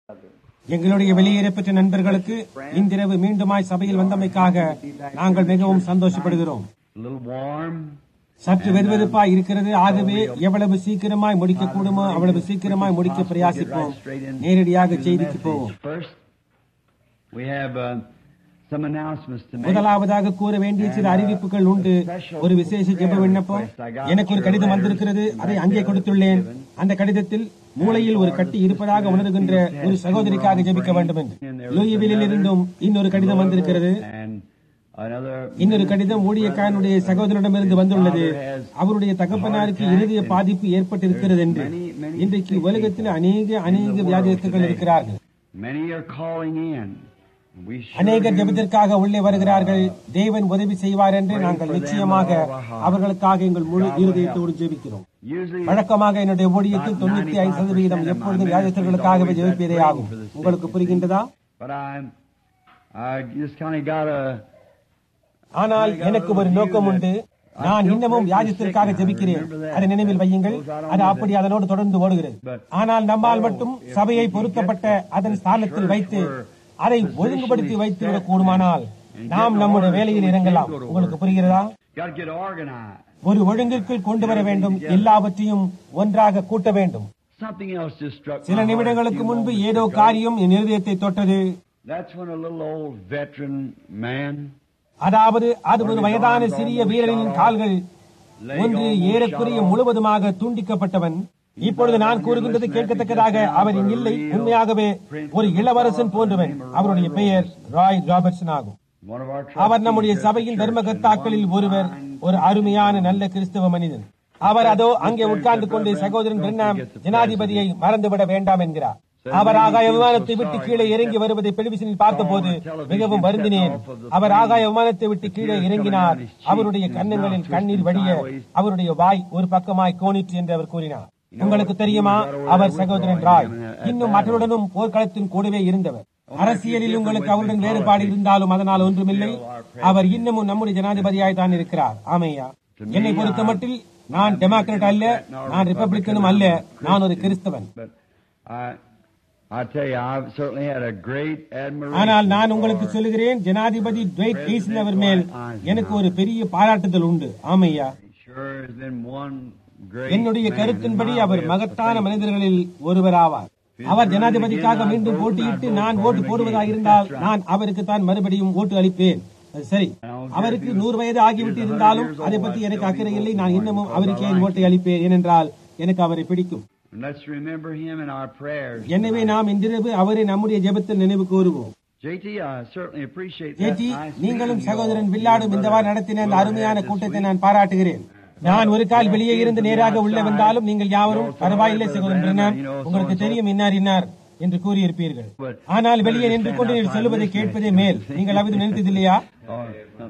எங்களுடைய வெளியேறப்பெற்ற நண்பர்களுக்கு இன்றிரவு மீண்டுமாய் சபையில் வந்தமைக்காக நாங்கள் மிகவும் சந்தோஷப்படுகிறோம் A little warm. சற்று வெதுவெதுப்பாய் இருக்கிறது ஆகவே எவ்வளவு சீக்கிரமாய் முடிக்க கூடுமோ அவ்வளவு சீக்கிரமாய் முடிக்க பிரயாசிப்போம் நேரடியாக செய்திக்கு போவோம் First, we have uh, some announcements to make. முதலாவதாக கூற வேண்டிய சில அறிவிப்புகள் உண்டு ஒரு விசேஷ ஜெப விண்ணப்பம் எனக்கு ஒரு கடிதம் வந்திருக்கிறது அதை அங்கே கொடுத்துள்ளேன் அந்த கடிதத்தில் மூளையில் ஒரு கட்டி இருப்பதாக உணர்கின்ற ஒரு சகோதரிக்காக ஜெபிக்க வேண்டும் என்று லூயிவிலில் இருந்தும் இன்னொரு கடிதம் வந்திருக்கிறது And another இன்னொரு கடிதம் ஊழியக்காரனுடைய சகோதரனிடமிருந்து வந்துள்ளது அவருடைய தகப்பனாருக்கு இருதய பாதிப்பு ஏற்பட்டிருக்கிறது என்று இன்றைக்கு உலகத்தில் அநேக அநேக வியாதியஸ்தர்கள் இருக்கிறார்கள் many are calling in. We sure அநேகர் do. ஜெபத்திற்காக உள்ளே வருகிறார்கள் தேவன் உதவி செய்வார் என்று நாங்கள் நிச்சயமாக அவர்களுக்காக எங்கள் முழு இருதயத்தோடு ஜெபிக்கிறோம் Usually, வழக்கமாக என்னுடைய ஊழியத்தில் தொண்ணூத்தி ஐந்து சதவீதம் எப்பொழுதும் வியாதியஸ்தர்களுக்காகவே ஜெபிப்பதே ஆகும் உங்களுக்கு புரிகின்றதா but I, I just kind of got a. ஆனால் எனக்கு ஒரு நோக்கம் உண்டு நான் இன்னமும் வியாதியத்திற்காக ஜெபிக்கிறேன் அதை நினைவில் வையுங்கள் அது அப்படி அதனோடு தொடர்ந்து ஓடுகிறது ஆனால் நம்மால் மட்டும் சபையை பொருத்தப்பட்ட அதன் ஸ்தானத்தில் வைத்து அதை ஒழுங்குபடுத்தி வைத்து விடக் கூடுமானால் நாம் நம்முடைய வேலையில் இறங்கலாம் உங்களுக்கு புரிகிறதா Got to get organized. ஒரு ஒழுங்கிற்குள் கொண்டு வர வேண்டும் எல்லாவற்றையும் ஒன்றாக கூட்ட வேண்டும் Something else just struck my சில heart a நிமிடங்களுக்கு few முன்பு moments ஏதோ ago. காரியம் என் இருதயத்தை தொட்டது That's when a little old veteran man அதாவது அது ஒரு வயதான சிறிய வீரனின் கால்கள் ஒன்று ஏறக்குறைய முழுவதுமாக துண்டிக்கப்பட்டவன் இப்பொழுது நான் கூறுகின்றது கேட்கத்தக்கதாக அவர் இங்கு இல்லை உண்மையாகவே ஒரு இளவரசன் போன்றவன் அவருடைய பெயர் ராய் ராபர்ட்சன் ஆகும் one of our அவர் நம்முடைய சபையின் தர்மகர்த்தாக்களில் ஒருவர் ஒரு அருமையான நல்ல கிறிஸ்தவ மனிதன் அவர் அதோ அங்கே உட்கார்ந்து கொண்டு சகோதரன் பிரென்னாம் ஜனாதிபதியை மறந்துவிட வேண்டாம் என்கிறார் அவர் ஆகாய விமானத்தை விட்டு கீழே இறங்கி வருவதை டெலிவிஷனில் பார்த்தபோது மிகவும் வருந்தினேன் அவர் ஆகாய விமானத்தை விட்டு கீழே இறங்கினார் அவருடைய கன்னங்களில் கண்ணீர் வடிய அவருடைய வாய் ஒரு பக்கமாய் கோணிற்று என்று அவர் கூறினார் உங்களுக்கு தெரியுமா அவர் சகோதரன் ராய் இன்னும் மற்றவருடனும் போர்க்களத்தின் கூடவே இருந்தவர் அரசியலில் உங்களுக்கு அவருடன் வேறுபாடு இருந்தாலும் அதனால் ஒன்றுமில்லை அவர் இன்னமும் நம்முடைய ஜனாதிபதியாய் தான் இருக்கிறார் ஆமையா என்னை பொறுத்த மட்டில் நான் டெமோக்ராட் அல்ல நான் ரிப்பப்ளிக்கனும் அல்ல நான் ஒரு கிறிஸ்தவன் But I, I tell you, I've certainly had a great admiration. ஆனால் நான் உங்களுக்கு சொல்லுகிறேன் ஜனாதிபதி ட்வைட் ஈசன் மேல் எனக்கு ஒரு பெரிய பாராட்டுதல் உண்டு ஆமையா He sure has been one great என்னுடைய man கருத்தின்படி in my our way of மகத்தான thinking. மனிதர்களில் ஒருவராவார் அவர் ஜனாதிபதிக்காக மீண்டும் போட்டியிட்டு நான் ஓட்டு போடுவதாக இருந்தால் நான் அவருக்கு தான் மறுபடியும் ஓட்டு அளிப்பேன் அது சரி அவருக்கு நூறு வயது ஆகிவிட்டு இருந்தாலும் அதை பற்றி எனக்கு அக்கறை இல்லை நான் இன்னமும் அவருக்கே என் ஓட்டை அளிப்பேன் ஏனென்றால் எனக்கு அவரை பிடிக்கும் And let's remember him in our prayers. எனவே நாம் இன்றிரவு அவரை நம்முடைய ஜெபத்தில் நினைவு கூறுவோம் JT, I certainly appreciate that. JD nice நீங்களும் meeting சகோதரன் you all. வில்லாடும் இந்த வாரம் நடத்தின அந்த அருமையான கூட்டத்தை நான் பாராட்டுகிறேன் நான் ஒரு கால் வெளியே இருந்து நேராக உள்ள வந்தாலும் நீங்கள் யாவரும் பரவாயில்லை சகோதரன் பிரணாம் உங்களுக்கு தெரியும் இன்னார் இன்னார் என்று கூறியிருப்பீர்கள் ஆனால் வெளியே நின்று கொண்டு நீர் சொல்லுவதை கேட்பதே மேல் நீங்கள் அவது நினைத்ததில்லையா Oh, uh,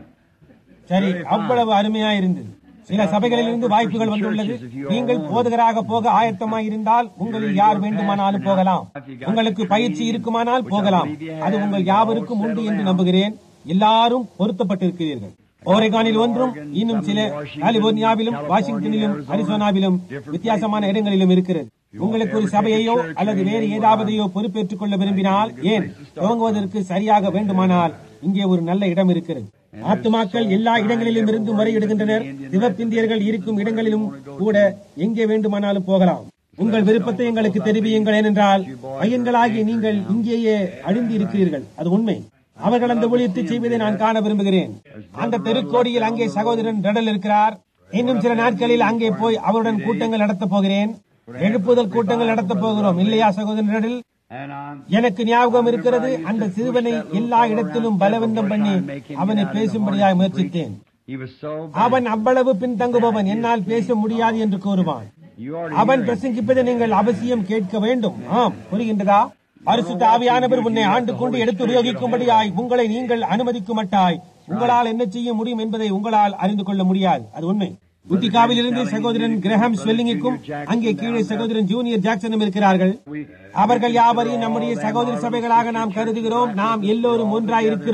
சரி அவ்வளவு அருமையா இருந்தது சில சபைகளிலிருந்து வாய்ப்புகள் வந்துள்ளது நீங்கள் போதகராக போக ஆயத்தமாய் இருந்தால் உங்களில் யார் வேண்டுமானாலும் போகலாம் உங்களுக்கு பயிற்சி இருக்குமானால் போகலாம் அது உங்கள் யாவருக்கும் உண்டு என்று நம்புகிறேன் எல்லாரும் பொருத்தப்பட்டிருக்கிறீர்கள் ஓரைகானில் ஒன்றும் இன்னும் சில கலிபோர்னியாவிலும் வாஷிங்டனிலும் அரிசோனாவிலும் வித்தியாசமான இடங்களிலும் இருக்கிறது உங்களுக்கு ஒரு சபையையோ அல்லது வேறு ஏதாவதையோ பொறுப்பேற்றுக் கொள்ள விரும்பினால் ஏன் துவங்குவதற்கு சரியாக வேண்டுமானால் இங்கே ஒரு நல்ல இடம் இருக்கிறது ஆத்துமாக்கள் எல்லா இடங்களிலும் இருந்து முறையிடுகின்றனர் சிவப்பிந்தியர்கள் இருக்கும் இடங்களிலும் கூட எங்கே வேண்டுமானாலும் போகலாம் உங்கள் விருப்பத்தை எங்களுக்கு தெரிவியுங்கள் ஏனென்றால் பையன்களாகிய நீங்கள் இங்கேயே அழிந்து இருக்கிறீர்கள் அது உண்மை அவர்கள் அந்த ஊழியத்தை செய்வதை நான் காண விரும்புகிறேன் அந்த தெருக்கோடியில் அங்கே சகோதரன் ரெடல் இருக்கிறார் இன்னும் சில நாட்களில் அங்கே போய் அவருடன் கூட்டங்கள் நடத்தப் போகிறேன் எழுப்புதல் கூட்டங்கள் நடத்தப் போகிறோம் இல்லையா சகோதரன் ரெடல் and I'm எனக்கு ஞாபகம் இருக்கிறது அந்த சிறுவனை எல்லா இடத்திலும் பலவந்தம் பண்ணி அவனை பேசும்படியாய் முயற்சித்தேன் he was so அவன் அவ்வளவு பின்தங்குபவன் என்னால் பேச முடியாது என்று கூறுவான் you already அவன் பிரசங்கிப்பதை நீங்கள் அவசியம் கேட்க வேண்டும் ஆம் புரிகின்றதா பரிசுத்த ஆவியானவர் உன்னை ஆண்டு கொண்டு எடுத்து உபயோகிக்கும்படியாய் உங்களை நீங்கள் அனுமதிக்குமட்டாய் உங்களால் என்ன செய்ய முடியும் என்பதை உங்களால் அறிந்து கொள்ள முடியாது அது உண்மை உத்திகாவில் இருந்து சகோதரன் கிரஹாம் ஸ்வெல்லிங்குக்கும் அங்கே கீழே சகோதரன் ஜூனியர் ஜாக்சனும் இருக்கிறார்கள் அவர்கள் யாவரையும் நம்முடைய சகோதர சபைகளாக நாம் கருதுகிறோம் நாம் எல்லோரும் ஒன்றாய் இருக்கிறோம்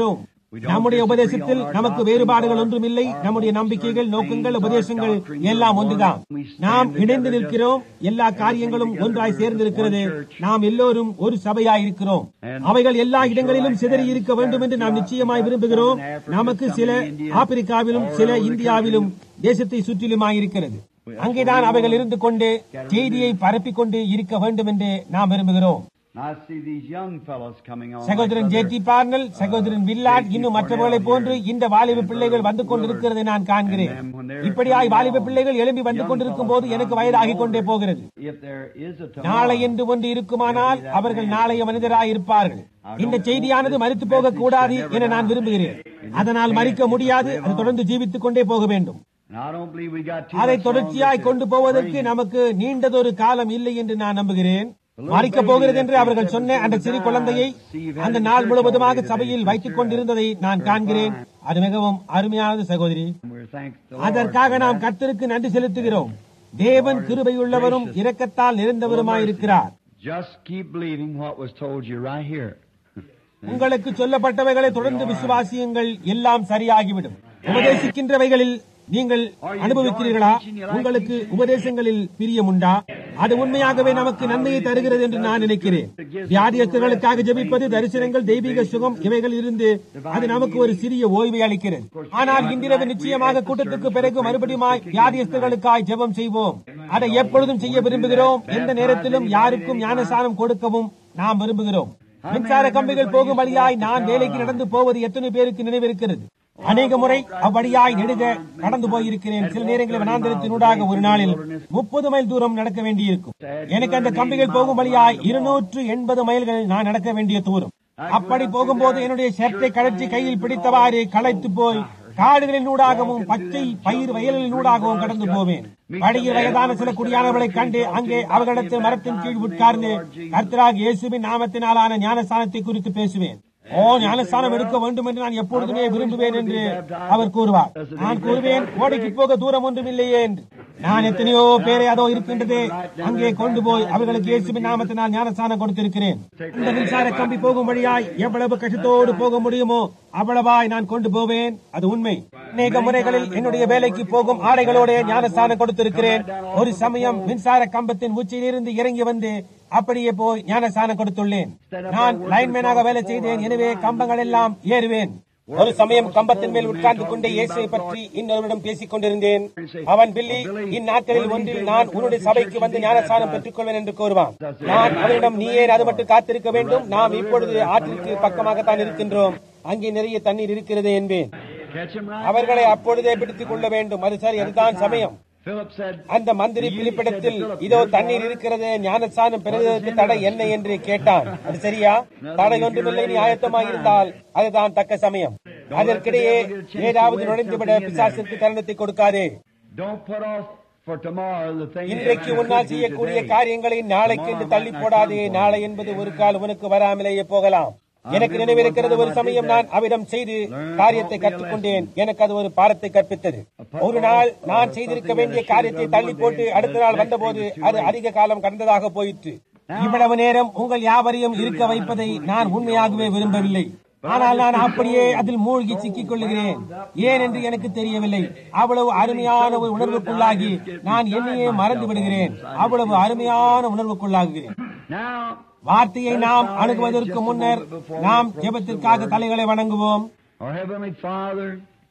நம்முடைய உபதேசத்தில் நமக்கு வேறுபாடுகள் ஒன்றும் இல்லை நம்முடைய நம்பிக்கைகள் நோக்கங்கள் உபதேசங்கள் எல்லாம் ஒன்றுதான் நாம் இணைந்து நிற்கிறோம் எல்லா காரியங்களும் ஒன்றாய் சேர்ந்திருக்கிறது நாம் எல்லோரும் ஒரு சபையாய் இருக்கிறோம் அவைகள் எல்லா இடங்களிலும் சிதறி இருக்க வேண்டும் என்று நாம் நிச்சயமாய் விரும்புகிறோம் நமக்கு சில ஆப்பிரிக்காவிலும் சில இந்தியாவிலும் தேசத்தை சுற்றிலுமாயிருக்கிறது அங்கேதான் அவைகள் இருந்து கொண்டு செய்தியை பரப்பிக் கொண்டு இருக்க வேண்டும் என்று நாம் விரும்புகிறோம் I see these young fellows coming on. சகோதரன் like J brother- D Parnell சகோதரன் வில்லாட் இன்னும் மற்றவர்களைப் போன்று இந்த வாலிப பிள்ளைகள் வந்து கொண்டிருக்கிறதை நான் காண்கிறேன் இப்படியாய் வாலிப பிள்ளைகள் எழும்பி வந்து கொண்டிருக்கும் போது எனக்கு வயதாகிக் கொண்டே போகிறது If there is a நாளை tomorrow, என்று ஒன்று இருக்குமானால் அவர்கள் நாளைய மனிதராய் இருப்பார்கள் இந்த செய்தியானது மறித்து போக கூடாது என நான் விரும்புகிறேன் அதனால் மறிக்க முடியாது அது தொடர்ந்து ஜீவித்துக் கொண்டே போக வேண்டும் and I don't believe we got too அதை much தொடர்ச்சியாய் longer கொண்டு to போவதற்கு bring. நமக்கு நீண்டதொரு காலம் இல்லை என்று நான் நம்புகிறேன் மறிக்கப் போகிறது என்று அவர்கள் சொன்ன அந்த சிறு குழந்தையை அந்த நாள் முழுவதுமாக சபையில் வைத்துக் கொண்டிருந்ததை நான் காண்கிறேன் அது மிகவும் அருமையானது சகோதரி We're thanks the Lord. அதற்காக நாம் கர்த்தருக்கு நன்றி செலுத்துகிறோம் தேவன் கிருபையுள்ளவரும் இரக்கத்தால் நிறைந்தவருமாயிருக்கிறார் Just keep believing what was told you right here. உங்களுக்கு சொல்லப்பட்டவைகளை தொடர்ந்து விசுவாசியுங்கள் எல்லாம் சரியாகிவிடும் உபதேசிக்கின்றவைகளில் நீங்கள் அனுபவிக்கிறீர்களா உங்களுக்கு உபதேசங்களில் பிரியமுண்டா அது உண்மையாகவே நமக்கு நன்மையை தருகிறது என்று நான் நினைக்கிறேன் வியாதியஸ்தர்களுக்காக ஜெபிப்பது தரிசனங்கள் தெய்வீக சுகம் இவைகள் இருந்து அது நமக்கு ஒரு சிறிய ஓய்வை அளிக்கிறது ஆனால் இன்றிரவு நிச்சயமாக கூட்டத்துக்கு பிறகு மறுபடியும் வியாதியஸ்தர்களுக்காய் ஜெபம் செய்வோம் அதை எப்பொழுதும் செய்ய விரும்புகிறோம் எந்த நேரத்திலும் யாருக்கும் ஞானசானம் கொடுக்கவும் நாம் விரும்புகிறோம் மின்சார கம்பிகள் போகும்படியாய் நான் வேலைக்கு நடந்து போவது எத்தனை பேருக்கு நினைவிருக்கிறது அநேக முறை அவ்வழியாய் நெடுக கடந்து போயிருக்கிறேன் சில நேரங்களில் வனாந்திரத்தினூடாக ஒரு நாளில் முப்பது மைல் தூரம் நடக்க வேண்டியிருக்கும் எனக்கு அந்த கம்பிகள் போகும் வழியாய் இருநூற்று எண்பது மைல்கள் நான் நடக்க வேண்டிய தூரம் அப்படி போகும்போது என்னுடைய ஷர்ட்டை கழற்றி கையில் பிடித்தவாறு களைத்து போய் காடுகளினூடாகவும் பச்சை பயிர் வயல்களினூடாகவும் கடந்து போவேன் வழியில் வயதான சில குடியானவர்களை கண்டு அங்கே அவர்களிடத்தில் மரத்தின் கீழ் உட்கார்ந்து கர்த்தராக இயேசுவின் நாமத்தினாலான ஞானஸ்தானத்தை குறித்து பேசுவேன் ஓ ஞானஸ்தானம் எடுக்க வேண்டும் என்று நான் எப்பொழுதுமே விரும்புவேன் என்று அவர் கூறுவார் நான் கூறுவேன் ஓடைக்கு போக தூரம் ஒன்றும் இல்லையே என்று நான் எத்தனையோ பேரை அதோ இருக்கின்றது அங்கே கொண்டு போய் அவர்களுக்கு இயேசுவின் நாமத்தினால் ஞானஸ்தானம் கொடுத்திருக்கிறேன் இந்த மின்சார கம்பி போகும் வழியாய் எவ்வளவு கஷ்டத்தோடு போக முடியுமோ அவ்வளவாய் நான் கொண்டு போவேன் அது உண்மை அநேக முறைகளில் என்னுடைய வேலைக்கு போகும் ஆடைகளோட ஞானஸ்தானம் கொடுத்திருக்கிறேன் ஒரு சமயம் மின்சார கம்பத்தின் உச்சியிலிருந்து இறங்கி வந்து அப்படியே போய் ஞானஸ்தானம் கொடுத்துள்ளேன் நான் லைன்மேனாக வேலை செய்தேன் எனவே கம்பங்கள் எல்லாம் ஏறுவேன் ஒரு சமயம் கம்பத்தின் மேல் உட்கார்ந்து கொண்டே இயேசுவை பற்றி இன்னொருவரிடம் பேசிக் கொண்டிருந்தேன் அவன் பில்லி இந்நாட்களில் ஒன்றில் நான் உன்னுடைய சபைக்கு வந்து ஞானஸ்தானம் பெற்றுக் கொள்வேன் என்று கூறுவான் நான் அவரிடம் நீ ஏன் அது மட்டும் காத்திருக்க வேண்டும் நாம் இப்பொழுது ஆற்றிற்கு பக்கமாகத்தான் இருக்கின்றோம் அங்கே நிறைய தண்ணீர் இருக்கிறது என்பேன் Catch him right. அவர்களை அப்பொழுதே பிடித்துக் கொள்ள வேண்டும் அது சரி அதுதான் சமயம் Philip said, அந்த மந்திரி பிலிப்பிடத்தில் இதோ தண்ணீர் இருக்கிறது ஞானஸ்தானம் பெறுவதற்கு தடை என்ன என்று கேட்டான் அது சரியா தடை ஒன்றுமில்லை நீ ஆயத்தமாக இருந்தால் அதுதான் தக்க சமயம் அதற்கிடையே ஏதாவது நுழைந்துவிட பிசாசிற்கு தருணத்தை கொடுக்காதே Don't put off for tomorrow the thing இன்றைக்கு உன்னால் செய்யக்கூடிய காரியங்களை நாளைக்கு என்று தள்ளி போடாதே நாளை என்பது ஒரு கால் உனக்கு வராமலேயே போகலாம் எனக்கு நினைவிருக்கிறது ஒரு சமயம் நான் அவிடம் செய்து காரியத்தை கற்றுக்கொண்டேன் எனக்கு அது ஒரு பாடத்தை கற்பித்தது ஒரு நாள் நான் செய்திருக்க வேண்டிய காரியத்தை தள்ளி போட்டு அடுத்த நாள் வந்தபோது அது அதிக காலம் கடந்ததாக போயிற்று இவ்வளவு நேரம் உங்கள் யாவரையும் இருக்க வைப்பதை நான் உண்மையாகவே விரும்பவில்லை ஆனால் நான் அப்படியே அதில் மூழ்கி சிக்கிக் கொள்ளுகிறேன் ஏன் என்று எனக்கு தெரியவில்லை அவ்வளவு அருமையான ஒரு உணர்வுக்குள்ளாகி நான் என்னையே மறந்து விடுகிறேன் அவ்வளவு அருமையான உணர்வுக்குள்ளாகுகிறேன் Now, வார்த்தையை நாம் அணுகுவதற்கு முன்னர் நாம் ஜெபத்திற்காக தலைகளை வணங்குவோம் our Heavenly Father,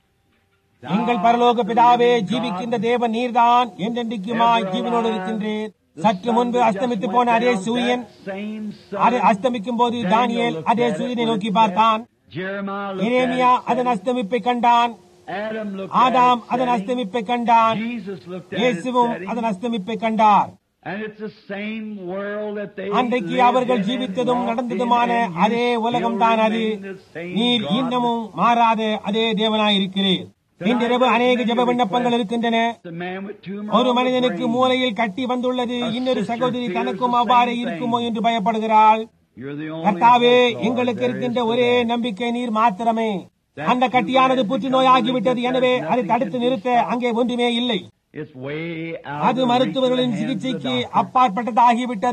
எங்கள் பரலோக பிதாவே ஜீவிக்கின்ற தேவன் நீர்தான் என்றென்றைக்குமாய் ஜீவனோடு இருக்கின்றேன் சற்று முன்பு அஸ்தமித்து போன அதே சூரியன் same அது sun. அஸ்தமிக்கும் போது தானியேல் அதே சூரியனை நோக்கி பார்த்தான் Jeremiah looked Jeremiah at it, அதன் அஸ்தமிப்பை கண்டான் Adam looked Adam at it, அதன் setting. அஸ்தமிப்பை கண்டான் Jesus looked at it, இயேசுவும் setting. அதன் அஸ்தமிப்பை கண்டார் And it's the same world that they அன்றைக்கு lived அவர்கள் in and ஜீவித்ததும் walked நடந்ததுமான in, and you அதே still உலகம்தான் அது remain the same நீர் God. இன்னமும் மாறாத அதே தேவனாயிருக்கிறீர் இன்றிரவு அநேக ஜெப விண்ணப்பங்கள் இருக்கின்றன The man with two ஒரு mouths மனிதனுக்கு brains. மூலையில் கட்டி வந்துள்ளது இன்னொரு சகோதரி தனக்கும் அவ்வாறே இருக்குமோ என்று பயப்படுகிறாள் You're the only கர்த்தாவே hope, Lord, எங்களுக்கு there இருக்கின்ற is for ஒரே that. நம்பிக்கை நீர் மாத்திரமே அந்த கட்டியானது புற்றுநோய் ஆகிவிட்டது எனவே அதை தடுத்து நிறுத்த அங்கே ஒன்றுமே இல்லை It's way out அது of the மருத்துவர்களின் reach of the hands of the சிகிச்சைக்கு doctor. அப்பாற்பட்டதாகிவிட்டது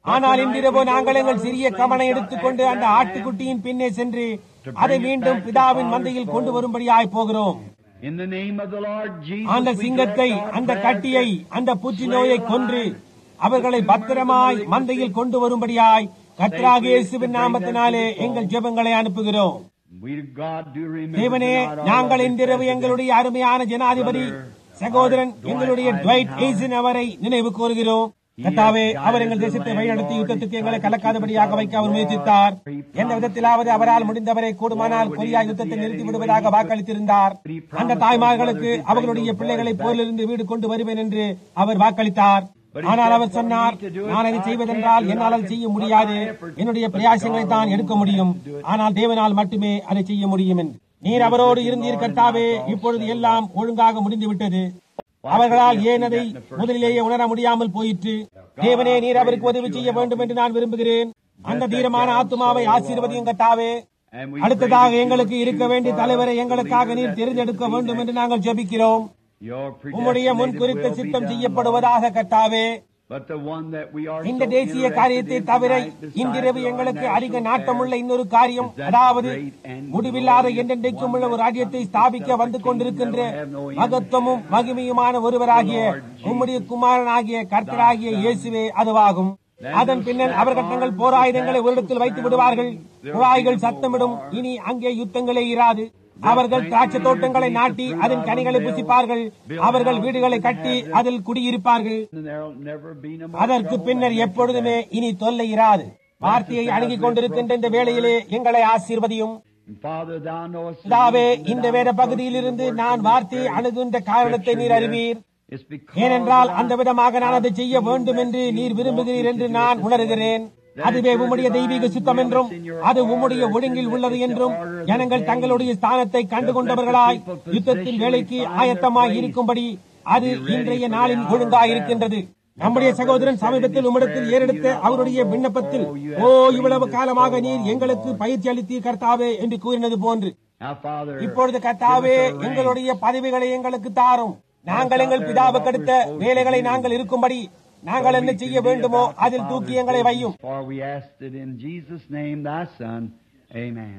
ஆனால் இன்றிரவோ நாங்கள் எங்கள் சிறிய கவனை எடுத்துக்கொண்டு அந்த ஆட்டுக்குட்டியின் பின்னே சென்று அதை மீண்டும் பிதாவின் மந்தையில் கொண்டு வரும்படியாய் போகிறோம் In the name of the Lord Jesus, அந்த we சிங்கத்தை direct our அந்த prayers. கட்டியை அந்த புற்று நோயை கொன்று அவர்களை பத்திரமாய் மந்தையில் கொண்டு வரும்படியாய் கர்த்தராகிய இயேசுவின் நாமத்தினாலே எங்கள் ஜெபங்களை அனுப்புகிறோம் We, God, do remember தேவனே tonight all நாங்கள் our இன்றிரவு எங்களுடைய அருமையான ஜனாதிபதி சகோதரன் எங்களுடைய ட்வைட் எய்சன் அவரை நினைவு கூறுகிறோம் கர்த்தாவே அவர் எங்கள் தேசத்தை வழிநடத்தி யுத்தத்துக்கு எங்களை கலக்காதபடியாக வைக்க அவர் முயற்சித்தார் எந்த விதத்திலாவது அவரால் முடிந்தவரை கூடுமானால் கொரியா யுத்தத்தை நிறுத்தி விடுவதாக வாக்களித்திருந்தார் அந்த தாய்மார்களுக்கு அவர்களுடைய பிள்ளைகளை போரிலிருந்து வீடு கொண்டு வருவேன் என்று அவர் வாக்களித்தார் ஆனால் அவர் சொன்னார் நான் அதை செய்வதென்றால் என்னால் அதை செய்ய முடியாது என்னுடைய பிரயாசங்களை தான் எடுக்க முடியும் ஆனால் தேவனால் மட்டுமே அதை செய்ய முடியும் என்று நீர் அவரோடு இருந்தீர் கர்த்தாவே இப்பொழுது எல்லாம் ஒழுங்காக முடிந்து விட்டது அவர்களால் ஏன் அதை முதலிலேயே உணர முடியாமல் போயிற்று தேவனே நீர் அவருக்கு உதவி செய்ய வேண்டும் என்று நான் விரும்புகிறேன் அந்த தீரமான ஆத்துமாவை ஆசீர்வதியும் கர்த்தாவே And we அடுத்ததாக pray எங்களுக்கு இருக்க வேண்டிய தலைவரை எங்களுக்காக நீர் தேர்ந்தெடுக்க வேண்டும் என்று நாங்கள் ஜெபிக்கிறோம் your உம்முடைய முன் predestinated குறித்த will be சித்தம் done, செய்யப்படுவதாக கர்த்தாவே Lord. But the one that we are இந்த so தேசிய interested காரியத்தை in தவிர tonight, besides இன்றிரவு our எங்களுக்கு national அதிக நாட்டமுள்ள affairs, இன்னொரு காரியம் is that அதாவது great and முடிவில்லாத glorious என்றென்றைக்கும் one உள்ள ஒரு that ராஜ்யத்தை comes to ஸ்தாபிக்க set up வந்து a கொண்டிருக்கின்ற kingdom that will have no end. மகத்துவமும் மகிமையுமான ஒருவராகிய Lord Jesus, உம்முடைய குமாரனாகிய கர்த்தராகிய இயேசுவே அதுவாகும் அதன் பின்னர் அவர்கள் தங்கள் போராயுதங்களை ஒரு இடத்தில் வைத்து விடுவார்கள் குழாய்கள் சத்தமிடும் இனி அங்கே யுத்தங்களே இராது அவர்கள் திராட்சை தோட்டங்களை நாட்டி அதன் கனிகளை புசிப்பார்கள் அவர்கள் வீடுகளை கட்டி அதில் குடியிருப்பார்கள் And there'll never be no more அதற்கு trouble பின்னர் after எப்பொழுதுமே இனி தொல்லை இராது வார்த்தையை அணுகிக் கொண்டிருக்கின்ற இந்த வேளையிலே எங்களை ஆசீர்வதியும் And Father, thou knowest the பிதாவே reason that இந்த I வேத was பகுதியிலிருந்து working நான் the வார்த்தையை very அணுகுகின்ற காரணத்தை நீர் அறிவீர் It's because ஏனென்றால் I- அந்த விதமாக நான் அதை செய்ய I வேண்டும் feel என்று that நீர் you விரும்புகிறீர் want me என்று to do நான் it this உணர்கிறேன் way. That அதுவே it's your உம்முடைய divine தெய்வீக சுத்தம் will, என்றும் it's in your அது order, உம்முடைய it's in ஒழுங்கில் the- உள்ளது it's the என்றும் order of the ஜனங்கள் day. தங்களுடைய ஸ்தானத்தை கண்டு Let கொண்டவர்களாய் the people யுத்தத்தின் positionally வேலைக்கு find their ஆயத்தமாய் place. இருக்கும்படி அது Be ready இன்றைய for the நாளில் hour of ஒழுங்காய் battle. இருக்கின்றது நம்முடைய சகோதரன் சமீபத்தில் உம்மிடத்தில் ஏறெடுத்த அவருடைய விண்ணப்பத்தில் ஓ இவ்வளவு காலமாக நீர் எங்களுக்கு பயிற்சி அளித்தீர் கர்த்தாவே என்று கூறினது போன்று Now, Father, இப்பொழுது கர்த்தாவே give us a rank. எங்களுடைய பதவிகளை எங்களுக்கு தாரும் நாங்கள் எங்கள் பிதாவுக்கு அடுத்த வேலைகளை நாங்கள் இருக்கும்படி நாங்கள் என்ன செய்ய வேண்டுமோ அதில் தூக்கி எங்களை வையும் For we asked it in Jesus' name, thy Son. Amen.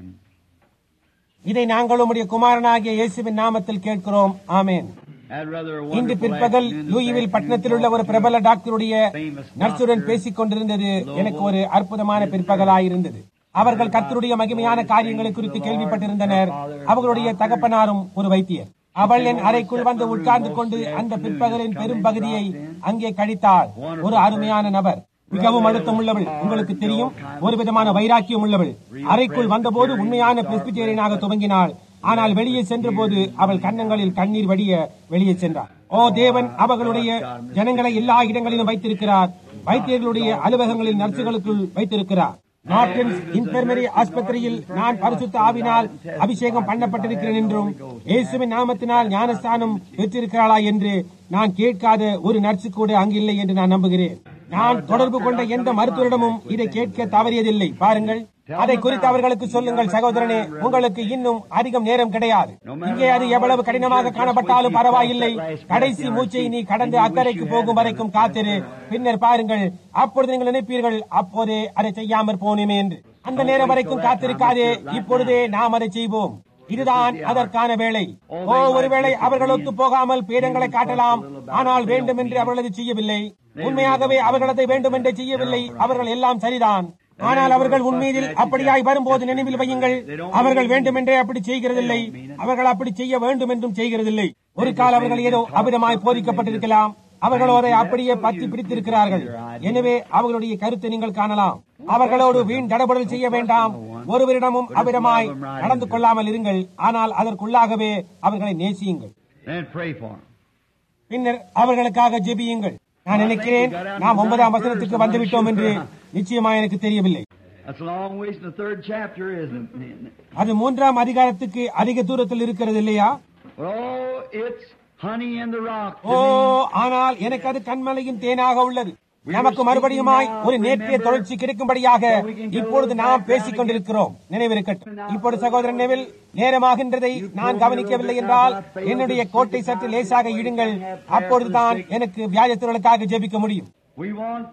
இதை நாங்கள் உம்முடைய குமாரனாகிய இயேசுவின் நாமத்தில் கேட்கிறோம் ஆமென் Had rather a இன்று wonderful பிற்பகல் afternoon this லூயிவில் afternoon பட்டணத்தில் உள்ள ஒரு பிரபல டாக்டருடைய நர்சுடன் பேசிக் கொண்டிருந்தது எனக்கு ஒரு அற்புதமான பிற்பகலாயிருந்தது அவர்கள் கர்த்தருடைய மகிமையான காரியங்களை குறித்து கேள்விப்பட்டிருந்தனர் அவர்களுடைய தகப்பனாரும் ஒரு வைத்தியர் அவள் என் அறைக்குள் வந்து உட்கார்ந்து கொண்டு அந்த பிற்பகலின் பெரும் பகுதியை அங்கே கழித்தாள் ஒரு அருமையான நபர் மிகவும் அழுத்தம் உள்ளவள் உங்களுக்கு தெரியும் ஒரு விதமான வைராக்கியம் உள்ளவள் அறைக்குள் வந்தபோது உண்மையான பிரெஸ்பிட்டேரியனாக துவங்கினாள் ஆனால் வெளியே சென்றபோது அவள் கன்னங்களில் கண்ணீர் வடிய வெளியே சென்றார் ஓ தேவன் அவர்களுடைய ஜனங்களை எல்லா இடங்களிலும் வைத்திருக்கிறார் வைத்தியர்களுடைய அலுவலகங்களில் நர்சுகளுக்குள் வைத்திருக்கிறார் நார்டன்ஸ் இன்ஃபர்மரி ஆஸ்பத்திரியில் நான் பரிசுத்த ஆவினால் அபிஷேகம் பண்ணப்பட்டிருக்கிறேன் என்றும் இயேசுவின் நாமத்தினால் ஞானஸ்தானம் பெற்றிருக்கிறாளா என்று நான் கேட்காத ஒரு நர்சு கூட அங்கில்லை என்று நான் நம்புகிறேன் நான் தொடர்பு கொண்ட எந்த மருத்துவரிடமும் இதை கேட்க தவறியதில்லை பாருங்கள் அதை குறித்து அவர்களுக்கு சொல்லுங்கள் சகோதரனே உங்களுக்கு இன்னும் அதிகம் நேரம் கிடையாது இங்கே அது எவ்வளவு கடினமாக காணப்பட்டாலும் பரவாயில்லை கடைசி மூச்சை நீ கடந்து அக்கறைக்கு போகும் வரைக்கும் காத்திரு பின்னர் பாருங்கள் அப்பொழுது நீங்கள் நினைப்பீர்கள் அப்போதே அதை செய்யாமற் போனேமே என்று அந்த நேரம் வரைக்கும் காத்திருக்காதே இப்பொழுதே நாம் அதை செய்வோம் இதுதான் அதற்கான வேலை ஓ ஒருவேளை அவர்களுக்கு போகாமல் பீடங்களை காட்டலாம் ஆனால் வேண்டும் என்று அவர்கள் அதை செய்யவில்லை உண்மையாகவே அவர்கள் அதை வேண்டும் என்று செய்யவில்லை அவர்கள் எல்லாம் சரிதான் ஆனால் அவர்கள் உண்மையில் அப்படியாய் வரும்போது நினைவில் வையுங்கள் அவர்கள் வேண்டுமென்றே அப்படி செய்கிறதில்லை அவர்கள் அப்படி செய்ய வேண்டும் என்றும் செய்கிறதில்லை ஒரு கால் அவர்கள் ஏதோ அபிதமாய் போதிக்கப்பட்டிருக்கலாம் அவர்களோ அதை அப்படியே பற்றி பிடித்திருக்கிறார்கள் எனவே அவர்களுடைய கருத்தை நீங்கள் காணலாம் அவர்களோடு வீண் தடபடல் செய்ய வேண்டாம் ஒருவரிடமும் அபிதமாய் நடந்து கொள்ளாமல் இருங்கள் ஆனால் அதற்குள்ளாகவே அவர்களை நேசியுங்கள் And pray for them. பின்னர் அவர்களுக்காக ஜெபியுங்கள் நான் நினைக்கிறேன் நாம் ஒன்பதாம் வசனத்துக்கு வந்துவிட்டோம் என்று நிச்சயமா எனக்கு தெரியவில்லை That's a long ways in the third chapter, isn't it? அது மூன்றாம் அதிகாரத்துக்கு அதிக தூரத்தில் இருக்கிறது இல்லையா Oh, it's honey in the rock. to O me. ஆனால் எனக்கு அது கண்மலையின் தேனாக உள்ளது நமக்கு மறுபடியுமாய் ஒரு நேற்றைய தொடர்ச்சி கிடைக்கும்படியாக இப்பொழுது நாம் பேசிக் கொண்டிருக்கிறோம் நினைவிருக்கட்டும் இப்பொழுது சகோதரன் நெவில் நேரமாகின்றதை நான் கவனிக்கவில்லை என்றால் என்னுடைய கோட்டை சற்று லேசாக இடுங்கள் அப்பொழுதுதான் எனக்கு வியாஜத்திற்காக ஜெபிக்க முடியும் We want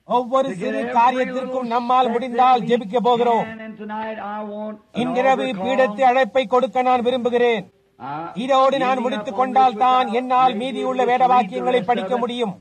ஒவ்வொரு சிறு காரியத்திற்கும் நம்மால் முடிந்தால் ஜெபிக்க போகிறோம் இன்றிரவு பீடத்து அழைப்பை கொடுக்க நான் விரும்புகிறேன் இதோடு நான் முடித்துக் கொண்டால் தான் என்னால் மீதியுள்ள வேத வாக்கியங்களை படிக்க முடியும்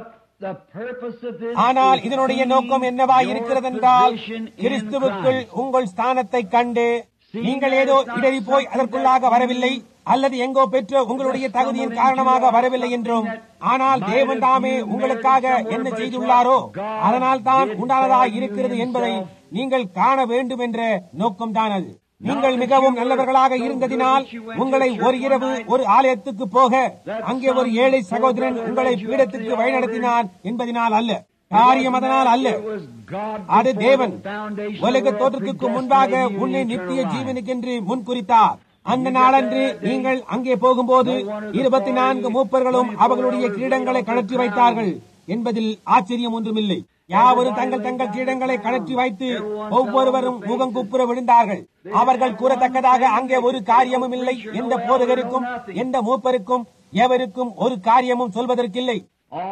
ஆனால் இதனுடைய நோக்கம் என்னவா இருக்கிறது என்றால் கிறிஸ்துவுக்குள் உங்கள் ஸ்தானத்தை கண்டு நீங்கள் ஏதோ இடறி போய் அதற்குள்ளாக வரவில்லை அல்லது எங்கோ பெற்ற உங்களுடைய தகுதியின் காரணமாக வரவில்லை என்றும் ஆனால் தேவன் தாமே உங்களுக்காக என்ன செய்துள்ளாரோ அதனால் தான் உண்டானதாக இருக்கிறது என்பதை நீங்கள் காண வேண்டும் என்ற நோக்கம்தான் அது நீங்கள் மிகவும் நல்லவர்களாக இருந்ததினால் உங்களை ஒரு இரவு ஒரு ஆலயத்துக்கு போக அங்கே ஒரு ஏழை சகோதரன் உங்களை பீடத்துக்கு வழிநடத்தினான் என்பதனால் அல்ல காரியம் அதனால் அல்ல அது தேவன் உலக தோற்றத்துக்கு முன்பாக உன்னை நித்திய ஜீவனுக்கென்று முன்குறித்தார் அந்த நாளன்று நீங்கள் அங்கே போகும்போது இருபத்தி நான்கு மூப்பர்களும் அவர்களுடைய கிரீடங்களை கழற்றி வைத்தார்கள் என்பதில் ஆச்சரியம் ஒன்றுமில்லை யாவரும் தங்கள் தங்கள் கிரீடங்களை கழற்றி வைத்து ஒவ்வொருவரும் முகம் குப்புற விழுந்தார்கள் அவர்கள் கூறத்தக்கதாக அங்கே ஒரு காரியமும் இல்லை எந்த போதகருக்கும் எந்த மூப்பருக்கும் எவருக்கும் ஒரு காரியமும் சொல்வதற்கில்லை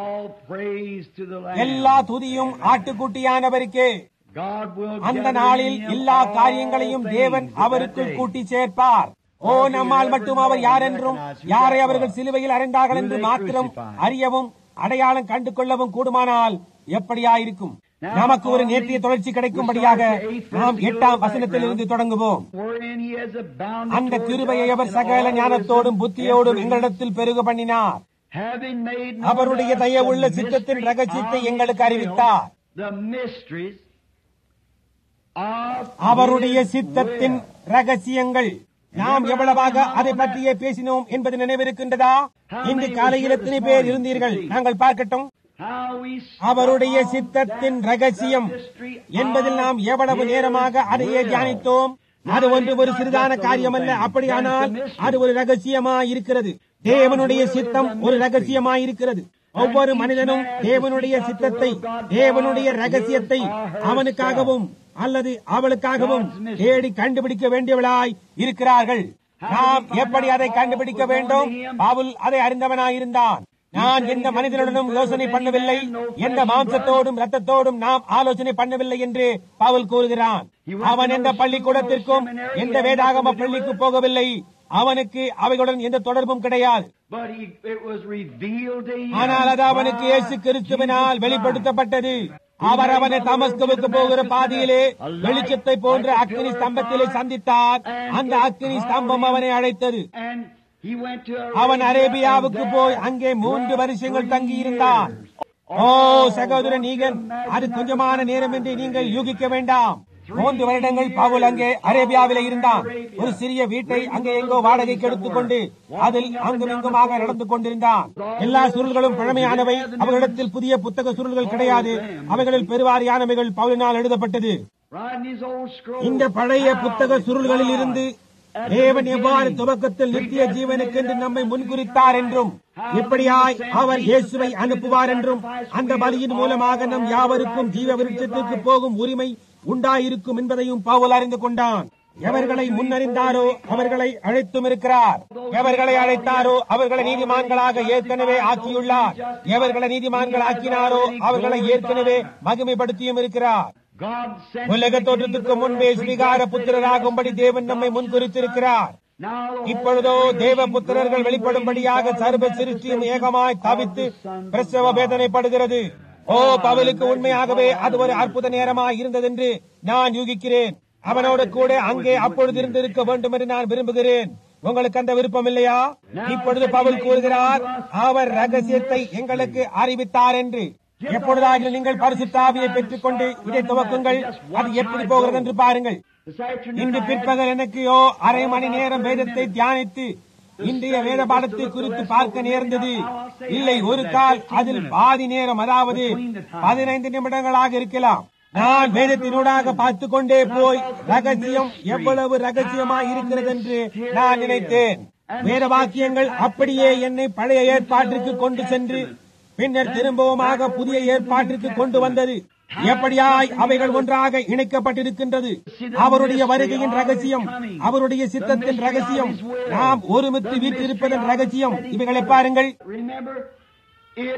எல்லா துதியும் ஆட்டுக்குட்டியானவருக்கே அந்த நாளில் எல்லா காரியங்களையும் தேவன் அவருக்குள் கூட்டி சேர்ப்பார் ஓ நம்மால் மட்டும் அவர் யார் என்றும் யாரை அவர்கள் சிலுவையில் அறைந்தார்கள் என்று மாத்திரம் அறியவும் அடையாளம் கண்டு கொள்ளவும் கூடுமானால் எப்படியாயிருக்கும் நமக்கு ஒரு நேற்றைய தொடர்ச்சி கிடைக்கும்படியாக நாம் எட்டாம் வசனத்திலிருந்து தொடங்குவோம் அந்த கிருபையை அவர் சகல ஞானத்தோடும் புத்தியோடும் எங்களிடத்தில் பெருக பண்ணினார் அவருடைய தயவுள்ள சித்தத்தின் ரகசியத்தை எங்களுக்கு அறிவித்தார் அவருடைய சித்தத்தின் ரகசியங்கள் நாம் எவ்வளவாக அதை பற்றியே பேசினோம் என்பது நினைவிருக்கின்றதா இன்று காலையில் எத்தனை பேர் இருந்தீர்கள் நாங்கள் பார்க்கட்டும் அவருடைய சித்தத்தின் ரகசியம் என்பதில் நாம் எவ்வளவு நேரமாக அதையே தியானித்தோம் அது ஒன்று ஒரு சிறிதான காரியம் அல்ல அப்படியானால் அது ஒரு ரகசியமா இருக்கிறது தேவனுடைய சித்தம் ஒரு ரகசியமா இருக்கிறது ஒவ்வொரு மனிதனும் தேவனுடைய சித்தத்தை தேவனுடைய ரகசியத்தை அவனுக்காகவும் அல்லது அவளுக்காகவும் தேடி கண்டுபிடிக்க வேண்டியவளாய் இருக்கிறார்கள் நாம் எப்படி அதை கண்டுபிடிக்க வேண்டும் பவுல் அதை அறிந்தவனாயிருந்தான் நான் எந்த மனிதனுடனும் யோசனை பண்ணவில்லை எந்த மாம்சத்தோடும் ரத்தத்தோடும் நாம் ஆலோசனை பண்ணவில்லை என்று பவுல் கூறுகிறான் அவன் எந்த பள்ளிக்கூடத்திற்கும் எந்த வேதாகம பள்ளிக்கு போகவில்லை அவனுக்கு அவைகளுடன் எந்த தொடர்பும் கிடையாது ஆனால் அது அவனுக்கு இயேசு கிறிஸ்துவினால் வெளிப்படுத்தப்பட்டது அவர் அவனை தமஸ்குவுக்கு போகிற பாதையிலே வெளிச்சத்தை போன்ற அக்னி ஸ்தம்பத்திலே சந்தித்தார் அந்த அக்னி ஸ்தம்பம் அவனை அழைத்தது அவன் அரேபியாவுக்கு போய் அங்கே மூன்று வருஷங்கள் தங்கியிருந்தான் ஓ சகோதரன் நீகன் அது கொஞ்சமான நேரம் என்று நீங்கள் யூகிக்க வேண்டாம் மூன்று வருடங்கள் பவுல் அங்கே அரேபியாவிலே இருந்தான் ஒரு சிறிய வீட்டை அங்கே எங்கோ வாடகைக்கு எடுத்துக்கொண்டு அதில் அங்கும் இங்குமாக நடந்து கொண்டிருந்தான் எல்லா சுருள்களும் பழமையானவை அவர்களிடத்தில் புதிய புத்தக சுருள்கள் கிடையாது அவைகளில் பெருவாரியானவைகள் பவுலினால் எழுதப்பட்டது இந்த பழைய புத்தக சுருள்களில் இருந்து தேவன் எவ்வாறு துவக்கத்தில் நித்திய ஜீவனுக்கென்று நம்மை முன்குறித்தார் என்றும் இப்படியாய் அவர் இயேசுவை அனுப்புவார் என்றும் அந்த பலியின் மூலமாக நம் யாவருக்கும் ஜீவ விருட்சத்திற்கு போகும் உரிமை உண்டாயிருக்கும் என்பதையும் பவுல் அறிந்து கொண்டான் எவர்களை முன்னறிந்தாரோ அவர்களை அழைத்தும் இருக்கிறார் எவர்களை அழைத்தாரோ அவர்களை நீதிமான்களாக ஏற்கனவே ஆக்கியுள்ளார் எவர்களை நீதிமான்கள் ஆக்கினாரோ அவர்களை ஏற்கனவே மகிமைப்படுத்தியும் இருக்கிறார் உலக தோற்றத்திற்கு முன்பே ஸ்வீகார புத்திரராகும்படி தேவன் நம்மை முன்குறித்திருக்கிறார் இப்பொழுதோ தேவ புத்திரர்கள் வெளிப்படும்படியாக சர்வ சிருஷ்டியும் ஏகமாய் தவித்து பிரசவ வேதனைப்படுகிறது ஓ பவலுக்கு உண்மையாகவே அது ஒரு அற்புத நேரமாய் இருந்ததென்று நான் யூகிக்கிறேன் அவனோடு கூட அங்கே அப்பொழுது இருந்திருக்க வேண்டும் என்று நான் விரும்புகிறேன் உங்களுக்கு அந்த விருப்பம் இல்லையா இப்பொழுது பவுல் கூறுகிறார் அவர் ரகசியத்தை எங்களுக்கு அறிவித்தார் என்று எப்பொழுதாக நீங்கள் பரிசுத்தாவியை பெற்றுக் கொண்டு இதை துவக்குங்கள் அது எப்படி போகிறது என்று பாருங்கள் இன்று பிற்பகல் எனக்கையோ அரை மணி நேரம் வேதத்தை தியானித்து இன்றைய வேத பாடத்தை குறித்து பார்க்க நேர்ந்தது இல்லை ஒரு கால் அதில் பாதி நேரம் அதாவது பதினைந்து நிமிடங்களாக இருக்கலாம் நான் வேதத்தினூடாக பார்த்து கொண்டே போய் ரகசியம் எவ்வளவு ரகசியமா இருக்கிறது என்று நான் நினைத்தேன் வேத வாக்கியங்கள் அப்படியே என்னை பழைய ஏற்பாட்டிற்கு கொண்டு சென்று பின்னர் திரும்பவுமாக புதிய ஏற்பாட்டிற்கு கொண்டு வந்தது எப்படியாய் அவைகள் ஒன்றாக இணைக்கப்பட்டிருக்கின்றது அவருடைய வருகையின் ரகசியம் அவருடைய சித்தத்தின் ரகசியம் நாம் ஒருமித்து வீட்டிருப்பதன் ரகசியம் இவைகளை பாருங்கள் Remember, it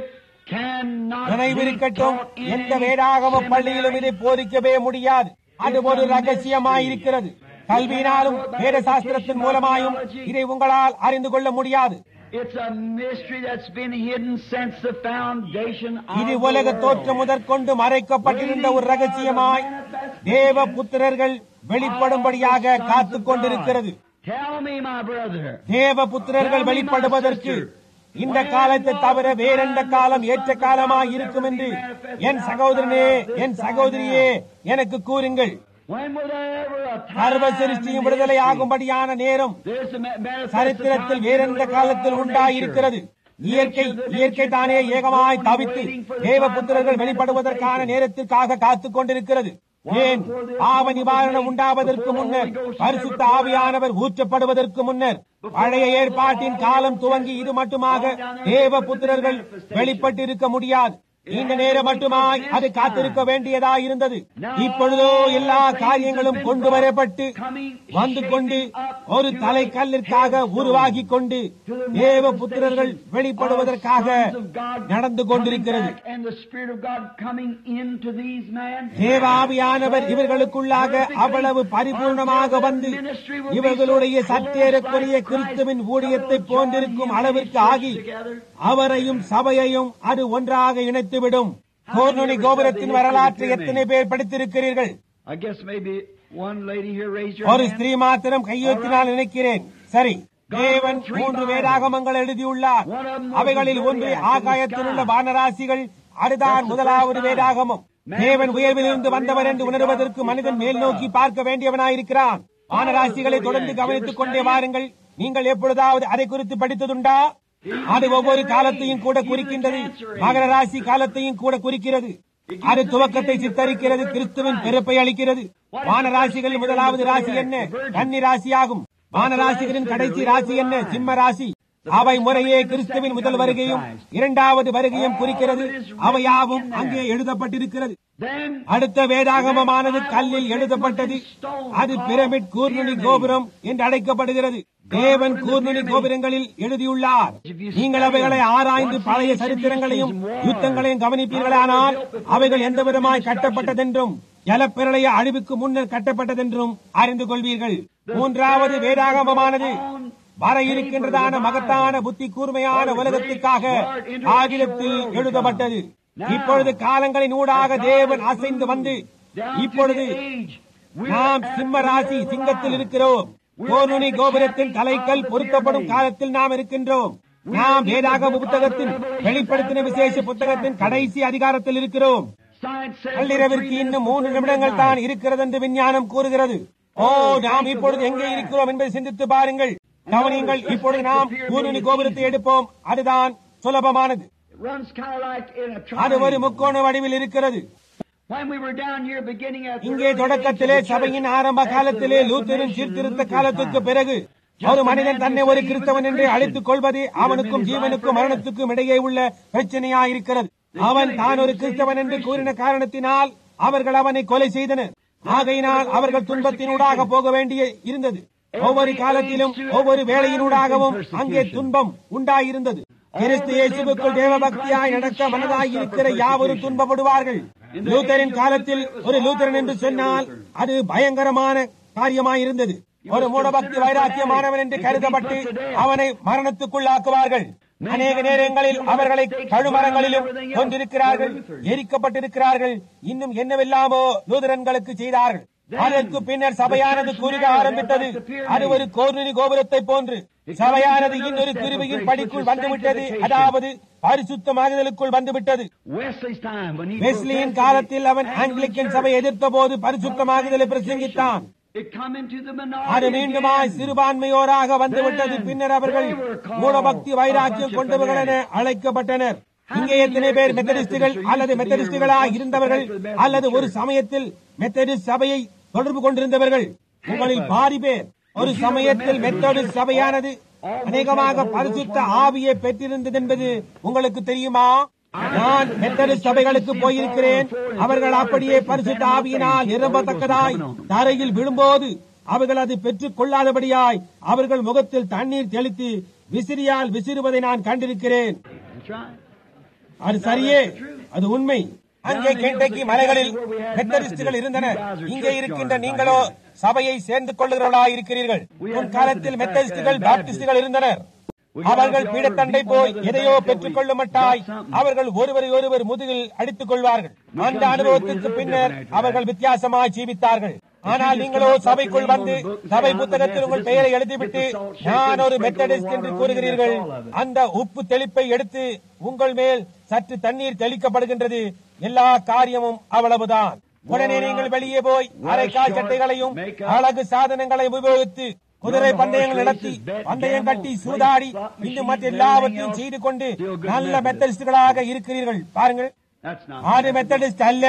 cannot be நினைவிருக்கட்டும் taught in எந்த any வேதாகம பள்ளியிலும் seminary. இதை போதிக்கவே முடியாது அது ஒரு ரகசியமாயிருக்கிறது கல்வியினாலும் வேத சாஸ்திரத்தின் மூலமாயும் இதை உங்களால் அறிந்து கொள்ள முடியாது It's a mystery that's been hidden since the foundation of இது the உலக world. தோற்றம் முதற்கொண்டு மறைக்கப்பட்டிருந்த ஒரு ரகசியமாய் தேவ புத்திரர்கள் வெளிப்படும்படியாக காத்துக் கொண்டிருக்கிறது Tell me, my brother. தேவ புத்திரர்கள் வெளிப்படுவதற்கு இந்த காலத்தை தவிர வேறெந்த காலம் ஏற்ற காலமாய் இருக்கும் என்று என் சகோதரனே என் சகோதரியே எனக்கு கூறுங்கள் When will there ever a time சர்வ சிருஷ்டியும் in விடுதலை history- ஆகும்படியான நேரம் There's a ma- manifest சரித்திரத்தில் time வேறெந்த in காலத்தில் all உண்டாயிருக்கிறது nature. இயற்கை Nature, the இயற்கை nature தானே is ஏகமாய் groaning, தவித்து waiting for the தேவ time of புத்திரர்கள் the வெளிப்படுவதற்கான manifestation. நேரத்திற்காக காத்துக் கொண்டிருக்கிறது ஏன் பாவ நிவாரணம் உண்டாவதற்கு முன்னர் பரிசுத்த ஆவியானவர் ஊற்றப்படுவதற்கு முன்னர் பழைய ஏற்பாட்டின் காலம் துவங்கி இது மட்டுமாக தேவ புத்திரர்கள் வெளிப்பட்டிருக்க முடியாது இந்த நேரம் மட்டுமாய் அது காத்திருக்க வேண்டியதா இருந்தது இப்பொழுதோ எல்லா காரியங்களும் கொண்டு வரப்பட்டு வந்து கொண்டு ஒரு தலைக்கல்லிற்காக உருவாகி கொண்டு தேவ புத்திரர்கள் வெளிப்படுவதற்காக நடந்து கொண்டிருக்கிறது And the Spirit of God coming into these men. தேவாவியானவர் இவர்களுக்குள்ளாக அவ்வளவு பரிபூர்ணமாக வந்து இவர்களுடைய சற்றேறக்குரிய கிறிஸ்துவின் ஊழியத்தை போன்றிருக்கும் அளவிற்கு ஆகி அவரையும் சபையையும் அது ஒன்றாக இணைத்துவிடும் கோர்நுனி கோபுரத்தின் வரலாற்றை எத்தனை பேர் படித்திருக்கிறீர்கள் I guess maybe one lady here raised her ஒரு hand. ஸ்திரீ மாத்திரம் கையெழுத்தினால் நினைக்கிறேன் சரி தேவன் மூன்று வேதாகமங்கள் எழுதியுள்ளார் அவைகளில் ஒன்று ஆகாயத்தில் உள்ள வானராசிகள் அதுதான் முதலாவது வேதாகமம் தேவன் உயர்விலிருந்து வந்தவர் என்று உணர்வதற்கு மனிதன் மேல் நோக்கி பார்க்க வேண்டியவனாயிருக்கிறான் வானராசிகளை தொடர்ந்து கவனித்துக் கொண்டே வாருங்கள் நீங்கள் எப்பொழுதாவது அதை குறித்து படித்ததுண்டா அது ஒவ்வொரு காலத்தையும் கூட குறிக்கின்றது மகர ராசி காலத்தையும் கூட குறிக்கிறது அது துவக்கத்தை சித்தரிக்கிறது கிறிஸ்துவின் பிறப்பை அளிக்கிறது வானராசிகள் முதலாவது ராசி என்ன கன்னி ராசியாகும் வானராசிகளின் கடைசி ராசி என்ன சிம்ம ராசி அவை முறையே கிறிஸ்துவின் முதல் வருகையும் இரண்டாவது வருகையும் குறிக்கிறது அவையாவும் அங்கே எழுதப்பட்டிருக்கிறது Then அடுத்த வேதாகமமானது கல்லில் எழுதப்பட்டது அது பிரமிட் கூர்நுனி கோபுரம் என்று அழைக்கப்படுகிறது தேவன் கூர்நுனி கோபுரங்களில் எழுதியுள்ளார் நீங்கள் அவைகளை ஆராய்ந்து பழைய சரித்திரங்களையும் யுத்தங்களையும் கவனிப்பீர்களானால் அவைகள் எந்த விதமாய் கட்டப்பட்டதென்றும் ஜலப்பிரளய அழிவுக்கு முன்னர் கட்டப்பட்டதென்றும் அறிந்து கொள்வீர்கள் மூன்றாவது வேதாகமமானது வர இருக்கின்றதான மகத்தான புத்தி கூர்மையான உலகத்திற்காக ஆகிலத்தில் எழுதப்பட்டது இப்பொழுது காலங்களின் ஊடாக தேவன் அசைந்து வந்து இப்பொழுது நாம் சிம்ம ராசி சிங்கத்தில் இருக்கிறோம் கோனுனி கோபுரத்தின் தலைக்கல் பொருத்தப்படும் காலத்தில் நாம் இருக்கின்றோம் நாம் வேதாகம புத்தகத்தின் வெளிப்படுத்தின விசேஷ புத்தகத்தின் கடைசி அதிகாரத்தில் இருக்கிறோம் science says நள்ளிரவிற்கு இன்னும் மூன்று நிமிடங்கள் தான் இருக்கிறது என்று விஞ்ஞானம் கூறுகிறது ஓ நாம் இப்பொழுது எங்கே இருக்கிறோம் என்பதை சிந்தித்து பாருங்கள் கவனியுங்கள் இப்பொழுது நாம் கூருணி கோபுரத்தை எடுப்போம் அதுதான் சுலபமானது it runs kind of like in a அது ஒரு triangle. முக்கோண வடிவில் இருக்கிறது When we were down here beginning at the இங்கே early தொடக்கத்திலே days of the சபையின் church, ஆரம்ப after காலத்திலே the லூத்தரின் Reformation, சீர்திருத்த Luther's காலத்துக்கு time. பிறகு ஒரு மனிதன் தன்னை ஒரு கிறிஸ்தவன் என்று அழைத்துக் கொள்வது அவனுக்கும் ஜீவனுக்கும் மரணத்துக்கும் இடையே உள்ள பிரச்சனையாயிருக்கிறது அவன் தான் ஒரு கிறிஸ்தவன் என்று கூறின காரணத்தினால் அவர்கள் அவனை கொலை செய்தனர் ஆகையினால் அவர்கள் துன்பத்தினூடாக போக வேண்டிய இருந்தது ஒவ்வொரு காலத்திலும் ஒவ்வொரு வேளையினூடாகவும் அங்கே துன்பம் உண்டாயிருந்தது கிறிஸ்து இயேசுவுக்குள் தேவபக்தியாய் நடக்க மனதாய் இருக்கிற யாவரும் துன்பப்படுவார்கள் லூத்தரின் காலத்தில் ஒரு லூத்தரன் என்று சொன்னால் அது பயங்கரமான காரியமாயிருந்தது ஒரு மூடபக்தி வைராக்கியமானவன் என்று கருதப்பட்டு அவனை மரணத்துக்குள்ளாக்குவார்கள் அநேக நேரங்களில் அவர்களை கழுமரங்களிலும் கொண்டிருக்கிறார்கள் எரிக்கப்பட்டிருக்கிறார்கள் இன்னும் என்னவெல்லாமோ லூதரன்களுக்கு செய்தார்கள் அதற்கு பின்னர் சபையானது குறுக ஆரம்பித்தது அது ஒரு கோர்நுனி கோபுரத்தை போன்று சபையானது இன்னொரு கிருபையின் படிக்குள் வந்துவிட்டது அதாவது பரிசுத்தமாகுதலுக்குள் வந்துவிட்டது Wesley's time when he வெஸ்லியின் professed காலத்தில் அவன் the ஆங்கிலிக்கன் சபை எதிர்த்த போது பரிசுத்தமாகுதலை பிரசங்கித்தான் It come into the minority அது மீண்டுமாய் again. சிறுபான்மையோராக வந்துவிட்டது பின்னர் அவர்கள் மூடபக்தி வைராக்கியம் கொண்டவர்கள் என அழைக்கப்பட்டனர் இங்கே எத்தனை பேர் மெத்தடிஸ்டுகள் அல்லது மெத்தடிஸ்டுகளாக இருந்தவர்கள் அல்லது ஒரு சமயத்தில் மெத்தடிஸ்ட் சபையை தொடர்பு கொண்டிருந்தவர்கள் உங்களில் பாதி பேர் ஒரு சமயத்தில் மெத்தடிஸ்ட் சபையானது அநேகமாக பரிசுத்த ஆவியை பெற்றிருந்தது என்பது உங்களுக்கு தெரியுமா நான் மெத்தடிஸ்ட் சபைகளுக்கு போயிருக்கிறேன் அவர்கள் அப்படியே பரிசுத்த ஆவியினால் நிரம்பத்தக்கதாய் தரையில் விழும்போது அவர்கள் அது பெற்றுக் கொள்ளாதபடியாய் அவர்கள் முகத்தில் தண்ணீர் தெளித்து விசிறியால் விசிறுவதை நான் கண்டிருக்கிறேன் That's right. அது சரியே அது உண்மை அங்கே கெண்டக்கி மலைகளில் மெத்தடிஸ்டுகள் இருந்தனர் இங்கே இருக்கின்ற நீங்களோ சபையை சேர்ந்து கொள்ளுகிறவர்களா இருக்கிறீர்கள் உன் காலத்தில் மெத்தடிஸ்டுகள் பாப்டிஸ்டுகள் இருந்தனர் அவர்கள் பீடத்தண்டை போய் எதையோ பெற்றுக் கொள்ளுமட்டாய் அவர்கள் ஒருவரை ஒருவர் முதுகில் அடித்துக் கொள்வார்கள் அந்த அனுபவத்திற்கு பின்னர் அவர்கள் வித்தியாசமாய் ஜீவித்தார்கள் ஆனால் நீங்களோ சபைக்குள் வந்து சபை புத்தகத்தில் உங்கள் பெயரை எழுதிவிட்டு நான் ஒரு மெத்தடிஸ்ட் என்று கூறுகிறீர்கள் அந்த உப்பு தெளிப்பை எடுத்து உங்கள் மேல் சற்று தண்ணீர் தெளிக்கப்படுகின்றது எல்லா காரியமும் அவ்வளவுதான் உடனே நீங்கள் வெளியே போய் அரைக்கால் சட்டைகளையும் அழகு சாதனங்களை உபயோகித்து குதிரை பந்தயங்கள் நடத்தி பந்தயம் கட்டி சூதாடி இன்னும் மற்ற எல்லாவற்றையும் செய்து கொண்டு நல்ல மெத்தடிஸ்டுகளாக இருக்கிறீர்கள் பாருங்கள் That's not. அது மெத்தடிஸ்ட் அல்ல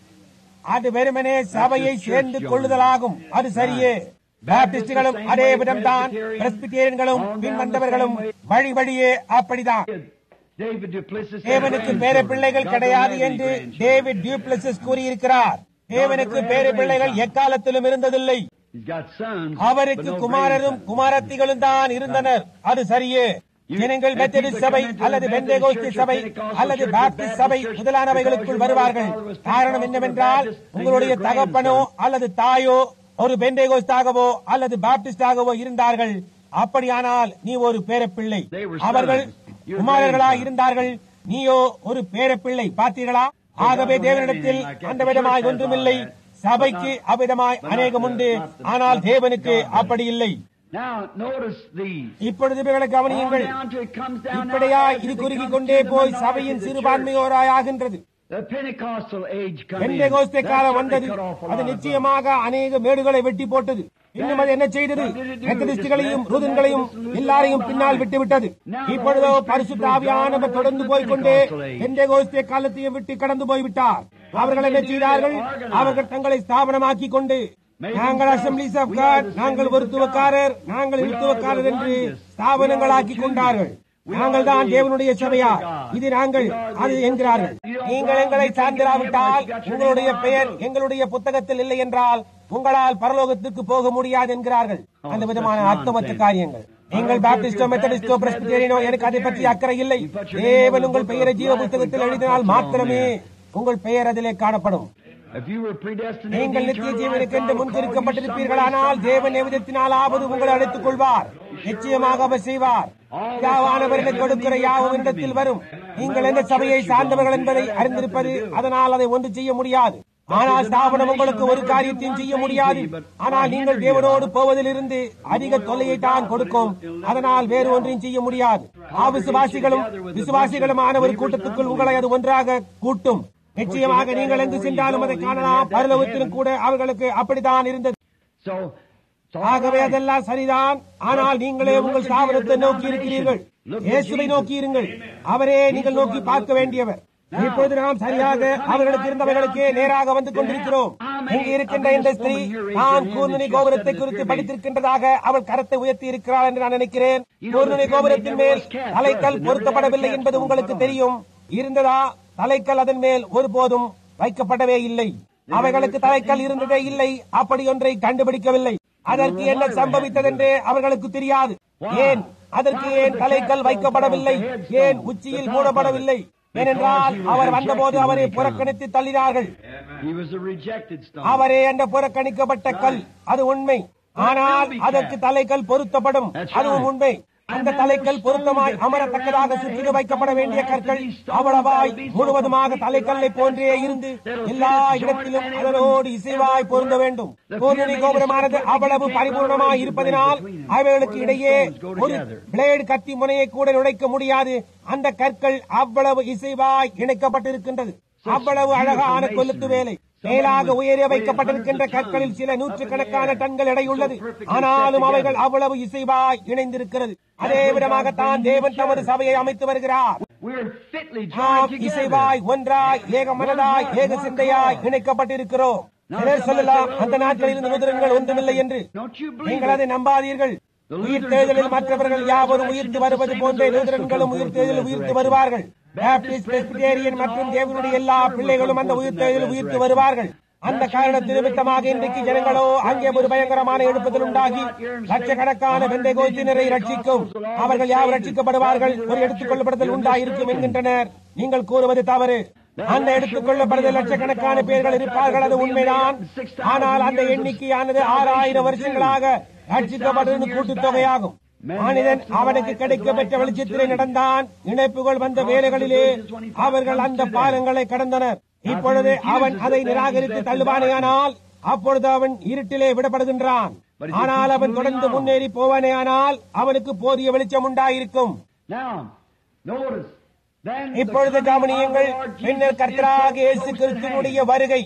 அது வெறுமனே சபையை சேர்ந்து கொள்ளுதலாகும் அது சரியே பாப்டிஸ்டுகளும் அதே விதம்தான் பிரஸ்பிட்டேரியன்களும் பின்வந்தவர்களும் வழி வழியே அப்படிதான் David Duplessis said, தேவனுக்கு பேர பிள்ளைகள் கிடையாது என்று டேவிட் டியூப்ளசிஸ் கூறியிருக்கிறார் தேவனுக்கு பேர பிள்ளைகள் எக்காலத்திலும் இருந்ததில்லை He's got sons. அவருக்கு but no குமாரரும் grandsons. குமாரத்திகளும் தான் இருந்தனர் அது சரியே ஜனங்கள் மெத்தடிஸ்ட் சபை அல்லது பெந்தேகோஸ்தி சபை அல்லது பாப்டிஸ்ட் சபை முதலானவைகளுக்குள் வருவார்கள் காரணம் என்னவென்றால் உங்களுடைய தகப்பனோ அல்லது தாயோ ஒரு பெந்தேகோஸ்தாகவோ அல்லது பாப்டிஸ்டாகவோ இருந்தார்கள் அப்படியானால் நீ ஒரு பேரப்பிள்ளை அவர்கள் குமாரர்களா இருந்தார்கள் நீயோ ஒரு பேரப்பிள்ளை பார்த்தீர்களா ஆகவே தேவனிடத்தில் அந்த விதமாய் ஒன்றுமில்லை சபைக்கு அவ்விதமாய் அநேகம் உண்டு ஆனால் தேவனுக்கு அப்படி இல்லை Now, notice these. இப்பொழுது இவைகளை கவனியுங்கள் On down to it comes down now இப்படியா as இது it குறுகி becomes கொண்டே to the போய் minority சபையின் of the சிறுபான்மையோராய் ஆகின்றது church. The Pentecostal age come in. Pentecost That காலம் certainly வந்தது cut off a lot அது of them. நிச்சயமாக அநேக மேடுகளை வெட்டி போட்டது இன்னும் அது என்ன செய்தது மெத்தடிஸ்டுகளையும் ரூதன்களையும் எல்லாரையும் பின்னால் விட்டுவிட்டது இப்பொழுதோ பரிசுத்த ஆவியானவர் தொடர்ந்து போய்க்கொண்டே பெந்தேகோஸ்தே காலத்தையும் விட்டு கடந்து போய்விட்டார் அவர்கள் என்ன செய்தார்கள் அவர்கள் தங்களை ஸ்தாபனமாக்கிக் கொண்டு நாங்கள் அசம்பிளிஸ் ஆஃப் காட் நாங்கள் ஒருத்துவக்காரர் நாங்கள் இழுத்துவக்காரர் என்று ஸ்தாபனங்களாக்கி கொண்டார்கள் நாங்கள் தான் தேவனுடைய சபையார் இது நாங்கள் அது என்கிறார்கள் நீங்கள் எங்களை சார்ந்திராவிட்டால் உங்களுடைய பெயர் எங்களுடைய புத்தகத்தில் இல்லை என்றால் உங்களால் பரலோகத்துக்கு போக முடியாது என்கிறார்கள் அந்த விதமான அர்த்தமற்ற காரியங்கள் நீங்கள் பாப்டிஸ்டோ மெத்தடிஸ்டோ பிரஸ்பிட்டேரியனோ எனக்கு அதை பற்றி அக்கறை இல்லை தேவன் உங்கள் பெயரை ஜீவ புத்தகத்தில் எழுதினால் மாத்திரமே உங்கள் பெயர் அதிலே காணப்படும் If you were predestinated நீங்கள் to நித்திய eternal life, ஜீவனுக்கு என்று God will call you முன்குறிக்கப்பட்டிருப்பீர்களானால் தேவன் எவ்விதத்தினாலாவது உங்களை அழைத்துக் கொள்வார் நிச்சயமாக அவர் செய்வார் யாவானவர் எனக்கு கொடுக்கிற யாவும் இடத்தில் வரும் நீங்கள் எந்த சபையை சார்ந்தவர்கள் என்பதை அறிந்திருப்பது அதனால் அதை ஒன்று செய்ய முடியாது ஆனால் ஸ்தாபனம் உங்களுக்கு ஒரு காரியத்தையும் செய்ய முடியாது ஆனால் நீங்கள் தேவனோடு போவதிலிருந்து அதிக தொல்லையை தான் கொடுக்கும் அதனால் வேறு ஒன்றையும் செய்ய முடியாது அவிசுவாசிகளும் விசுவாசிகளுமான ஒரு கூட்டத்துக்குள் உங்களை அது ஒன்றாக கூட்டும் நிச்சயமாக நீங்கள் எங்கு சென்றாலும் அதை காணலாம் பரலோகத்திலும் கூட அவர்களுக்கு அப்படித்தான் இருந்தது So, so ஆகவே அதெல்லாம் சரிதான் ஆனால் நீங்களே உங்கள் ஸ்தாபனத்தை நோக்கி இருக்கிறீர்கள் இயேசுவை நோக்கி இருங்கள் அவரே நீங்கள் நோக்கி பார்க்க வேண்டியவர் இப்பொழுது நாம் சரியாக அவர்களுக்கு இருந்தவர்களுக்கே நேராக வந்து கொண்டிருக்கிறோம் இங்கு இருக்கின்ற இந்த ஸ்திரீ நான் கூர்நுனி கோபுரத்தை குறித்து படித்திருக்கின்றதாக அவள் கரத்தை உயர்த்தி இருக்கிறாள் என்று நான் நினைக்கிறேன் கூர்நுனி கோபுரத்தின் மேல் தலைக்கல் பொருத்தப்படவில்லை என்பது உங்களுக்கு தெரியும் இருந்ததா தலைக்கல் அதன் மேல் ஒருபோதும் வைக்கப்படவே இல்லை அவைகளுக்கு தலைக்கல் இருந்ததே இல்லை அப்படி ஒன்றை கண்டுபிடிக்கவில்லை அதற்கு என்ன சம்பவித்ததென்றே அவர்களுக்கு தெரியாது ஏன் அதற்கு ஏன் தலைக்கல் வைக்கப்படவில்லை ஏன் உச்சியில் மூடப்படவில்லை ஏனென்றால் அவர் வந்தபோது அவரை புறக்கணித்து தள்ளினார்கள் he was a rejected stone. அவரே அந்த புறக்கணிக்கப்பட்ட கல் அது உண்மை ஆனால் அதற்கு தலைக்கல் பொருத்தப்படும் அதுவும் உண்மை அந்த தலைக்கல் பொருத்தமாய் அமரத்தக்கதாக சுற்றிலும் வைக்கப்பட வேண்டிய கற்கள் அவ்வளவாய் முழுவதுமாக தலைக்கல்லை போன்றே இருந்து எல்லா இடத்திலும் அதனோடு இசைவாய் பொருந்த வேண்டும் பூர்ணி கோபுரமானது அவ்வளவு பரிபூர்ணமாய் இருப்பதினால் அவைகளுக்கு இடையே ஒரு பிளேடு கத்தி முனையை கூட நுழைக்க முடியாது அந்த கற்கள் அவ்வளவு இசைவாய் இணைக்கப்பட்டிருக்கின்றது அவ்வளவு அழகான கொல்லுத்து வேலை மேலாக உயர வைக்கப்பட்டிருக்கின்ற கற்களில் சில நூற்றுக்கணக்கான டன்கள் எடையுள்ளது ஆனாலும் அவைகள் அவ்வளவு இசைவாய் இணைந்திருக்கிறது அதே விதமாகத்தான் தேவன் தமது சபையை அமைத்து வருகிறார் We're fitly joined நாம் together. இசைவாய் ஒன்றாய் ஏக மனதாய் ஏக சிந்தையாய் இணைக்கப்பட்டிருக்கிறோம் சிலர் சொல்லலாம் அந்த நாட்களில் இந்த நுதரங்கள் ஒன்றுமில்லை என்று Don't you believe நீங்கள் it? அதை நம்பாதீர்கள் உயிர் தேர்தலில் மற்றவர்கள் யாவரும் உயிர்த்து வருவது போன்றே லூதரன்களும் உயிர் தேர்தலில் உயிர்த்து வருவார்கள் பாப்டிஸ்ட் பிரெஸ்பிட்டேரியன் மற்றும் தேவனுடைய எல்லா பிள்ளைகளும் அந்த உயிர் தேர்தலில் உயிர்த்து வருவார்கள் அந்த காரணத்தின் நிமித்தமாக இன்றைக்கு ஜனங்களோ அங்கே ஒரு பயங்கரமான எழுப்புதல் உண்டாகி லட்சக்கணக்கான வெந்தை கோத்தினரை ரட்சிக்கும் அவர்கள் யார் ரட்சிக்கப்படுவார்கள் ஒரு எடுத்துக் கொள்ளப்படுதல் உண்டாயிருக்கும் என்கின்றனர் நீங்கள் கூறுவது தவறு அந்த எடுத்துக் கொள்ளப்படுதல் லட்சக்கணக்கான பேர்கள் இருப்பார்கள் அது உண்மைதான் ஆனால் அந்த எண்ணிக்கையானது ஆறாயிரம் வருஷங்களாக ரட்சிக்கப்படுவது கூட்டுத் தொகையாகும் மனிதன் அவனுக்கு கிடைக்கப்பெற்ற வெளிச்சத்திலே நடந்தான் இணைப்புகள் வந்த வேலைகளிலே அவர்கள் அந்த பாலங்களை கடந்தனர் இப்பொழுது அவன் அதை நிராகரித்து தள்ளுவானேயானால் அப்பொழுது அவன் இருட்டிலே விடப்படுகின்றான் ஆனால் அவன் தொடர்ந்து முன்னேறி போவானேயானால் அவனுக்கு போதிய வெளிச்சம் உண்டாயிருக்கும் Now, notice. Then the இப்பொழுது coming கவனியுங்கள் of our Lord பின்னர் Jesus கர்த்தராக is இயேசு so close at கிறிஸ்துவனுடைய hand. வருகை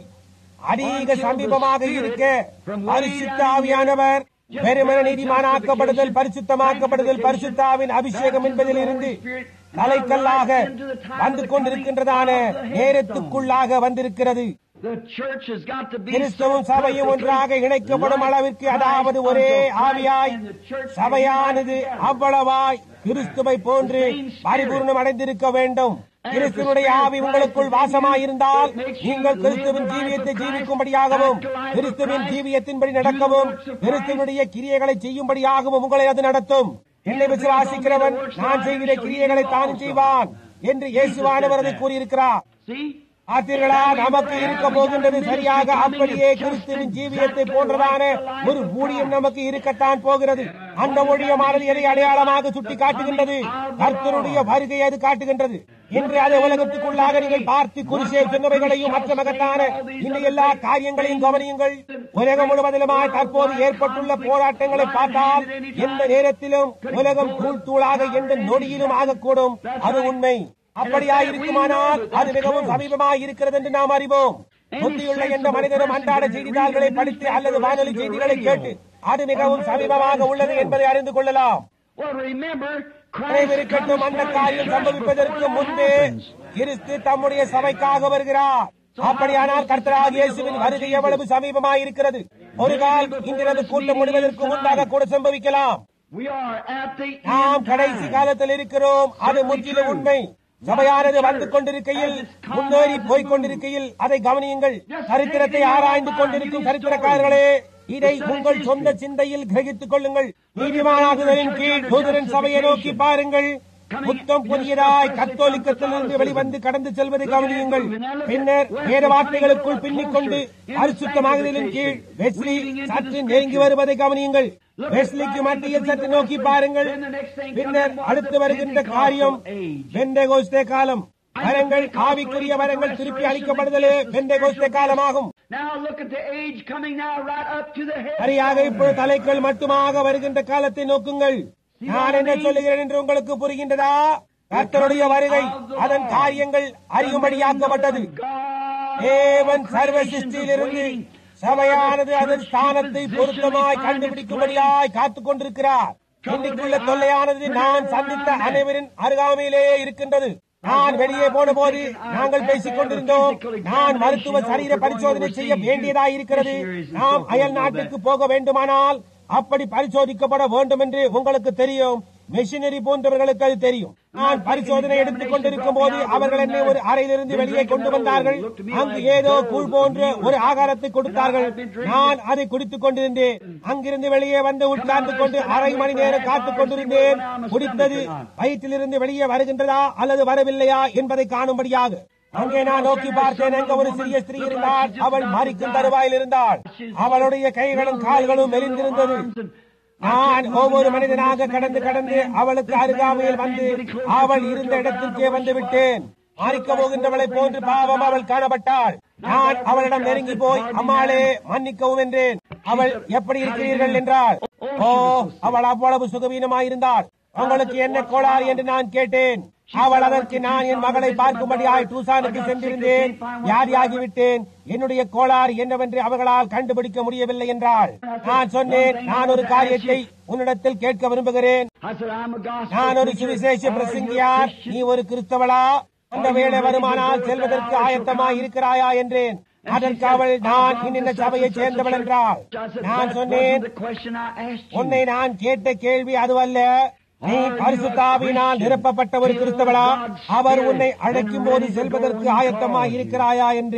அதிக சமீபமாக இருக்க பரிசுத்த ஆவியானவர் பெருமன நீதிமானாக்கப்படுதல் பரிசுத்தமாக்கப்படுதல் பரிசுத்தாவின் அபிஷேகம் என்பதில் இருந்து தலைக்கல்லாக வந்து கொண்டிருக்கின்றதான நேரத்துக்குள்ளாக வந்திருக்கிறது The church has got to be கிறிஸ்துவும் சபையும் ஒன்றாக இணைக்கப்படும் அளவிற்கு அதாவது ஒரே ஆவியாய் சபையானது அவ்வளவாய் கிறிஸ்துவை போன்று பரிபூர்ணம் அடைந்திருக்க வேண்டும் கிறிஸ்துவனுடைய ஆவி உங்களுக்குள் வாசமாயிருந்தால் நீங்கள் கிறிஸ்துவின் ஜீவியத்தை ஜீவிக்கும்படியாகவும் கிறிஸ்துவின் ஜீவியத்தின்படி நடக்கவும் கிறிஸ்துவனுடைய கிரியைகளை செய்யும்படியாகவும் உங்களை அது நடத்தும் என்னை விசுவாசிக்கிறவன் நான் செய்கிற கிரியைகளை தான் செய்வான் என்று இயேசுவானவர் அதை கூறியிருக்கிறார் See? பார்த்தீர்களா நமக்கு இருக்க போகின்றது சரியாக அப்படியே கிறிஸ்துவின் ஜீவியத்தை போன்றதான ஒரு ஊழியம் நமக்கு இருக்கத்தான் போகிறது அந்த ஊழியமானது எதை அடையாளமாக சுட்டி காட்டுகின்றது கர்த்தருடைய வருகை அது காட்டுகின்றது இன்று அதை உலகத்துக்குள்ளாக நீங்கள் பார்த்து குறிசே சொன்னவைகளையும் மற்ற மகத்தான இந்த எல்லா காரியங்களையும் கவனியுங்கள் உலகம் முழுவதிலுமாய் தற்போது ஏற்பட்டுள்ள போராட்டங்களை பார்த்தால் எந்த நேரத்திலும் உலகம் தூள் தூளாக எந்த நொடியிலும் ஆகக்கூடும் அது உண்மை அப்படியாயிருக்குமானால் அது மிகவும் சமீபமாய் இருக்கிறது என்று நாம் அறிவோம் புத்தியுள்ள எந்த மனிதனும் அன்றாட செய்தித்தாள்களை படித்து அல்லது வானொலி செய்திகளை கேட்டு அது மிகவும் சமீபமாக உள்ளது என்பதை அறிந்து கொள்ளலாம் Well, remember, Christ நினைவிருக்கட்டும் அந்த காரியம் சம்பவிப்பதற்கு முன்பே கிறிஸ்து தம்முடைய சபைக்காக வருகிறார் அப்படியானால் கர்த்தராகிய இயேசுவின் வருகை எவ்வளவு சமீபமாய் இருக்கிறது ஒரு கால் இன்றிரவு கூட்டம் முடிவதற்கு முன்பாக கூட சம்பவிக்கலாம் We are at the நாம் end கடைசி time. காலத்தில் இருக்கிறோம் அது முற்றிலும் உண்மை சபையானது வந்து கொண்டிருக்கையில் முன்னேறி போய்க் கொண்டிருக்கையில் அதை கவனியுங்கள் சரித்திரத்தை ஆராய்ந்து கொண்டிருக்கும் சரித்திரக்காரர்களே இதை உங்கள் சொந்த சிந்தையில் கிரகித்துக் கொள்ளுங்கள் நீதிமானாகுதலின் கீழ் தூதரன் சபையை நோக்கி பாருங்கள் புத்தம் புதியதாய் கத்தோலிக்கத்திலிருந்து வெளிவந்து கடந்து செல்வதை கவனியுங்கள் பின்னர் வேத வார்த்தைகளுக்குள் பின்னிக் கொண்டு அரிசுத்தமாகுதலின் கீழ் வெஸ்லி சற்று நெருங்கி வருவதை கவனியுங்கள் வெஸ்லிக்கு மத்தியில் சற்று நோக்கி பாருங்கள் பின்னர் அடுத்து வருகின்ற காரியம் பெந்தேகோஸ்தே காலம் வரங்கள் ஆவிக்குரிய வரங்கள் திருப்பி அளிக்கப்படுதலே பெந்தேகோஸ்தே காலமாகும் Now look at the age coming now right up to the head. சரியாக இப்பொழுது தலைகள் மட்டுமாக வருகின்ற காலத்தை நோக்குங்கள் நான் என்ன சொல்லுகிறேன் என்று உங்களுக்கு புரிகின்றதா கர்த்தருடைய வருகை அதன் காரியங்கள் அறியும்படியாக்கப்பட்டது தேவன் சர்வ சிருஷ்டியிலிருந்து சபையானது அதன் ஸ்தானத்தை பொருத்தமாய் கண்டுபிடிக்கும்படியாய் காத்துக் கொண்டிருக்கிறார் இன்றைக்குள்ள தொல்லையானது நான் சந்தித்த அனைவரின் அருகாமையிலே இருக்கின்றது நான் வெளியே போன போது நாங்கள் பேசிக் கொண்டிருந்தோம் நான் மருத்துவ சரீர பரிசோதனை செய்ய வேண்டியதாய் இருக்கிறது நாம் அயல் நாட்டுக்கு போக வேண்டுமானால் அப்படி பரிசோதிக்கப்பட வேண்டும் என்று உங்களுக்கு தெரியும் மிஷினரி போன்றவர்களுக்கு அது தெரியும் நான் பரிசோதனை எடுத்துக் கொண்டிருக்கும் போது அவர்கள் என்னை ஒரு அறையிலிருந்து வெளியே கொண்டு வந்தார்கள் அங்கு ஏதோ கூழ் போன்ற ஒரு ஆகாரத்தை கொடுத்தார்கள் நான் அதை குடித்துக் கொண்டிருந்தேன் அங்கிருந்து வெளியே வந்து உட்கார்ந்து கொண்டு அரை மணி நேரம் காத்துக் கொண்டிருந்தேன் குடித்தது வயிற்றிலிருந்து வெளியே வருகின்றதா அல்லது வரவில்லையா என்பதை காணும்படியாக அங்கே நான் நோக்கி பார்த்தேன் அங்க ஒரு சிறிய ஸ்திரீ இருந்தாள் அவள் மறிக்கும் தருவாயில் இருந்தாள் அவளுடைய கைகளும் கால்களும் மெலிந்திருந்தது நான் ஒவ்வொரு மனிதனாக கடந்து கடந்து அவளுக்கு அருகாமையில் வந்து அவள் இருந்த இடத்திற்கே வந்து விட்டேன் மறிக்க போகின்றவளை போன்று பாவம் அவள் காணப்பட்டாள் நான் அவளிடம் நெருங்கி போய் அம்மாளே மன்னிக்கவும் என்றேன் அவள் எப்படி இருக்கிறீர்கள் என்றாள் ஓ அவள் அவ்வளவு சுகவீனமாயிருந்தாள் உங்களுக்கு என்ன கோளாறு என்று நான் கேட்டேன் அவள் அதற்கு நான் என் மகளை பார்க்கும்படியாய் டூசானுக்கு சென்றிருந்தேன் வியாதியாகிவிட்டேன் என்னுடைய கோளாறு என்னவென்று அவர்களால் கண்டுபிடிக்க முடியவில்லை என்றாள் நான் சொன்னேன் நான் ஒரு காரியத்தை உன்னிடத்தில் கேட்க விரும்புகிறேன் I said, I'm a gospel நான் ஒரு preacher. சுவிசேஷ Are you a பிரசங்கியார் Christian? நீ ஒரு கிறிஸ்தவளா அந்த வேலை வருமானால் செல்வதற்கு ஆயத்தமாய் இருக்கிறாயா என்றேன் அதற்கு அவள் நான் இன்னின்ன சபையைச் சேர்ந்தவள் என்றாள் I said, நான் that சொன்னேன் wasn't the question I asked you. உன்னை நான் கேட்ட கேள்வி அதுவல்ல நீ பரிசுத்தாவினால் நிரப்பப்பட்ட ஒரு கிறிஸ்தவளா அவர் உன்னை அழைக்கும் போது செல்வதற்கு ஆயத்தமாய் இருக்கிறாயா என்றேன்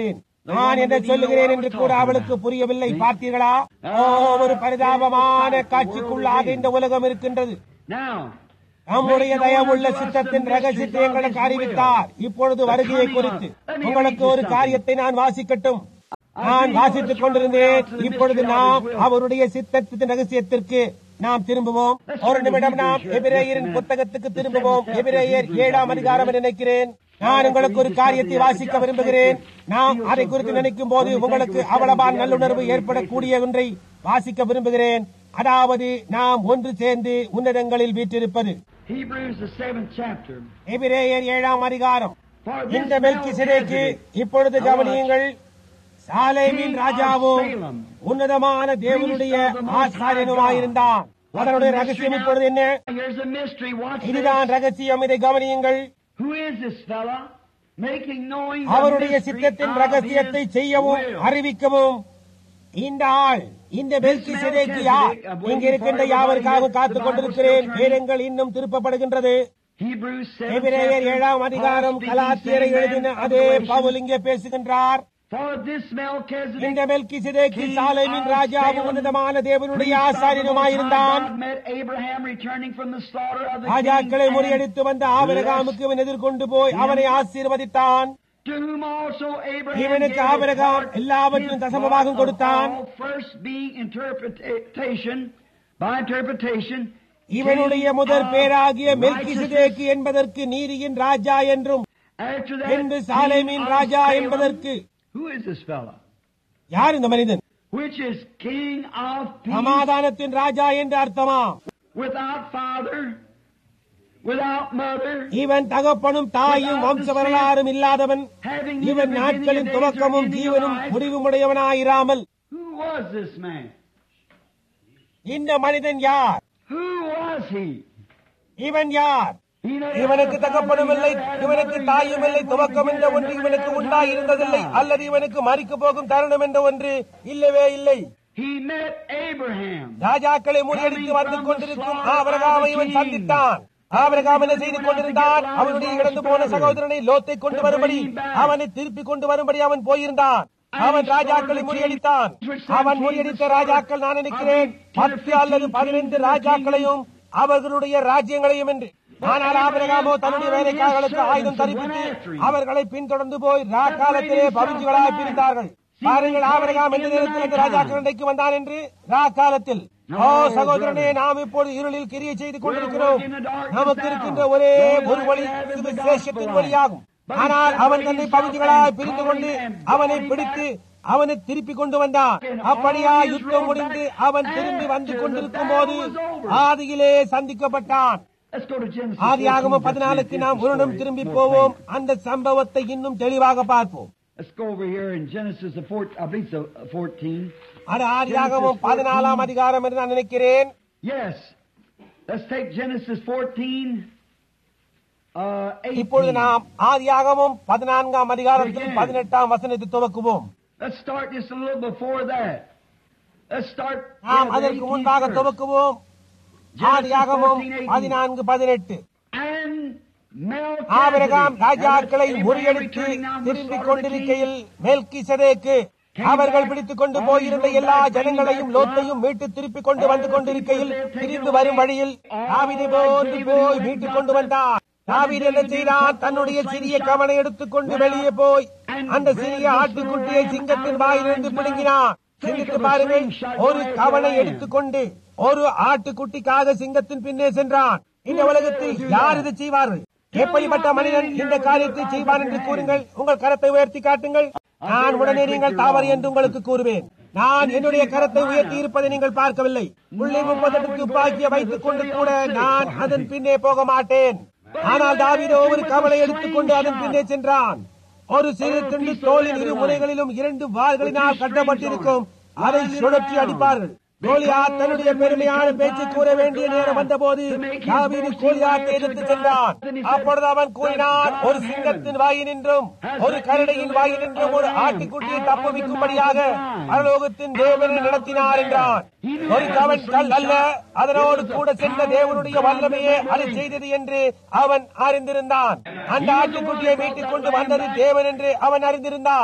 நான் என்ன சொல்லுகிறேன் என்று கூட அவளுக்கு புரியவில்லை பார்த்தீர்களா ஓ ஒரு பரிதாபமான காட்சிக்குள்ளாக இந்த உலகம் இருக்கின்றது Now, நம்முடைய தயவுள்ள சித்தத்தின் ரகசியத்தை எங்களுக்கு அறிவித்தார் இப்பொழுது வருகையை குறித்து உங்களுக்கு ஒரு காரியத்தை நான் வாசிக்கட்டும் நான் வாசித்துக் கொண்டிருந்தேன் இப்பொழுது நாம் அவருடைய சித்தத்தின் ரகசியத்திற்கு நாம் திரும்புவோம் ஒரு நிமிடம் நாம் எபிரேயரின் புத்தகத்துக்கு திரும்புவோம் எபிரேயர் ஏழாம் அதிகாரம் என்று நினைக்கிறேன் நான் உங்களுக்கு ஒரு காரியத்தை வாசிக்க விரும்புகிறேன் நாம் அதை குறித்து நினைக்கும் போது உங்களுக்கு அவ்வளவான் நல்லுணர்வு ஏற்படக்கூடிய ஒன்றை வாசிக்க விரும்புகிறேன் அதாவது நாம் ஒன்று சேர்ந்து உன்னதங்களில் வீற்றிருப்பது Hebrews, the seventh chapter. எபிரேயர் ஏழாம் அதிகாரம் For இந்த this மெல்கிசேதேக்கு இப்பொழுது கவனியுங்கள் சாலேமின் ராஜாவும் உன்னதமான தேவனுடைய ஆசாரியனுமாயிருந்தான் அதனுடைய ரகசியம் இப்பொழுது என்ன Here's a mystery. Watch this. இதுதான் ரகசியம் இதை கவனியுங்கள் Who is this fella? Making knowing the அவருடைய mystery சித்தத்தின் of ரகசியத்தை his செய்யவும் will. அறிவிக்கவும் இந்த ஆள் இந்த மெல்கி சிதைக்கு யார் இங்க இருக்கின்ற யாவருக்காக காத்துக் கொண்டிருக்கிறேன் வேதங்கள் இன்னும் திருப்பப்படுகின்றது Hebrews 7 எபிரேயர் chapter, ஏழாம் அதிகாரம் Paul speaking, கலாத்தியரை saying எழுதின that அதே Revelation. பவுல் இங்கே பேசுகின்றார் For this Melchizedek, இந்த மெல்கி சிதைக்கு king சாலைமின் of ராஜாவும் Salem, உன்னதமான தேவனுடைய priest of the Most High ஆசாரியனுமாயிருந்தான் God, met Abraham returning from the slaughter of the ராஜாக்களை kings, and முறியடித்து வந்த ஆபிரகாமுக்கு இவன் எதிர்கொண்டு போய் அவனை ஆசீர்வதித்தான் to whom also Abraham இவனுக்கு gave a ஆபிரகாம் part, எல்லாவற்றிலும் his தசமபாகம் part of கொடுத்தான். all, first being interpretation, by interpretation, இவனுடைய king முதற் of பேராகிய மெல்கி righteousness. சிதேக்கு என்பதற்கு நீதியின் ராஜா என்றும் After that, பின்பு king சாலேமின் of ராஜா Salem. என்பதற்கு Who is this fella? யார் இந்த மனிதன் Which is king of peace, சமாதானத்தின் ராஜா என்று அர்த்தமா without father, without mother, இவன் தகப்பனும் தாயும் வம்ச வரலாறும் இல்லாதவன் having இவன் neither நாட்களின் beginning of days துவக்கமும் nor ending of ஜீவனும் life. முடிவுமுடையவனாயிராமல் Who was this man? இந்த மனிதன் யார் Who was he? இவன் யார் He never இவனுக்கு had a தகப்பனும் father, இல்லை he never had a இவனுக்கு mother, தாயும் he இல்லை never துவக்கம் என்ற began, ஒன்று never இவனுக்கு had உண்டாயிருந்ததில்லை time. அல்லது இவனுக்கு மறிக்க போகும் தருணம் என்ற ஒன்று இல்லவே இல்லை He met Abraham. ராஜாக்களை முறியடித்து வந்து கொண்டிருக்கும் ஆபிரகாமை இவன் சந்தித்தான் ஆபிரகாம் என்ன செய்து கொண்டிருந்தான் அவனுடைய இழந்து போன சகோதரனை லோத்தை கொண்டு வரும்படி அவனை திருப்பி கொண்டு வரும்படி அவன் போயிருந்தான் அவன் ராஜாக்களை முறியடித்தான் அவன் முறியடித்த ராஜாக்கள் நான் நினைக்கிறேன் பத்து அல்லது பதினைந்து ராஜாக்களையும் அவர்களுடைய ராஜ்யங்களையும் என்று ஆனால் ஆபிரகாமோ தன்னுடைய வேலைக்காரர்களுக்கு ஆயுதம் தரிப்பித்து அவர்களை பின்தொடர்ந்து போய் ராக்காலத்திலே பவிஞ்சுகளாய் பிரிந்தார்கள் பாருங்கள் ஆபிரகாம் எந்த நேரத்தில் அந்த ராஜாக்கள் அண்டைக்கு வந்தான் என்று ராக்காலத்தில் ஓ சகோதரனே நாம் இப்போது இருளில் கிரியை செய்து கொண்டிருக்கிறோம் நமக்கு இருக்கின்ற ஒரே ஒரு வழி சுவிசேஷத்தின் வழியாகும் ஆனால் அவன் தன்னை பகுதிகளாய் பிரித்து கொண்டு அவனை பிடித்து அவனை திருப்பி கொண்டு வந்தான் அப்படியா யுத்தம் முடிந்து அவன் திரும்பி வந்து கொண்டிருக்கும் போது ஆதியிலே சந்திக்கப்பட்டான் Let's go to Genesis. ஆதியாகம 14, பதினாலுக்கு just நாம் read உருணும் this திரும்பி story. போவோம் அந்த சம்பவத்தை இன்னும் தெளிவாக பார்ப்போம் Let's go over here in Genesis, the four, I believe it's the 14. அது ஆதியாகமும் பதினாலாம் அதிகாரம் என்று நான் நினைக்கிறேன் Yes. Let's take Genesis 14, uh, 18. இப்பொழுது நாம் ஆதியாகமும் பதினான்காம் அதிகாரத்தில் பதினெட்டாம் வசனத்தை துவக்குவோம் Let's start just a little before that. Let's start. நாம் yeah, the அதற்கு 18th முன்பாக verse. துவக்குவோம் Genesis ஆதியாகமும் 14, 18. பதினான்கு பதினெட்டு And ஆபிரகாம் Melchizedek, ராஜாக்களை Abraham முறியடித்து returning now from the திரும்பிக் slaughter of the கொண்டிருக்கையில் king, மேல்கி சதேக்கு அவர்கள் பிடித்துக் கொண்டு போயிருந்த எல்லா ஜனங்களையும் லோத்தையும் மீட்டு திருப்பிக் கொண்டு வந்து கொண்டிருக்கையில் திரும்பி வரும் வழியில் தாவீதை போன்று போய் மீட்டுக் கொண்டு வந்தான் தாவீது என்ன செய்தான் தன்னுடைய சிறிய கவனை எடுத்துக்கொண்டு வெளியே போய் அந்த சிறிய ஆட்டுக்குட்டியை சிங்கத்தின் வாயிலிருந்து பிடுங்கினான் சிந்தித்து பாருங்கள் ஒரு கவனை எடுத்துக்கொண்டு ஒரு ஆட்டுக்குட்டிக்காக சிங்கத்தின் பின்னே சென்றான் இந்த உலகத்தில் யார் இதை செய்வார்கள் எப்படிப்பட்ட மனிதன் இந்த காரியத்தை செய்வான் என்று கூறுங்கள் உங்கள் கரத்தை உயர்த்தி காட்டுங்கள் நான் உடனே நீங்கள் தவறு என்று உங்களுக்கு கூறுவேன் நான் என்னுடைய கரத்தை உயர்த்தி இருப்பதை நீங்கள் பார்க்கவில்லை உள்ளே முப்பதற்கு துப்பாக்கியை வைத்துக் கொண்டு கூட நான் அதன் பின்னே போக மாட்டேன் ஆனால் தாவீதோ ஒரு கவலை எடுத்துக்கொண்டு அதன் பின்னே சென்றான் ஒரு சிறு துண்டு தோளின் இரு முனைகளிலும் இரண்டு வாள்களினால் கட்டப்பட்டிருக்கும் அதை சுழற்றி அடிப்பார்கள் கோலியாத் தன்னுடைய பெருமையான பேச்சு கூற வேண்டிய நேரம் வந்தபோது தாவீது கோலியாத்தை எதிர்த்து சென்றான் அப்பொழுது அவன் கூறினான் ஒரு சிங்கத்தின் வாயினின்றும் ஒரு கரடையின் வாயினின்றும் ஒரு ஆட்டுக்குட்டியை தப்புவிக்கும்படியாக பரலோகத்தின் தேவனை நடத்தினார் என்றான் ஒரு கவன் கல் அல்ல அதனோடு கூட சென்ற தேவனுடைய வல்லமையே அதை செய்தது என்று அவன் அறிந்திருந்தான் அந்த ஆட்டுக்குட்டியை மீட்டுக் கொண்டு வந்தது தேவன் என்று அவன் அறிந்திருந்தான்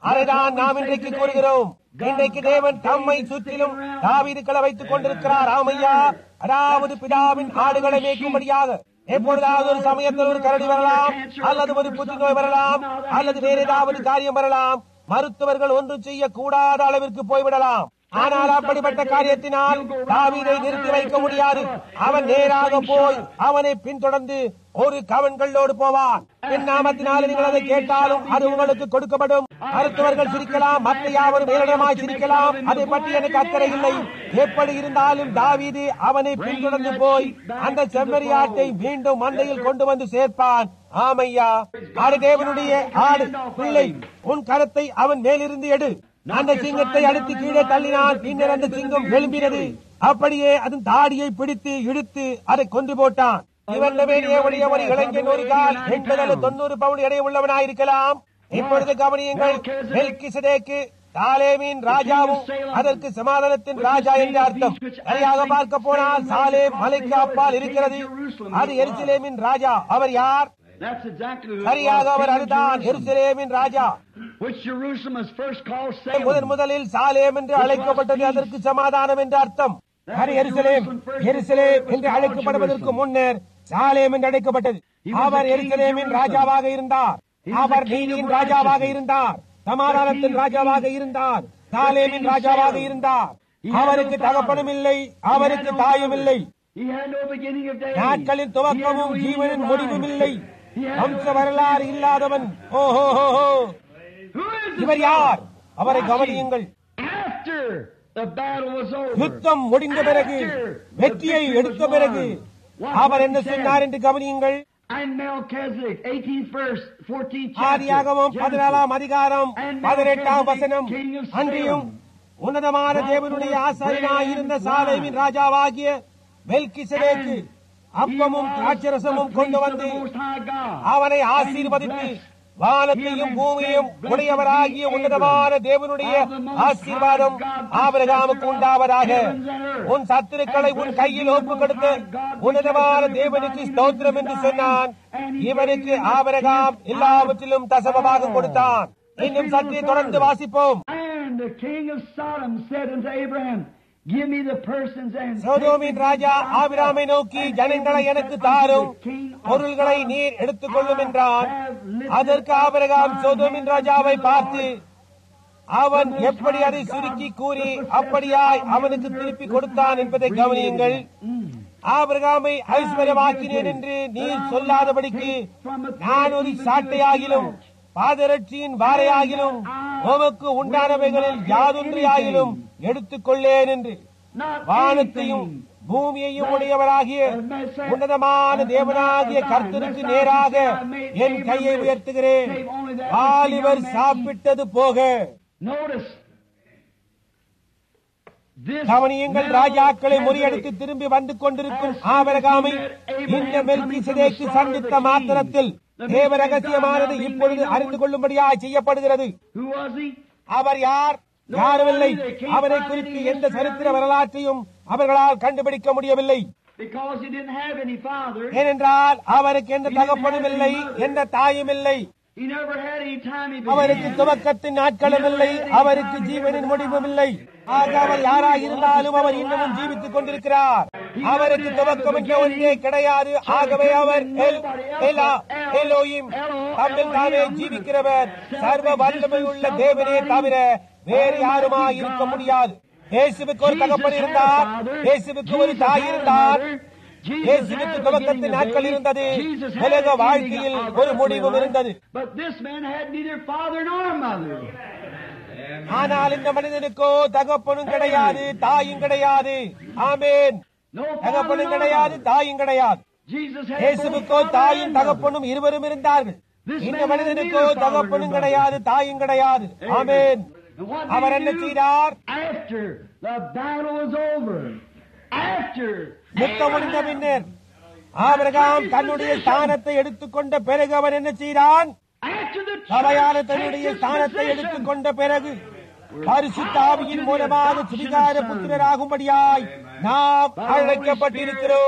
அதைதான் நாம் இன்றைக்கு கூறுகிறோம் இன்றைக்கு தேவன் தம்மை சுற்றிலும் தாவீதுக்களை வைத்துக் கொண்டிருக்கிறார் ஆமையா அதாவது பிதாவின் ஆடுகளை மேய்க்கும்படியாக எப்பொழுதாவது ஒரு சமயத்தில் ஒரு கரடி வரலாம் அல்லது ஒரு புற்றுநோய் வரலாம் அல்லது வேற ஏதாவது காரியம் வரலாம் மருத்துவர்கள் ஒன்றும் செய்யக்கூடாத அளவிற்கு போய்விடலாம் ஆனால் அப்படிப்பட்ட காரியத்தினால் தாவீதை நிறுத்தி வைக்க முடியாது அவன் நேராக போய் அவனை பின்தொடர்ந்து ஒரு கவன்களோடு போவான் என் நாமத்தினால் நீங்கள் அதை கேட்டாலும் அது உங்களுக்கு கொடுக்கப்படும் மருத்துவர்கள் சிரிக்கலாம் மற்ற யாவரும் மேலிடமாய் சிரிக்கலாம் அதை பற்றி எனக்கு அக்கறை இல்லை எப்படி இருந்தாலும் தாவீது அவனை பின்தொடர்ந்து போய் அந்த செம்மறியாட்டை மீண்டும் மந்தையில் கொண்டு வந்து சேர்ப்பான் ஆமையா ஆடு தேவனுடைய ஆடு பிள்ளை உன் கரத்தை அவன் மேலிருந்து எடு அந்த சிங்கத்தை அடித்து கீழே தள்ளினான் பின்னர் அந்த சிங்கம் எழும்பினது அப்படியே அதன் தாடியை பிடித்து இழுத்து அதை கொண்டு போட்டான் இவன் உடைய ஒரு இளைஞன் ஒரு கால் எண்பது அல்லது தொண்ணூறு பவுண்ட் எடை உள்ளவனாயிருக்கலாம் இப்பொழுது கவனியுங்கள் மெல்கிசதேக்கு சாலேமின் ராஜாவும் அதற்கு சமாதானத்தின் ராஜா என்று அர்த்தம் சரியாக பார்க்க போனால் சாலேம் மலைக்கு அப்பால் இருக்கிறது அது எருசலேமின் ராஜா அவர் யார் That's exactly who it சரியாக was, அவர் King of அதுதான் Jerusalem, எருசலேமின் ராஜா which Jerusalem was first called முதன் Salem. முதலில் சாலேம் என்று அழைக்கப்பட்டது அதற்கு சமாதானம் என்று அர்த்தம் அது எருசலேம் எருசலேம் என்று அழைக்கப்படுவதற்கு முன்னர் சாலேம் என்று அழைக்கப்பட்டது அவர் எருசலேமின் ராஜாவாக இருந்தார் அவர் நீதியின் ராஜாவாக இருந்தார் சமாதானத்தின் ராஜாவாக இருந்தார் சாலேமின் ராஜாவாக இருந்தார் அவருக்கு தகப்பனும் இல்லை அவருக்கு தாயும் இல்லை He had no beginning of days. நாட்களின் துவக்கமும் ஜீவனின் முடிவும் இல்லை வம்ச வரலாறு இல்லாதவன் ஓஹோ ஹோ ஹோ Who is this இவர் யார் அவரை கவனியுங்கள் After the battle was over. யுத்தம் முடிந்த பிறகு வெற்றியை எடுத்த பிறகு அவர் என்ன சொன்னார் என்று கவனியுங்கள் And Melchizedek, 18th verse, 14th ஆதியாகமம் chapter. பதினாலாம் அதிகாரம் பதினெட்டாம் வசனம் King of Salem. அன்றியும் உன்னதமான தேவனுடைய ஆசாரியனாய் இருந்த சாலேமின் ராஜாவாகிய மெல்கிசதேக்கு அப்பமும் திராட்சரசமும் கொண்டு வந்து Most High God. அவனை ஆசீர்வதித்து வானத்தையும் பூமியையும் உடையவராகிய உன்னதமான தேவனுடைய ஆசீர்வாதம் ஆபிரகாமுக்கு உண்டாவதாக உன் சத்துருக்களை உன் கையில் ஒப்பு கொடுத்து உன்னதமான தேவனுக்கு ஸ்தோத்திரம் என்று சொன்னான் இவனுக்கு ஆபிரகாம் எல்லாவற்றிலும் தசமமாக கொடுத்தான் இன்னும் சற்றே தொடர்ந்து வாசிப்போம் And the king of Sodom said unto Abraham, Give me the persons and சோதோமின் ராஜா ஆபிராமை நோக்கி ஜனங்களை எனக்கு தாரும் பொருள்களை நீர் எடுத்துக் கொள்ளும் என்றான் அதற்கு ஆபிரகாம் சோதோமின் ராஜாவை பார்த்து அவன் எப்படி அதை சுருக்கி கூறி அப்படியாய் அவனுக்கு திருப்பி கொடுத்தான் என்பதை கவனியுங்கள் ஆபிரகாமை ஐஸ்வர்யமாக்கினேன் என்று நீர் சொல்லாதபடிக்கு நான் ஒரு சாட்டையாகிலும் பாதரட்சியின் வாரையாகிலும் உமக்கு உண்டானவைகளில் யாதொன்றையாகிலும் எடுத்துக் கொள்ளேன் என்று வானத்தையும் பூமியையும் உடையவராகிய உன்னதமான தேவனாகிய கர்த்தருக்கு நேராக என் கையை உயர்த்துகிறேன் வாலிபர் சாப்பிட்டது போக Notice. This கவனியங்கள் ராஜாக்களை முறியடித்து திரும்பி வந்து கொண்டிருக்கும் ஆபரகாமை இந்த மெல்கி சிதைக்கு சந்தித்த மாத்திரத்தில் தேவ ரகசியமானது இப்பொழுது அறிந்து கொள்ளும்படியாக செய்யப்படுகிறது Who was he? அவர் யார் யாருமில்லை அவரை குறித்து எந்த சரித்திர வரலாற்றையும் அவர்களால் கண்டுபிடிக்க முடியவில்லை Because he didn't have any father. ஏனென்றால் அவருக்கு எந்த தகப்பனும் இல்லை எந்த தாயும் இல்லை He never had any time he அவருக்கு began. துவக்கத்தின் நாட்களும் இல்லை அவருக்கு ஜீவனின் முடிவும் இல்லை ஆக அவர் யாராக இருந்தாலும் அவர் இன்னமும் ஜீவித்துக் கொண்டிருக்கிறார் அவருக்கு துவக்கம் என்ற ஒன்றே கிடையாது ஆகவே அவர் எல் எலா எலோயிம் தம்மில் தாமே ஜீவிக்கிறவர் சர்வ வல்லமை உள்ள தேவனே தவிர வேறு யாருமா இருக்க முடியாது இயேசுவுக்கு ஒரு தகப்பன் இருந்தார் இயேசுவுக்கு ஒரு தாய் இருந்தார் இயேசுவுக்கு துவக்கத்தின் நாட்கள் இருந்தது உலக வாழ்க்கையில் ஒரு முடிவும் இருந்தது But this man had neither father nor mother. ஆனால் இந்த மனிதனுக்கோ தகப்பனும் கிடையாது தாயும் கிடையாது ஆமேன் No father தகப்பனும் nor கிடையாது mother. தாயும் கிடையாது Jesus had both இயேசுவுக்கோ father தாயும் and mother. தகப்பனும் இருவரும் இருந்தார்கள் இந்த மனிதனுக்கோ தகப்பனும் கிடையாது தாயும் கிடையாது ஆமேன் And what did our he என்ன do? செய்தார் After the battle was over, after யுத்தம் முடிந்த பின்னர் ஆபிரகாம் தன்னுடைய ஸ்தானத்தை எடுத்துக்கொண்ட பிறகு அவன் என்ன செய்தான் after the சபையான church தன்னுடைய takes its ஸ்தானத்தை position, எடுத்துக்கொண்ட பிறகு பரிசுத்த ஆவியின் மூலமாக சுவிகார புத்திரராகும்படியாய் நாம் அழைக்கப்பட்டிருக்கிறோம்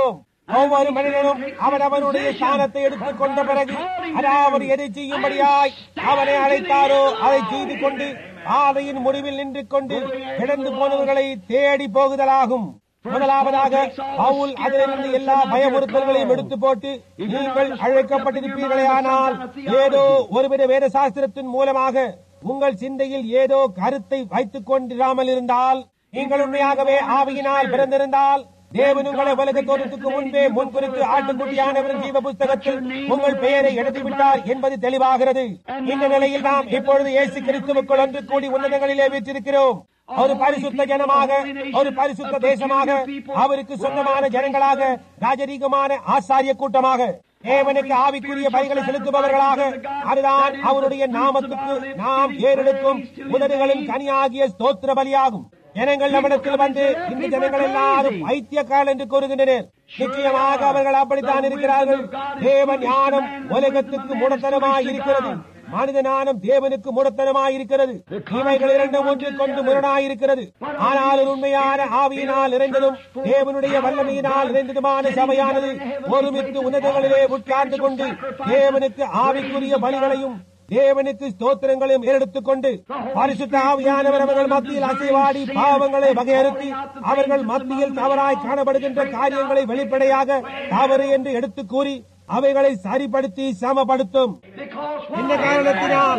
ஒவ்வொரு மனிதனும் அவனவனுடைய ஸ்தானத்தை எடுத்துக் கொண்ட பிறகு அதாவது எதை செய்யும்படியாய் அவனை அழைத்தாரோ அதை செய்து கொண்டு பாதையின் முடிவில் நின்று கொண்டு கிடந்து போனவர்களை தேடி போகுதலாகும் முதலாவதாக பவுல் அதிலிருந்து எல்லா பயமுறுத்தல்களையும் எடுத்து போட்டு நீங்கள் அழைக்கப்பட்டிருப்பீர்களே ஆனால் ஏதோ ஒருவித வேத சாஸ்திரத்தின் மூலமாக உங்கள் சிந்தையில் ஏதோ கருத்தை வைத்துக் கொண்டிராமல் இருந்தால் நீங்கள் உண்மையாகவே ஆவியினால் பிறந்திருந்தால் தேவன் உங்களை உலக தோற்றத்துக்கு முன்பே முன்குறித்து ஆட்டுக்குட்டியானவரின் ஜீவ புஸ்தகத்தில் உங்கள் பெயரை எழுதிவிட்டார் என்பது தெளிவாகிறது இந்த நிலையில் நாம் இப்பொழுது இயேசு கிறிஸ்துவுக்குள் ஒன்று கூடி உன்னதங்களிலே வீற்றிருக்கிறோம் ஒரு பரிசுத்த ஜனமாக ஒரு பரிசுத்த தேசமாக அவருக்கு சொந்தமான ஜனங்களாக ராஜரீகமான ஆசாரிய கூட்டமாக தேவனுக்கு ஆவிக்குரிய பணிகளை செலுத்துபவர்களாக அதுதான் அவருடைய நாமத்துக்கு நாம் ஏறெடுக்கும் உதடுகளின் கனியாகிய ஸ்தோத்திர பலியாகும் ஜனங்கள் நம்மிடத்தில் வந்து இந்த ஜனங்கள் எல்லாரும் பைத்தியக்காரல் என்று கூறுகின்றனர் நிச்சயமாக அவர்கள் அப்படித்தான் இருக்கிறார்கள் தேவ ஞானம் உலகத்துக்கு முடத்தனமாய் இருக்கிறது மனித ஞானம் தேவனுக்கு முடத்தனமாய் இருக்கிறது இவைகள் இரண்டும் ஒன்று கொண்டு முரணாயிருக்கிறது ஆனால் ஒரு உண்மையான ஆவியினால் நிறைந்ததும் தேவனுடைய வல்லமையினால் நிறைந்ததுமான சபையானது ஒருமித்து உன்னதங்களிலே உட்கார்ந்து கொண்டு தேவனுக்கு ஆவிக்குரிய பலிகளையும் தேவனுக்கு ஸ்தோத்திரங்களையும் ஏறெடுத்துக் கொண்டு பரிசுத்த ஆவியானவர் அவர்கள் மத்தியில் அசைவாடி பாவங்களை வகையறுத்தி அவர்கள் மத்தியில் தவறாய் காணப்படுகின்ற காரியங்களை வெளிப்படையாக தவறு என்று எடுத்துக் கூறி அவைகளை சரிப்படுத்தி சமப்படுத்தும் இந்த காரணத்தினால்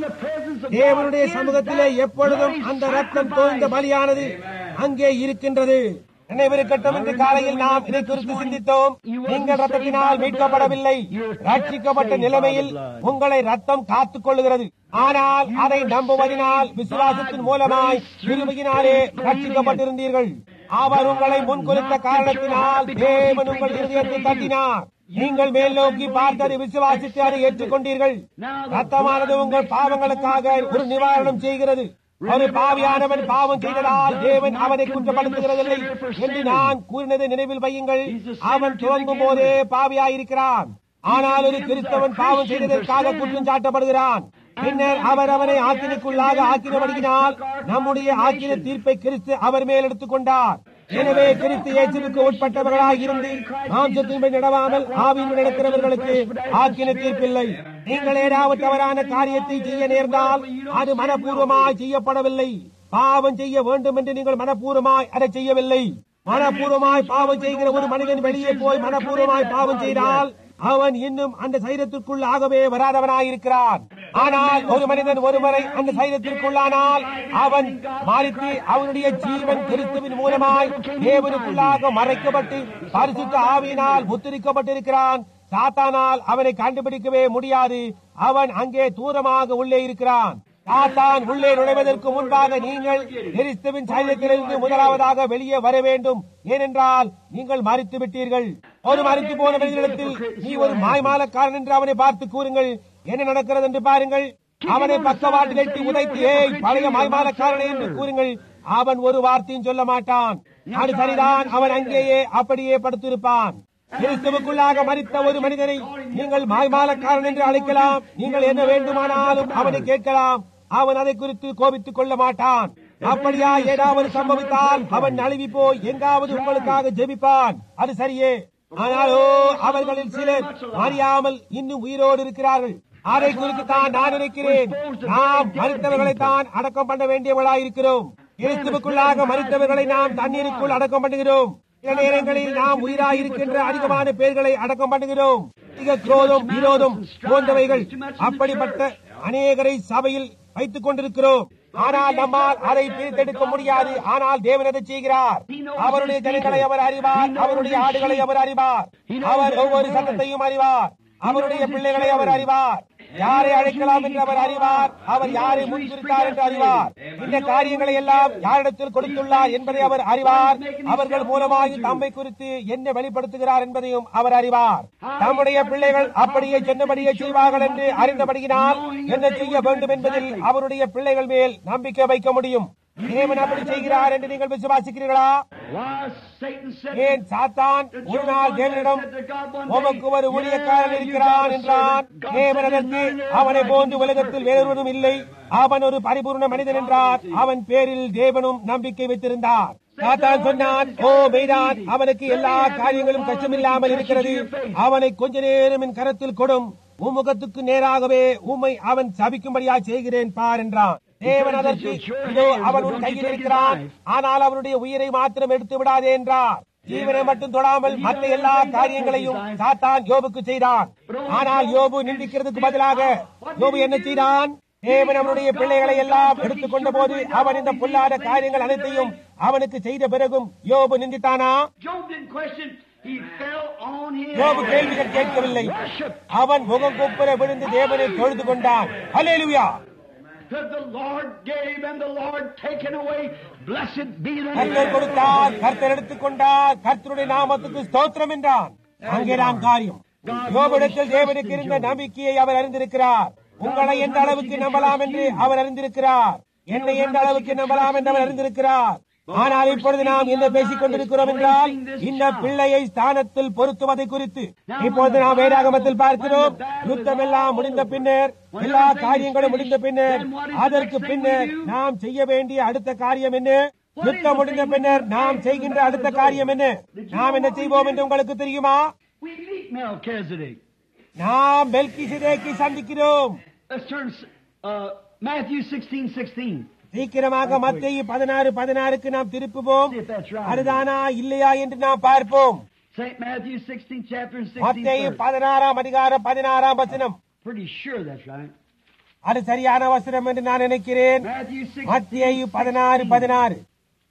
தேவனுடைய சமூகத்திலே எப்பொழுதும் அந்த ரத்தம் தோய்ந்த பலியானது அங்கே இருக்கின்றது நினைவிருக்கட்டும் இன்று காலையில் நாம் இதை குறித்து சிந்தித்தோம் நீங்கள் ரத்தத்தினால் மீட்கப்படவில்லை ரட்சிக்கப்பட்ட நிலைமையில் உங்களை ரத்தம் காத்துக் கொள்ளுகிறது ஆனால் அதை நம்புவதனால் விசுவாசத்தின் மூலமாய் கிருபையினாலே ரட்சிக்கப்பட்டிருந்தீர்கள் அவர் உங்களை முன்குறித்த காரணத்தினால் தேவன் உங்கள் இருதயத்தை தட்டினார் நீங்கள் மேல் நோக்கி பார்த்ததை விசுவாசித்து அதை ஏற்றுக்கொண்டீர்கள் ரத்தமானது உங்கள் பாவங்களுக்காக ஒரு நிவாரணம் செய்கிறது ஒரு பாவியானவன் பாவம் செய்ததால் தேவன் அவனை குற்றப்படுத்துகிறதில்லை என்று நான் கூறினதை நினைவில் வையுங்கள் அவன் துவங்கும் போதே பாவியாயிருக்கிறான் ஆனால் ஒரு கிறிஸ்தவன் பாவம் செய்ததற்காக குற்றம் சாட்டப்படுகிறான் பின்னர் அவர் அவனை ஆக்கினுக்குள்ளாக ஆக்கினபடியினால் நம்முடைய ஆக்கின தீர்ப்பை கிறிஸ்து அவர் மேல் எடுத்துக் கொண்டார் எனவே கிறிஸ்து இயேசுவுக்கு உட்பட்டவர்களாக இருந்து மாம்சத்தின்படி நடவாமல் ஆவியில் நடக்கிறவர்களுக்கு ஆக்கின தீர்ப்பில்லை நீங்கள் ஏதாவது தவறான காரியத்தை செய்ய நேர்ந்தால் அது மனப்பூர்வமாய் செய்யப்படவில்லை பாவம் செய்ய வேண்டும் என்று நீங்கள் மனப்பூர்வமாய் அதை செய்யவில்லை மனப்பூர்வமாய் பாவம் செய்கிற ஒரு மனிதன் வெளியே போய் மனப்பூர்வமாய் பாவம் செய்தால் அவன் இன்னும் அந்த சைரத்திற்குள் ஆகவே வராதவனாயிருக்கிறான் ஆனால் ஒரு மனிதன் ஒருவரை அந்த சைரத்திற்குள்ளானால் அவன் மாறித்து அவனுடைய ஜீவன் கிறிஸ்துவின் மூலமாய் தேவனுக்குள்ளாக மறைக்கப்பட்டு பரிசுத்த ஆவியினால் முத்திரிக்கப்பட்டிருக்கிறான் சாத்தானால் அவனை கண்டுபிடிக்கவே முடியாது அவன் அங்கே தூரமாக உள்ளே இருக்கிறான் சாத்தான் உள்ளே நுழைவதற்கு முன்பாக நீங்கள் கிறிஸ்துவின் சைன்யத்திலிருந்து முதலாவதாக வெளியே வர வேண்டும் ஏனென்றால் நீங்கள் மறித்து விட்டீர்கள் ஒரு மறித்து போன மனிதனிடத்தில் நீ ஒரு மாய்மாலக்காரன் என்று அவனை பார்த்து கூறுங்கள் என்ன நடக்கிறது என்று பாருங்கள் அவனை பக்கவாட்டு கட்டி உதைத்து ஏய் பழைய மாய்மாலக்காரனை என்று கூறுங்கள் அவன் ஒரு வார்த்தையும் சொல்ல மாட்டான் அது சரிதான் அவன் அங்கேயே அப்படியே படுத்திருப்பான் கிறிஸ்துவுக்குள்ளாக மறித்த ஒரு மனிதனை நீங்கள் மாய்மாலக்காரன் என்று அழைக்கலாம் நீங்கள் என்ன வேண்டுமானாலும் அவனை கேட்கலாம் அவன் அதை குறித்து கோபித்துக் கொள்ள மாட்டான் அப்படியா ஏதாவது சம்பவித்தால் அவன் நழுவி போய் எங்காவது உங்களுக்காக ஜெபிப்பான் அது சரியே ஆனாலோ அவர்களில் சிலர் அறியாமல் இன்னும் உயிரோடு இருக்கிறார்கள் அதை குறித்து தான் நான் நினைக்கிறேன் நாம் மறித்தவர்களை தான் அடக்கம் பண்ண வேண்டியவர்களாயிருக்கிறோம் கிறிஸ்துவுக்குள்ளாக மறித்தவர்களை நாம் தண்ணீருக்குள் அடக்கம் பண்ணுகிறோம் சில நேரங்களில் நாம் உயிராயிருக்கின்ற அதிகமான பேர்களை அடக்கம் பண்ணுகிறோம் அதிக குரோதம் விரோதம் போன்றவைகள் அப்படிப்பட்ட அநேகரை சபையில் வைத்துக் கொண்டிருக்கிறோம் ஆனால் நம்மால் அதை பிரித்தெடுக்க முடியாது ஆனால் தேவன் அதை செய்கிறார் அவருடைய ஜனங்களை அவர் அறிவார் அவருடைய ஆடுகளை அவர் அறிவார் அவர் ஒவ்வொரு சட்டத்தையும் அறிவார் அவருடைய பிள்ளைகளை அவர் அறிவார் யாரை அழைக்கலாம் என்று அவர் அறிவார் அவர் யாரை முன்னிறுத்தார் என்று அறிவார் இந்த காரியங்களை எல்லாம் யாரிடத்தில் கொடுத்துள்ளார் என்பதை அவர் அறிவார் அவர்கள் மூலமாக தம்மை குறித்து என்ன வெளிப்படுத்துகிறார் என்பதையும் அவர் அறிவார் தம்முடைய பிள்ளைகள் அப்படியே சொன்னபடியே செய்வார்கள் என்று அறிந்தபடியினால் என்ன செய்ய வேண்டும் என்பதில் அவருடைய பிள்ளைகள் மேல் நம்பிக்கை வைக்க முடியும் தேவன் அப்படி செய்கிறார் என்று நீங்கள் விசுவாசிக்கிறீர்களா ஏன் சாத்தான் ஒரு நாள் தேவனிடம் உமக்கு ஒரு ஊழியக்காரன் இருக்கிறான் என்றான் தேவன் அதற்கு அவனை போன்று உலகத்தில் வேறொருவரும் இல்லை அவன் ஒரு பரிபூர்ண மனிதன் என்றார் அவன் பேரில் தேவனும் நம்பிக்கை வைத்திருந்தார் சாத்தான் சொன்னான் ஓ மெய்தான் அவனுக்கு எல்லா காரியங்களும் கஷ்டமில்லாமல் இருக்கிறது அவனை கொஞ்ச நேரம் என் கரத்தில் கொடும் உம்முகத்துக்கு நேராகவே உம்மை அவன் சபிக்கும்படியா செய்கிறேன் பார் என்றான் தேவன் அதற்கு இதோ அவன் உன் கையில் இருக்கிறான் ஆனால் அவனுடைய உயிரை மாத்திரம் எடுத்து விடாதே என்றார் ஜீவனை மட்டும் தொடாமல் மற்ற எல்லா காரியங்களையும் சாத்தான் யோபுக்கு செய்தான் ஆனால் யோபு நிந்திக்கிறதுக்கு பதிலாக யோபு என்ன செய்தான் தேவன் அவனுடைய பிள்ளைகளை எல்லாம் எடுத்துக் கொண்ட போது அவன் இந்த பொல்லாத காரியங்கள் அனைத்தையும் அவனுக்கு செய்த பிறகும் யோபு நிந்தித்தானா Job didn't question. He fell on his யோபு கேள்விகள் கேட்கவில்லை worship. அவன் முகம் குப்புற விழுந்து தேவனை தொழுது கொண்டான் அல்லேலூயா That the Lord gave and the Lord taken away. Blessed be the கர்த்தர் name. கொடுத்தார் கர்த்தர் எடுத்துக் கொண்டார் கர்த்தருடைய நாமத்துக்கு ஸ்தோத்திரம் என்றான் அங்கேதான் காரியம் யோபிடத்தில் தேவனுக்கு இருந்த நம்பிக்கையை அவர் அறிந்திருக்கிறார் உங்களை எந்த அளவுக்கு நம்பலாம் என்று அவர் அறிந்திருக்கிறார் என்னை எந்த அளவுக்கு நம்பலாம் என்று அவர் அறிந்திருக்கிறார் ஆனால் இப்பொழுது நாம் என்ன பேசிக் கொண்டிருக்கிறோம் என்றால் இந்த பிள்ளையை ஸ்தானத்தில் பொருத்துவதை குறித்து இப்பொழுது நாம் வேதாகமத்தில் பார்க்கிறோம் யுத்தம் எல்லாம் முடிந்த பின்னர் எல்லா காரியங்களும் முடிந்த பின்னர் அதற்கு பின்னர் நாம் செய்ய வேண்டிய அடுத்த காரியம் என்ன யுத்தம் முடிந்த பின்னர் நாம் செய்கின்ற அடுத்த காரியம் என்ன நாம் என்ன செய்வோம் என்று உங்களுக்கு தெரியுமா We meet Melchizedek. நாம் பெல்கி சிதேக்கி சந்திக்கிறோம் Let's turn uh, Matthew 16, 16. சீக்கிரமாக மத்திய பதினாறு பதினாறுக்கு நாம் திருப்புவோம் See if that's right. அதுதானா இல்லையா என்று நாம் பார்ப்போம் St. Matthew 16, chapter and 16. மத்திய verse. பதினாறாம் அதிகாரம் பதினாறாம் வசனம் Pretty sure that's right. அது சரியான வசனம் என்று நான் நினைக்கிறேன் Matthew 16. மத்திய பதினாறு பதினாறு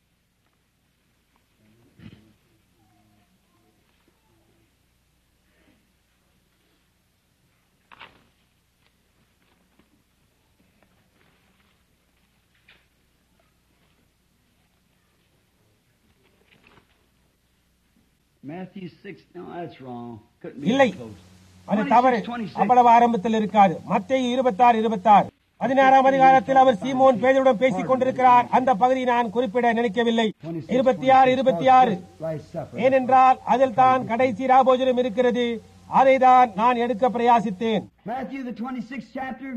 Matthew 6. No, that's wrong. Couldn't be இல்லை that close. அது தவறு அவ்வளவு ஆரம்பத்தில் இருக்காது மத்திய இருபத்தாறு இருபத்தாறு பதினாறாம் அதிகாரத்தில் அவர் சீமோன் பேதுடன் பேசிக் கொண்டிருக்கிறார் அந்த பகுதி நான் குறிப்பிட நினைக்கவில்லை இருபத்தி ஆறு இருபத்தி ஆறு Last Supper. ஏனென்றால் அதில் தான் கடைசி ராபோஜனம் இருக்கிறது அதை தான் நான் எடுக்க பிரயாசித்தேன் Matthew, the 26th chapter.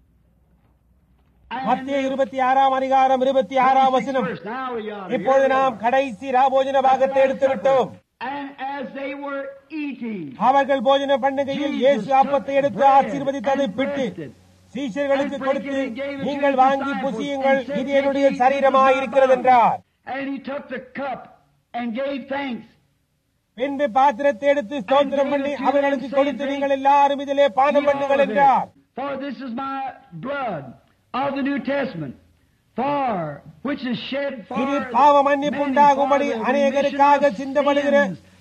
And மத்திய இருபத்தி ஆறாம் அதிகாரம் இருபத்தி ஆறாம் 26th வசனம் verse. Now we are. இப்பொழுது நாம் கடைசி ராபோஜன பாகத்தை எடுத்து விட்டோம் And as they were eating, அவர்கள் போஜன பண்ணுகையில் இயேசு அப்பத்தை எடுத்து ஆசீர்வதித்ததை பிட்டு சீஷர்களுக்கு கொடுத்து நீங்கள் வாங்கி புசியுங்கள் இது என்னுடைய சரீரமாய் இருக்கிறது என்றார் and he took the cup and gave thanks. பின்பு பாத்திரத்தை எடுத்து ஸ்தோத்திரம் பண்ணி அவர்களுக்கு கொடுத்து நீங்கள் எல்லாரும் இதிலே பானம் பண்ணுங்கள் என்றார் For this is my blood of the New Testament, for which is shed for இது பாவ மன்னிப்பு உண்டாகும்படி அநேகருக்காக சிந்தப்படுகிற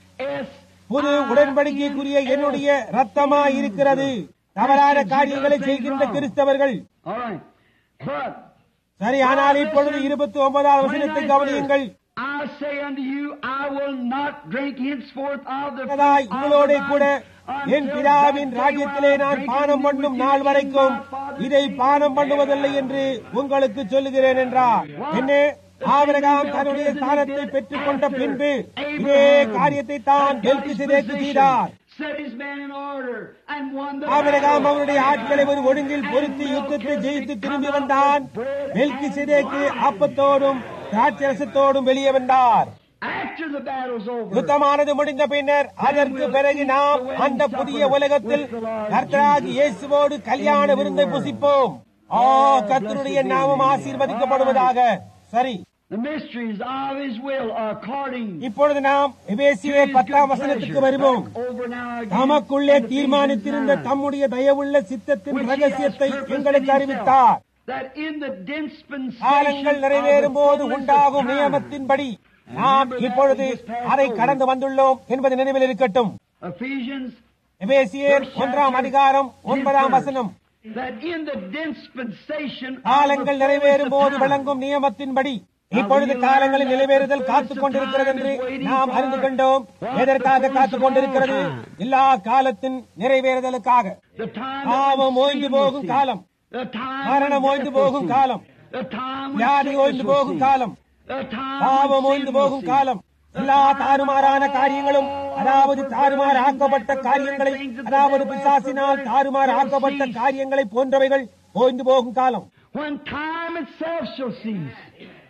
புது உடன்படிக்கைக்குரிய என்னுடைய ரத்தமாய் இருக்கிறது தவறான காரியங்களை செய்கின்ற கிறிஸ்தவர்கள் All right. But சரி ஆனால் இப்பொழுது இருபத்தி ஒன்பதாவது வசனத்தை கவனியுங்கள் I say unto you, I will not drink henceforth of the கர்த்தராய் fruit of உங்களோட the கூட vine என் until பிதாவின் that day ராஜ்யத்திலே when I நான் drink பானம் new பண்ணும் with you நாள் in வரைக்கும் my Father's இதை kingdom. பானம் பண்ணுவதில்லை என்று உங்களுக்கு சொல்லுகிறேன் என்றார் என்ன ஆபிரகாம் தன்னுடைய ஸ்தானத்தை பெற்றுக் கொண்ட பின்பு இதே காரியத்தை தான் பெல்கி செய்தார் Set his men in order and won the Abraham battle. அவருடைய ஆட்களை ஒரு ஒழுங்கில் பொருத்தி யுத்தத்தை ஜெயித்து திரும்பி வந்தான் மெல்கி சிதேக்கு அப்பத்தோடும் திராட்சரசத்தோடும் வெளியே வந்தார் After the battle's over, யுத்தமானது முடிந்த பின்னர் அதற்கு பிறகு நாம் அந்த புதிய உலகத்தில் கர்த்தராகி இயேசுவோடு கல்யாண விருந்தை புசிப்போம் ஆ கர்த்தருடைய நாமம் ஆசீர்வதிக்கப்படுவதாக சரி the mysteries of his will are according இப்பொழுது நாம் எபேசியே பத்தாம் வசனத்துக்கு வருவோம் over now again. தமக்குள்ளே தீர்மானித்திருந்த தம்முடைய தயவுள்ள சித்தத்தின் ரகசியத்தை எங்களுக்கு அறிவித்தார் that in the காலங்கள் dispensation நிறைவேறும் போது of the உண்டாகும் fullness of time, நியமத்தின்படி நாம் இப்பொழுது அதை கடந்து வந்துள்ளோம் என்பது நினைவில் இருக்கட்டும் Ephesians, எபேசியர் ஒன்றாம் அதிகாரம் ஒன்பதாம் வசனம் that in the dispensation of காலங்கள் the நிறைவேறும் போது fullness of time, விளங்கும் நியமத்தின்படி இப்பொழுது காலங்களில் நிறைவேறுதல் காத்துக் கொண்டிருக்கிறது என்று நாம் அறிந்து கொண்டோம் எதற்காக காத்துக் கொண்டிருக்கிறது எல்லா காலத்தின் நிறைவேறுதலுக்காக the time பாவம் when ஓய்ந்து sin போகும் will காலம் cease, the time மரணம் when ஓய்ந்து death will போகும் cease, காலம் the time when வியாதி sickness ஓய்ந்து will போகும் cease, காலம் the time பாவம் when ஓய்ந்து sin will போகும் cease. காலம் எல்லா தாறுமாறான காரியங்களும் அதாவது தாறுமாறு ஆக்கப்பட்ட காரியங்களை அதாவது பிசாசினால் தாறுமாறு ஆக்கப்பட்ட காரியங்களை போன்றவைகள் ஓய்ந்து போகும் காலம் When time itself shall cease,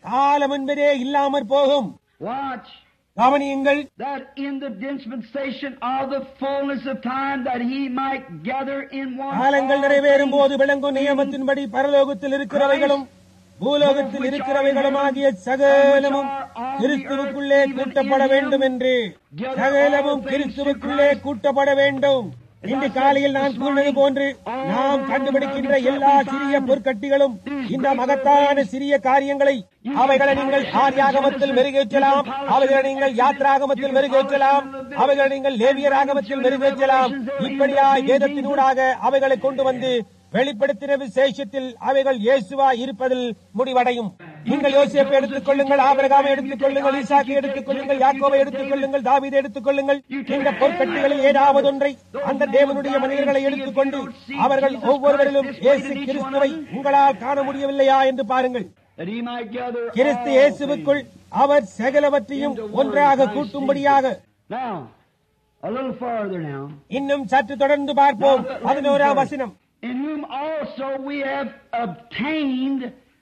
காலம் என்பதே இல்லாமற் போகும் Watch கவனியுங்கள் that in the dispensation of the fullness of time that he might gather in one காலங்கள் all நிறைவேறும் things போது விளங்கும் நியமத்தின்படி பரலோகத்தில் இருக்கிறவைகளும் பூலோகத்தில் இருக்கிறவைகளும் ஆகிய சகலமும் கிறிஸ்துவுக்குள்ளே கூட்டப்பட வேண்டும் என்று சகலமும் கிறிஸ்துவுக்குள்ளே கூட்டப்பட வேண்டும் இன்று காலையில் நான் கூறினது போன்று நாம் கண்டுபிடிக்கின்ற எல்லா சிறிய பொற்கட்டிகளும் இந்த மகத்தான சிறிய காரியங்களை அவைகளை நீங்கள் ஆரியாகமத்தில் மெருகேற்றலாம் அவைகளை நீங்கள் யாத்ராகமத்தில் மெருகேற்றலாம் அவைகளை நீங்கள் லேவியராகமத்தில் மெருகேற்றலாம் இப்படியாய் வேதத்தினூடாக அவைகளை கொண்டு வந்து வெளிப்படுத்தின விசேஷத்தில் அவைகள் இயேசுவா இருப்பதில் முடிவடையும் நீங்கள் யோசிப்பை எடுத்துக் கொள்ளுங்கள் ஆபரகாமை எடுத்துக் கொள்ளுங்கள் ஈசாக்கை எடுத்துக் கொள்ளுங்கள் யாக்கோவை எடுத்துக் கொள்ளுங்கள் தாவீதை எடுத்துக் கொள்ளுங்கள் இந்த பொற்கட்டிகளில் ஏதாவது ஒன்றை அந்த தேவனுடைய மனிதர்களை எடுத்துக்கொண்டு அவர்கள் ஒவ்வொருவரிலும் இயேசு கிறிஸ்துவை உங்களால் காண முடியவில்லையா என்று பாருங்கள் that he might gather Kristu all இயேசுவுக்குள் அவர் சகலவற்றையும் ஒன்றாக கூட்டும்படியாக things. Now, a little farther now. இன்னும் சற்று தொடர்ந்து பார்ப்போம் பதினோராம் வசனம் In whom also we have obtained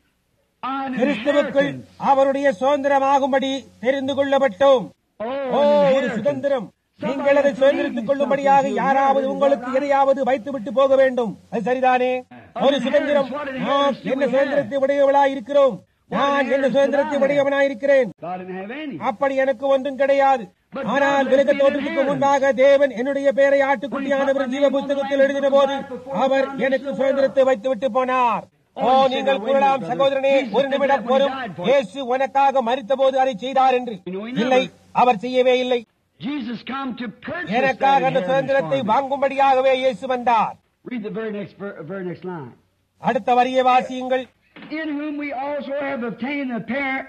an கிறிஸ்துவுக்குள் inheritance. அவருடைய சுதந்திரமாகும்படி தெரிந்து கொள்ளப்பட்டோம் Oh, ஓ an ஒரு inheritance. சுதந்திரம் நீங்கள் அதை சுதந்திரித்துக் கொள்ளும்படியாக யாராவது உங்களுக்கு எதையாவது வைத்துவிட்டு போக வேண்டும் அது சரிதானே ஒரு சுதந்திரம் நாம் என்ன சுதந்திரத்தை உடையவளாய் இருக்கிறோம் நான் என்ன சுதந்திரத்தை உடையவனாய் இருக்கிறேன் God didn't have any. அப்படி எனக்கு ஒன்றும் கிடையாது ஆனால் விலக தோற்றத்துக்கு முன்பாக தேவன் என்னுடைய பெயரை ஆட்டுக்குட்டியானவர் ஜீவ புத்தகத்தில் எழுதின போது அவர் எனக்கு சுதந்திரத்தை வைத்துவிட்டு போனார் ஓ நீங்கள் கூறலாம் சகோதரனே ஒரு நிமிடம் வரும் இயேசு உனக்காக மறித்த போது அதை செய்தார் என்று இல்லை அவர் செய்யவே இல்லை Jesus come to purchase that எனக்காக அந்த inheritance சுதந்திரத்தை for me. வாங்கும்படியாகவே இயேசு வந்தார் Read the very next, ver- very next line. அடுத்த வரியை வாசியுங்கள் In whom we also have obtained a parent,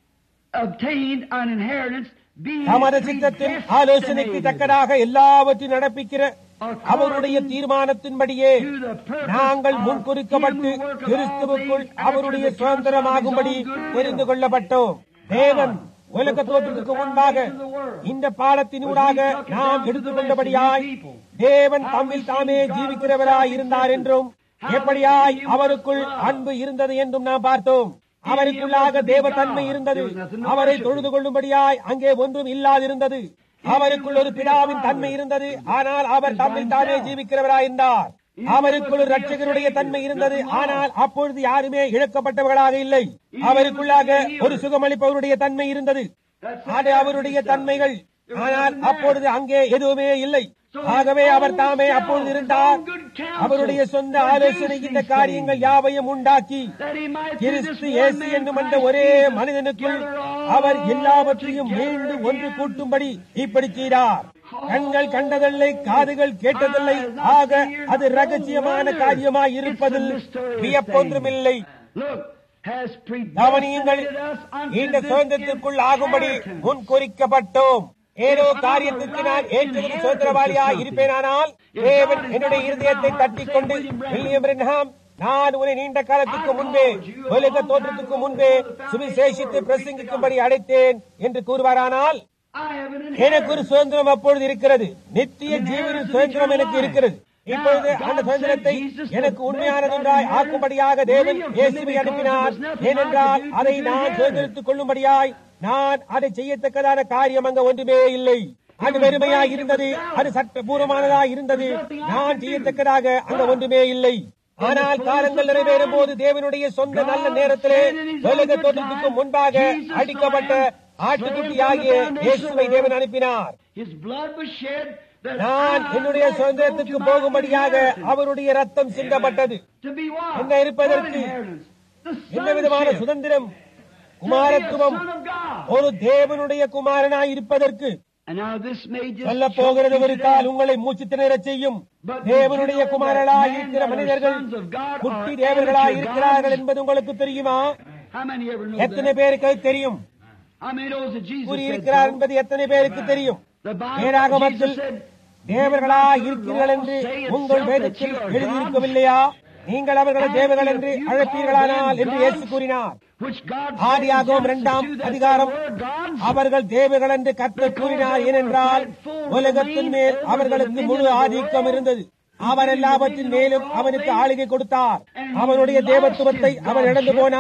obtained an inheritance, being தமது சித்தத்தின் ஆலோசனைக்கு predestinated தக்கதாக எல்லாவற்றையும் நடப்பிக்கிற அவருடைய தீர்மானத்தின்படியே to the purpose நாங்கள் of முன்குறிக்கப்பட்டு him who worketh all கிறிஸ்துவுக்குள் things after அவருடைய the சுதந்திரமாகும்படி counsel of his own good will. தெரிந்து கொள்ளப்பட்டோம் தேவன் உலக தோற்றத்துக்கு முன்பாக இந்த பாடத்தினூடாக நாம் எடுத்துக்கொண்டபடியாய் தேவன் தம்மில் தாமே ஜீவிக்கிறவராய் இருந்தார் என்றும் எப்படியாய் அவருக்குள் அன்பு இருந்தது என்றும் நாம் பார்த்தோம் அவருக்குள்ளாக தேவத்தன்மை இருந்தது அவரை தொழுது கொள்ளும்படியாய் அங்கே ஒன்றும் இல்லாதிருந்தது அவருக்குள் ஒரு பிதாவின் தன்மை இருந்தது ஆனால் அவர் தம்மில் தானே ஜீவிக்கிறவராய் இருந்தார் அவருக்குள் ஒரு ரட்சகருடைய தன்மை இருந்தது ஆனால் அப்பொழுது யாருமே இழக்கப்பட்டவர்களாக இல்லை அவருக்குள்ளாக ஒரு சுகமளிப்பவருடைய தன்மை இருந்தது அது அவருடைய தன்மைகள் ஆனால் அப்பொழுது அங்கே எதுவுமே இல்லை ஆகவே அவர் தாமே அப்பொழுது இருந்தார் அவருடைய சொந்த ஆலோசனை இந்த காரியங்கள் யாவையும் உண்டாக்கி that he might through this Kristu one இயேசு man என்னும் அந்த Christ ஒரே Jesus மனிதனுக்குள் gather all அவர் எல்லாவற்றையும் together மீண்டும் ஒன்று in கூட்டும்படி இப்படி செய்தார் கண்கள் கண்டதில்லை காதுகள் கேட்டதில்லை ஆக அது ரகசியமான காரியமாய் இருப்பதில் வியப்பொன்றுமில்லை Look, has கவனியுங்கள் predestinated us unto இந்த this சுதந்திரத்திற்குள் ஆகும்படி inheritance. முன்குறிக்கப்பட்டோம் ஏதோ காரியத்திற்கு நான் ஏற்றுவது சுதந்திரவாளியாய் இருப்பேனானால் தேவன் என்னுடைய இருதயத்தை தட்டிக் கொண்டு வில்லியம் பிரென்ஹாம் நான் உன்னை நீண்ட காலத்துக்கு முன்பே உலக தோற்றத்துக்கு முன்பே சுவிசேஷத்தை பிரசங்கிக்கும்படி அழைத்தேன் என்று கூறுவாரானால் I have an எனக்கு ஒரு சுதந்திரம் அப்பொழுது இருக்கிறது நித்திய ஜீவனின் சுதந்திரம் எனக்கு இருக்கிறது இப்பொழுது அந்த சுதந்திரத்தை எனக்கு உண்மையானதொன்றாய் ஆக்கும்படியாக தேவன் இயேசுவை அனுப்பினார் ஏனென்றால் அதை நான் சுதந்திரித்துக் கொள்ளும்படியாய் நான் அதை செய்யத்தக்கதான காரியம் அங்க ஒன்றுமே இல்லை அது வெறுமையாய் இருந்தது அது சட்டபூர்வமானதாய் இருந்தது நான் செய்யத்தக்கதாக அங்க ஒன்றுமே இல்லை ஆனால் காலங்கள் நிறைவேறும் போது தேவனுடைய சொந்த நல்ல நேரத்திலே உலக தோற்றத்துக்கு முன்பாக அடிக்கப்பட்ட ஆட்டுக்குட்டியாகிய இயேசுவை தேவன் அனுப்பினார் His blood was shed that நான் I என்னுடைய might சுதந்திரத்துக்கு go to my போகும்படியாக inheritance. அவருடைய ரத்தம் சிந்தப்பட்டது To be what? என்ன இருப்பதற்கு? What inheritance? The என்ன விதமான sonship. சுதந்திரம் To be a குமாரத்துவம் son of God. ஒரு தேவனுடைய குமாரனாய் இருப்பதற்கு And now this may just சொல்ல choke போகிறது you ஒரு to கால் death. உங்களை மூச்சு திணறச் செய்யும் But தேவனுடைய you know குமாரர்களாய் that இருக்கிற men that are மனிதர்கள் sons of God குட்டி are தேவர்களாய் amateur இருக்கிறார்கள் gods. என்பது உங்களுக்கு தெரியுமா How many ever know எத்தனை that? பேருக்கு அது தெரியும் How many knows that Jesus said கூறியிருக்கிறார் so? என்பது எத்தனை பேருக்கு தெரியும் The Bible, வேதாகமத்தில் Jesus said, தேவர்களாய் இருக்கிறீர்கள் என்று உங்கள் வேதத்தில் எழுதியிருக்கவில்லையா நீங்கள் அவர்களை தேவர்கள் என்று அழைப்பீர்களானால் என்று இயேசு கூறினார் which God ஆதியாகவும் இரண்டாம் அதிகாரம் அவர்கள் தேவர்கள் என்று கர்த்தர் கூறினார் ஏனென்றால் உலகத்தின் மேல் அவர்களுக்கு முழு ஆதிக்கம் இருந்தது அவர் எல்லாவற்றின் மேலும் அவனுக்கு ஆளுகை கொடுத்தார் அவனுடைய தேவத்துவத்தை அவன் இழந்து போனான்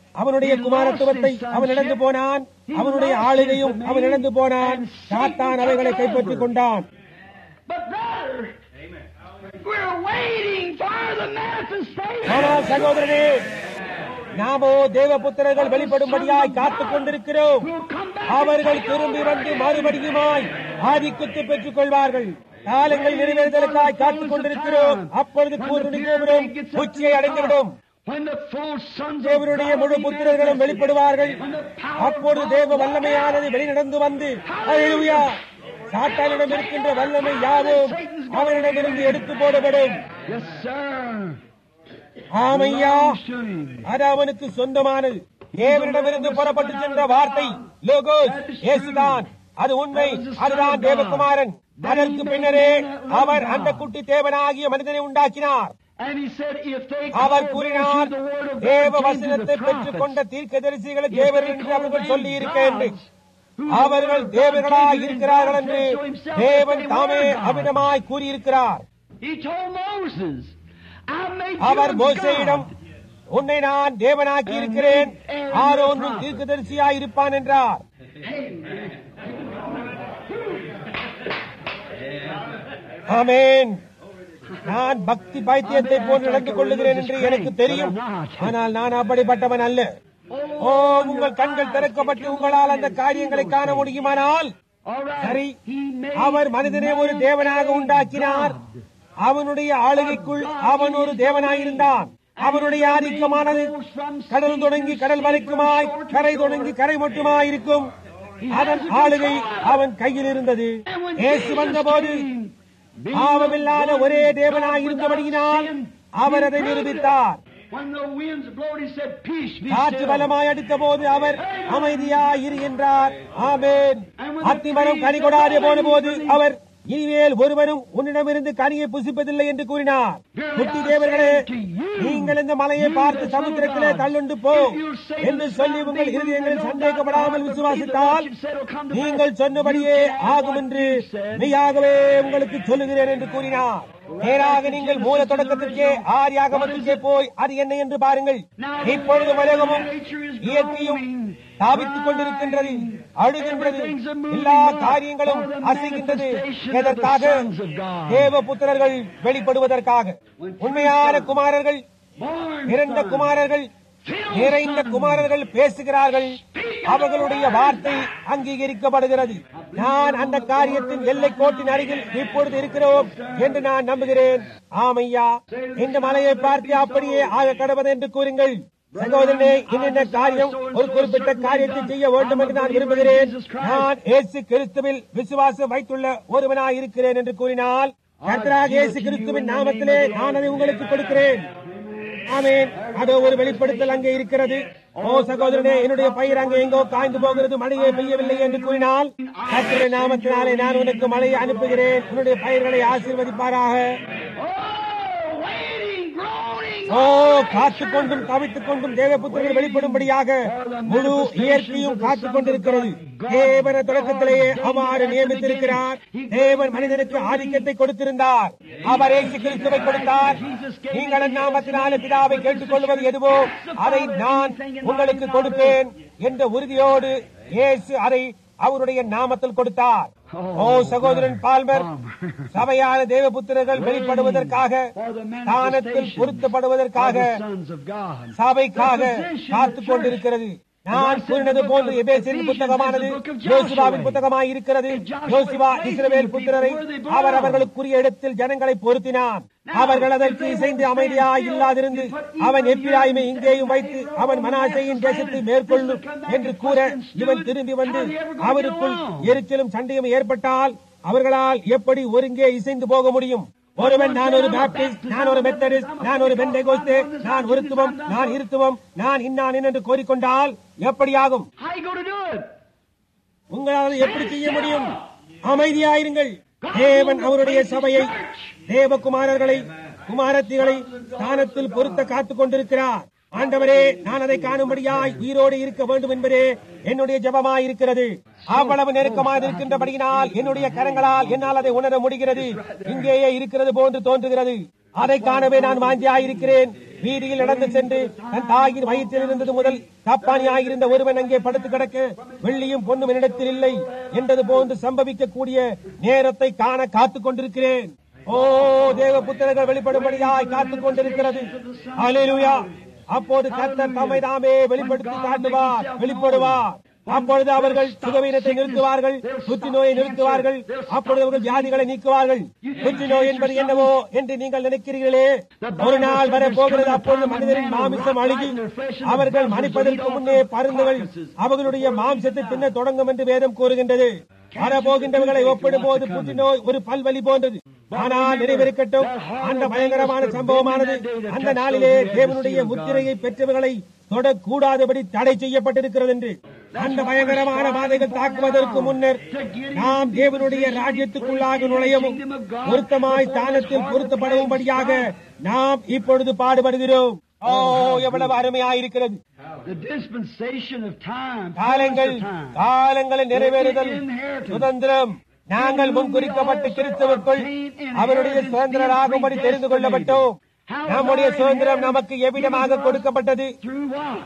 அவனுடைய குமாரத்துவத்தை அவன் இழந்து போனான் அவனுடைய ஆளுகையும் அவன் இழந்து போனான் சாத்தான் அவைகளை கைப்பற்றிக் கொண்டான் But brother, we're waiting for the manifestation. ஆனால் சகோதரனே நாமோ தேவபுத்திரர்கள் வெளிப்படும்படியாய் காத்துக் கொண்டிருக்கிறோம் We'll come back. அவர்கள் திரும்பி வந்து மறுபடியுமாய் ஆதிக்கத்தை பெற்றுக் கொள்வார்கள் காலங்கள் நிறைவேறுதலுக்காய் காத்துக் கொண்டிருக்கிறோம் அப்பொழுது கூர்நுனி கோபுரம் உச்சியை அடைந்துவிடும் When the full sons of தேவனுடைய God முழு will be புத்திரர்களும் manifested. வெளிப்படுவார்கள் When the power of அப்பொழுது God தேவ will வல்லமையானது வெளிநடந்து வந்து அல்லேலூயா சாத்தானிடம் இருக்கின்ற வல்லமை யாவும் அவனிடமிருந்து எடுத்து போடப்படும் Yes, sir. ஆமையா Belongs to him. அது அவனுக்கு சொந்தமானது தேவனிடமிருந்து புறப்பட்டு சென்ற வார்த்தை லோகோஸ் இயேசுதான் அது உண்மை அதுதான் தேவகுமாரன் அதற்கு பின்னரே அவர் அந்த குட்டி தேவனாகிய மனிதனை உண்டாக்கினார் And he said, if they our call கூறினார் the word of தேவ God came to வசனத்தை the பெற்றுக் prophets, கொண்ட தீர்க்கதரிசிகளை if தேவர் they என்று call அவர்கள் them சொல்லி இருக்க என்று gods, who the அவர்கள் word of God தேவர்களாய் came to இருக்கிறார்கள் God என்று said to himself that தேவன் they தாமே were gods. அவிதமாய் கூறியிருக்கிறார் He told Moses, I made our you a மோசையிடம் God. உன்னை நான் தேவனாக்கி இருக்கிறேன் ஆரோனும் தீர்க்கதரிசியாய் இருப்பான் என்றார் ஆமென் நான் பக்தி பைத்தியத்தை போன்று நடந்து கொள்ளுகிறேன் என்று எனக்கு தெரியும் ஆனால் நான் அப்படிப்பட்டவன் அல்ல ஓ உங்கள் கண்கள் திறக்கப்பட்டு உங்களால் அந்த காரியங்களை காண முடியுமானால் All right. சரி He made அவர் மனிதனை ஒரு man தேவனாக a உண்டாக்கினார் God. அவனுடைய ஆளுகைக்குள் அவன் ஒரு தேவனாயிருந்தான் அவனுடைய ஆதிக்கமானது கடல் தொடங்கி கடல் வரைக்குமாய் கரை தொடங்கி கரை மட்டுமாய் இருக்கும் அதன் ஆளுகை அவன் கையில் இருந்தது இயேசு வந்தபோது பாவமில்லாத ஒரே தேவனாய் இருந்தபடியினால் அவர் அதை நிரூபித்தார் When the winds blowed, he said, Peace be காற்று still. பலமாய் அடித்த போது அவர் அமைதியாய் இரு என்றார் ஆமென் அத்திமரம் கனி கொடாதே போன போது அவர் இனிமேல் ஒருவரும் உன்னிடமிருந்து கனியை புசிப்பதில்லை என்று கூறினார் குட்டி தேவர்களே நீங்கள் இந்த மலையை பார்த்து சமுத்திரத்திலே தள்ளுண்டு போ என்று சொல்லி உங்கள் இருதயங்களில் சந்தேகப்படாமல் விசுவாசித்தால் நீங்கள் சொன்னபடியே ஆகும் என்று மெய்யாகவே உங்களுக்கு சொல்லுகிறேன் என்று கூறினார் நேராக நீங்கள் மூல தொடக்கத்திற்கே ஆரியாகமத்திற்கே போய் அது என்ன என்று பாருங்கள் இப்பொழுது உலகமும் இயற்கையும் தாவித்துக் கொண்டிருக்கின்றது அழுகின்றது எல்லா காரியங்களும் அசைகின்றது எதற்காக தேவ புத்திரர்கள் வெளிப்படுவதற்காக உண்மையான குமாரர்கள் இரண்ட குமாரர்கள் நிறைந்த குமாரர்கள் பேசுகிறார்கள் அவர்களுடைய வார்த்தை அங்கீகரிக்கப்படுகிறது நான் அந்த காரியத்தின் எல்லை கோட்டின் அருகில் இப்பொழுது இருக்கிறோம் என்று நான் நம்புகிறேன் ஆமையா இந்த மலையை பார்த்து அப்படியே ஆக கடவது என்று கூறுங்கள் சகோதரனே இன்னென்ன காரியம் ஒரு குறிப்பிட்ட காரியத்தை செய்ய வேண்டும் என்று நான் விரும்புகிறேன் நான் இயேசு கிறிஸ்துவில் விசுவாசம் வைத்துள்ள ஒருவனாய் இருக்கிறேன் என்று கூறினால் கர்த்தராக இயேசு கிறிஸ்துவின் நாமத்திலே நான் அதை உங்களுக்கு கொடுக்கிறேன் ஆமென் அதோ ஒரு வெளிப்படுத்தல் அங்கே இருக்கிறது ஓ சகோதரனே என்னுடைய பயிர் அங்கே எங்கோ காய்ந்து போகிறது மழையே பெய்யவில்லை என்று கூறினால் கர்த்தருடைய நாமத்தினாலே நான் உனக்கு மழையை அனுப்புகிறேன் உன்னுடைய பயிர்களை ஆசீர்வதிப்பாராக Oh, waiting, groaning. ஓ காத்துக் கொண்டும் தவித்துக் கொண்டும் தேவபுத்திரர்கள் வெளிப்படும்படியாக முழு இயற்கையும் காத்துக் கொண்டிருக்கிறது தேவன தொடக்கத்திலேயே அவ்வாறு நியமித்திருக்கிறார் தேவன் மனிதனுக்கு ஆதிக்கத்தை கொடுத்திருந்தார் அவர் இயேசு கிறிஸ்துவை கொடுத்தார் நீங்கள் என் நாமத்தினாலே பிதாவை கேட்டுக் கொள்வது எதுவோ அதை நான் உங்களுக்கு கொடுப்பேன் என்ற உறுதியோடு இயேசு அதை அவருடைய நாமத்தில் கொடுத்தார் ஓ சகோதரன் பால்மர் சபையான தேவபுத்திரர்கள் வெளிப்படுவதற்காக தானத்தில் பொருத்தப்படுவதற்காக The sons of God. சபைக்காக காத்துக் கொண்டிருக்கிறது நான் கூறினது போன்று எபேசின் புத்தகமானது யோசிபாவின் புத்தகமாய் இருக்கிறது யோசிபா இஸ்ரவேல் புத்திரரை அவர் அவர்களுக்குரிய இடத்தில் ஜனங்களை பொருத்தினான் அவர்கள் அதற்கு இசைந்து அமைதியாய் இல்லாதிருந்து அவன் எப்பிராய்மை இங்கேயும் வைத்து அவன் மனாசையின் தேசத்தை மேற்கொள்ளும் என்று கூற இவன் திரும்பி வந்து அவருக்குள் எரிச்சலும் சண்டையும் ஏற்பட்டால் அவர்களால் எப்படி ஒருங்கே இசைந்து போக முடியும் ஒருவன் நான் ஒரு பாப்டிஸ்ட் நான் ஒரு மெத்தடிஸ்ட் நான் ஒரு பெண்டகோஸ்தே நான் ஒருத்துவம் நான் இருத்துவம் நான் இன்னான் என்று கோரிக்கொண்டால் எப்படியாகும் How you going to do it? உங்களால் எப்படி செய்ய முடியும் அமைதியாயிருங்கள் தேவன் அவருடைய சபையை தேவகுமாரர்களை குமாரத்திகளை ஸ்தானத்தில் பொருத்த காத்துக் கொண்டிருக்கிறார் ஆண்டவரே நான் அதை காணும்படியாய் உயிரோடு இருக்க வேண்டும் என்பதே என்னுடைய ஜபமாய் இருக்கிறது அவ்வளவு நெருக்கமாக இருக்கின்றபடியினால் என்னுடைய கரங்களால் என்னால் அதை உணர முடிகிறது இங்கேயே இருக்கிறது போன்று தோன்றுகிறது அதை காணவே நான் வாஞ்சியாயிருக்கிறேன் வீதியில் நடந்து சென்று தன் தாயின் வயிற்றில் இருந்தது முதல் காப்பானியாயிருந்த ஒருவன் அங்கே படுத்து கிடக்க வெள்ளியும் பொண்ணும் என்னிடத்தில் இல்லை என்றது போன்று சம்பவிக்கக்கூடிய நேரத்தை காண காத்துக் கொண்டிருக்கிறேன் ஓ தேவ புத்திரர்கள் வெளிப்படும்படியாய் காத்துக் கொண்டிருக்கிறது அல்லேலூயா அப்போது கர்த்தர் தம்மை தாமே வெளிப்படுத்தி காட்டுவார் வெளிப்படுவார் அப்பொழுது அவர்கள் சுகவீனத்தை நிறுத்துவார்கள் புற்றுநோயை நிறுத்துவார்கள் அப்பொழுது அவர்கள் வியாதிகளை நீக்குவார்கள் புற்றுநோய் என்பது என்னவோ என்று நீங்கள் நினைக்கிறீர்களே ஒரு நாள் வர போகிறது அப்பொழுது மனிதரின் மாமிசம் அழுகி அவர்கள் மன்னிப்பதற்கு முன்னே பருந்துகள் அவர்களுடைய மாம்சத்தை தின்ன தொடங்கும் என்று வேதம் கூறுகின்றது வரப்போகின்றவர்களை ஒப்பிடும் போது புற்றுநோய் ஒரு பல்வலி போன்றது ஆனால் நிறைவேறக்கட்டும் அந்த பயங்கரமான சம்பவமானது அந்த நாளிலே தேவனுடைய முத்திரையை பெற்றவர்களை தொடக்கூடாதபடி தடை செய்யப்பட்டிருக்கிறது என்று அந்த பயங்கரமான பாதைகள் தாக்குவதற்கு முன்னர் நாம் தேவனுடைய ராஜ்யத்துக்குள்ளாக நுழையவும் பொருத்தமாய் தானத்தில் பொருத்தப்படவும்படியாக நாம் இப்பொழுது பாடுபடுகிறோம் ஓ எவ்வளவு அருமையாயிருக்கிறது The dispensation of time. காலங்கள் fullness of time. காலங்களை நிறைவேறுதல் சுதந்திரம் நாங்கள் முன் குறிக்கப்பட்டு கிறிஸ்தவர்கள் அவருடைய சுதந்திரராகும்படி தெரிந்து கொள்ளப்பட்டோம் நம்முடைய சுதந்திரம் நமக்கு எவ்விதமாக கொடுக்கப்பட்டது Through what?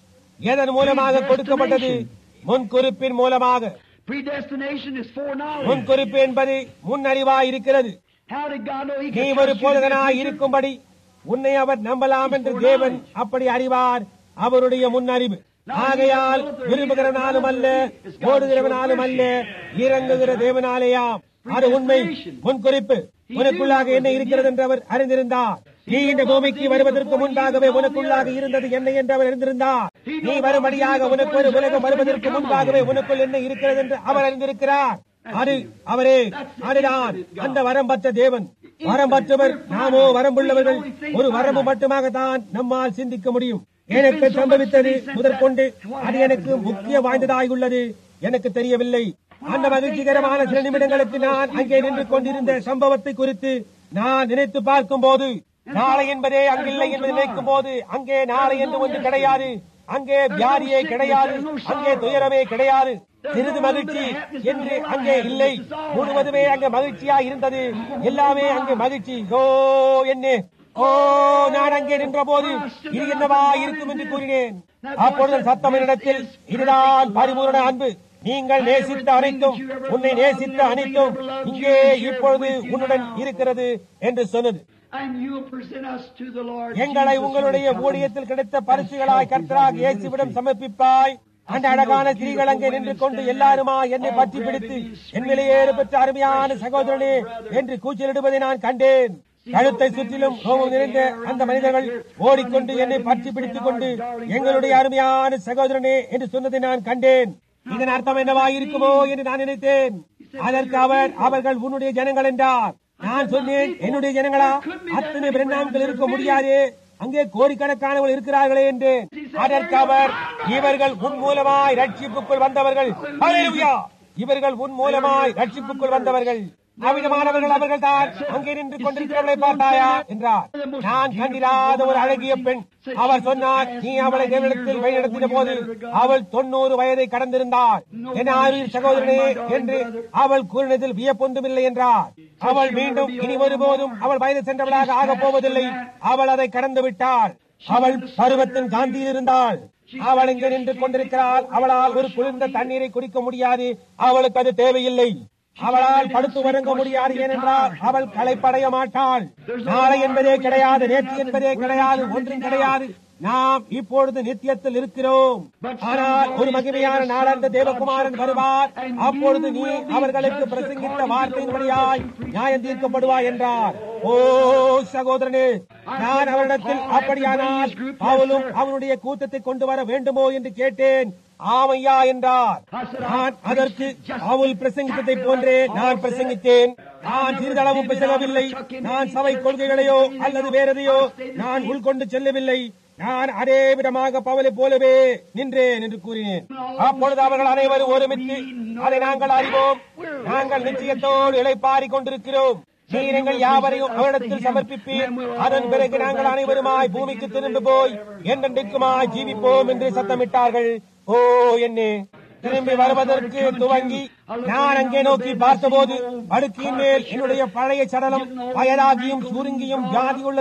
எதன் மூலமாக கொடுக்கப்பட்டது முன்குறிப்பின் மூலமாக Predestination is foreknowledge. முன்குறிப்பு என்பது முன்னறிவாய் இருக்கிறது How did God know He நீ could ஒரு trust you to be a போதகனாய் preacher? இருக்கும்படி உன்னை அவர் நம்பலாம் என்று தேவன் அப்படி அறிவார் அவருடைய முன்னறிவு ஆகையால் விரும்புகிறவனாலும் அல்ல ஓடுகிறவனாலும் அல்ல இறங்குகிற தேவனாலேயாம் அது உண்மை முன்குறிப்பு உனக்குள்ளாக என்ன இருக்கிறது என்று அவர் அறிந்திருந்தார் நீ இந்த பூமிக்கு வருவதற்கு முன்பாகவே உனக்குள்ளாக இருந்தது என்ன என்று அவர் அறிந்திருந்தார் நீ வரும்படியாக உனக்கு ஒரு உலகம் வருவதற்கு முன்பாகவே உனக்குள் என்ன இருக்கிறது என்று அவர் அறிந்திருக்கிறார் அது அவரே அதுதான் அந்த வரம்பற்ற தேவன் வரம்பற்றவர் நாமோ வரம்புள்ளவர்கள் ஒரு வரம்பு மட்டுமாக தான் நம்மால் சிந்திக்க முடியும் எனக்கு சம்பவித்தது முதற்கொண்டு அது எனக்கு முக்கிய வாய்ந்ததாய் உள்ளது எனக்கு தெரியவில்லை அந்த மகிழ்ச்சிகரமான சில நிமிடங்களுக்கு நான் அங்கே நின்று கொண்டிருந்த சம்பவத்தை குறித்து நான் நினைத்து பார்க்கும் போது நாளை என்பதே அங்கில்லை என்று நினைக்கும் போது அங்கே நாளை என்று ஒன்று கிடையாது அங்கே வியாதியே கிடையாது அங்கே துயரமே கிடையாது சிறிது மகிழ்ச்சி என்று அங்கே இல்லை முழுவதுமே அங்கே மகிழ்ச்சியா இருந்தது எல்லாமே அங்கே மகிழ்ச்சி ஓ என்ன ஓ நான் அங்கே நின்ற போது இது என்னவா இருக்கும் என்று கூறினேன் அப்பொழுது சத்தம் இடத்தில் இதுதான் பரிபூரண அன்பு நீங்கள் நேசித்த அனைத்தும் உன்னை நேசித்த அனைத்தும் இங்கே இப்பொழுது உன்னுடன் இருக்கிறது என்று சொன்னது And you'll present us to the Lord. எங்களை Jesus உங்களுடைய when he comes. ஊழியத்தில் கிடைத்த பரிசுகளாய் கர்த்தராக இயேசுவிடம் சமர்ப்பிப்பாய் அந்த அழகான ஸ்திரீகள் அங்கே நின்று கொண்டு எல்லாருமா என்னை பற்றி பிடித்து என் வெளியேறு பெற்ற அருமையான சகோதரனே என்று கூச்சலிடுவதை நான் கண்டேன் கழுத்தை சுற்றிலும் ரோமம் நிறைந்த அந்த மனிதர்கள் ஓடிக்கொண்டு என்னை பற்றி பிடித்துக் கொண்டு எங்களுடைய அருமையான சகோதரனே என்று சொன்னதை நான் கண்டேன் இதன் அர்த்தம் என்னவா இருக்குமோ என்று நான் நினைத்தேன் அதற்கு அவர் அவர்கள் உன்னுடைய ஜனங்கள் என்றார் நான் சொன்னேன் என்னுடைய ஜனங்களா அத்தனை பிரண்ணாம்கள் இருக்க முடியாது அங்கே கோடிக்கணக்கானவர்கள் இருக்கிறார்களே என்று அதற்கு அவர் இவர்கள் உன் மூலமாய் ரட்சிப்புக்குள் வந்தவர்கள் ஹalleluya! இவர்கள் உன் மூலமாய் ரட்சிப்புக்குள் வந்தவர்கள் அவிதமானவர்கள் அவர்கள் தான் அங்கே நின்று கொண்டிருக்கிறவர்களை பார்த்தாயா என்றார் நான் கண்டிராத ஒரு அழகிய பெண் அவர் சொன்னார் நீ அவளை தேவனிடத்தில் வழிநடத்தின போது அவள் தொண்ணூறு வயதை கடந்திருந்தாள் என் ஆயுள் சகோதரனே என்று அவள் கூறினதில் வியப்பொன்றுமில்லை என்றார் அவள் மீண்டும் இனி ஒருபோதும் அவள் வயது சென்றவளாக ஆகப் போவதில்லை அவள் அதை கடந்து விட்டாள் அவள் பருவத்தின் காந்தியில் இருந்தாள் அவள் இங்கே நின்று கொண்டிருக்கிறாள் அவளால் ஒரு குளிர்ந்த தண்ணீரை குடிக்க முடியாது அவளுக்கு அது தேவையில்லை அவளால் படுத்து வரங்க முடியாது ஏனென்றால் அவள் களைப்படைய மாட்டாள் நாளை என்பதே கிடையாது நேற்று என்பதே கிடையாது ஒன்றும் கிடையாது நாம் இப்பொழுது நித்தியத்தில் இருக்கிறோம் ஆனால் ஒரு மகிமையான நாளந்த தேவகுமாரன் வருவார் அப்பொழுது நீ அவர்களுக்கு பிரசங்கித்த வார்த்தையின் வழியாய் நியாயம் தீர்க்கப்படுவாய் என்றார் ஓ சகோதரனே நான் அவரிடத்தில் அப்படியானால் அவளும் அவனுடைய கூட்டத்தை கொண்டு வர வேண்டுமோ என்று கேட்டேன் ஆமையா என்றார் நான் அதற்கு அவள் பிரசங்கித்ததை போன்றே நான் பிரசங்கித்தேன் நான் சிறிதளவும் பிசகவில்லை நான் சபை கொள்கைகளையோ அல்லது வேறெதையோ நான் உள்கொண்டு செல்லவில்லை நான் அதே விதமாக பவலை போலவே நின்றேன் என்று கூறினேன் அப்பொழுது அவர்கள் அனைவரும் ஒருமித்து அதை நாங்கள் அறிவோம் நாங்கள் நிச்சயத்தோடு இளைப்பாரி கொண்டிருக்கிறோம் நீரங்கள் யாவரையும் அவரிடத்தில் சமர்ப்பிப்பீர் அதன் பிறகு நாங்கள் அனைவருமாய் பூமிக்கு திரும்பி போய் என்றென்றைக்குமாய் ஜீவிப்போம் என்று சத்தமிட்டார்கள் ஓ என்னே திரும்பி வருவதற்கு துவங்கி நான் அங்கே நோக்கி பார்த்தபோது அடுக்கின் மேல் என்னுடைய பழைய சடலம் வயதாகியும் சுருங்கியும் வியாதி உள்ளதும்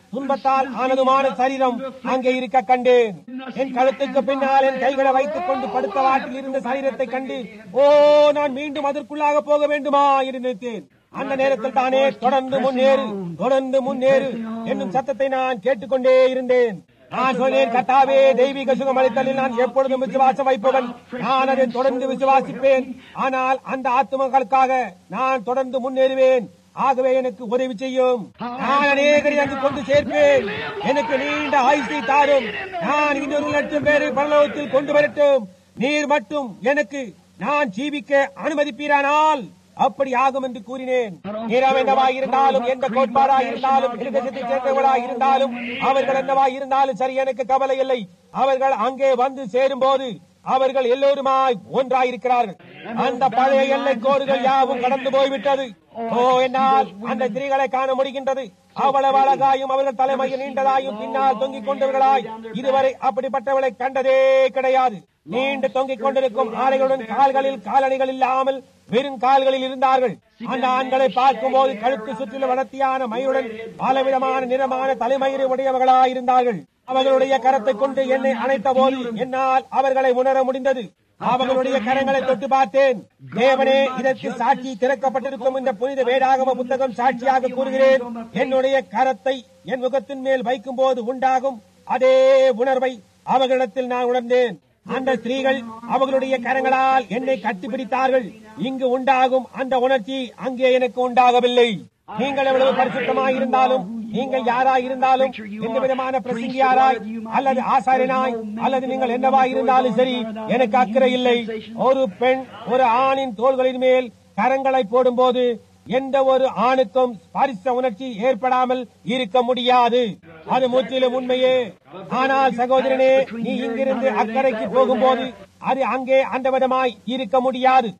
துன்பத்தால் ஆனதுமான சரீரம் அங்கே இருக்க கண்டேன் என் கழுத்துக்கு பின்னால் என் கைகளை வைத்துக் கொண்டு படுத்த வாட்டில் இருந்த சரீரத்தை கண்டு ஓ நான் மீண்டும் அதற்குள்ளாக போக வேண்டுமா என்று நினைத்தேன் அந்த நேரத்தில் தானே தொடர்ந்து முன்னேறு தொடர்ந்து முன்னேறு என்னும் சத்தத்தை நான் கேட்டுக்கொண்டே இருந்தேன் நான் சொன்னேன் கத்தாவே தெய்வீக சுகம் அளித்தலில் நான் எப்பொழுதும் விசுவாசம் வைப்பவன் நான் அதை தொடர்ந்து விசுவாசிப்பேன் ஆனால் அந்த ஆத்மங்களுக்காக நான் தொடர்ந்து முன்னேறுவேன் ஆகவே எனக்கு உதவி செய்யும் நான் அநேகரை அங்கு கொண்டு சேர்ப்பேன் எனக்கு நீண்ட ஆயுசை தாரும் நான் இன்னொரு லட்சம் பேரை பரலோகத்தில் கொண்டு வரட்டும் நீர் மட்டும் எனக்கு நான் ஜீவிக்க அனுமதிப்பீரானால் அப்படி ஆகும் என்று கூறினேன் நிறம் என்னவாய் இருந்தாலும் எந்த கோட்பாடாய் இருந்தாலும் இருதயத்தை சேர்ந்தவர்களாய் இருந்தாலும் அவர்கள் என்னவாய் இருந்தாலும் சரி எனக்கு கவலை இல்லை அவர்கள் அங்கே வந்து சேரும் போது அவர்கள் எல்லோருமாய் ஒன்றாயிருக்கிறார்கள் அந்த பழைய எல்லை கோடுகள் யாவும் கடந்து போய்விட்டது ஓ என்னால் அந்த ஸ்திரீகளை காண முடிகின்றது அவ்வளவு அழகாயும் அவர்கள் தலைமையில் நீண்டதாயும் பின்னால் தொங்கிக் கொண்டவர்களாய் இதுவரை அப்படிப்பட்டவளை கண்டதே கிடையாது நீண்டு தொங்கிக் கொண்டிருக்கும் ஆலைகளுடன் கால்களில் காலணிகள் இல்லாமல் வெறும் கால்களில் இருந்தார்கள் அந்த ஆண்களை பார்க்கும் போது கழுத்து சுற்றிலும் வளர்த்தியான மயிருடன் பலவிதமான நிறமான தலைமயிறு உடையவர்களாயிருந்தார்கள் அவர்களுடைய கரத்தை கொண்டு என்னை அணைத்த போது என்னால் அவர்களை உணர முடிந்தது அவர்களுடைய கரங்களை தொட்டு பார்த்தேன் தேவனே இதற்கு சாட்சி திறக்கப்பட்டிருக்கும் இந்த புனித வேடாகம புத்தகம் சாட்சியாக கூறுகிறேன் என்னுடைய கரத்தை என் முகத்தின் மேல் வைக்கும் போது உண்டாகும் அதே உணர்வை அவர்களிடத்தில் நான் உணர்ந்தேன் அந்த ஸ்திரீகள் அவர்களுடைய கரங்களால் என்னை கட்டிப்பிடித்தார்கள் இங்கு உண்டாகும் அந்த உணர்ச்சி அங்கே எனக்கு உண்டாகவில்லை நீங்கள் எவ்வளவு பரிசுத்தமாய் இருந்தாலும் நீங்கள் யாராய் இருந்தாலும் எந்த விதமான பிரசங்கியாராய் அல்லது ஆசாரியனாய் அல்லது நீங்கள் என்னவாய் இருந்தாலும் சரி எனக்கு அக்கறை இல்லை ஒரு பெண் ஒரு ஆணின் தோள்களின் மேல் கரங்களை போடும்போது எந்த ஒரு ஆணுக்கும் ஸ்பரிச உணர்ச்சி ஏற்படாமல் இருக்க முடியாது அது முற்றிலும் உண்மையே ஆனால் சகோதரனே நீ இங்கிருந்து அக்கறைக்கு போகும்போது அது அங்கே அந்த விதமாய் இருக்க முடியாது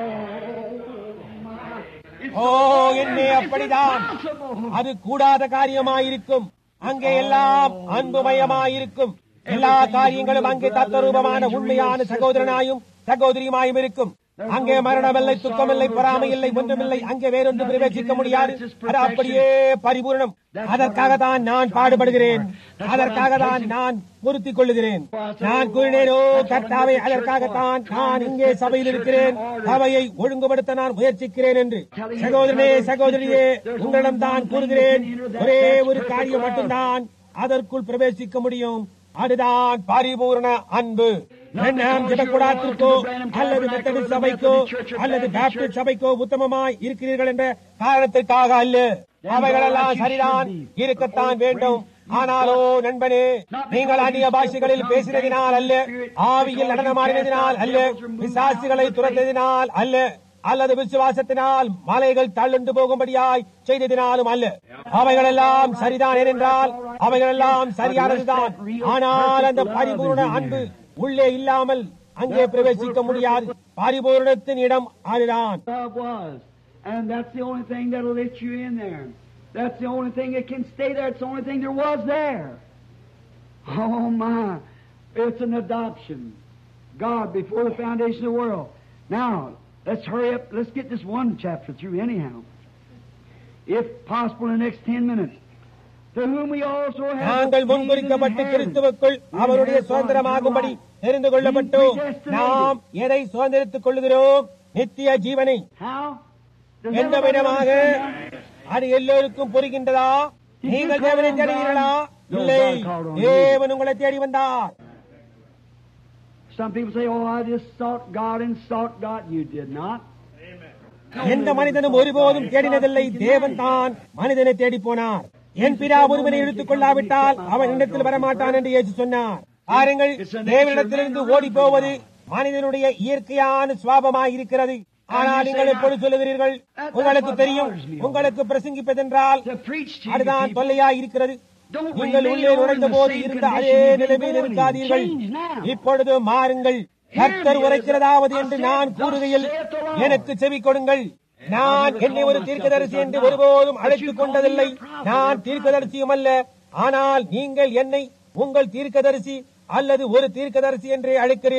ஓ என்னே அப்படிதான் அது கூடாத காரியமாயிருக்கும் அங்கே எல்லாம் அன்புமயமாயிருக்கும் எல்லா காரியங்களும் அங்கே தத்தரூபமான உண்மையான சகோதரனாயும் சகோதரியுமாயும் இருக்கும் அங்கே மரணமில்லை துக்கமில்லை பொறாமை இல்லை ஒன்றுமில்லை அங்கே வேறொன்று பிரவேசிக்க முடியாது அது அப்படியே பரிபூர்ணம் அதற்காக தான் நான் பாடுபடுகிறேன் அதற்காக தான் நான் பொருத்திக் கொள்ளுகிறேன் நான் கூறினேனோ கர்த்தாவை அதற்காகத்தான் நான் இங்கே சபையில் இருக்கிறேன் சபையை ஒழுங்குபடுத்த நான் முயற்சிக்கிறேன் என்று சகோதரனே சகோதரியே உங்களிடம் தான் கூறுகிறேன் ஒரே ஒரு காரியம் மட்டும்தான் அதற்குள் பிரவேசிக்க முடியும் அதுதான் பரிபூர்ண அன்பு நாம் ஜபக்கூடாத்திற்கோ அல்லது மெத்தடிஸ்ட் சபைக்கோ அல்லது பேப்டிஸ்ட் சபைக்கோ உத்தமமாய் இருக்கிறீர்கள் என்ற காரணத்திற்காக அல்ல அவைகளெல்லாம் சரிதான் இருக்கத்தான் வேண்டும் ஆனாலோ நண்பனே நீங்கள் அந்நிய பாஷைகளில் பேசினதினால் அல்ல ஆவியில் நடனமாடினதினால் அல்ல விசாசிகளை துரத்ததினால் அல்ல அல்லது விசுவாசத்தினால் மலைகள் தள்ளுண்டு போகும்படியாய் செய்ததினாலும் அல்ல அவைகளெல்லாம் சரிதான் ஏனென்றால் அவைகளெல்லாம் சரியானதுதான் ஆனால் அந்த பரிபூர்ண அன்பு உள்ளே இல்லாமல் அங்கே பிரவேசிக்க முடியாது பரிபூர்ணத்தின் இடம் அதுதான் love was. And that's the only thing that'll let you in there. That's the only thing that can stay there. It's the only thing there was there. Oh my. It's an adoption. God before the foundation of the world. Now, let's hurry up. Let's get this one chapter through anyhow. If possible in the next ten minutes. To whom we also have நாங்கள் முன்குறிக்கப்பட்டு கிறிஸ்துவுக்குள் அவருடைய சுதந்திரமாகும்படி தெரிந்து கொள்ளப்பட்டு நாம் எதை சுதந்திரித்துக் கொள்ளுகிறோம் நித்திய ஜீவனை How? Does எந்த everybody விதமாக understand that? அது எல்லோருக்கும் புரிகின்றதா நீங்கள் தேவனை தேடுகிறீர்களா இல்லை தேவன் உங்களை தேடி வந்தார் Some people say, oh, I just sought God and sought God. You did not. எந்த மனிதனும் ஒருபோதும் தேடினதில்லை தேவன் தான் மனிதனை தேடி போனார் என் பிதா ஒருவனை எடுத்துக் கொள்ளாவிட்டால் அவன் இடத்தில் வரமாட்டான் என்று இயேசு சொன்னார் பாருங்கள் தேவனிடத்திலிருந்து ஓடி போவது மனிதனுடைய இயற்கையான சுவாபமாய் இருக்கிறது ஆனால் நீங்கள் எப்பொழுது சொல்லுகிறீர்கள் உங்களுக்கு தெரியும் உங்களுக்கு பிரசங்கிப்பதென்றால் To preach to you, அதுதான் people. தொல்லையாய் இருக்கிறது நீங்கள் உள்ளே நுழைந்த போது இருந்த அதே நிலைமையில் இருக்காதீர்கள் இப்பொழுது மாறுங்கள் கர்த்தர் உரைக்கிறதாவது என்று நான் கூறுகையில் எனக்கு செவி கொடுங்கள் நான் என்னை ஒரு தீர்க்கதரிசி என்று ஒருபோதும் அழைத்துக் கொண்டதில்லை நான் தீர்க்கதரிசியும் அல்ல ஆனால் நீங்கள் என்னை உங்கள் தீர்க்கதரிசி அல்லது ஒரு தீர்க்கதரிசி என்றே அழைக்கிறீர்கள்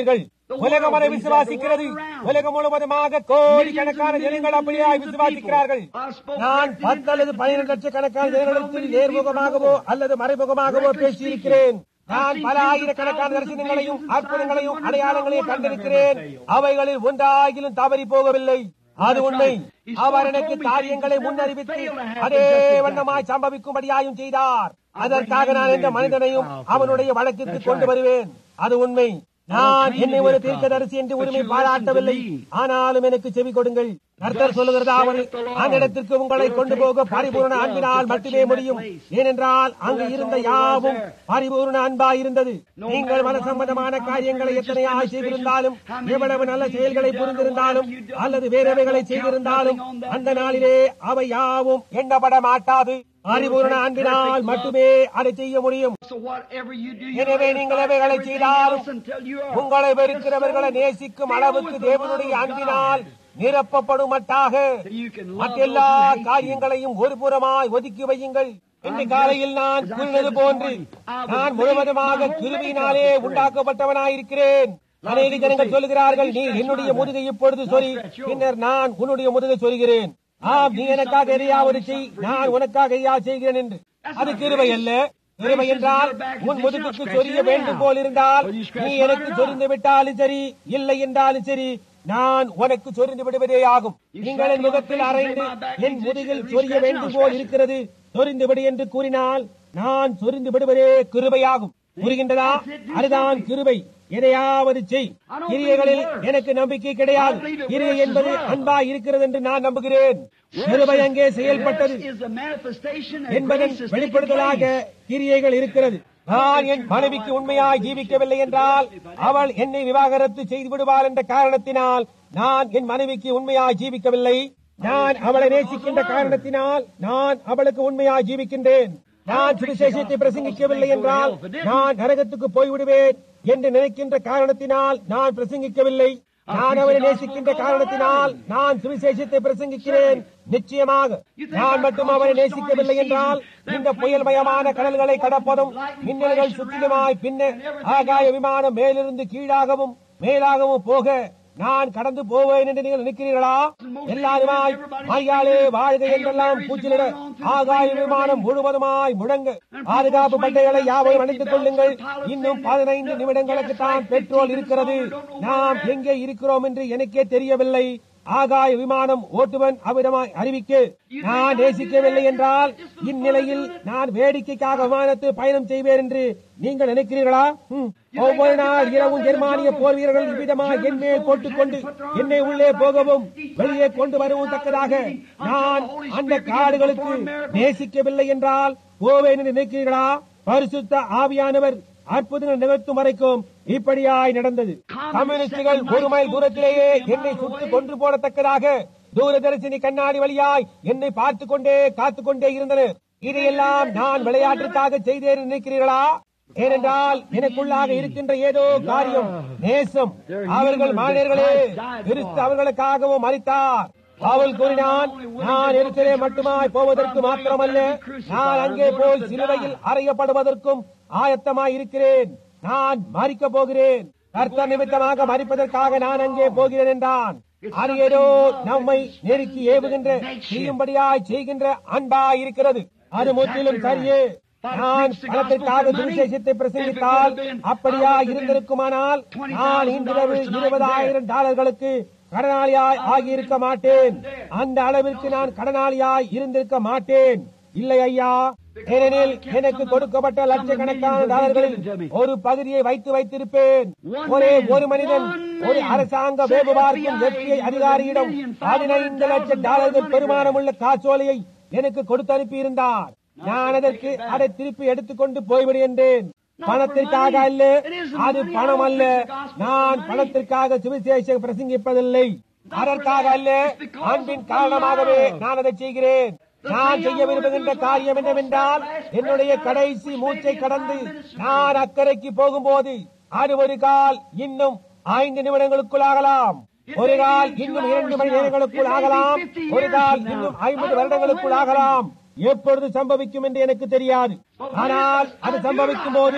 உலகம் அதை விசுவாசிக்கிறது உலகம் முழுவதுமாக கோடிக்கணக்கான ஜனங்கள் அப்படியாய் விசுவாசிக்கிறார்கள் நான் பத்து அல்லது பன்னிரண்டு லட்சக்கணக்கான ஜனங்களிடத்தில் நேர்முகமாகவோ அல்லது மறைமுகமாகவோ பேசியிருக்கிறேன் நான் பல ஆயிரக்கணக்கான தரிசனங்களையும் அற்புதங்களையும் அடையாளங்களையும் கண்டிருக்கிறேன் அவைகளில் ஒன்றாகிலும் தவறி போகவில்லை அது உண்மை அவர் எனக்கு காரியங்களை முன்னறிவித்து அதே வண்ணமாய் சம்பவிக்கும்படியாயும் செய்தார் அதற்காக நான் இந்த மனிதனையும் அவனுடைய வழக்கிற்கு கொண்டு வருவேன் அது உண்மை நான் என்னை ஒரு தீர்க்கதரிசி என்று உரிமை பாராட்டவில்லை ஆனாலும் எனக்கு செவி கொடுங்கள் கர்த்தர் சொல்லுகிறதாவது அந்த இடத்திற்கு உங்களை கொண்டு போக பரிபூர்ண அன்பினால் மட்டுமே முடியும் ஏனென்றால் அங்கு இருந்த யாவும் பரிபூர்ண அன்பா இருந்தது நீங்கள் மன சம்பந்தமான காரியங்களை எத்தனையாக செய்திருந்தாலும் எவ்வளவு நல்ல செயல்களை புரிந்திருந்தாலும் அல்லது வேறவைகளை செய்திருந்தாலும் அந்த நாளிலே அவை யாவும் எண்ணப்பட மாட்டாது பரிபூர்ண அன்பினால் மட்டுமே அதை செய்ய முடியும் So whatever you do, you எனவே don't நீங்கள் stop எவைகளை everything செய்தாலும் else until you are உங்களை வெறுக்கிறவர்களை நேசிக்கும் அளவுக்கு தேவனுடைய அன்பினால் நிரப்பப்படும் மட்டாக மற்றெல்லா காரியங்களையும் ஒரு புறமாய் ஒதுக்கி வையுங்கள் இன்று காலையில் நான் கூறினது போன்று நான் முழுவதுமாக கிருபியினாலே உண்டாக்கப்பட்டவனாயிருக்கிறேன் அநேக ஜனங்கள் சொல்லுகிறார்கள் நீ என்னுடைய முதுகை இப்பொழுது சொறி பின்னர் நான் உன்னுடைய முதுகை சொல்கிறேன் ஆம் நீ எனக்காக எதையாவது செய் நான் உனக்காக எதையா செய்கிறேன் என்று அது கிருபை அல்ல கிருபை என்றால் உன் முதுகுக்கு சொரிய வேண்டும் போல் இருந்தால் நீ எனக்கு சொரிந்து விட்டாலும் சரி இல்லை என்றாலும் சரி நான் உனக்கு சொரிந்து விடுவதே ஆகும் நீங்கள் என் முகத்தில் அறைந்து என் முதுகில் சொரிய வேண்டும் போல் இருக்கிறது சொரிந்து விடு என்று கூறினால் நான் சொரிந்து விடுவதே கிருபையாகும் புரிகின்றதா அதுதான் கிருபை எதையாவது செய் கிரியைகளில் எனக்கு நம்பிக்கை கிடையாது கிரியை என்பது அன்பா இருக்கிறது என்று நான் நம்புகிறேன் கிருபை அங்கே செயல்பட்டது is a manifestation of என்பதன் grace is taking வெளிப்படுத்தலாக place. கிரியைகள் இருக்கிறது நான் என் மனைவிக்கு உண்மையாய் ஜீவிக்கவில்லை என்றால் அவள் என்னை விவாகரத்து செய்து விடுவாள் என்ற காரணத்தினால் நான் என் மனைவிக்கு உண்மையாய் ஜீவிக்கவில்லை நான் அவளை நேசிக்கின்ற காரணத்தினால் நான் அவளுக்கு உண்மையாய் ஜீவிக்கின்றேன் நான் சுவிசேஷத்தை பிரசங்கிக்கவில்லை என்றால் நான் நரகத்துக்கு போய்விடுவேன் என்று நினைக்கின்ற காரணத்தினால் நான் பிரசங்கிக்கவில்லை நான் அவரை நேசிக்கின்ற காரணத்தினால் நான் சுவிசேஷத்தை பிரசங்கிக்கிறேன் நிச்சயமாக நான் மட்டும் அவரை நேசிக்கவில்லை என்றால் இந்த புயல்மயமான கடல்களை கடப்பதும் மின்னல்கள் சுற்றிலுமாய் பின்ன ஆகாய விமானம் மேலிருந்து கீழாகவும் மேலாகவும் போக நான் கடந்து போவேன் என்று நீங்கள் நினைக்கிறீர்களா எல்லாருமாய் மாயாலே வாழ்க என்றெல்லாம் கூச்சலிட ஆகாய விமானம் முழுவதுமாய் முழங்க பாதுகாப்பு பட்டைகளை யாவையும் அணிந்து கொள்ளுங்கள் இன்னும் பதினைந்து நிமிடங்களுக்கு தான் பெட்ரோல் இருக்கிறது நாம் எங்கே இருக்கிறோம் என்று எனக்கே தெரியவில்லை ஆகாய விமானம் ஓட்டுவன் அவ்விதமாய் அறிவிக்க நான் நேசிக்கவில்லை என்றால் இந்நிலையில் நான் வேடிக்கைக்காக விமானத்தில் பயணம் செய்வேன் என்று நீங்கள் நினைக்கிறீர்களா ம். ஒவ்வொரு நாள் இரவும் ஜெர்மானிய போர் வீரர்கள் இவ்விதமாக என் மேல் போட்டுக்கொண்டு என்னை உள்ளே போகவும் வெளியே கொண்டு வரவும் தக்கதாக நான் அந்த காடுகளுக்கு நேசிக்கவில்லை என்றால் போவேன் என்று நினைக்கிறீர்களா பரிசுத்த ஆவியானவர் அற்புதங்கள் நிகழ்த்தும் வரைக்கும் இப்படியாய் நடந்தது கம்யூனிஸ்டுகள் ஒரு மைல் தூரத்திலேயே என்னை சுட்டு கொன்று போடத்தக்கதாக தூரதரிசினி கண்ணாடி வழியாய் என்னை பார்த்து கொண்டே காத்துக் கொண்டே இருந்தனர் இதையெல்லாம் நான் விளையாட்டிற்காக செய்தேன் என்று நினைக்கிறீர்களா ஏனென்றால் எனக்குள்ளாக இருக்கின்ற ஏதோ காரியம் நேசம் அவர்கள் மாநிலர்களே கிறிஸ்து அவர்களுக்காகவும் மறித்தார் அவள் கூறினான் நான் எரிச்சலே மட்டுமாய் போவதற்கு மாத்திரமல்ல நான் அங்கே போய் சிலுவையில் அறையப்படுவதற்கும் ஆயத்தமாய் இருக்கிறேன் நான் மறிக்க போகிறேன் கர்த்தர் நிமித்தமாக மறிப்பதற்காக நான் அங்கே போகிறேன் என்றான் அது ஏதோ நம்மை நெருக்கி ஏவுகின்ற செய்யும்படியாய் செய்கின்ற அன்பாய் இருக்கிறது அது முற்றிலும் சரியே நான் பணத்திற்காக சுவிசேஷத்தை பிரசங்கித்தால் அப்படியா இருந்திருக்குமானால் நான் இன்றிரவு இருபதாயிரம் டாலர்களுக்கு கடனாளியாய் ஆகியிருக்க மாட்டேன் அந்த அளவிற்கு நான் கடனாளியாய் இருந்திருக்க மாட்டேன் இல்லை ஐயா ஏனெனில் எனக்கு கொடுக்கப்பட்ட லட்சக்கணக்கான டாலர்களில் ஒரு பகுதியை வைத்து வைத்திருப்பேன் ஒரே ஒரு மனிதன் ஒரு அரசாங்க வேவு பார்க்கும் வெற்றியை அதிகாரியிடம் பதினைந்து லட்சம் டாலர்கள் பெருமானமுள்ள காசோலையை எனக்கு கொடுத்து அனுப்பியிருந்தார் நான் அதற்கு அதை திருப்பி எடுத்துக்கொண்டு போய்விடு என்றேன் பணத்திற்காக அல்ல அது பணம் அல்ல நான் பணத்திற்காக சுவிசேஷம் பிரசங்கிப்பதில்லை அதற்காக அல்ல அன்பின் காரணமாகவே நான் அதை செய்கிறேன் நான் செய்ய விரும்புகின்ற காரியம் என்னவென்றால் என்னுடைய கடைசி மூச்சை கடந்து நான் அக்கறைக்கு போகும்போது அது ஒரு கால் இன்னும் ஐந்து நிமிடங்களுக்குள் ஆகலாம் ஒரு கால் இன்னும் இரண்டு மணி நேரங்களுக்குள் ஆகலாம் ஒரு கால் இன்னும் ஐம்பது வருடங்களுக்குள் ஆகலாம் எப்பொழுது சம்பவிக்கும் என்று எனக்கு தெரியாது ஆனால் அது சம்பவிக்கும் போது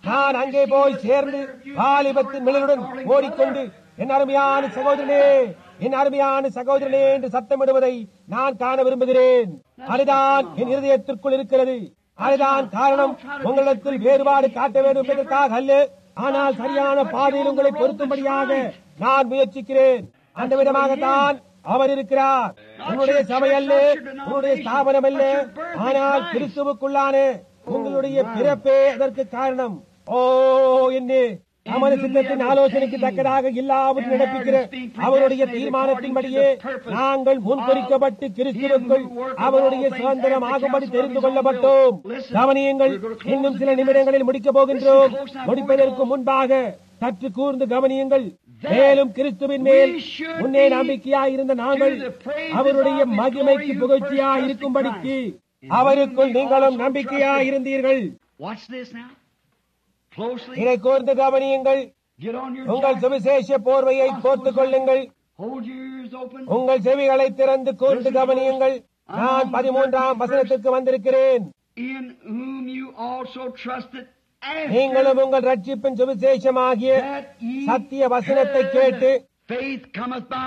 நான் அங்கே போய் சேர்ந்து வாலிபத்தின் நிழலுடன் ஓடிக்கொண்டு என் அருமையான சகோதரனே என் அருமையான சகோதரனே என்று சத்தமிடுவதை நான் காண விரும்புகிறேன் அதுதான் என் இருதயத்திற்குள் இருக்கிறது அதுதான் காரணம் உங்களிடத்தில் வேறுபாடு காட்ட வேண்டும் என்பதற்காக அல்ல ஆனால் சரியான பாதையில் உங்களை பொருத்தும்படியாக நான் முயற்சிக்கிறேன் அந்த விதமாகத்தான் அவர் இருக்கிறார் உன்னுடைய சபை அல்ல உன்னுடைய ஸ்தாபனம் அல்ல ஆனால் கிறிஸ்துவுக்குள்ளான உங்களுடைய பிறப்பே அதற்கு காரணம் ஓ என்ன தமது சித்தத்தின் ஆலோசனைக்கு தக்கதாக இல்லாமல் நடப்பிக்கிற அவருடைய தீர்மானத்தின்படியே நாங்கள் முன்குறிக்கப்பட்டு கிறிஸ்துவுக்குள் அவருடைய சுதந்திரம் ஆகும்படி தெரிந்து கொள்ளப்பட்டோம் கவனியுங்கள் இன்னும் சில நிமிடங்களில் முடிக்கப் போகின்றோம் முடிப்பதற்கு முன்பாக சற்று கூர்ந்து கவனியுங்கள் மேலும் கிறிஸ்துவின் மேல் முன்னே நம்பிக்கையாய் இருந்த நாங்கள் அவருடைய மகிமைக்கு புகழ்ச்சியாய் இருக்கும்படிக்கு அவருக்குள் நீங்களும் நம்பிக்கையாய் இருந்தீர்கள் Watch this now. Closely. இதை கூர்ந்து கவனியுங்கள் Get on your உங்கள் jacket. சுவிசேஷ போர்வையை போர்த்துக் கொள்ளுங்கள் Hold your ears open. உங்கள் செவிகளை திறந்து கூர்ந்து கவனியுங்கள் நான் பதிமூன்றாம் வசனத்துக்கு வந்திருக்கிறேன் In whom you also trusted after நீங்களும் உங்கள் ரட்சிப்பின் சுவிசேஷமாகிய that ye சத்திய வசனத்தை heard. கேட்டு Faith cometh by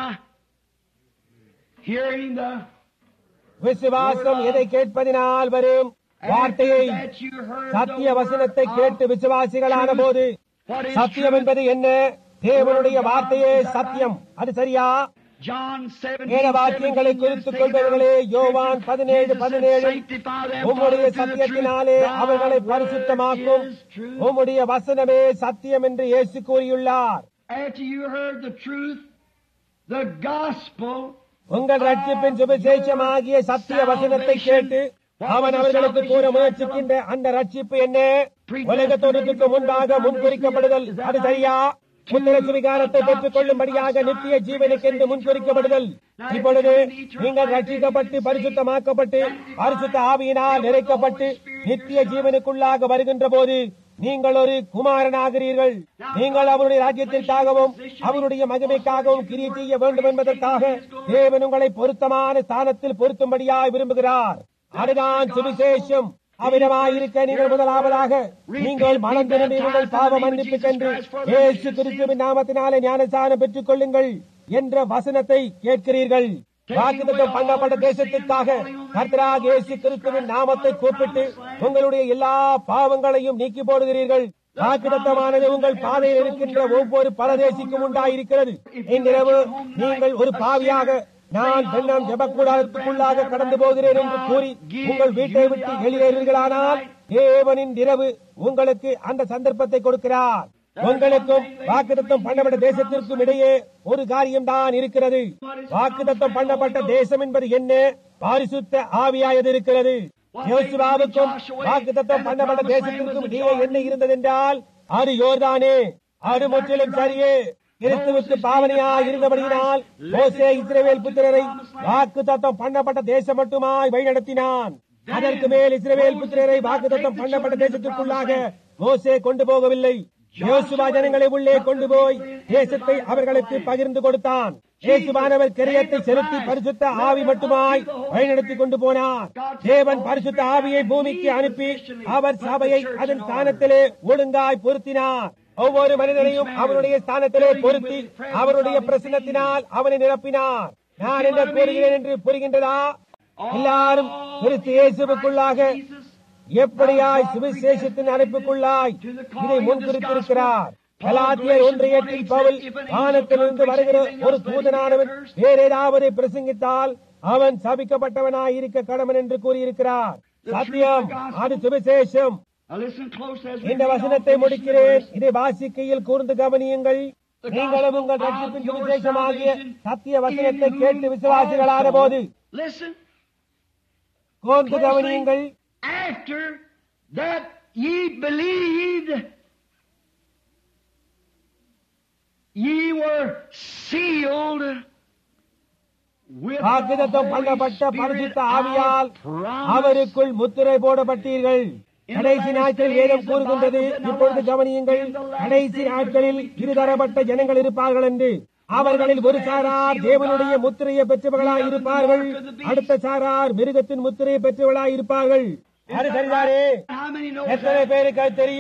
hearing the விசுவாசம் எதை கேட்பதினால் வரும் வார்த்தையை after that you heard சத்திய the வசனத்தை word கேட்டு of விசுவாசிகளான போது What is சத்தியம் truth? என்பது என்ன தேவனுடைய வார்த்தையே சத்தியம் அது சரியா John 17, வேத வாக்கியங்களை 17, குறித்துக் கொள்பவர்களே யோவான் பதினேழு பதினேழு உம்முடைய சத்தியத்தினாலே அவர்களை பரிசுத்தமாக்கும் உம்முடைய வசனமே சத்தியம் என்று இயேசு கூறியுள்ளார் After you heard the truth, the gospel, உங்கள் ரட்சிப்பின் சுவிசேஷமாகிய சத்திய வசனத்தை கேட்டு அவன் அவர்களுக்கு கூற முயற்சிக்கின்ற அந்த ரட்சிப்பு என்ன உலக தோற்றத்துக்கு முன்பாக முன்குறிக்கப்படுதல் அது சரியா முத்திர சுவிகாரத்தை பெற்றுக் கொள்ளும்படியாக நித்திய ஜீவனுக்கென்று முன்குறிக்கப்படுதல் இப்பொழுது நீங்கள் ரட்சிக்கப்பட்டு பரிசுத்தமாக்கப்பட்டு பரிசுத்த ஆவியினால் நிறைக்கப்பட்டு நித்திய ஜீவனுக்குள்ளாக வருகின்ற போது நீங்கள் ஒரு குமாரனாகிறீர்கள் நீங்கள் அவருடைய ராஜ்யத்திற்காகவும் அவருடைய மகிமைக்காகவும் கிரியை செய்ய வேண்டும் என்பதற்காக தேவன் உங்களை பொருத்தமான ஸ்தானத்தில் பொருத்தும்படியாய் விரும்புகிறார் அதுதான் சுவிசேஷம் அவ்விதமாயிருக்க நீங்கள் முதலாவதாக நீங்கள் மனம் திரும்பி உங்கள் பாவ மன்னிப்பு சென்று இயேசு கிறிஸ்துவின் நாமத்தினாலே ஞானசானம் பெற்றுக் கொள்ளுங்கள் என்ற வசனத்தை கேட்கிறீர்கள் வாக்குத்தத்தம் பண்ணப்பட்ட தேசத்திற்காக கர்த்தராக இயேசு கிறிஸ்துவின் நாமத்தை கூப்பிட்டு உங்களுடைய எல்லா பாவங்களையும் நீக்கி போடுகிறீர்கள் வாக்குத்தத்தமானது உங்கள் பாதையில் இருக்கின்ற ஒவ்வொரு பரதேசிக்கும் உண்டாயிருக்கிறது இன்றிரவு நீங்கள் ஒரு பாவியாக நான் பெண்ணம் ஜபக்கூடாரத்துக்குள்ளாக கடந்து போகிறேன் என்று கூறி உங்கள் வீட்டை விட்டு வெளியேறுவீர்களானால் தேவனின் இரவு உங்களுக்கு அந்த சந்தர்ப்பத்தை கொடுக்கிறார் உங்களுக்கும் வாக்குத்தத்தம் பண்ணப்பட்ட தேசத்திற்கும் இடையே ஒரு காரியம் தான் இருக்கிறது வாக்குத்தத்தம் பண்ணப்பட்ட தேசம் என்பது என்ன பாரிசுத்த ஆவியாயது இருக்கிறது யோசுவாவுக்கும் வாக்குத்தத்தம் பண்ணப்பட்ட தேசத்திற்கும் இடையே என்ன இருந்தது என்றால் அது யோர்தானே அது முற்றிலும் சரியே கிறிஸ்துவுக்கு பாவனையா இருந்தபடியினால் மோசே இஸ்ரவேல் புத்திரரை வாக்கு தத்தம் பண்ணப்பட்ட தேசம் மட்டுமாய் வழிநடத்தினான் அதற்கு மேல் இஸ்ரவேல் புத்திரரை வாக்கு தத்தம் பண்ணப்பட்ட தேசத்திற்குள்ளாக மோசே கொண்டு போகவில்லை யோசுவா ஜனங்களை உள்ளே கொண்டு போய் தேசத்தை அவர்களுக்கு பகிர்ந்து கொடுத்தான் இயேசுவானவர் கிரியத்தை செலுத்தி பரிசுத்த ஆவி மட்டுமாய் வழிநடத்தி கொண்டு போனார் தேவன் பரிசுத்த ஆவியை பூமிக்கு அனுப்பி அவர் சபையை அதன் ஸ்தானத்திலே ஒழுங்காய் பொருத்தினார் ஒவ்வொரு மனிதனையும் அவருடைய ஸ்தானத்திலே பொருத்தி அவருடைய பிரசனத்தினால் அவனை நிரப்பினார் நான் என்ன கூறுகிறேன் என்று புரிகின்றதா எல்லாரும் கிறிஸ்து இயேசுவுக்குள்ளாக எப்படியாய் சுவிசேஷத்தின் அழைப்புக்குள்ளாய் இதை முன்குறித்திருக்கிறார் கலாத்தியர் ஒன்றியத்தில் பவுல் வானத்திலிருந்து வருகிற ஒரு தூதனானவன் வேற ஏதாவது பிரசங்கித்தால் அவன் சபிக்கப்பட்டவனாய் இருக்க கடமன் என்று கூறியிருக்கிறார் சத்தியம் அது சுவிசேஷம் Now listen close as we இந்த read வசனத்தை all these முடிக்கிறேன் verses. இதை வாசிக்கையில் கூர்ந்து கவனியுங்கள் நீங்களும் உங்கள் ரட்சிப்பின் சுவிசேஷமாகிய சத்திய வசனத்தை கேட்டு விசுவாசிகளான போது Listen, கூர்ந்து கவனியுங்கள் after that ye believed, ye were sealed with the வாக்குத்தத்தம் Holy பண்ணப்பட்ட Spirit பரிசுத்த ஆவியால் of promise. அவருக்குள் முத்திரை போடப்பட்டீர்கள் கடைசி நாட்களில் வேதம் கூறுகின்றது இப்பொழுது கவனியுங்கள் கடைசி நாட்களில் இருதரப்பட்ட ஜனங்கள் இருப்பார்கள் என்று அவர்களில் ஒரு சாரார் தேவனுடைய முத்திரையை பெற்றவர்களாய் இருப்பார்கள் அடுத்த சாரார் மிருகத்தின் முத்திரையை பெற்றவர்களாய் இருப்பார்கள் அது சரிதானே How many know எத்தனை that? பேருக்கு அது தெரியும்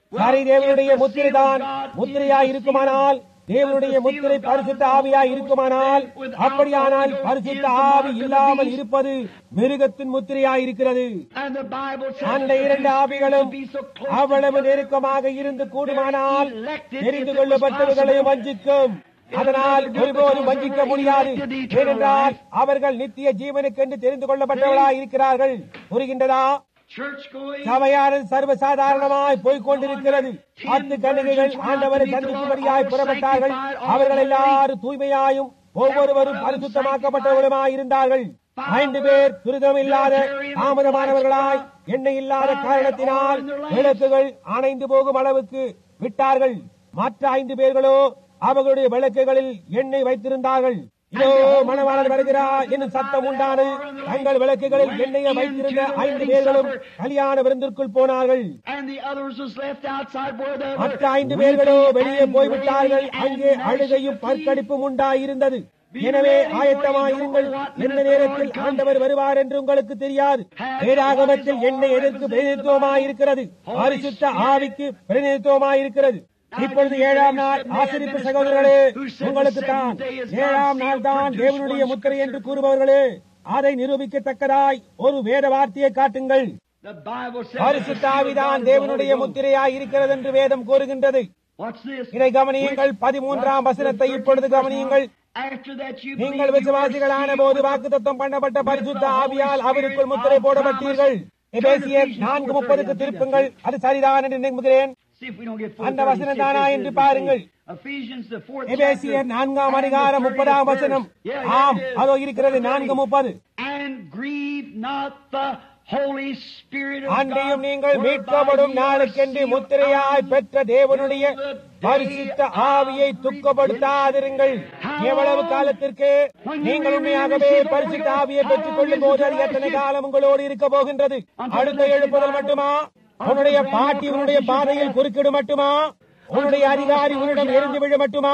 சரி தேவனுடைய முத்திரை தான் முத்திரையாய் இருக்குமானால் தேவனுடைய முத்திரை பரிசுத்த ஆவியாய் இருக்குமானால் அப்படியானால் பரிசுத்த ஆவி இல்லாமல் இருப்பது மிருகத்தின் முத்திரையாய் இருக்கிறது And the Bible says அந்த இரண்டு ஆவிகளும் be so close அவ்வளவு நெருக்கமாக இருந்து கூடுமானால் தெரிந்து கொள்ளப்பட்டவர்களை வஞ்சிக்கும் அதனால் ஒருபோதும் வஞ்சிக்க முடியாது ஏனென்றால் அவர்கள் நித்திய ஜீவனுக்கென்று தெரிந்து கொள்ளப்பட்டவர்களாய் இருக்கிறார்கள் புரிகின்றதா church going சபையானது சர்வசாதாரணமாய் போய்க் கொண்டிருக்கிறது பத்து கன்னிகைகள் ஆண்டவரை சந்திக்கும்படியாய் புறப்பட்டார்கள் அவர்கள் எல்லாரும் தூய்மையாயும் ஒவ்வொருவரும் பரிசுத்தமாக்கப்பட்டவர்களுமாய் இருந்தார்கள் ஐந்து பேர் துரிதம் இல்லாத தாமதமானவர்களாய் எண்ணெய் இல்லாத காரணத்தினால் விளக்குகள் அணைந்து போகும் அளவுக்கு விட்டார்கள் மற்ற ஐந்து பேர்களோ அவர்களுடைய விளக்குகளில் எண்ணெய் வைத்திருந்தார்கள் இதோ மணவாளன் வருகிறார் என்னும் சத்தம் உண்டானது தங்கள் விளக்குகளில் எண்ணெயை வைத்திருந்த ஐந்து பேர்களும் கல்யாண விருந்திற்குள் போனார்கள் and the others was left outside where they were மற்ற ஐந்து பேர்களோ வெளியே போய்விட்டார்கள் அங்கே அழுகையும் பற்கடிப்பும் உண்டாயிருந்தது எனவே ஆயத்தமாயிருங்கள் எந்த நேரத்தில் ஆண்டவர் வருவார் என்று உங்களுக்கு தெரியாது வேதாகமத்தில் என்னை எதற்கு பிரதிநிதித்துவமாயிருக்கிறது பரிசுத்த ஆவிக்கு பிரதிநிதித்துவமாயிருக்கிறது இப்பொழுது ஏழாம் நாள் ஆசிரிப்பு சகோதரர்களே உங்களுக்கு தான் ஏழாம் நாள் தான் தேவனுடைய முத்திரை என்று கூறுபவர்களே அதை நிரூபிக்கத்தக்கதாய் ஒரு வேத வார்த்தையை காட்டுங்கள் the Bible says பரிசுத்த ஆவிதான் தேவனுடைய முத்திரையாய் இருக்கிறது என்று வேதம் கூறுகின்றது What's this? இதை கவனியுங்கள் பதிமூன்றாம் வசனத்தை இப்பொழுது கவனியுங்கள் After that you நீங்கள் believe you were விசுவாசிகளான போது வாக்குத்தத்தம் பண்ணப்பட்ட பரிசுத்த ஆவியால் அவருக்குள் முத்திரை போடப்பட்டீர்கள் எபேசியர் நான்கு முப்பதுக்கு திருப்புங்கள் அது சரிதான் என்று நினைக்கிறேன் See if we don't get full அந்த 36 வசனம் தானா verses என்று in பாருங்கள் the Ephesians the fourth எபேசியர் chapter, நான்காம் and அதிகாரம் the முப்பதாம் 30th வசனம் verse. Yeah, ஆம் yeah, it is. அதோ இருக்கிறது நான்கு முப்பது And grieve not the Holy Spirit of அன்றையும் God, நீங்கள் whereby மீட்கப்படும் ye are நாளுக்கென்று sealed முத்திரையாய் unto பெற்ற தேவனுடைய the day பரிசுத்த of ஆவியை துக்கப்படுத்தாதிருங்கள் எவ்வளவு காலத்திற்கு நீங்கள் உண்மையாகவே பரிசுத்த ஆவியை பெற்றுக் கொள்ளும் போது அது எத்தனை காலம் உங்களோடு இருக்க போகின்றது அடுத்த எழுப்புதல் மட்டுமா உன்னுடைய பாட்டி உன்னுடைய பாதையில் குறுக்கிடு மட்டுமா உன்னுடைய அதிகாரி உன்னிடம் எரிந்து விழ மட்டுமா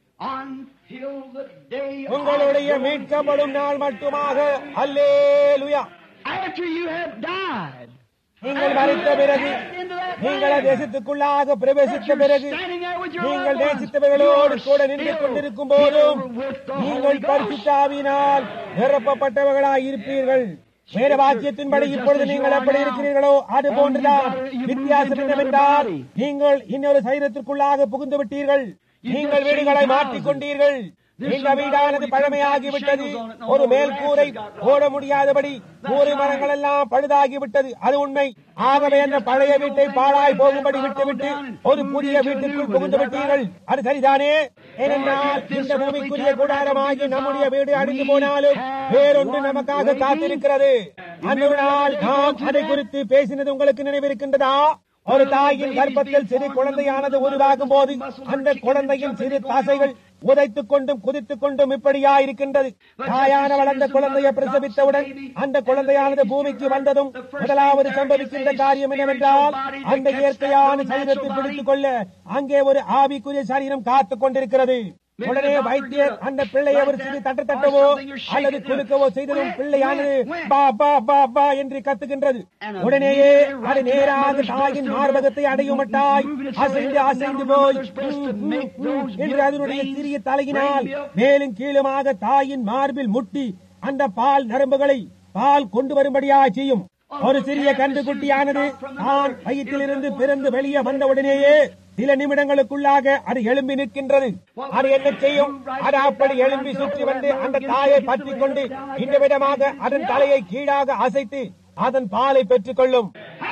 until the day of உங்களுடைய your மீட்கப்படும் நாள் மட்டுமாக அல்லேலுயா After you have died. நீங்கள் மறித்த பிறகு நீங்கள் தேசத்துக்குள்ளாக பிரவேசித்த பிறகு நீங்கள் நேசித்தவர்களோடு கூட நின்று கொண்டிருக்கும் போதும் நீங்கள் பரிசுத்தாவினால் நிரப்பப்பட்டவர்களாய் இருப்பீர்கள் வேற வாக்கியத்தின்படி இப்பொழுது நீங்கள் எப்படி இருக்கிறீர்களோ அது போன்றுதான் வித்தியாசம் என்னவென்றால் நீங்கள் இன்னொரு சரீரத்திற்குள்ளாக புகுந்து விட்டீர்கள் நீங்கள் வீடுகளை மாற்றிக் கொண்டீர்கள் இந்த வீடானது பழமையாகிவிட்டது ஒரு மேல் கூரை போட முடியாதபடி கூரை மரங்கள் எல்லாம் பழுதாகிவிட்டது அது உண்மை ஆகவே அந்த பழைய வீட்டை பாழாய் போகும்படி விட்டுவிட்டு ஒரு புதிய வீட்டுக்குள் புகுந்து விட்டீர்கள் அது சரிதானே ஏனென்றால் இந்த பூமிக்குரிய கூடாரமாகி நம்முடைய வீடு அழிந்து போனாலும் வேறொன்று நமக்காக காத்திருக்கிறது அந்த நாள் நாம் அதை குறித்து பேசினது உங்களுக்கு நினைவிருக்கின்றதா ஒரு தாயின் கர்ப்பத்தில் சிறு குழந்தையானது உருவாகும் போது அந்த குழந்தையின் சிறு தசைகள் உதைத்துக் கொண்டும் குதித்துக் கொண்டும் இப்படியா இருக்கின்றது தாயானவள் அந்த குழந்தையை பிரசவித்தவுடன் அந்த குழந்தையானது பூமிக்கு வந்ததும் முதலாவது சம்பவிக்கின்ற காரியம் என்னவென்றால் அந்த இயற்கையான சரீரத்தை பிடித்துக் கொள்ள அங்கே ஒரு ஆவிக்குரிய சரீரம் காத்துக் கொண்டிருக்கிறது உடனே வைத்தியர் அந்த பிள்ளையை ஒரு சிறு தட்ட தட்டவோ அல்லது குலுக்கவோ செய்ததும் பிள்ளையானது பா பா பா பா என்று கத்துகின்றது உடனேயே அது நேராக தாயின் மார்பகத்தை அடையும் மட்டாய் அசைந்து அசைந்து போய் ம், ம், ம் என்று அதனுடைய சிறிய தலையினால் மேலும் கீழுமாக தாயின் மார்பில் முட்டி அந்த பால் நரம்புகளை பால் கொண்டு வரும்படியா செய்யும் ஒரு சிறிய கன்றுக்குட்டியானது தான் வயிற்றிலிருந்து பிறந்து வெளியே வந்தவுடனேயே சில நிமிடங்களுக்குள்ளாக அது எழும்பி நிற்கின்றது அது என்ன செய்யும் அது அப்படி எழும்பி சுற்றி வந்து அந்த தாயை பற்றிக் கொண்டு இந்த விதமாக அதன் தலையை கீழாக அசைத்து அதன் பாலை பெற்றுக் கொள்ளும்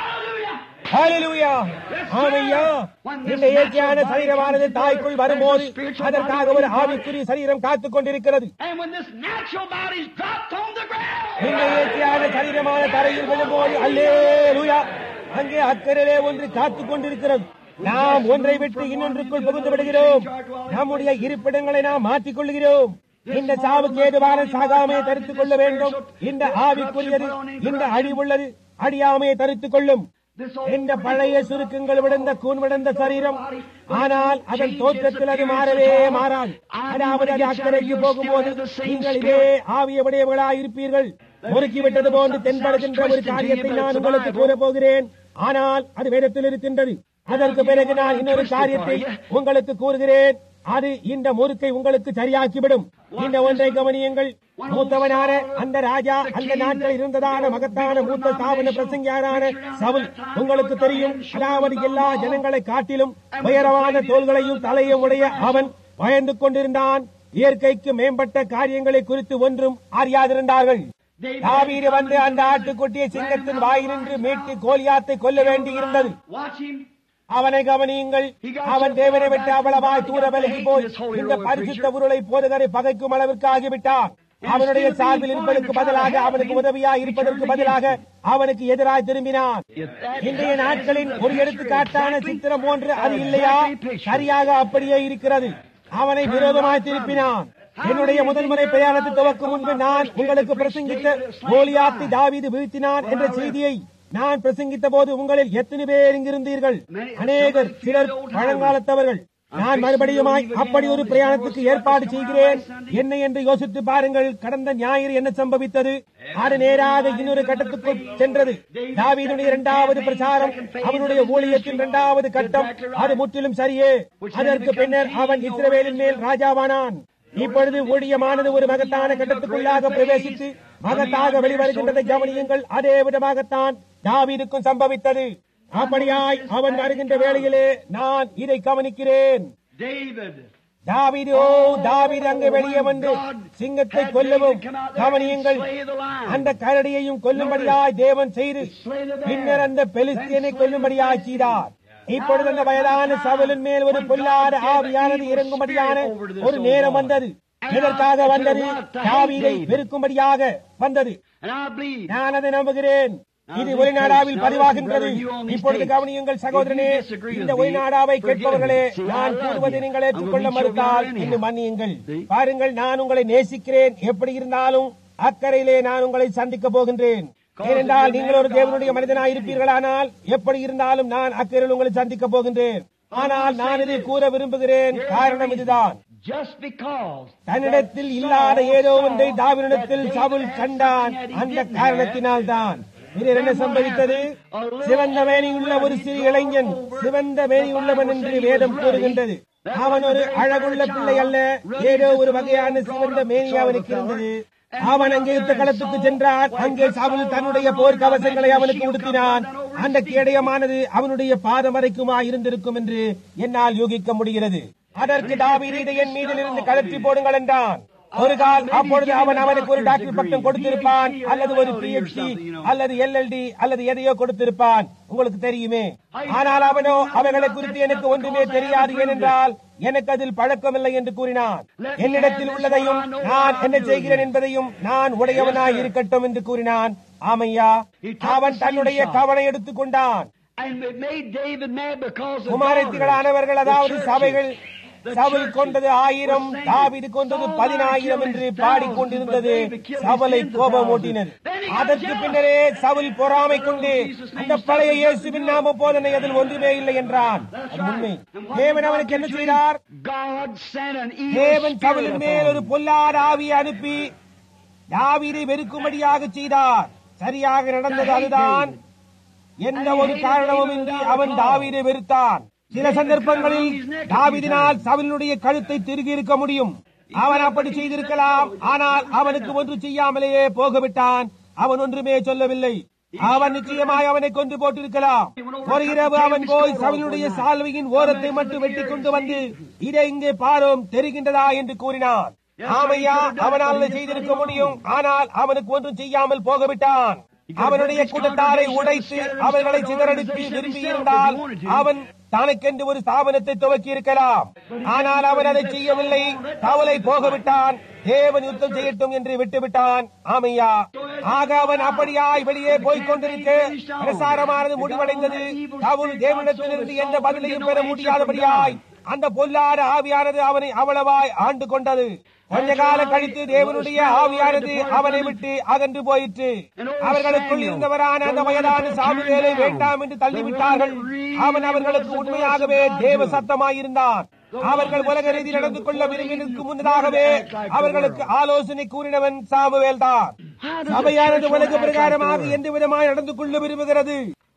ஹalleluya ஆமையா இந்த இயற்கையான சரீரமானது தாய்க்குள் வரும்போது அதற்காக ஒரு ஆவிக்குரிய சரீரம் காத்துக் கொண்டிருக்கிறது And when this natural body's dropped on the ground, இந்த இயற்கையான சரீரமான தரையில் விழும்போது அல்லேலூயா அங்கே அக்கறையிலே ஒன்று காத்துக் கொண்டிருக்கிறது நாம் ஒன்றை விட்டு இன்னொன்றுக்குள் புகுந்து விடுகிறோம் நம்முடைய இருப்பிடங்களை நாம் மாற்றிக் கொள்கிறோம் இந்த சாவுக்கு ஏதுவான சாகாமையை தரித்துக் கொள்ள வேண்டும் இந்த ஆவிக்குரியது இந்த அழிவுள்ளது அடியாமையை தரித்துக் கொள்ளும் இந்த பழைய சுருக்கங்கள் விழுந்த கூன் விழுந்த சரீரம் ஆனால் அதன் தோற்றத்தில் அது மாறவே மாறாது அதாவது அது அக்கறைக்கு போகும்போது நீங்கள் இதே ஆவிய உடையவர்களாய் இருப்பீர்கள் முறுக்கிவிட்டது போன்று தென்படுகின்ற ஒரு காரியத்தை நான் உங்களுக்கு கூறப் போகிறேன் ஆனால் அது வேதத்தில் இருக்கின்றது அதற்கு பிறகு நான் இன்னொரு காரியத்தை உங்களுக்கு கூறுகிறேன் அது இந்த முறுக்கை உங்களுக்கு சரியாக்கிவிடும் இந்த ஒன்றை கவனியுங்கள் மூத்தவனான அந்த ராஜா அந்த நாட்டில் இருந்ததான மகத்தான மூத்த ஸ்தாபன பிரசங்கியாரான சவுல் உங்களுக்கு தெரியும் அதாவது எல்லா ஜனங்களை காட்டிலும் உயரமான தோள்களையும் தலையும் உடைய அவன் பயந்து கொண்டிருந்தான் இயற்கைக்கு மேம்பட்ட காரியங்களை குறித்து ஒன்றும் அறியாதிருந்தார்கள் தாவீது வந்து அந்த ஆட்டுக்குட்டியை சிங்கத்தின் வாயினின்று மீட்டு கோலியாத்தை கொல்ல வேண்டியிருந்தது Watch him. அவனை கவனியுங்கள் அவன் தேவனை விட்டு அவ்வளவாய் தூர விலகி போய் இந்த பரிசுத்த உருளை போதகரை பகைக்கும் அளவிற்கு ஆகிவிட்டான் அவனுடைய சார்பில் இருப்பதற்கு பதிலாக அவனுக்கு உதவியாய் இருப்பதற்கு பதிலாக அவனுக்கு எதிராய் திரும்பினான் இன்றைய நாட்களின் ஒரு எடுத்துக்காட்டான சித்திரம் போன்று அது இல்லையா சரியாக அப்படியே இருக்கிறது அவனை விரோதமாய் திருப்பினான் என்னுடைய முதன்முறை பிரயாணத்தை துவக்கும் முன்பு நான் உங்களுக்கு பிரசங்கித்த கோலியாத்தை தாவீது வீழ்த்தினான் என்ற செய்தியை நான் பிரசங்கித்த போது உங்களில் எத்தனை பேர் இங்கிருந்தீர்கள் அநேகர் சிலர் பழங்காலத்தவர்கள் நான் மறுபடியுமாய் அப்படி ஒரு பிரயாணத்துக்கு ஏற்பாடு செய்கிறேன் என்ன என்று யோசித்து பாருங்கள் கடந்த ஞாயிறு என்ன சம்பவித்தது அது நேராக இன்னொரு கட்டத்துக்குள் சென்றது தாவீதுடைய இரண்டாவது பிரச்சாரம் அவனுடைய ஊழியத்தின் இரண்டாவது கட்டம் அது முற்றிலும் சரியே அதற்கு பின்னர் அவன் இஸ்ரவேலின் மேல் ராஜாவானான் இப்பொழுது ஊழியமானது ஒரு மகத்தான கட்டத்துக்குள்ளாக பிரவேசித்து மகத்தாக வெளிவருகின்றதை கவனியுங்கள் அதே விதமாகத்தான் தாவீதுக்கும் சம்பவித்தது அப்படியாய் அவன் வருகின்ற வேளையிலே நான் இதை கவனிக்கிறேன் David. தாவீது ஓ தாவீது அங்கு வெளியே வந்து சிங்கத்தை கொல்லவும் கவனியுங்கள் அந்த கரடியையும் கொல்லும்படியாய் தேவன் செய்து பின்னர் அந்த பெலிஸ்தியனை கொல்லும்படியாய் செய்தார் இப்பொழுது அந்த வயதான சவலின் மேல் ஒரு பொல்லாத ஆவியானது இறங்கும்படியான ஒரு நேரம் வந்தது இதற்காக வந்தது தாவீதை வெறுக்கும்படியாக வந்தது And I believe நான் அதை நம்புகிறேன் இது ஒளிநாடாவில் பதிவாகின்றது இப்பொழுது கவனியுங்கள் சகோதரனே இந்த ஒளிநாடாவை கேட்பவர்களே நான் கூறுவதை நீங்கள் ஏற்றுக்கொள்ள மறுத்தால் என்று மன்னியுங்கள் பாருங்கள் நான் உங்களை நேசிக்கிறேன் எப்படி இருந்தாலும் அக்கறையிலே நான் உங்களை சந்திக்க போகின்றேன் ஏனென்றால் நீங்கள் ஒரு தேவனுடைய மனிதனாய் இருப்பீர்களானால் எப்படி இருந்தாலும் நான் அக்கறையில் உங்களை சந்திக்க போகின்றேன் ஆனால் நான் இதை கூற விரும்புகிறேன் காரணம் இதுதான் just because தன்னிடத்தில் இல்லாத ஏதோ ஒன்றை தாவினிடத்தில் சவுல் கண்டான் அந்த காரணத்தினால் தான் என்ன சம்பவித்தது சிவந்த மேனியுள்ள ஒரு சிறு இளைஞன் சிவந்த மேனியுள்ளவன் என்று வேதம் கூறுகின்றது அவன் ஒரு அழகுள்ள பிள்ளை அல்ல ஏதோ ஒரு வகையான சிவந்த மேனி அவனுக்கு இருந்தது அவன் அங்கே யுத்த களத்துக்கு சென்றான் அங்கே சவுல் தன்னுடைய போர் கவசங்களை அவனுக்கு உடுத்தினான் அந்த கேடயமானது அவனுடைய பாதம் வரைக்குமா இருந்திருக்கும் என்று என்னால் யூகிக்க முடிகிறது அதற்கு தாவீது இதை என் மீதிலிருந்து கலற்றி போடுங்கள் என்றான் ஒரு கால் அப்பொழுது அவன் அவனுக்கு ஒரு டாக்டர் பட்டம் கொடுத்திருப்பான் அல்லது ஒரு பிஎச்டி அல்லது எல்எல்டி அல்லது எதையோ கொடுத்திருப்பான் உங்களுக்கு தெரியுமே ஆனால் அவனோ அவைகளை குறித்து எனக்கு ஒன்றுமே தெரியாது ஏனென்றால் எனக்கு அதில் பழக்கமில்லை என்று கூறினான் என்னிடத்தில் உள்ளதையும் நான் என்ன செய்கிறேன் என்பதையும் நான் உடையவனாய் இருக்கட்டும் என்று கூறினான் ஆமையா அவன் தன்னுடைய கவனை எடுத்துக் கொண்டான் and it made David mad because of குமாரத்திகளானவர்கள் அதாவது சபைகள் சவுல் கொண்டது ஆயிரம் தாவிது கொண்டது பதினாயிரம் என்று பாடிக்கொண்டிருந்தது சவலை கோபம் ஊட்டினது அதற்கு பின்னரே சவுல் பொறாமை கொண்டு அந்த பழைய இயேசுவின் நாம போதனை அதில் ஒன்றுமே இல்லை என்றான் அது உண்மை தேவன் அவனுக்கு என்ன செய்தார் God sent an தேவன் evil சவுலின் spirit மேல் upon ஒரு பொல்லாத ஆவியை அனுப்பி தாவீதை வெறுக்கும்படியாக செய்தார் சரியாக நடந்தது அதுதான் எந்த ஒரு காரணமும் இன்றி அவன் தாவீதை வெறுத்தான் சில சந்தர்ப்பங்களில் தாவீதினால் சவுலினுடைய கழுத்தை திருகி இருக்க முடியும் அவன் அப்படி செய்திருக்கலாம் ஆனால் அவனுக்கு ஒன்று செய்யாமலேயே போகவிட்டான் அவன் ஒன்றுமே சொல்லவில்லை அவன் நிச்சயமாய் அவனை கொண்டு போட்டிருக்கலாம் ஒரு இரவு அவன் போய் சவுலுடைய சால்வையின் ஓரத்தை மட்டும் வெட்டி கொண்டு வந்து இதை இங்கே பாரும் தெரிகின்றதா என்று கூறினான் ஆமையா அவனால் அதை செய்திருக்க முடியும் ஆனால் அவனுக்கு ஒன்றும் செய்யாமல் போகவிட்டான் அவனுடைய கூட்டத்தாரை உடைத்து அவர்களை சிதறடித்து விரும்பியிருந்தால் அவன் தனக்கென்று ஒரு ஸ்தாபனத்தை துவக்கி இருக்கலாம் ஆனால் அவன் அதை செய்யவில்லை கவலை போகவிட்டான் தேவன் யுத்தம் செய்யட்டும் என்று விட்டுவிட்டான் ஆமையா ஆக அவன் அப்படியாய் வெளியே போய்க் கொண்டிருக்க பிரசாரமானது முடிவடைந்தது சவுல் தேவனிடத்திலிருந்து எந்த பதிலையும் பெற முடியாதபடியாய் அந்த பொல்லாத ஆவியானது அவனை அவ்வளவாய் ஆண்டு கொண்டது கொஞ்ச காலம் கழித்து தேவனுடைய ஆவியானது அவனை விட்டு அகன்று போயிற்று அவர்களுக்குள் இருந்தவரான அந்த வயதான சாமுவேலை வேண்டாம் என்று தள்ளிவிட்டார்கள் அவன் அவர்களுக்கு உண்மையாகவே தேவ சத்தமாயிருந்தான் அவர்கள் உலக ரீதி நடந்து கொள்ள விரும்பினருக்கு முன்னதாகவே அவர்களுக்கு ஆலோசனை கூறினவன் சாமுவேல் தான் சபையானது உலக பிரகாரமாக எந்த விதமாய் நடந்து கொள்ள விரும்புகிறது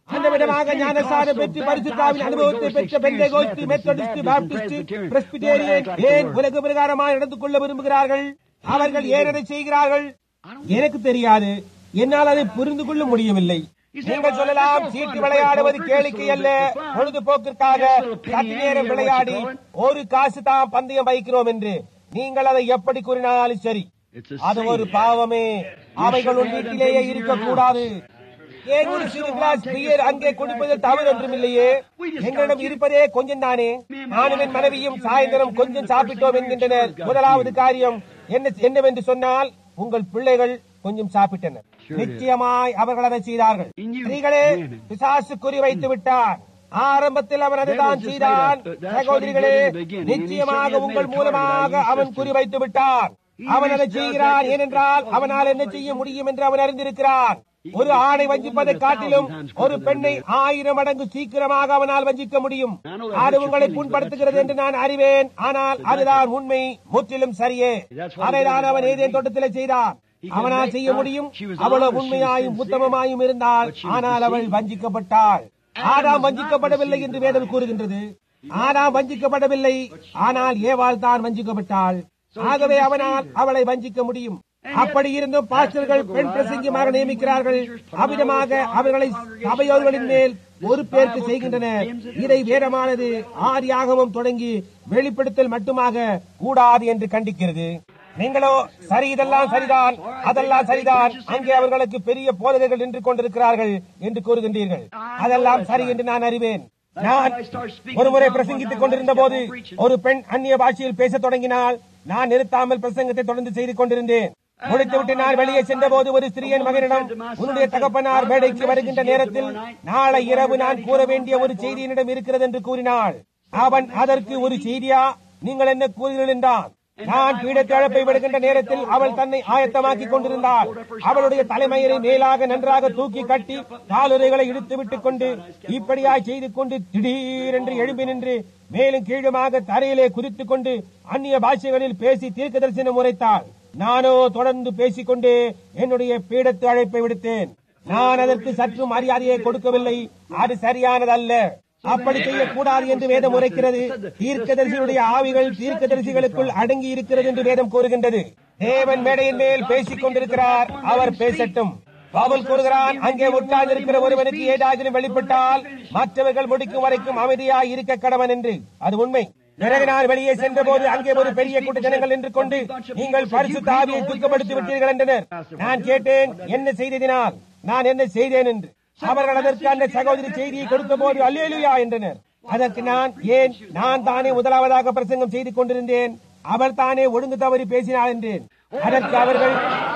அந்த விதமாக ஞானசாரம் பெற்று பரிசுத்தாவின் அனுபவத்தை பெற்ற பெந்தைகோஸ்து மெத்தடிஸ்ட் பாப்டிஸ்ட் பிரஸ்பிடேரியன் ஏன் உலக பிரகாரமாக நடந்து கொள்ள விரும்புகிறார்கள் அவர்கள் ஏன் அதை செய்கிறார்கள் எனக்கு தெரியாது என்னால் அதை புரிந்து கொள்ள முடியவில்லை நீங்கள் சொல்லலாம் சீட்டு விளையாடுவது கேளிக்கை அல்ல பொழுதுபோக்கிற்காக சற்று நேரம் விளையாடி ஒரு காசு தான் பந்தயம் வைக்கிறோம் என்று நீங்கள் அதை எப்படி கூறினாலும் சரி அது ஒரு பாவமே அவைகள் உன் வீட்டிலேயே இருக்கக்கூடாது ஏன் ஒரு சிறு கிளாஸ் பியர் அங்கே குடிப்பதில் தவறு ஒன்றும் இல்லையே எங்களிடம் இருப்பதே கொஞ்சம் தானே நானும் என் மனைவியும் சாயந்தரம் கொஞ்சம் சாப்பிட்டோம் என்கின்றனர் முதலாவது காரியம் என்ன என்னவென்று சொன்னால் உங்கள் பிள்ளைகள் கொஞ்சம் சாப்பிட்டனர் நிச்சயமாய் அவர்கள் அதை செய்தார்கள் ஸ்திரீகளே பிசாசு குறி வைத்து விட்டார் ஆரம்பத்தில் அவன் அதுதான் செய்தான் சகோதரிகளே நிச்சயமாக உங்கள் மூலமாக அவன் குறி வைத்து விட்டான் அவன் அதை செய்கிறான் ஏனென்றால் அவனால் என்ன செய்ய முடியும் என்று அவன் அறிந்திருக்கிறான் ஒரு ஆணை வஞ்சிப்பதை காட்டிலும் ஒரு பெண்ணை ஆயிரம் மடங்கு சீக்கிரமாக அவனால் வஞ்சிக்க முடியும் அது உங்களை புண்படுத்துகிறது என்று நான் அறிவேன் ஆனால் அதுதான் உண்மை முற்றிலும் சரியே அதைதான் அவன் ஏதேன் தோட்டத்திலே செய்தான் அவனால் செய்ய முடியும் அவ்வளவு உண்மையாயும் உத்தமமாயும் இருந்தால் ஆனால் அவள் வஞ்சிக்கப்பட்டாள் ஆதாம் வஞ்சிக்கப்படவில்லை என்று வேதம் கூறுகின்றது ஆதாம் வஞ்சிக்கப்படவில்லை ஆனால் ஏவாள் தான் வஞ்சிக்கப்பட்டாள் ஆகவே அவனால் அவளை வஞ்சிக்க முடியும் அப்படி இருந்தும் பாஸ்டர்கள் பெண் பிரசங்கியமாக நியமிக்கிறார்கள் அவ்விதமாக அவர்களை சபையோர்களின் மேல் ஒரு பேருக்கு செய்கின்றனர் இதை வேதமானது ஆதியாகமும் தொடங்கி வெளிப்படுத்தல் மட்டுமாக கூடாது என்று கண்டிக்கிறது நீங்களோ சரி இதெல்லாம் சரிதான் அதெல்லாம் சரிதான் அங்கே அவர்களுக்கு பெரிய போதகர்கள் நின்று கொண்டிருக்கிறார்கள் என்று கூறுகின்றீர்கள் அதெல்லாம் சரி என்று நான் அறிவேன் நான் ஒரு முறை பிரசங்கித்துக் கொண்டிருந்த போது ஒரு பெண் அந்நிய பாஷையில் பேசத் தொடங்கினால் நான் நிறுத்தாமல் பிரசங்கத்தை தொடர்ந்து செய்து கொண்டிருந்தேன் முடித்துவிட்டு நான் வெளியே சென்ற போது ஒரு சிறியன் மகனிடம் உன்னுடைய தகப்பனார் மேடைக்கு வருகின்ற நேரத்தில் நாளை இரவு நான் கூற வேண்டிய ஒரு செய்தி என்னிடம் இருக்கிறது என்று கூறினாள் அவன் அதற்கு ஒரு செய்தியா நீங்கள் என்ன கூறுகிறீர்கள் என்றான் நான் பீடத்தை அழைப்பை விடுகின்ற நேரத்தில் அவள் தன்னை ஆயத்தமாக்கிக் கொண்டிருந்தாள் அவளுடைய தலைமையை மேலாக நன்றாக தூக்கி கட்டி காலுரைகளை இழுத்து விட்டுக் கொண்டு இப்படியாய் செய்து கொண்டு திடீரென்று எழும்பி நின்று மேலும் கீழுமாக தரையிலே குதித்துக் கொண்டு அந்நிய பாஷைகளில் பேசி தீர்க்க தரிசனம் உரைத்தாள் நானோ தொடர்ந்து பேசிக்கொண்டே என்னுடைய பீடத்து அழைப்பை விடுத்தேன் நான் அதற்கு சற்று மரியாதையை கொடுக்கவில்லை அது சரியானதல்ல அப்படி செய்யக்கூடாது என்று வேதம் உரைக்கிறது தீர்க்கதரிசியுடைய ஆவிகள் தீர்க்கதரிசிகளுக்குள் அடங்கி இருக்கிறது என்று வேதம் கூறுகின்றது தேவன் மேடையின் மேல் பேசிக் கொண்டிருக்கிறார் அவர் பேசட்டும் பவுல் கூறுகிறான் அங்கே உட்கார்ந்து இருக்கிற ஒருவனுக்கு ஏதாவது வெளிப்பட்டால் மற்றவர்கள் முடிக்கும் வரைக்கும் அமைதியாய் இருக்க கடவன் என்று அது உண்மை பிறகு நான் வெளியே சென்ற போது அங்கே ஒரு பெரிய கூட்ட ஜனங்கள் நின்று கொண்டு நீங்கள் பரிசுத்த ஆவியை துக்கப்படுத்தி விட்டீர்கள் என்றனர் நான் கேட்டேன் என்ன செய்ததினால் நான் என்ன செய்தேன் என்று அவர்கள் அதற்கு அந்த சகோதரி செய்தியை கொடுத்த போது அல்லேலுயா என்றனர் அதற்கு நான் ஏன் நான் தானே முதலாவதாக பிரசங்கம் செய்து கொண்டிருந்தேன் அவர் தானே ஒழுங்கு தவறி பேசினார் என்றேன் அதற்கு அவர்கள்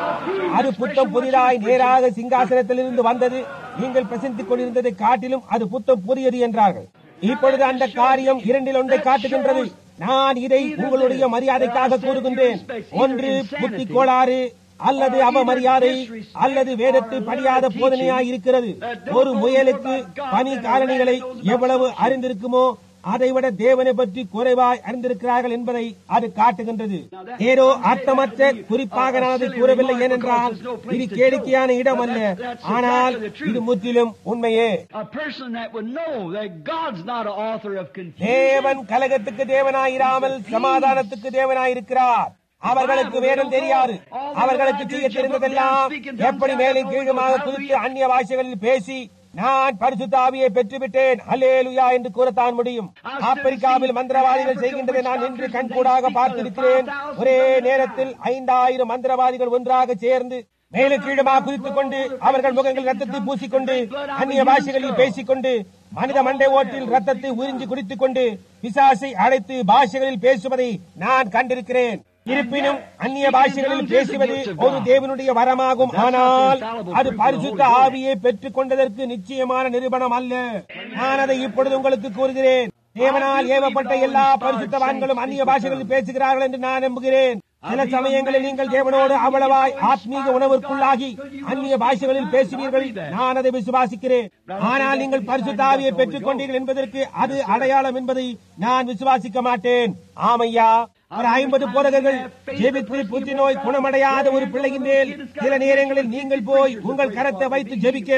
அது புத்தம் புதிதாய் நேராக சிங்காசனத்திலிருந்து வந்தது நீங்கள் பிரசந்தித்துக் கொண்டிருந்ததை காட்டிலும் அது புத்தம் புதியது என்றார்கள் இப்பொழுது அந்த காரியம் இரண்டில் ஒன்றை காட்டுகின்றது நான் இதை உங்களுடைய மரியாதைக்காக கூறுகின்றேன் ஒன்று புத்தி கோளாறு அல்லது அவமரியாதை அல்லது வேதத்தை படியாத போதனையாய் இருக்கிறது ஒரு முயலுக்கு பனி காரணிகளை எவ்வளவு அறிந்திருக்குமோ அதைவிட தேவனை பற்றி குறைவாய் அறிந்திருக்கிறார்கள் என்பதை அது காட்டுகின்றது ஏதோ அர்த்தமற்ற குறிப்பாக நான் அதை கூறவில்லை ஏனென்றால் இது கேளிக்கையான இடம் அல்ல ஆனால் இது முற்றிலும் உண்மையே A person that would know that God's not an author of confusion. தேவன் கலகத்துக்கு தேவனாயிராமல் சமாதானத்துக்கு தேவனாயிருக்கிறார் அவர்களுக்கு வேதம் தெரியாது அவர்களுக்கு செய்ய தெரிந்ததெல்லாம் எப்படி மேலும் கீழுமாக குறித்து அந்நிய பாஷைகளில் பேசி நான் பரிசுத்த ஆவியை பெற்றுவிட்டேன் அல்லேலுயா என்று கூறத்தான் முடியும் ஆப்பிரிக்காவில் மந்திரவாதிகள் செய்கின்றதை நான் இன்று கண்கூடாக பார்த்திருக்கிறேன் ஒரே நேரத்தில் ஐந்தாயிரம் மந்திரவாதிகள் ஒன்றாக சேர்ந்து மேலும் கீழுமாக குதித்துக் கொண்டு அவர்கள் முகங்கள் ரத்தத்தை பூசிக்கொண்டு அந்நிய பாஷைகளில் பேசிக்கொண்டு மனித மண்டை ஓட்டில் ரத்தத்தை உறிஞ்சி குடித்துக் கொண்டு பிசாசை அழைத்து பாஷைகளில் பேசுவதை நான் கண்டிருக்கிறேன் இருப்பினும் அந்நிய பாஷைகளில் பேசுவது ஒரு தேவனுடைய வரமாகும் ஆனால் அது பரிசுத்த ஆவியை பெற்றுக் கொண்டதற்கு நிச்சயமான நிரூபணம் அல்ல நான் அதை இப்பொழுது உங்களுக்கு கூறுகிறேன் தேவனால் ஏவப்பட்ட எல்லா பரிசுத்தவான்களும் அந்நிய பாஷைகளில் பேசுகிறார்கள் என்று நான் நம்புகிறேன் சில சமயங்களில் நீங்கள் தேவனோடு அவ்வளவாய் ஆத்மீக உணவிற்குள்ளாகி அந்நிய பாஷைகளில் பேசுவீர்கள் நான் அதை விசுவாசிக்கிறேன் ஆனால் நீங்கள் பரிசுத்த ஆவியை பெற்றுக் கொண்டீர்கள் என்பதற்கு அது அடையாளம் என்பதை நான் விசுவாசிக்க மாட்டேன் ஆமையா ஒரு ஐம்பது போதகர்கள் ஜெபித்து புற்றுநோய் குணமடையாத ஒரு பிள்ளையின் மேல் சில நேரங்களில் நீங்கள் போய் உங்கள் கரத்தை வைத்து ஜெபிக்க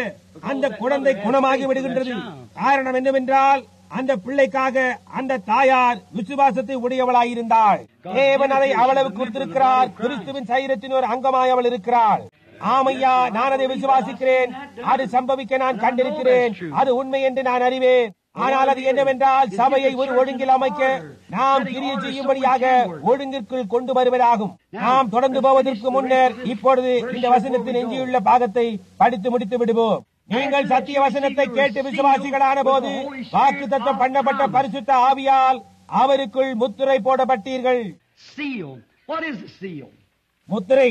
அந்த குழந்தை குணமாகி விடுகின்றது காரணம் என்னவென்றால் அந்த பிள்ளைக்காக அந்த தாயார் விசுவாசத்தை உடையவளாயிருந்தாள் தேவன் அதை அவளவு கொடுத்திருக்கிறார் கிறிஸ்துவின் சரீரத்தின் ஒரு அங்கமாய் அவள் இருக்கிறாள் ஆமையா நான் அதை விசுவாசிக்கிறேன் அது சம்பவிக்க நான் கண்டிருக்கிறேன் அது உண்மை என்று நான் அறிவேன் ஆனால் அது என்னவென்றால் சபையை ஒரு ஒழுங்கில் அமைக்க நாம் கிரியை செய்யும்படியாக ஒழுங்கிற்குள் கொண்டு வருவதாகும் நாம் தொடர்ந்து போவதற்கு முன்னர் இப்பொழுது இந்த வசனத்தின் எஞ்சியுள்ள பாகத்தை படித்து முடித்து விடுவோம் நீங்கள் சத்திய வசனத்தை கேட்டு விசுவாசிகளான போது வாக்கு தத்தம் பண்ணப்பட்ட பரிசுத்த ஆவியால் அவருக்குள் முத்திரை போடப்பட்டீர்கள் Seal. What is a seal? முத்திரை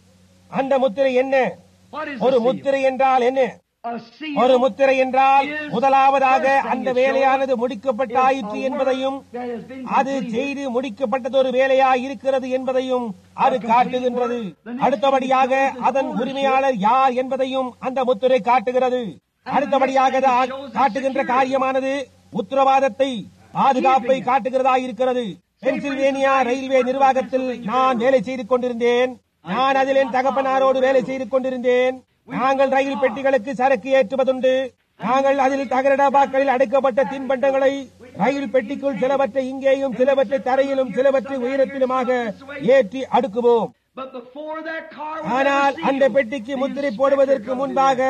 அந்த முத்திரை என்ன What is ஒரு a seal? முத்திரை என்றால் என்ன A seal ஒரு முத்திரை என்றால் முதலாவதாக அந்த வேலையானது முடிக்கப்பட்டாயிற்று என்பதையும் that has been அது completed. செய்து முடிக்கப்பட்டது ஒரு வேலையா இருக்கிறது என்பதையும் அது காட்டுகின்றது அடுத்தபடியாக அதன் உரிமையாளர் யார் என்பதையும் அந்த முத்திரை காட்டுகிறது அடுத்தபடியாக அது ஆ- காட்டுகின்ற காரியமானது உத்தரவாதத்தை பாதுகாப்பை காட்டுகிறதா இருக்கிறது பென்சில்வேனியா ரயில்வே நிர்வாகத்தில் நான் வேலை செய்து கொண்டிருந்தேன் நான் அதில் என் தகப்பனாரோடு வேலை செய்து கொண்டிருந்தேன் நாங்கள் ரயில் பெட்டிகளுக்கு சரக்கு ஏற்றுவதுண்டு நாங்கள் அதில் தகர டப்பாக்களில் அடைக்கப்பட்ட தின்பண்டங்களை ரயில் பெட்டிக்குள் சிலவற்றை இங்கேயும் சிலவற்றை தரையிலும் சிலவற்றை உயரத்திலுமாக ஏற்றி அடுக்குவோம் But before that car was ஆனால் ever அந்த sealed, பெட்டிக்கு the முத்திரை inspector போடுவதற்கு comes முன்பாக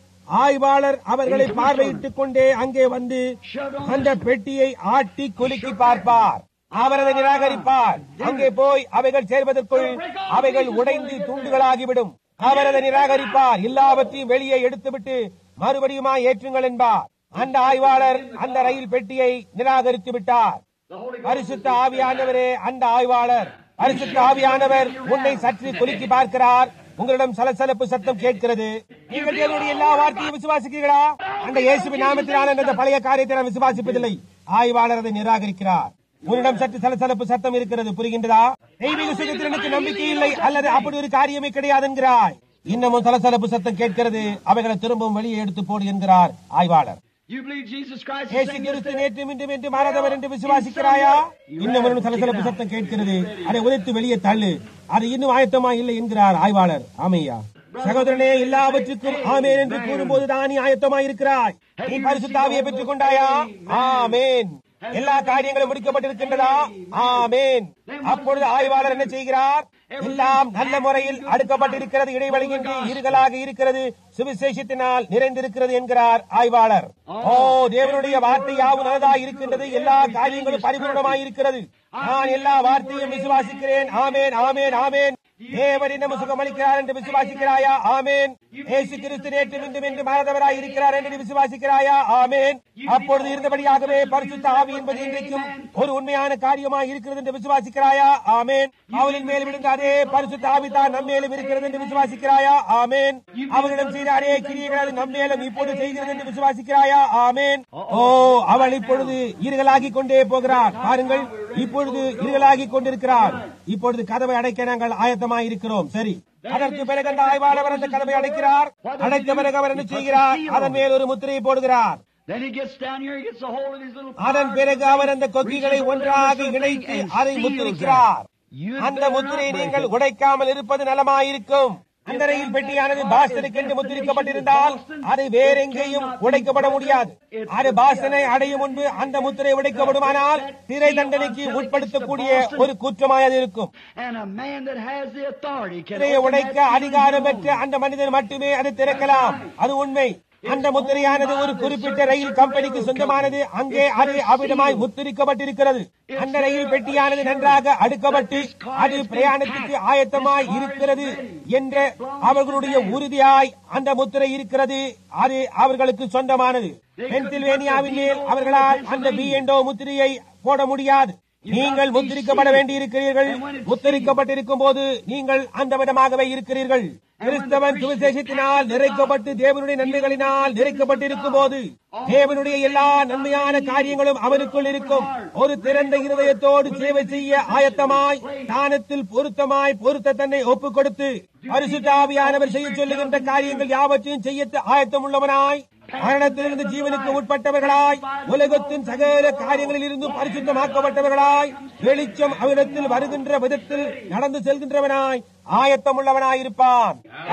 ஆய்வாளர் அவர்களை பார்வையிட்டுக் கொண்டே அங்கே வந்து அந்த பெட்டியை ஆட்டி குலுக்கி பார்ப்பார் அவர் அதை நிராகரிப்பார் அங்கே போய் அவைகள் சேர்வதற்குள் அவைகள் உடைந்து துண்டுகளாகிவிடும் அவர் அதை நிராகரிப்பார் எல்லாவற்றையும் வெளியே எடுத்துவிட்டு மறுபடியுமா ஏற்றுங்கள் என்பார் அந்த ஆய்வாளர் அந்த ரயில் பெட்டியை நிராகரித்து விட்டார் The Holy Ghost பரிசுத்த ஆவியானவரே அந்த ஆய்வாளர் பரிசுத்த ஆவியானவர் உன்னை சற்று குலுக்கி பார்க்கிறார் உங்களிடம் சலசலப்பு சத்தம் கேட்கிறது நீங்கள் தேவனுடைய எல்லா வார்த்தையும் விசுவாசிக்கிறீர்களா அந்த இயேசுவின் நாமத்திலான அந்த பழைய காரியத்தை நான் விசுவாசிப்பதில்லை ஆய்வாளர் அதை நிராகரிக்கிறார் உன்னிடம் சற்று சலசலப்பு சத்தம் இருக்கிறது புரிகின்றதா தெய்வீக சுகத்தில் எனக்கு நம்பிக்கை இல்லை அல்லது அப்படி ஒரு காரியமே கிடையாது என்கிறாய் இன்னமும் சலசலப்பு சத்தம் கேட்கிறது அவைகளை திரும்பவும் வெளியே எடுத்து போடு என்கிறார் ஆய்வாளர் You believe Jesus Christ is இயேசு saying கிறிஸ்து this நேற்று மீண்டும் என்று மாறாதவர் என்று விசுவாசிக்கிறாயா இன்னும் ஒரு சலசலப்பு சத்தம் கேட்கிறது அதை உதைத்து வெளியே தள்ளு அது இன்னும் ஆயத்தமா இல்லை என்கிறார் ஆய்வாளர் ஆமையா சகோதரனே எல்லாவற்றுக்கும் ஆமேன் என்று கூறும்போதுதான் நீ ஆயத்தமா இருக்கிறாய் நீ பரிசுத்தாவியை பெற்றுக் கொண்டாயா ஆமேன் எல்லா காரியங்களும் முடிக்கப்பட்டிருக்கின்றதா ஆமேன் அப்பொழுது ஆய்வாளர் என்ன செய்கிறார் எல்லாம் நல்ல முறையில் அடுக்கப்பட்டிருக்கிறது இடைவெளியின்றி இருகலாக இருக்கிறது சுவிசேஷத்தினால் நிறைந்திருக்கிறது என்கிறார் ஆய்வாளர் ஓ தேவனுடைய வார்த்தை யாவும் நல்லதாய் இருக்கின்றது எல்லா காரியங்களும் பரிபூர்ணமாய் இருக்கிறது நான் எல்லா வார்த்தையும் விசுவாசிக்கிறேன் ஆமேன் ஆமேன் ஆமேன் தேவன் இன்னும் சுகமளிக்கிறார் என்று விசுவாசிக்கிறாயா ஆமேன் ஏசு கிறிஸ்து நேற்று மீண்டும் என்று மாறதவராய் இருக்கிறார் என்று நீ விசுவாசிக்கிறாயா ஆமேன் அப்பொழுது இருந்தபடியாகவே பரிசுத்த ஆவி என்பது இன்றைக்கும் ஒரு உண்மையான காரியமாய் இருக்கிறது என்று விசுவாசிக்கிறாயா ஆமேன் அவளின் மேல் விழுந்த அதே பரிசுத்த ஆவி தான் நம்மேலும் இருக்கிறது என்று விசுவாசிக்கிறாயா ஆமேன் அவர்களிடம் செய்த அதே கிரியைகள் அது நம்மேலும் இப்போது செய்கிறது என்று விசுவாசிக்கிறாயா ஆமேன் ஓ அவள் இப்பொழுது இருகலாகிக் கொண்டே போகிறார் பாருங்கள் இப்பொழுது இருகலாகிக் கொண்டிருக்கிறார் இப்பொழுது கதவை அடைக்க நாங்கள் ஆயத்தமாய் இருக்கிறோம் சரி அதற்கு பிறகு அந்த ஆய்வாளர் அந்த கதவை அடைக்கிறார் அடைத்த பிறகு அவர் என்ன செய்கிறார் அதன் மேல் ஒரு முத்திரையை போடுகிறார் Then he gets down here, he gets a hold of his little அதன் பிறகு அவர் அந்த கொக்கிகளை ஒன்றாக இணைத்து அதை முத்திரிக்கிறார் அந்த முத்திரையை நீங்கள் உடைக்காமல் இருப்பது நலமாயிருக்கும் அந்த ரயில் பெட்டியானது பாஸ்டனுக்கு என்று முத்திரிக்கப்பட்டிருந்தால் அது வேறெங்கேயும் உடைக்கப்பட முடியாது அது பாஸ்டனை அடையும் முன்பு அந்த முத்திரை உடைக்கப்படுமானால் சிறை தண்டனைக்கு உட்படுத்தக்கூடிய ஒரு குற்றமாய் அது இருக்கும் And a man that has the authority can முத்திரையை open உடைக்க that அதிகாரம் seed பெற்ற அந்த மனிதன் மட்டுமே அதை திறக்கலாம் அது உண்மை அந்த முத்திரையானது ஒரு குறிப்பிட்ட ரயில் கம்பெனிக்கு சொந்தமானது அங்கே அது அவ்விடமாய் முத்திரிக்கப்பட்டிருக்கிறது அந்த ரயில் பெட்டியானது நன்றாக அடுக்கப்பட்டு அது பிரயாணத்துக்கு ஆயத்தமாய் இருக்கிறது என்ற அவர்களுடைய உறுதியாய் அந்த முத்திரை இருக்கிறது அது அவர்களுக்கு சொந்தமானது பென்சில்வேனியாவின் மேல் அவர்களால் அந்த பி என்டோ முத்திரையை போட முடியாது நீங்கள் முத்திரிக்கப்பட வேண்டியிருக்கிறீர்கள் முத்திரிக்கப்பட்டிருக்கும் போது நீங்கள் அந்த விதமாகவே இருக்கிறீர்கள் கிறிஸ்தவன் சுவிசேஷத்தினால் நிறைக்கப்பட்டு தேவனுடைய நன்மைகளினால் நிறைக்கப்பட்டிருக்கும் போது தேவனுடைய எல்லா நன்மையான காரியங்களும் அவனுக்குள் இருக்கும் ஒரு திறந்த இருதயத்தோடு சேவை செய்ய ஆயத்தமாய் தானத்தில் பொருத்தமாய் பொருத்த தன்னை ஒப்புக் கொடுத்து பரிசுத்தாவியானவர் செய்ய சொல்லுகின்ற காரியங்கள் யாவற்றையும் செய்ய ஆயத்தம் உள்ளவனாய் மரணத்திலிருந்து ஜீவனுக்கு உட்பட்டவர்களாய் உலகத்தின் சகல காரியங்களில் இருந்தும் பரிசுத்தமாக்கப்பட்டவர்களாய் வெளிச்சம் அவரிடத்தில் வருகின்ற விதத்தில் நடந்து செல்கின்றவனாய் ஆயத்தம் உள்ளவனாயிருப்பான் அப்பொழுது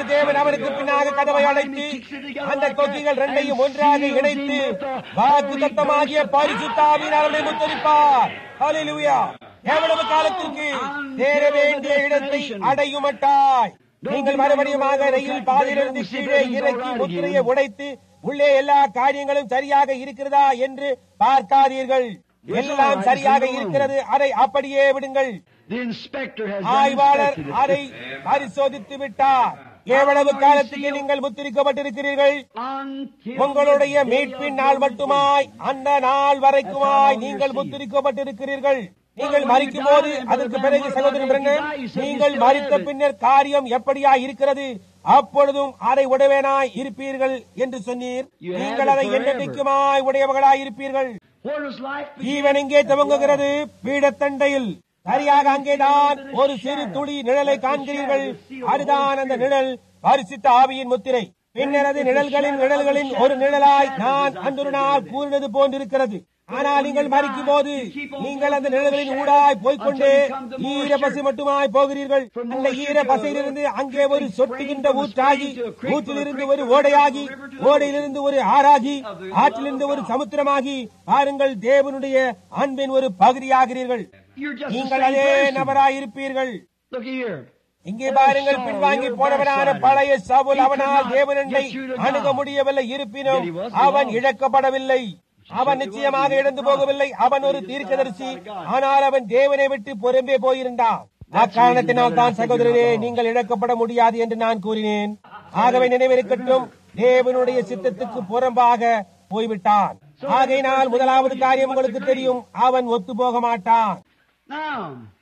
அப்பொழுது தேவன் அவனுக்கு பின்னாக கதவை அடைத்து அந்த கொக்கிகள் ரெண்டையும் ஒன்றாக இணைத்து வாக்கு தத்தமாகிய பரிசுத்தாவின் அவனை முத்தரிப்பார் ஹalleluya எவ்வளவு காலத்திற்கு சேர வேண்டிய இடத்தை அடையுமட்டாய் நீங்கள் மறுபடியுமாக ரயில் பாதையிலிருந்து கீழே இறக்கி முத்திரையை உடைத்து உள்ளே எல்லா காரியங்களும் சரியாக இருக்கிறதா என்று பார்க்காதீர்கள் எல்லாம் சரியாக இருக்கிறது அதை அப்படியே விடுங்கள் The inspector has ஆய்வாளர் done அதை inspected it. பரிசோதித்து விட்டார் எவ்வளவு காலத்துக்கு நீங்கள் முத்திரிக்கப்பட்டிருக்கிறீர்கள் Until உங்களுடைய the day மீட்பின் of நாள் your மட்டுமாய் அந்த நாள் வரைக்குமாய் நீங்கள் முத்திரிக்கப்பட்டிருக்கிறீர்கள் நீங்கள் மறிக்கும் போது அதற்கு பிறகு சகோதரன் பிரண்ணன், நீங்கள் மறித்த பின்னர் காரியம் எப்படியா இருக்கிறது அப்பொழுதும் அதை உடையவனாய் இருப்பீர்கள் என்று சொன்னீர் நீங்கள் அதை என்னென்னைக்குமாய் உடையவர்களாய் இருப்பீர்கள் Where does life begin? ஜீவன் எங்கே துவங்குகிறது பீடத்தண்டையில் சரியாக அங்கேதான் ஒரு சிறு துளி நிழலை காண்கிறீர்கள் அதுதான் அந்த நிழல் பரிசுத்த ஆவியின் முத்திரை பின்னர் அது நிழல்களின் நிழல்களின் ஒரு நிழலாய் நான் அன்றொரு நாள் கூறினது போன்றிருக்கிறது ஆனால் நீங்கள் மறிக்கும் போது நீங்கள் அந்த நிழல்களின் ஊடாய் போய்க்கொண்டே ஈர பசை மட்டுமாய் போகிறீர்கள் அந்த ஈர பசையிலிருந்து அங்கே ஒரு சொட்டுகின்ற ஊற்றாகி ஊற்றிலிருந்து ஒரு ஓடையாகி ஓடையிலிருந்து ஒரு ஆறாகி ஆற்றிலிருந்து ஒரு சமுத்திரமாகி பாருங்கள் தேவனுடைய அன்பின் ஒரு பகுதியாகிறீர்கள் You're just the நீங்கள் same அதே person. நபராய் இருப்பீர்கள் Look here. இங்கே பாருங்கள் பின்வாங்கி போனவனான பழைய சவுல் அவனால் தேவனண்டை அணுக முடியவில்லை இருப்பினும் அவன் இழக்கப்படவில்லை அவன் நிச்சயமாக இழந்து போகவில்லை அவன் ஒரு தீர்க்கதரிசி ஆனால் அவன் தேவனை விட்டு புறம்பே போயிருந்தான் அக்காரணத்தினால் தான் சகோதரரே நீங்கள் இழக்கப்பட முடியாது என்று நான் கூறினேன் ஆகவே நினைவிருக்கட்டும் தேவனுடைய சித்தத்துக்கு புறம்பாக போய்விட்டான் ஆகையினால் முதலாவது காரியம் உங்களுக்கு தெரியும் அவன் ஒத்து போக மாட்டான் Now,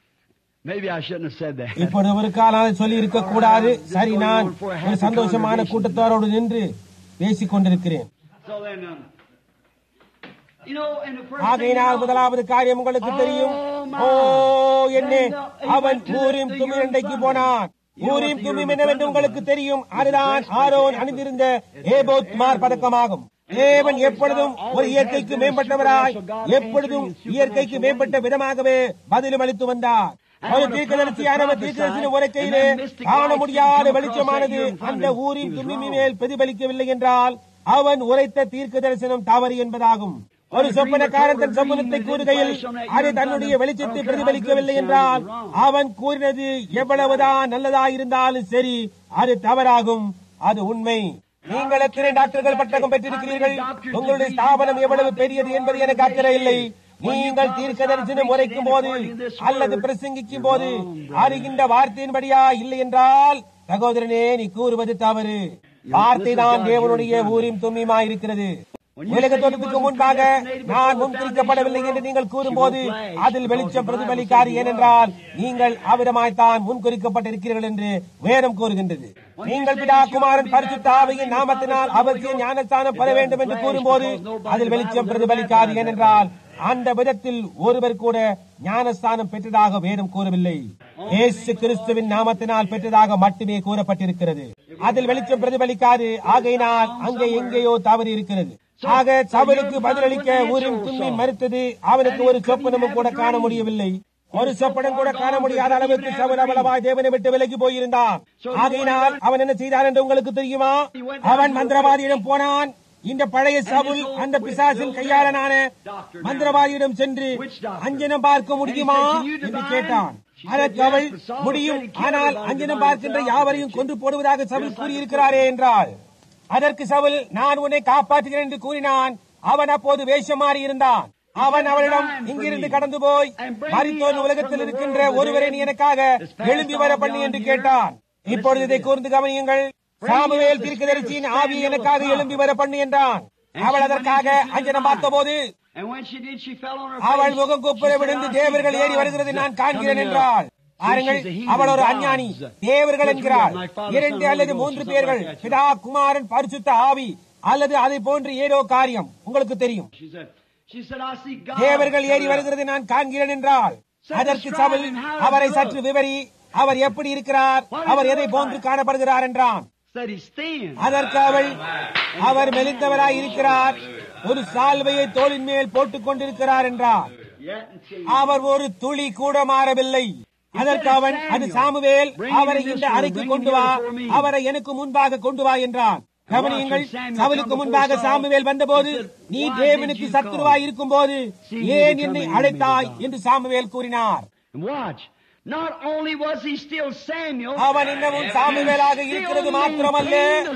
maybe I shouldn't have said that. இப்பொழுது ஒரு காலம் சொல்லி இருக்க கூடாது சரி நான் ஒரு சந்தோஷமான கூட்டத்தாரோடு நின்று பேசிக் கொண்டிருக்கிறேன் So then, um, you know, and the first thing ஆகையினால் you know, முதலாவது காரியம் உங்களுக்கு தெரியும் ஓ என்னே அவன் ஊரிம் துமிரண்டைக்கு போனான் ஊரிம் துமிம் என்னவென்று உங்களுக்கு தெரியும் அதுதான் ஆரோன் அணிந்திருந்த ஏபோத் மார் பதக்கமாகும் தேவன் எப்பொழுதும் ஒரு இயற்கைக்கு மேம்பட்டவராய் எப்பொழுதும் இயற்கைக்கு மேம்பட்ட விதமாகவே பதிலும் அளித்து வந்தார் ஒரு தீர்க்கதரிசியானவர் தீர்க்கதரிசியின் உரைக்கையிலே காண முடியாத வெளிச்சமானது அந்த ஊரின் துணிமி மேல் பிரதிபலிக்கவில்லை என்றால் அவன் உரைத்த தீர்க்க தரிசனம் தவறு என்பதாகும் ஒரு சொப்பனக்காரன் தன் சொப்பனத்தை கூறுகையில் அது தன்னுடைய வெளிச்சத்தை பிரதிபலிக்கவில்லை என்றால் அவன் கூறினது எவ்வளவுதான் நல்லதாயிருந்தாலும் சரி அது தவறாகும் அது உண்மை நீங்கள் எத்தனை டாக்டர்கள் பட்டகம் பெற்றிருக்கிறீர்கள் உங்களுடைய ஸ்தாபனம் எவ்வளவு பெரியது என்பது எனக்கு அக்கறை இல்லை நீங்கள் தீர்க்க தரிசனம் உரைக்கும் போது அல்லது பிரசங்கிக்கும் போது அறிகின்ற வார்த்தையின்படியா இல்லை என்றால் சகோதரனே நீ கூறுவது தவறு வார்த்தை தான் தேவனுடைய ஊரின் தும்மியுமா இருக்கிறது உலக தோற்றத்துக்கு முன்பாக நான் முன்குறிக்கப்படவில்லை என்று நீங்கள் கூறும்போது அதில் வெளிச்சம் பிரதிபலிக்காது ஏனென்றால் நீங்கள் அவ்விதமாய்த்தான் முன்குறிக்கப்பட்டிருக்கிறீர்கள் என்று வேதம் கூறுகின்றது நீங்கள் பிதா குமாரன் பரிசுத்த ஆவியின் நாமத்தினால் அவசியம் ஞானஸ்தானம் பெற வேண்டும் என்று கூறும்போது அதில் வெளிச்சம் பிரதிபலிக்காது ஏனென்றால் அந்த விதத்தில் ஒருவர் கூட ஞானஸ்தானம் பெற்றதாக வேதம் கூறவில்லை இயேசு கிறிஸ்துவின் நாமத்தினால் பெற்றதாக மட்டுமே கூறப்பட்டிருக்கிறது அதில் வெளிச்சம் பிரதிபலிக்காது ஆகையினால் அங்கே எங்கேயோ தவறு இருக்கிறது ஆக சபலுக்கு பதிலளிக்க ஊரின் தும்மி மறுத்தது அவனுக்கு ஒரு சொப்பனமும் கூட காண முடியவில்லை ஒரு சொப்பனம் கூட காண முடியாத அளவுக்கு சவுல் அவ்வளவாய் தேவனை விட்டு விலகி போயிருந்தான் ஆகையினால் அவன் என்ன செய்தான் என்று உங்களுக்கு தெரியுமா அவன் மந்திரவாதியிடம் போனான் இந்த பழைய சவுல் அந்த பிசாசின் கையாளனான மந்திரவாதியிடம் சென்று அஞ்சனம் பார்க்க முடியுமா என்று கேட்டான் அதற்கு அவள் முடியும் ஆனால் அஞ்சனம் பார்க்கின்ற யாவரையும் கொண்டு போடுவதாக சவுல் கூறியிருக்கிறாரே என்றாள் அதற்கு சவுல் நான் உன்னை காப்பாற்றுகிறேன் என்று கூறினான் அவன் அப்போது வேஷம் மாறி இருந்தான் அவன் அவளிடம் இங்கிருந்து கடந்து போய் மரித்தோன் உலகத்தில் இருக்கின்ற ஒருவரை நீ எனக்காக எழும்பி வர பண்ணி என்று கேட்டான் இப்பொழுது இதை கூர்ந்து கவனியுங்கள் சாமுவேல் தீர்க்கதரிசியின் ஆவியை எனக்காக எழும்பி வர பண்ணு என்றான் அவள் அதற்காக அஞ்சனம் பார்த்தபோது And when she did, she fell on her அவள் face. முகம் குப்புற She said, விழுந்து "I see தேவர்கள் ஏறி God வருகிறதை நான் காண்கிறேன் coming என்றாள் up." பாருங்கள் She's a heathen அவள் ஒரு gods. அஞ்ஞானி தேவர்கள் என்கிறாள் My father, இரண்டு son, அல்லது Holy மூன்று Ghost, பேர்கள் something like that. பிதா குமாரன் பரிசுத்த ஆவி அல்லது அதை போன்று ஏதோ காரியம் உங்களுக்கு தெரியும் She said, she said, I see God. தேவர்கள் ஏறி coming up." வருகிறதை நான் காண்கிறேன் என்றால் அதற்கு சபல் அவரை சற்று விவரி அவர் எப்படி இருக்கிறார் அவர் எதை போன்று காணப்படுகிறார் என்றான் Said he's thin. அதற்கு அவள் அவர் மெலிந்தவராய் இருக்கிறார் ஒரு சால்வையை தோளின் மேல் போட்டுக் கொண்டிருக்கிறார் என்றார் Yet until அவர் ஒரு துளி கூட மாறவில்லை அதற்கு அவன் அது சாமுவேல் அவரை இந்த அறைக்கு கொண்டு வா அவரை எனக்கு முன்பாக கொண்டு வா என்றான் கவனியுங்கள் சவுலுக்கு முன்பாக சாமுவேல் வந்தபோது நீ தேவனுக்கு சத்துருவாய் இருக்கும் போது ஏன் என்னை அழைத்தாய் என்று சாமுவேல் கூறினார் And watch. Not only was he still Samuel, அவன் இன்னமும் சாமுவேலாக இருக்கிறது மாத்திரமல்ல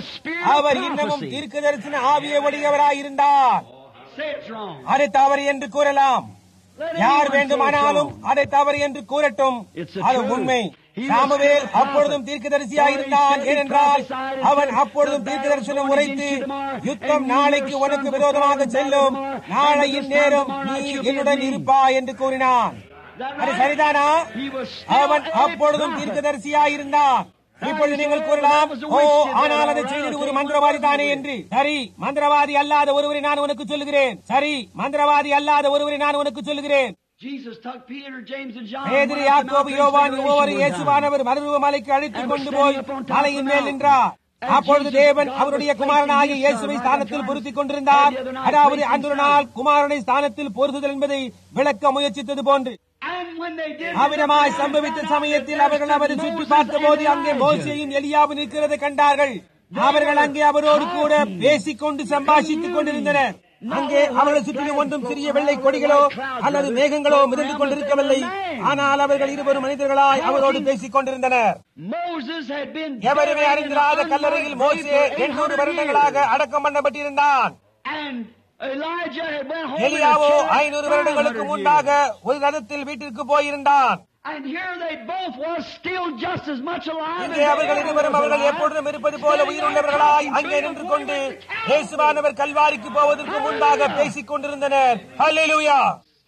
அவர் இன்னமும் தீர்க்க தரிசன ஆவிய உடையவராய் இருந்தார் say it's wrong. அதை தவறு என்று கூறலாம் Let யார் anyone say வேண்டுமானாலும் it's wrong. அதை தவறு என்று கூறட்டும் It's the அது truth. உண்மை He was Samuel still a prophet. அப்பொழுதும் தீர்க்கதரிசியாக இருந்தான் For he ஏனென்றால் prophesied and அவன் said, அப்பொழுதும் "The தீர்க்கதரிசனம் battle is உரைத்து against you tomorrow, யுத்தம் and you, நாளைக்கு your உனக்கு sons, விரோதமாக will fall செல்லும் tomorrow, and நாளை this இந்நேரம் time tomorrow நீ night you'll be என்னுடன் with me." இருப்பா என்று கூறினான் That அது right? சரிதானா He was still அவன் a அப்பொழுதும் prophet. தீர்க்கதரிசியாய் இருந்தான் இப்பொழுது நீங்கள் கூறலாம் ஓ ஆனால் அதை செய்தது ஒரு மந்திரவாதி தானே என்று சரி மந்திரவாதி அல்லாத ஒருவரை நான் உனக்கு சொல்லுகிறேன் சரி மந்திரவாதி அல்லாத ஒருவரை நான் உனக்கு சொல்லுகிறேன் Jesus took Peter, James, and John. பேதிரு went up the யாக்கோபு mountain யோவான் Transfiguration ஒவ்வொரு were இயேசுவானவர் மருத்துவ மலைக்கு அழைத்து கொண்டு போய் மலையின் மேல் நின்றார் அப்பொழுது தேவன் அவருடைய குமாரனாகிய இயேசுவை ஸ்தானத்தில் பொருத்திக் கொண்டிருந்தார் அதாவது அந்த ஒரு நாள் குமாரனை ஸ்தானத்தில் பொருத்துதல் என்பதை விளக்க முயற்சித்தது போன்று And when they did அவிதமாய் சம்பவித்த சமயத்தில் அவர்கள் அவரை சுற்றி பார்த்தபோது அங்கே மோசையும் எலியாவும் நிற்கிறதை கண்டார்கள் அவர்கள் அங்கே அவரோடு கூட பேசிக்கொண்டு சம்பாஷித்துக் கொண்டிருந்தனர் அங்கே அவர்களை சுற்றிலும் ஒன்றும் சிறிய வெள்ளை கொடிகளோ அல்லது மேகங்களோ மிதந்து கொண்டிருக்கவில்லை ஆனால் அவர்கள் இருவரும் மனிதர்களாய் அவரோடு பேசிக் கொண்டிருந்தனர் Moses had been எவருமே buried in அறிந்திராத an கல்லறையில் unmarked மோசே grave for எண்ணூறு 800 வருடங்களாக years. அடக்கம் பண்ணப்பட்டிருந்தான் And Elijah had went home in a எலியாவோ chariot ஐநூறு வருடங்களுக்கு 500 முன்பாக years. ஒரு ரதத்தில் வீட்டிற்கு போயிருந்தான் And here they both was still just as much alive as இங்கே அவர்கள் they இருவரும் ever அவர்கள் alive. எப்பொழுதும் இருப்பது போல உயிருள்ளவர்களாய் அங்கே நின்று கொண்டு இயேசுவானவர் கல்வாரிக்கு போவதற்கு முன்பாக பேசிக் கொண்டிருந்தனர் ஹalleluya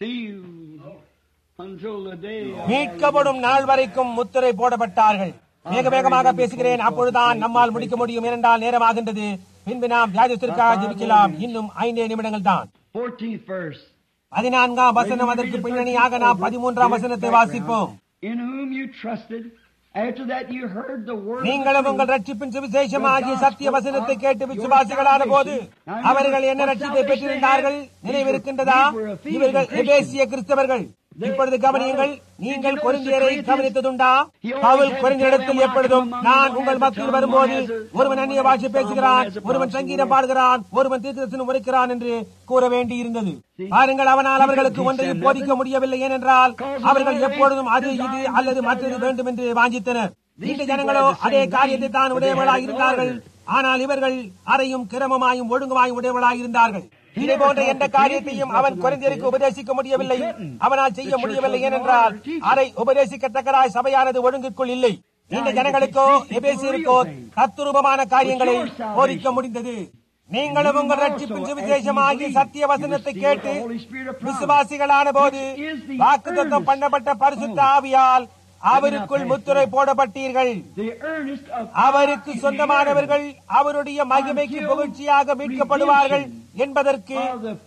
Sealed until the day of மீட்கப்படும் நாள் வரைக்கும் முத்திரை போடப்பட்டார்கள் வேக வேகமாக பேசுகிறேன் அப்பொழுதுதான் நம்மால் முடிக்க முடியும் ஏனென்றால் நேரமாகின்றது பின்பு நாம் வியாஜத்திற்காக ஜெபிக்கலாம் இன்னும் ஐந்தே நிமிடங்கள் தான் 14th verse. பதினான்காம் வசனம் அதற்கு பின்னணியாக நாம் பதிமூன்றாம் வசனத்தை வாசிப்போம் In whom you trusted, after that you heard the word of the நீங்களும் உங்கள் truth, ரட்சிப்பின் சுவிசேஷம் ஆகிய சத்திய வசனத்தை கேட்டு விசுவாசிகளான போது அவர்கள் என்ன ரட்சிப்பை பெற்றிருந்தார்கள் நினைவிருக்கின்றதா இவர்கள் எபேசிய கிறிஸ்தவர்கள் இப்பொழுது கவனியுங்கள் நீங்கள் கொரிந்தியரை கவனித்ததுண்டா பவுல் கொரிந்தியரிடத்தில் எப்பொழுதும் நான் உங்கள் மத்தியில் வரும்போது ஒருவன் அந்நிய பாஷை பேசுகிறான் ஒருவன் சங்கீதம் பாடுகிறான் ஒருவன் தீர்க்கதரிசனம் உரைக்கிறான் என்று கூற வேண்டியிருந்தது பாருங்கள் அவனால் அவர்களுக்கு ஒன்றையும் போதிக்க முடியவில்லை ஏனென்றால் அவர்கள் எப்பொழுதும் அது இது அல்லது மற்றது வேண்டும் என்று வாஞ்சித்தனர் இந்த ஜனங்களோ அதே காரியத்தை தான் உடையவர்களாக இருந்தார்கள் ஆனால் இவர்கள் அறையும் கிரமமாயும் ஒழுங்குமாயும் உடையவர்களாக இருந்தார்கள் இதே போன்ற எந்த காரியத்தையும் அவன் குறைந்தருக்கு உபதேசிக்க முடியவில்லை அவனால் செய்ய முடியவில்லை ஏனென்றால் அதை உபதேசிக்கத்தக்கதாய் சபையானது ஒழுங்குக்குள் இல்லை இந்த ஜனங்களுக்கோ எபேசியருக்கோ தத்துரூபமான காரியங்களை போதிக்க முடிந்தது நீங்களும் உங்கள் ரட்சிப்பின் சுவிசேஷமாகி சத்திய வசனத்தை கேட்டு விசுவாசிகளான போது வாக்குத்தத்தம் பண்ணப்பட்ட பரிசுத்த ஆவியால் அவருக்குள் முத்திரை போடப்பட்டீர்கள் the earnest of அவருக்கு சொந்தமானவர்கள் அவருடைய மகிமைக்கு புகழ்ச்சியாக மீட்கப்படுவார்கள் என்பதற்கு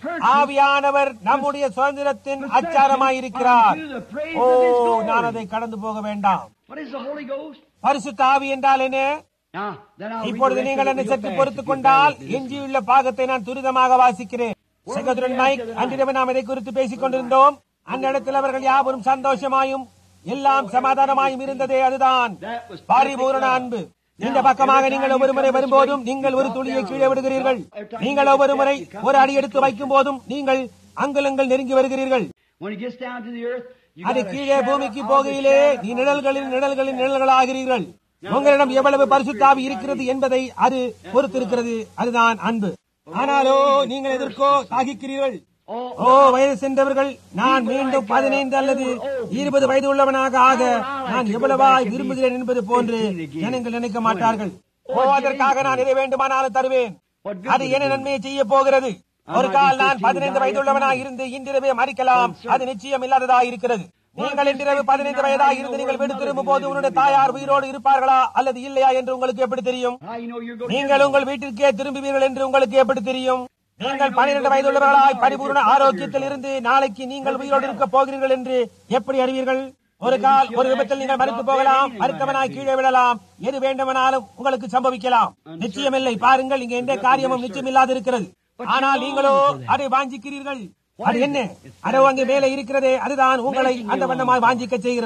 ஆவியானவர் நம்முடைய சுதந்திரத்தின் அச்சாரமாயிருக்கிறார் ஓ நான் அதை கடந்து போக வேண்டாம் What is the Holy Ghost? பரிசுத்த ஆவி என்றால் என்ன Now, then I'll read இப்பொழுது the rest நீங்கள் of என்னை it சற்று real பொறுத்துக் fast, கொண்டால் if you எஞ்சியுள்ள பாகத்தை நான் துரிதமாக வாசிக்கிறேன் சகோதரன் மைக் அன்றிரவு நாம் இதை குறித்து பேசிக் கொண்டிருந்தோம் அந்த இடத்தில் அவர்கள் யாவரும் சந்தோஷமாயும் எல்லாம் சமாதானமாயும் இருந்ததே அதுதான் பரிபூரண அன்பு இந்த பக்கமாக நீங்கள் ஒவ்வொரு முறை வரும்போதும் நீங்கள் ஒரு துளியை கீழே விடுகிறீர்கள் நீங்கள் ஒவ்வொரு முறை ஒரு அடி எடுத்து வைக்கும் போதும் நீங்கள் அங்குலங்கள் நெருங்கி வருகிறீர்கள் When it gets down to the earth, you அது got a கீழே shadow பூமிக்கு of the போகையிலே shadow நீ of நிழல்களின் நிழல்களின் நிழல்களாகிறீர்கள் உங்களிடம் எவ்வளவு பரிசுத்தாவி இருக்கிறது என்பதை அது பொறுத்திருக்கிறது அதுதான் அன்பு ஆனாலோ நீங்கள் எதற்கோ சாகிக்கிறீர்கள் ஓ வயது சென்றவர்கள் நான் மீண்டும் பதினைந்து அல்லது இருபது வயது உள்ளவனாக ஆக நான் எவ்வளவாய் விரும்புகிறேன் என்பது போன்று ஜனங்கள் நினைக்க மாட்டார்கள் ஓ அதற்காக நான் எதை வேண்டுமானாலும் தருவேன் அது என்ன நன்மையை செய்ய போகிறது ஒரு கால் நான் பதினைந்து வயதுள்ளவனாக இருந்து இன்றிரவே மறிக்கலாம் அது நிச்சயம் இல்லாததாக இருக்கிறது நீங்கள் இன்றிரவு பதினைந்து வயதாக இருந்து நீங்கள் வீடு திரும்பும் போது உன்னுடைய தாயார் உயிரோடு இருப்பார்களா அல்லது இல்லையா என்று உங்களுக்கு எப்படி தெரியும் How you know you're going நீங்கள் உங்கள் வீட்டிற்கே திரும்புவீர்கள் என்று உங்களுக்கு எப்படி தெரியும் நீங்கள் பன்னிரண்டு வயதுள்ளவர்களாய் பரிபூர்ண ஆரோக்கியத்தில் இருந்து நாளைக்கு நீங்கள் உயிரோடு இருக்க போகிறீர்கள் என்று எப்படி அறிவீர்கள் ஒரு கால் ஒரு விபத்தில் நீங்கள் மறித்து போகலாம் மருத்துவனாய் கீழே விழலாம் எது வேண்டுமானாலும் உங்களுக்கு சம்பவிக்கலாம் நிச்சயமில்லை பாருங்கள் இங்க எந்த காரியமும் நிச்சயமில்லாது இருக்கிறது ஆனால் நீங்களோ அதை வாஞ்சிக்கிறீர்கள் அது என்ன அதோ அங்கே மேலே இருக்கிறதே அதுதான் உங்களை அந்த வண்ணமாய் வாஞ்சிக்க செய்கிறது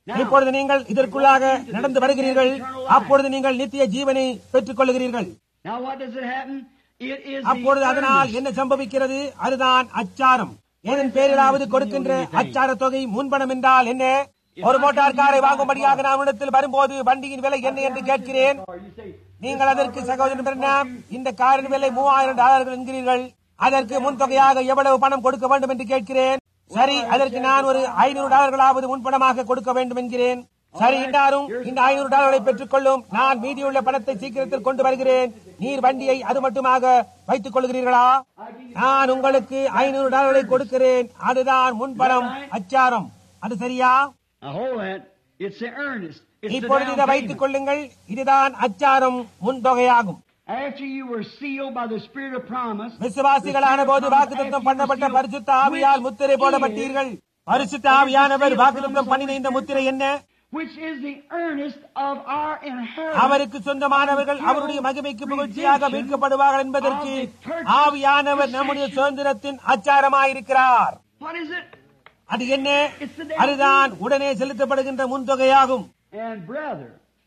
இப்பொழுது நீங்கள் இதற்குள்ளாக நடந்து வருகிறீர்கள் அப்பொழுது நீங்கள் நித்திய ஜீவனை பெற்றுக் கொள்ளுகிறீர்கள் Now what does it happen? It is அப்பொழுது the அதனால் earnest. என்ன சம்பவிக்கிறது அதுதான் அச்சாரம் எதன் பேரிலாவது கொடுக்கின்ற அச்சார தொகை முன்பணம் என்றால் என்ன ஒரு மோட்டார் காரை வாங்கும்படியாக நான் இடத்தில் வரும்போது வண்டியின் விலை என்ன என்று கேட்கிறேன் Or you say, நீங்கள் அதற்கு சகோதரன் பிரணாம் இந்த காரின் விலை மூவாயிரம் டாலர்கள் என்கிறீர்கள் அதற்கு முன்தொகையாக எவ்வளவு பணம் கொடுக்க வேண்டும் என்று கேட்கிறேன் சரி அதற்கு நான் ஒரு ஐநூறு டாலர்களாவது முன்பணமாக கொடுக்க வேண்டும் என்கிறேன் சரி இன்னாரும் இந்த ஐநூறு டாலர்களை பெற்றுக் கொள்ளும் நான் மீதியுள்ள பணத்தை சீக்கிரத்தில் கொண்டு வருகிறேன் நீர் வண்டியை அது மட்டுமாக வைத்துக் கொள்கிறீர்களா நான் உங்களுக்கு ஐநூறு டாலர்களை கொடுக்கிறேன் அதுதான் முன்பணம் அச்சாரம் அது சரியா now hold that. It's the earnest. It's the இப்பொழுது இதை down வைத்துக் payment. கொள்ளுங்கள் இதுதான் அச்சாரம் முன்தொகையாகும் After you were sealed by the Spirit of promise, விசுவாசிகளான போது வாக்குத்தத்தம் பண்ணப்பட்ட பரிசுத்த ஆவியால் முத்திரை போடப்பட்டீர்கள் பரிசுத்த ஆவியானவர் வாக்குத்தத்தம் பண்ணின இந்த முத்திரை என்ன which is the earnest of our inheritance. அவருக்கு சொந்தமானவர்கள் அவருடைய மகிமைக்கு புகழ்ச்சியாக மீட்கப்படுவார்கள் என்பதற்கு ஆவியானவர் நம்முடைய சுதந்திரத்தின் அச்சாரமாயிருக்கிறார் What is it? அது என்ன அதுதான் உடனே செலுத்தப்படுகின்ற முன்தொகையாகும் And brother,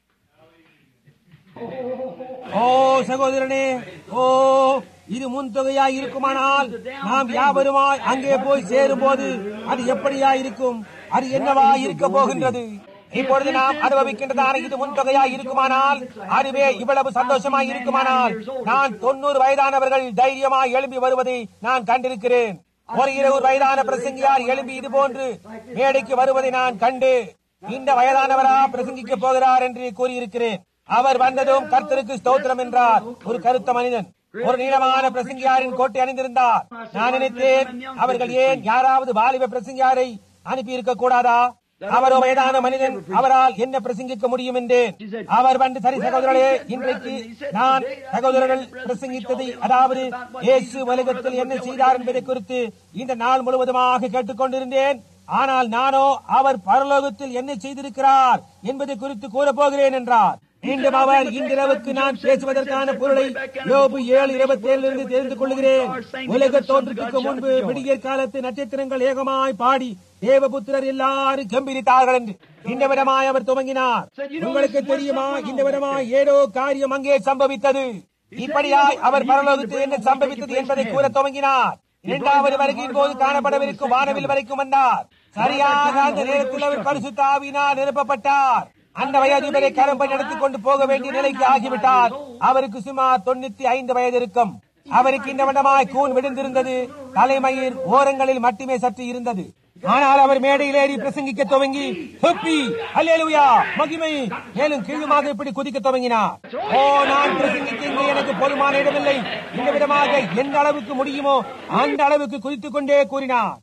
ஓ சகோதரனே ஓ இது முன்தொகையாய் இருக்குமானால் நாம் யாவருமாய் அங்கே போய் சேரும் போது அது எப்படியா இருக்கும் அது என்னவா இருக்க போகின்றது இப்பொழுது நாம் அனுபவிக்கின்றதான இது முன்தொகையாய் இருக்குமானால் அதுவே இவ்வளவு சந்தோஷமாய் இருக்குமானால் நான் தொண்ணூறு வயதானவர்கள் தைரியமாய் எழும்பி வருவதை நான் கண்டிருக்கிறேன் ஒரு இருபது வயதான பிரசங்கியார் எழும்பி இது போன்று மேடைக்கு வருவதை நான் கண்டு இந்த வயதானவரா பிரசங்கிக்க போகிறார் என்று கூறியிருக்கிறேன் அவர் வந்ததும் கர்த்தருக்கு ஸ்தோத்திரம் என்றார் ஒரு கருத்த மனிதன் ஒரு நீளமான பிரசங்கியாரின் கோட்டை அணிந்திருந்தார் நான் நினைத்தேன் அவர்கள் ஏன் யாராவது வாலிப பிரசங்கியாரை அனுப்பி இருக்க கூடாதா அவரோ வயதான மனிதன் அவரால் என்ன பிரசங்கிக்க முடியும் என்றேன் அவர் வந்து சரி சகோதரர்களே இன்றைக்கு நான் சகோதரர்கள் பிரசங்கித்ததை அதாவது இயேசு உலகத்தில் என்ன செய்தார் என்பதை குறித்து இந்த நாள் முழுவதுமாக கேட்டுக்கொண்டிருந்தேன் ஆனால் நானோ அவர் பரலோகத்தில் என்ன செய்திருக்கிறார் என்பதை குறித்து கூறப் போகிறேன் என்றார் மீண்டும் அவர் இன்றிரவுக்கு நான் பேசுவதற்கான பொருளை யோபு ஏழு இருபத்தி ஏழிலிருந்து தெரிந்து கொள்கிறேன் உலக தோற்றத்துக்கு முன்பு விடியற் காலத்து நட்சத்திரங்கள் ஏகமாய் பாடி தேவபுத்திரர் எல்லாரும் கம்பீரித்தார்கள் என்று இந்த விதமாய் அவர் துவங்கினார் உங்களுக்கு தெரியுமா இந்த விதமாய் ஏதோ காரியம் அங்கே சம்பவித்தது இப்படியாய் அவர் பரலோகத்தில் என்ன சம்பவித்தது என்பதை கூற துவங்கினார் இரண்டாவது வருகையின் போது காணப்படவிருக்கும் வானவில் வரைக்கும் வந்தார் சரியாக அந்த நேரத்தில் அவர் பரிசுத்த ஆவியினால் நிரப்பப்பட்டார் அந்த வயதிபரை கரம்பை நடத்தி கொண்டு போக வேண்டிய நிலைக்கு ஆகிவிட்டார் அவருக்கு சுமார் தொண்ணூத்தி ஐந்து வயது இருக்கும் அவருக்கு இந்த வண்ணமாய் கூன் விழுந்திருந்தது தலைமயிர் ஓரங்களில் மட்டுமே சற்று இருந்தது ஆனால் அவர் மேடையில் ஏறி பிரசங்கிக்க துவங்கி ஹப்பி அல்லேலூயா மகிமை மேலும் கீழுமாக இப்படி குதிக்க துவங்கினார் ஓ நான் பிரசங்கிக்க இங்கு எனக்கு போதுமான இடமில்லை இந்த விதமாக எந்த அளவுக்கு முடியுமோ அந்த அளவுக்கு குதித்துக் கொண்டே கூறினார்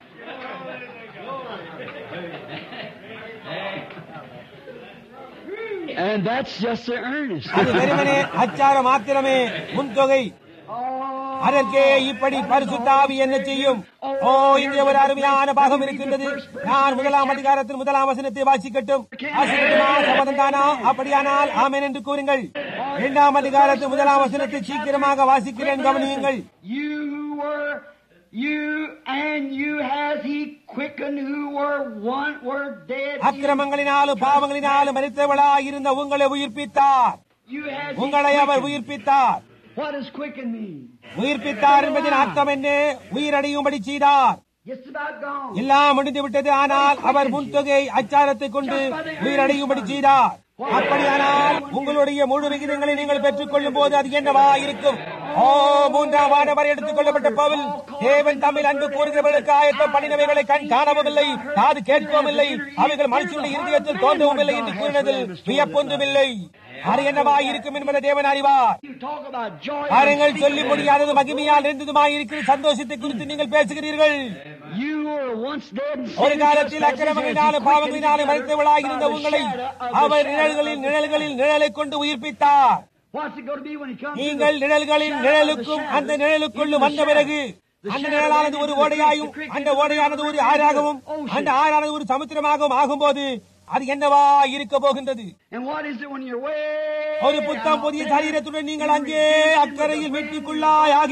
and that's just the earnest. அது வெறுமனே அச்சார மாத்திரமே முன்தொகை அதற்கே இப்படி பரிசுத்தாவி என்ன செய்யும் ஓ இங்கே ஒரு அருமையான பாகம் இருக்கின்றது நான் முதலாம் அதிகாரத்தில் முதலாம் வசனத்தை வாசிக்கட்டும் வாசிக்கட்டுமா சம்மதம் தானா அப்படியானால் ஆமென் என்று கூறுங்கள் இரண்டாம் அதிகாரத்தில் முதலாம் வசனத்தை சீக்கிரமாக வாசிக்கிறேன் கவனியுங்கள் You who were, you and you has he quickened who were one were dead. அக்கிரமங்களினாலும் பாவங்களினாலும் மறித்தவளா இருந்த உங்களை உயிர்ப்பித்தார் You has he உங்களை அவர் quickened. உயிர்ப்பித்தார் What does quicken mean? உயிர்ப்பித்தார் என்பதின் அர்த்தம் என்ன உயிரடையும்படி செய்தார் Just about gone. எல்லாம் முடிந்து விட்டது ஆனால் அவர் முன்தொகை அச்சாரத்தை கொண்டு உயிரடையும்படி செய்தார் அப்படியானால் உங்களுடைய முழு விகிதங்களை நீங்கள் பெற்றுக் கொள்ளும் போது அது என்னவா இருக்கும் ஓ மூன்றாம் ஆடவர் எடுத்துக் கொள்ளப்பட்ட பவுல் தேவன் தமிழ் அன்பு கூறுகிறவர்களுக்கு ஆயத்தம் பண்ணினவைகளை கண் காணவும் இல்லை காது கேட்கவும் இல்லை அவைகள் மனுஷனுடைய இருதயத்தில் தோன்றவும் இல்லை என்று கூறினதில் வியப்பொன்றுமில்லை அது என்னவா இருக்கும் என்பதை தேவன் அறிவார் You talk about joy. and பாருங்கள் speak சொல்லி of it. முடியாதது மகிமையால் இருந்ததுமாய் இருக்கிற சந்தோஷத்தை குறித்து நீங்கள் பேசுகிறீர்கள் You were once dead and ஒரு sin காலத்தில் trespasses, அக்கிரமங்களினாலும் and he பாவங்களினாலும் quickened மறைத்தவளாய் you இருந்த by the உங்களை shadow of the our shadow நிழல்களில் of the நிழல்களில் நிழலை கொண்டு உயிர்ப்பித்தார் What's it going to be when he comes to நீங்கள் the நிழல்களின் shadow of the நிழலுக்கும் shadow? அந்த நிழலுக்குள்ளும் Into the வந்த shadow. பிறகு The அந்த shadow நிழலானது into ஒரு the ஓடையாயும் creek, the creek அந்த into the ஓடையானது ஒரு river, ஆறாகவும் into the ocean. அந்த ஆறானது ஒரு சமுத்திரமாகவும் ஆகும்போது அது என்னவா இருக்க போகின்றது And what is it when you're way ஒரு புத்தம் out புதிய there? சரீரத்துடன் நீங்கள் அங்கே அக்கறையில் வீட்டுக்குள்ளாய் ஆகி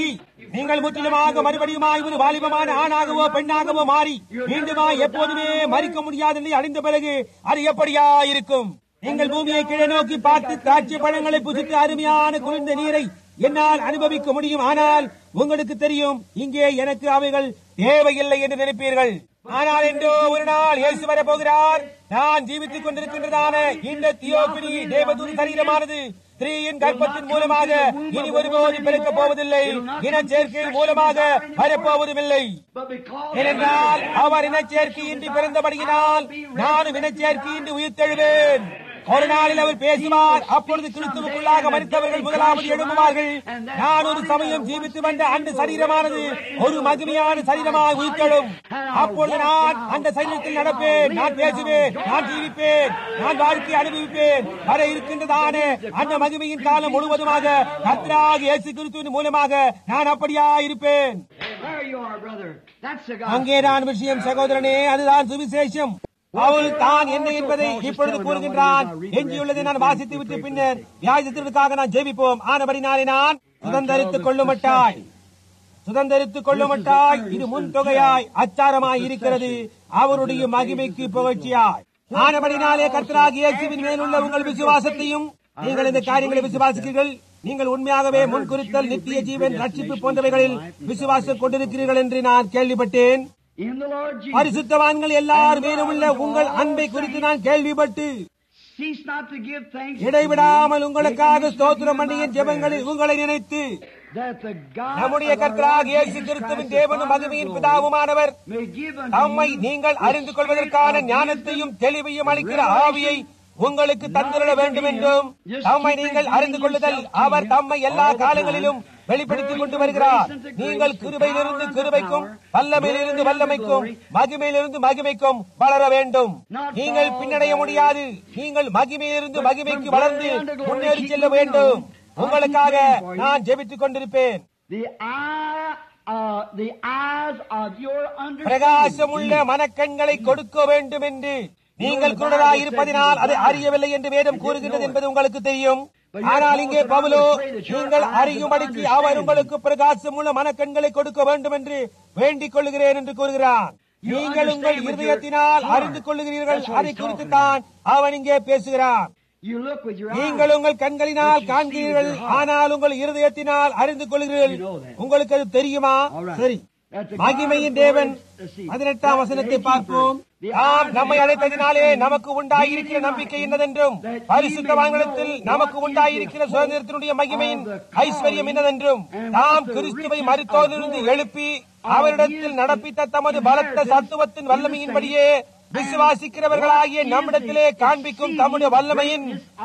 நீங்கள் முற்றிலுமாக மறுபடியுமாய் ஒரு வாலிபமான ஆணாகவோ பெண்ணாகவோ மாறி மீண்டுமா எப்போதுமே மறிக்க முடியாத நிலை அடைந்த பிறகு அது எப்படியா இருக்கும் நீங்கள் பூமியை கீழே நோக்கி பார்த்து திராட்சை பழங்களை புசித்து அருமையான குளிர்ந்த நீரை என்னால் அனுபவிக்க முடியும் ஆனால் உங்களுக்கு தெரியும் இங்கே எனக்கு அவைகள் தேவையில்லை என்று நினைப்பீர்கள் ஆனால் என்றோ ஒரு நாள் இயேசு வர போகிறார் நான் ஜீவித்துக் கொண்டிருக்கின்றதான இந்த தியோபினி தேவதூர் சரீரமானது ஸ்திரீயின் கர்ப்பத்தின் மூலமாக இனி ஒருபோதும் பிறக்கப் போவதில்லை இனச்சேர்க்கையின் மூலமாக வரப்போவதுமில்லை But because ஏனென்றால் அவர் இனச்சேர்க்கையின்றி பிறந்தபடியினால் நானும் இனச்சேர்க்கையின்றி உயிர்த்தெழுவேன் ஒரு நாளில் அவர் பேசுவார் அப்பொழுது கிறிஸ்துவுக்குள்ளாக மறித்தவர்கள் முதலாவது எழும்புவார்கள் நான் ஒரு சமயம் ஜீவித்து வந்த அந்த சரீரமானது ஒரு மகிமையான சரீரமாக உயிர்த்தெழும் அப்பொழுது நான் அந்த சரீரத்தில் நடப்பேன் நான் பேசுவேன் நான் ஜீவிப்பேன் நான் வாழ்க்கை அனுபவிப்பேன் வர இருக்கின்றதான அந்த மகிமையின் காலம் முழுவதுமாக கர்த்தராக இயேசு கிறிஸ்துவின் மூலமாக நான் அப்படியா இருப்பேன் there you are, brother. That's the God. அங்கேதான் விஷயம் சகோதரனே அதுதான் சுவிசேஷம் அவள் தான் என்ன என்பதை இப்பொழுது கூறுகின்றான் எஞ்சியுள்ளதை நான் வாசித்து விட்டு பின்னர் வியாஜத்திற்காக நான் ஜெபிப்போம் ஆனபடினாலே நான் சுதந்திரித்துக் கொள்ளுமட்டாய் சுதந்திரித்துக் கொள்ளுமட்டாய் இது முன் தொகையாய் அச்சாரமாய் இருக்கிறது அவருடைய மகிமைக்கு புகழ்ச்சியாய் ஆனபடினாலே கர்த்தராகிய இயேசுவின் மேலுள்ள உங்கள் விசுவாசத்தையும் நீங்கள் இந்த காரியங்களை விசுவாசிக்கிறீர்கள் நீங்கள் உண்மையாகவே முன்குறித்தல் நித்திய ஜீவன் ரட்சிப்பு போன்றவைகளில் விசுவாசம் கொண்டிருக்கிறீர்கள் என்று நான் கேள்விப்பட்டேன் In the Lord Jesus. பரிசுத்தவான்கள் எல்லார் மேலும் உள்ள உங்கள் அன்பை குறித்து நான் கேள்விப்பட்டு Cease not to give thanks. இடைவிடாமல் உங்களுக்காக ஸ்தோத்திரம் பண்ணியின் ஜெபங்களில் உங்களை நினைத்து That the God நம்முடைய of our கர்த்தராக Lord இயேசு Jesus கிறிஸ்துவின் Christ, the தேவனும் Father of மகிமையின் glory, பிதாவுமானவர் may give unto தம்மை you நீங்கள் the அறிந்து spirit கொள்வதற்கான of ஞானத்தையும் wisdom தெளிவையும் அளிக்கிற ஆவியை உங்களுக்கு தந்திருட வேண்டும் என்றும் தம்மை நீங்கள் அறிந்து கொள்ளுதல் அவர் தம்மை எல்லா காலங்களிலும் வெளிப்படுத்திக் கொண்டு வருகிறார் நீங்கள் கிருபையிலிருந்து கிருபைக்கும் வல்லமையிலிருந்து வல்லமைக்கும் மகிமையிலிருந்து மகிமைக்கும் வளர வேண்டும் நீங்கள் பின்னடைய முடியாது நீங்கள் மகிமையிலிருந்து மகிமைக்கு வளர்ந்து முன்னேறி செல்ல வேண்டும் உங்களுக்காக நான் ஜெபித்துக் கொண்டிருப்பேன் The eye, uh, the eyes of your பிரகாசமுள்ள understanding. மனக்கண்களை கொடுக்க வேண்டும் என்று நீங்கள் குருடராய் இருப்பதினால் அதை அறியவில்லை என்று வேதம் கூறுகின்றது என்பது உங்களுக்கு தெரியும் ஆனால் இங்கே பவுலோ நீங்கள் அறியும்படிக்கு அவர் உங்களுக்கு பிரகாசமுள்ள மனக்கண்களை கொடுக்க வேண்டும் என்று வேண்டிக் கொள்ளுகிறேன் என்று கூறுகிறான் நீங்கள் உங்கள் இருதயத்தினால் அறிந்து கொள்ளுகிறீர்கள் அதை குறித்து தான் அவன் இங்கே பேசுகிறான் You look with your eyes. நீங்கள் உங்கள் கண்களினால் காண்கிறீர்கள் ஆனால் உங்கள் இருதயத்தினால் அறிந்து கொள்கிறீர்கள் உங்களுக்கு அது தெரியுமா சரி மகிமையின் தேவன் பதினெட்டாம் வசனத்தை பார்ப்போம் நாம் நம்மை அழைத்ததினாலே நமக்கு உண்டாயிருக்கிற நம்பிக்கை என்னதென்றும் பரிசுத்தவான்களத்தில் நமக்கு உண்டாயிருக்கிற சுதந்திரத்தினுடைய மகிமையின் ஐஸ்வர்யம் என்னதென்றும் தாம் கிறிஸ்துவை மருத்துவத்திலிருந்து எழுப்பி அவரிடத்தில் நடப்பித்த தமது பலத்த சத்துவத்தின் வல்லமையின்படியே விசுவாசிக்கிறவர்களாகிய நம்மிடத்திலே காண்பிக்கும் தம்முடைய வல்லமையின்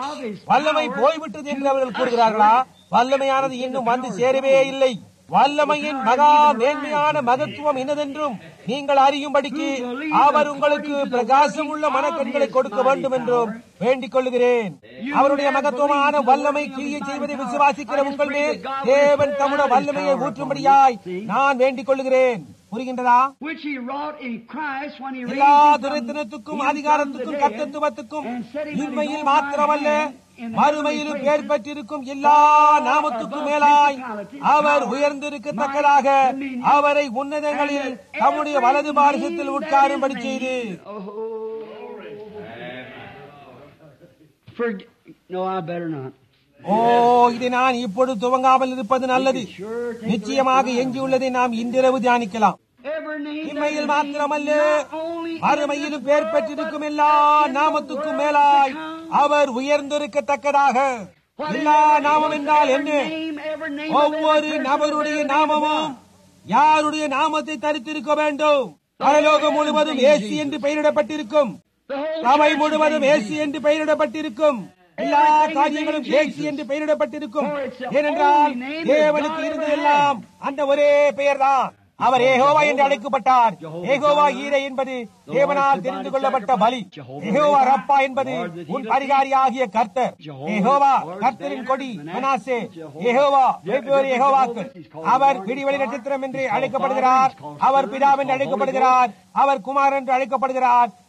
வல்லமை போய்விட்டது என்று அவர்கள் கூறுகிறார்களா வல்லமையானது இன்னும் வந்து சேரவே இல்லை வல்லமையின் மகா மேன்மையான மகத்துவம் என்னதென்றும் நீங்கள் அறியும்படிக்கு அவர் உங்களுக்கு பிரகாசம் உள்ள மனக்கண்களை கொடுக்க வேண்டும் என்றும் வேண்டிக் கொள்ளுகிறேன் அவருடைய மகத்துவமான வல்லமை கிரியை செய்வதை விசுவாசிக்கிற உங்கள் மேல் தேவன் தம்முடைய வல்லமையை ஊற்றும்படியாய் நான் வேண்டிக் கொள்ளுகிறேன் புரிகின்றதா Which he wrought in Christ when he எல்லா raised him from- துரைத்தனத்துக்கும் him from அதிகாரத்துக்கும் the dead கர்த்தத்துவத்துக்கும் and set him on his இன்மையில் own மாத்திரமல்ல right hand in the மறுமையிலும் heavenly பேர் places. பெற்றிருக்கும் எல்லா நாமத்துக்கும் மேலாய் அவர் உயர்ந்திருக்கத்தக்கதாக அவரை உன்னதங்களில் தம்முடைய வலது பாரசத்தில் உட்காரும்படி செய்து Oh. Forg- no, I better not. ஓ இதை நான் இப்பொழுது துவங்காமல் இருப்பது நல்லது நிச்சயமாக எஞ்சியுள்ளதை நாம் இன்றிரவு தியானிக்கலாம் Every name that இம்மையில் is மாத்திரமல்ல not only in மறுமையிலும் this பேர் world, பெற்றிருக்கும் but எல்லா in the நாமத்துக்கும் world மேலாய் to come. Our உயர்ந்திருக்கத்தக்கதாக What is எல்லா every- நாமம் என்றால் every என்ன name, every name of ஒவ்வொரு every person நபருடைய with every name நாமமும் of God. யாருடைய நாமத்தை தரித்திருக்க வேண்டும் பரலோகம் முழுவதும் ஏசி என்று பெயரிடப்பட்டிருக்கும் The whole சபை church முழுவதும் is ஏசி என்று பெயரிடப்பட்டிருக்கும் எல்லா காரியங்களும் ஏசி என்று பெயரிடப்பட்டிருக்கும் ஏனென்றால் தேவனுக்கு இருந்ததெல்லாம் அந்த ஒரே பெயர்தான் அவர் ஏகோவா என்று அழைக்கப்பட்டார் ஏகோவா ஈரை என்பது தேவனால் தெரிந்து கொள்ளப்பட்ட பலி ஏகோவா ரப்பா என்பது உன் பரிகாரியாகிய கர்த்தர் ஏகோவா கர்த்தரின் கொடி மனாசே ஏகோவா வெவ்வேறு ஏகோவாக்கள் அவர் பிடிவெளி நட்சத்திரம் என்று அழைக்கப்படுகிறார் அவர் பிதாவென்று அழைக்கப்படுகிறார் அவர் குமார் என்று அழைக்கப்படுகிறார்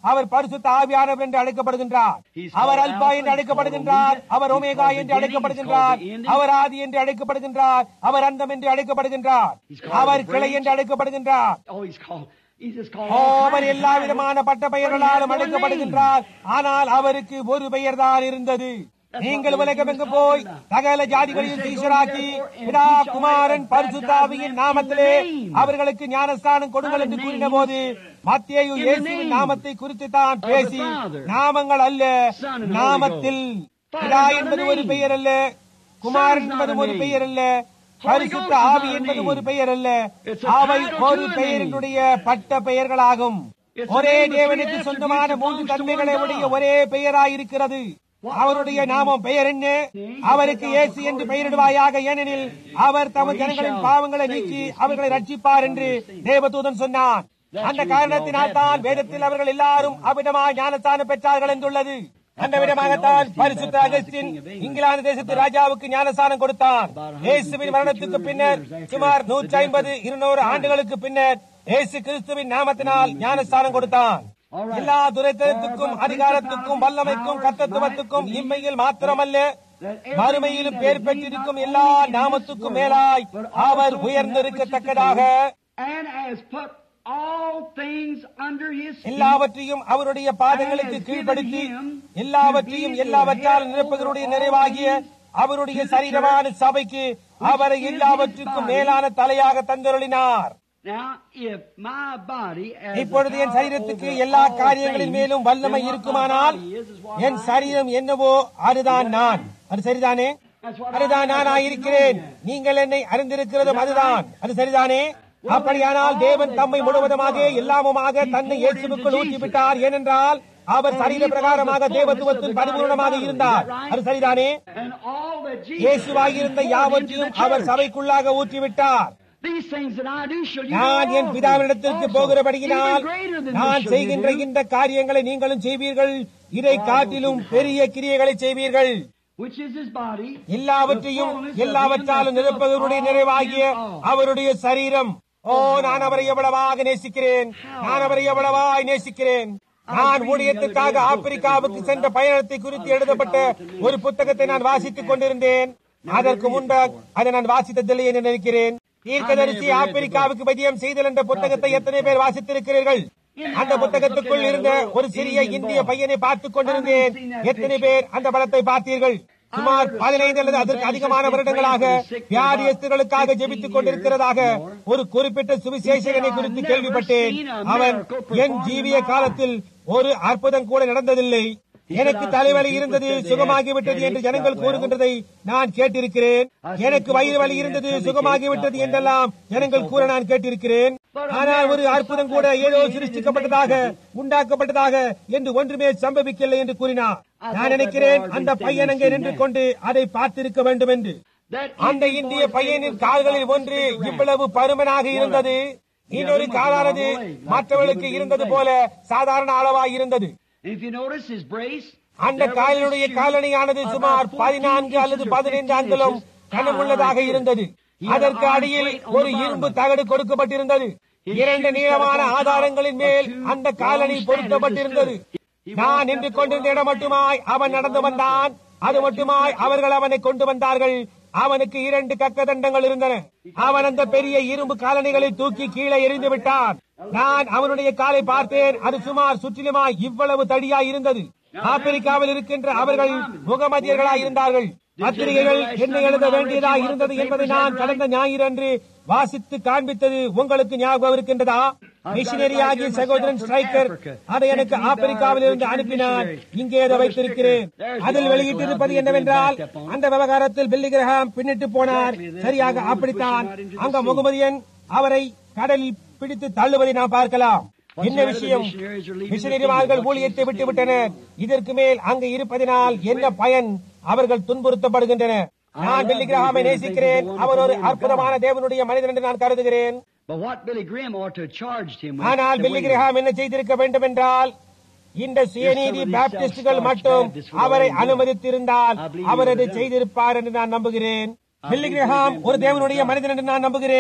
அவர் பரிசுத்த ஆவியானவர் என்று அழைக்கப்படுகின்றார் அவர் அல்பா என்று அழைக்கப்படுகின்றார் அவர் ஒமேகா என்று அழைக்கப்படுகின்றார் அவர் ஆதி என்று அழைக்கப்படுகின்றார் அவர் அந்தம் என்று அழைக்கப்படுகின்றார் அவர் கிளை என்று அழைக்கப்படுகின்றார் Oh, he's called. He's just called. O, all our kinds of எல்லா titles. விதமான பட்ட பெயர்களாலும் அழைக்கப்படுகின்றார் ஆனால் அவருக்கு ஒரு பெயர் தான் இருந்தது நீங்கள் உலகமெங்கு போய் சகல ஜாதிகளையும் தீசராக்கி பிதா குமாரன் பரிசுத்தாவியின் நாமத்திலே அவர்களுக்கு ஞானஸ்தானம் கொடுங்கள் என்று கூறின போது மத்தியு இயேசுவின் நாமத்தை குறித்து தான் பேசி நாமங்கள் அல்ல நாமத்தில் பிதா என்பது ஒரு பெயர் அல்ல குமாரன் என்பது ஒரு பெயர் அல்ல பரிசுத்த ஆவி என்பது ஒரு பெயர் அல்ல அவை ஒரு பெயரினுடைய பட்ட பெயர்களாகும் ஒரே தேவனுக்கு சொந்தமான மூன்று தன்மைகளை உடைய ஒரே பெயராயிருக்கிறது அவருடைய நாமம் பெயர் என்ன அவருக்கு இயேசு என்று பெயரிடுவாயாக ஏனெனில் அவர் தமது ஜனங்களின் பாவங்களை நீக்கி அவர்களை ரட்சிப்பார் என்று தேவதூதன் சொன்னான் அந்த காரணத்தினால் தான் வேதத்தில் அவர்கள் எல்லாரும் அவ்விதமாய் ஞானஸ்தானம் பெற்றார்கள் என்றுள்ளது அந்த விதமாகத்தான் பரிசுத்த அகஸ்டின் இங்கிலாந்து தேசத்து ராஜாவுக்கு ஞானஸ்தானம் கொடுத்தான் இயேசுவின் மரணத்துக்கு பின்னர் சுமார் நூற்றி ஐம்பது இருநூறு ஆண்டுகளுக்கு பின்னர் இயேசு கிறிஸ்துவின் நாமத்தினால் ஞானஸ்தானம் கொடுத்தான் எல்லா துரைத்தனத்துக்கும் அதிகாரத்துக்கும் வல்லமைக்கும் கத்தத்துவத்துக்கும் இம்மையில் மாத்திரமல்ல மறுமையிலும் பேர் பெற்றிருக்கும் எல்லா நாமத்துக்கும் மேலாய் அவர் உயர்ந்திருக்கத்தக்கதாக And has put all things under his feet. எல்லாவற்றையும் அவருடைய பாதங்களுக்கு கீழ்ப்படுத்தி எல்லாவற்றையும் எல்லாவற்றால் நிரப்புகளுடைய நிறைவாகிய அவருடைய சரீரமான சபைக்கு அவரை எல்லாவற்றுக்கும் மேலான தலையாக தந்தருளினார் Now, if my body as இப்பொழுது என் சரீரத்துக்கு எல்லா காரியங்களின் மேலும் வல்லமை இருக்குமானால் என் சரீரம் என்னவோ அதுதான் நான் அது சரிதானே அதுதான் நானாய் இருக்கிறேன் நீங்கள் என்னை அறிந்திருக்கிறதும் அதுதான் அது சரிதானே அப்படியானால் தேவன் தம்மை முழுவதுமாக எல்லாமுமாக தன்னை இயேசுவுக்குள் ஊற்றிவிட்டார் ஏனென்றால் அவர் சரீர பிரகாரமாக தேவத்துவத்தில் பரிபூர்ணமாக இருந்தார் அது சரிதானே and all that Jesus இயேசுவாகியிருந்த has poured into the யாவற்றையும் அவர் church. சபைக்குள்ளாக ஊற்றிவிட்டார் These things that I do shall you நான் do N also. பிதாவினிடத்திற்கு Also, போகிறபடியினால் even greater than நான் this shall செய்கின்ற you do, இந்த காரியங்களை நீங்களும் செய்வீர்கள் இதை காட்டிலும் பெரிய கிரியைகளை செய்வீர்கள் which is his body, எல்லாவற்றையும் the fullness of எல்லாவற்றாலும் him that நிரப்பவருடைய filleth நிறைவாகிய all in all. அவருடைய சரீரம் ஓ நான் அவரை எவ்வளவாக நேசிக்கிறேன் நான் அவரை எவ்வளவாய் நேசிக்கிறேன் நான் ஊழியத்துக்காக ஆப்பிரிக்காவுக்கு சென்ற பயணத்தை குறித்து எழுதப்பட்ட ஒரு புத்தகத்தை நான் வாசித்துக் கொண்டிருந்தேன் அதற்கு முன்பாக அதை நான் வாசித்ததில்லை என்று நினைக்கிறேன் தீர்க்கதரிசி ஆப்பிரிக்காவுக்கு பதியம் செய்தல் என்ற புத்தகத்தை எத்தனை பேர் வாசித்திருக்கிறீர்கள் அந்த புத்தகத்துக்குள் இருந்த ஒரு சிறிய இந்திய பையனை பார்த்துக் கொண்டிருந்தேன் எத்தனை பேர் அந்த படத்தை பார்த்தீர்கள் சுமார் பதினைந்து அல்லது அதற்கு அதிகமான வருடங்களாக வியாதியஸ்தர்களுக்காக ஜெபித்துக் கொண்டிருக்கிறதாக ஒரு குறிப்பிட்ட சுவிசேஷகனை குறித்து கேள்விப்பட்டேன் அவன் என் ஜீவிய காலத்தில் ஒரு அற்புதம் கூட நடந்ததில்லை எனக்கு தலைவலி இருந்தது சுகமாகிவிட்டது என்று ஜனங்கள் கூறுகின்றதை நான் கேட்டிருக்கிறேன் எனக்கு வயிறு வலி இருந்தது சுகமாகிவிட்டது என்றெல்லாம் ஜனங்கள் கூற நான் கேட்டிருக்கிறேன் ஆனால் ஒரு அற்புதம் கூட ஏதோ சிருஷ்டிக்கப்பட்டதாக உண்டாக்கப்பட்டதாக என்று ஒன்றுமே சம்பவிக்கவில்லை என்று கூறினார் நான் நினைக்கிறேன் அந்த பையன் அங்கே நின்று கொண்டு அதை பார்த்திருக்க வேண்டும் என்று that அந்த இந்திய பையனின் கால்களில் ஒன்று இவ்வளவு பருமனாக இருந்தது இன்னொரு காலானது மற்றவர்களுக்கு இருந்தது போல சாதாரண அளவாய் இருந்தது And if you notice his brace, அந்த காலினுடைய காலணியானது சுமார் பதினான்கு அல்லது பதினைந்து அங்குலம் கனமுள்ளதாக இருந்தது அதற்கு அடியில் ஒரு இரும்பு தகடு கொடுக்கப்பட்டிருந்தது இரண்டு நீளமான ஆதாரங்களின் மேல் அந்த காலணி பொருத்தப்பட்டிருந்தது நான் நின்று கொண்டிருந்த இடம் மட்டுமாய் அவன் நடந்து வந்தான் அது மட்டுமாய் அவர்கள் அவனை கொண்டு வந்தார்கள் அவனுக்கு இரண்டு கக்க தண்டங்கள் இருந்தன அவன் அந்த பெரிய இரும்பு காலணிகளை தூக்கி கீழே எறிந்து விட்டான் நான் அவனுடைய காலை பார்த்தேன் அது சுமார் சுற்றிலுமாய் இவ்வளவு தடியாய் இருந்தது ஆப்பிரிக்காவில் இருக்கின்ற அவர்கள் முகமதியர்களாய் இருந்தார்கள் பத்திரிகைகள் என்ன எழுத வேண்டியதா இருந்தது என்பதை நான் கடந்த ஞாயிறு அன்று வாசித்து காண்பித்தது உங்களுக்கு ஞாபகம் இருக்கின்றதா மிஷினரி ஆகிய சகோதரன் ஸ்ட்ரைக்கர் அதை எனக்கு ஆப்பிரிக்காவில் இருந்து அனுப்பினார் இங்கே அதை வைத்திருக்கிறேன் அதில் வெளியிட்டிருப்பது என்னவென்றால் அந்த விவகாரத்தில் பில்லி கிரகாம் பின்னிட்டு போனார் சரியாக அப்படித்தான் அங்க முகமதியன் அவரை கடலில் பிடித்து தள்ளுவதை நாம் பார்க்கலாம் என்ன விஷயம் மிஷனரிமார்கள் ஊழியத்தை விட்டு விட்டனர் இதற்கு மேல் அங்கு இருப்பதினால் என்ன பயன் அவர்கள் துன்புறுத்தப்படுகின்றனர் நான் பில்லி கிரகாமை நேசிக்கிறேன் அவர் ஒரு அற்புதமான தேவனுடைய மனிதன் என்று நான் கருதுகிறேன் but what Billy Graham ought to have charged him with. ஆனால் the பில்லி way கிரகாம் என்ன செய்திருக்க வேண்டும் என்றால் இந்த சுயநீதி பாப்டிஸ்டுகள் மட்டும் அவரை அனுமதித்திருந்தால் அவர் அதை செய்திருப்பார் என்று நான் நம்புகிறேன் பில்லி கிரகாம் ஒரு தேவனுடைய மனிதன் என்று நான் நம்புகிறேன்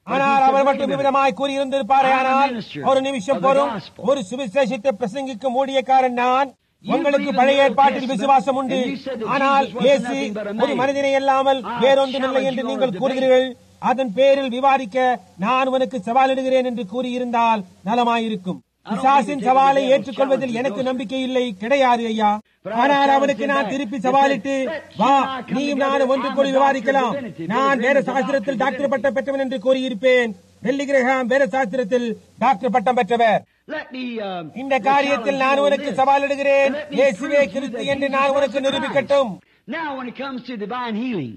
ஆனால் அவர் மட்டும் விதமாய் கூறியிருந்திருப்பாரே ஆனால் ஒரு நிமிஷம் போரும் ஒரு சுவிசேஷத்தை பிரசங்கிக்கும் ஊழியக்காரன் நான் உங்களுக்கு பழைய ஏற்பாட்டில் விசுவாசம் உண்டு ஆனால் இயேசு ஒரு மனிதனை அல்லாமல் வேறொன்றுமில்லை என்று நீங்கள் கூறுகிறீர்கள் அதன் பேரில் விவாதிக்க நான் உனக்கு சவாலிடுகிறேன் என்று கூறியிருந்தால் நலமாயிருக்கும் பிசாசின் சவாலை ஏற்றுக்கொள்வதில் எனக்கு நம்பிக்கை இல்லை கிடையாது ஐயா ஆனால் அவனுக்கு நான் திருப்பி சவாலிட்டு வா நீயும் நானும் ஒன்று கூடி விவாதிக்கலாம் நான் வேற சாஸ்திரத்தில் டாக்டர் பட்டம் பெற்றவன் என்று கூறியிருப்பேன் வெள்ளிகிரகாம் வேற சாஸ்திரத்தில் டாக்டர் பட்டம் பெற்றவர் Let me, uh, இந்த காரியத்தில் நான் உனக்கு சவாலிடுகிறேன் இயேசுவே கிறிஸ்து என்று நான் உனக்கு நிரூபிக்கட்டும் Now, when it comes to divine healing,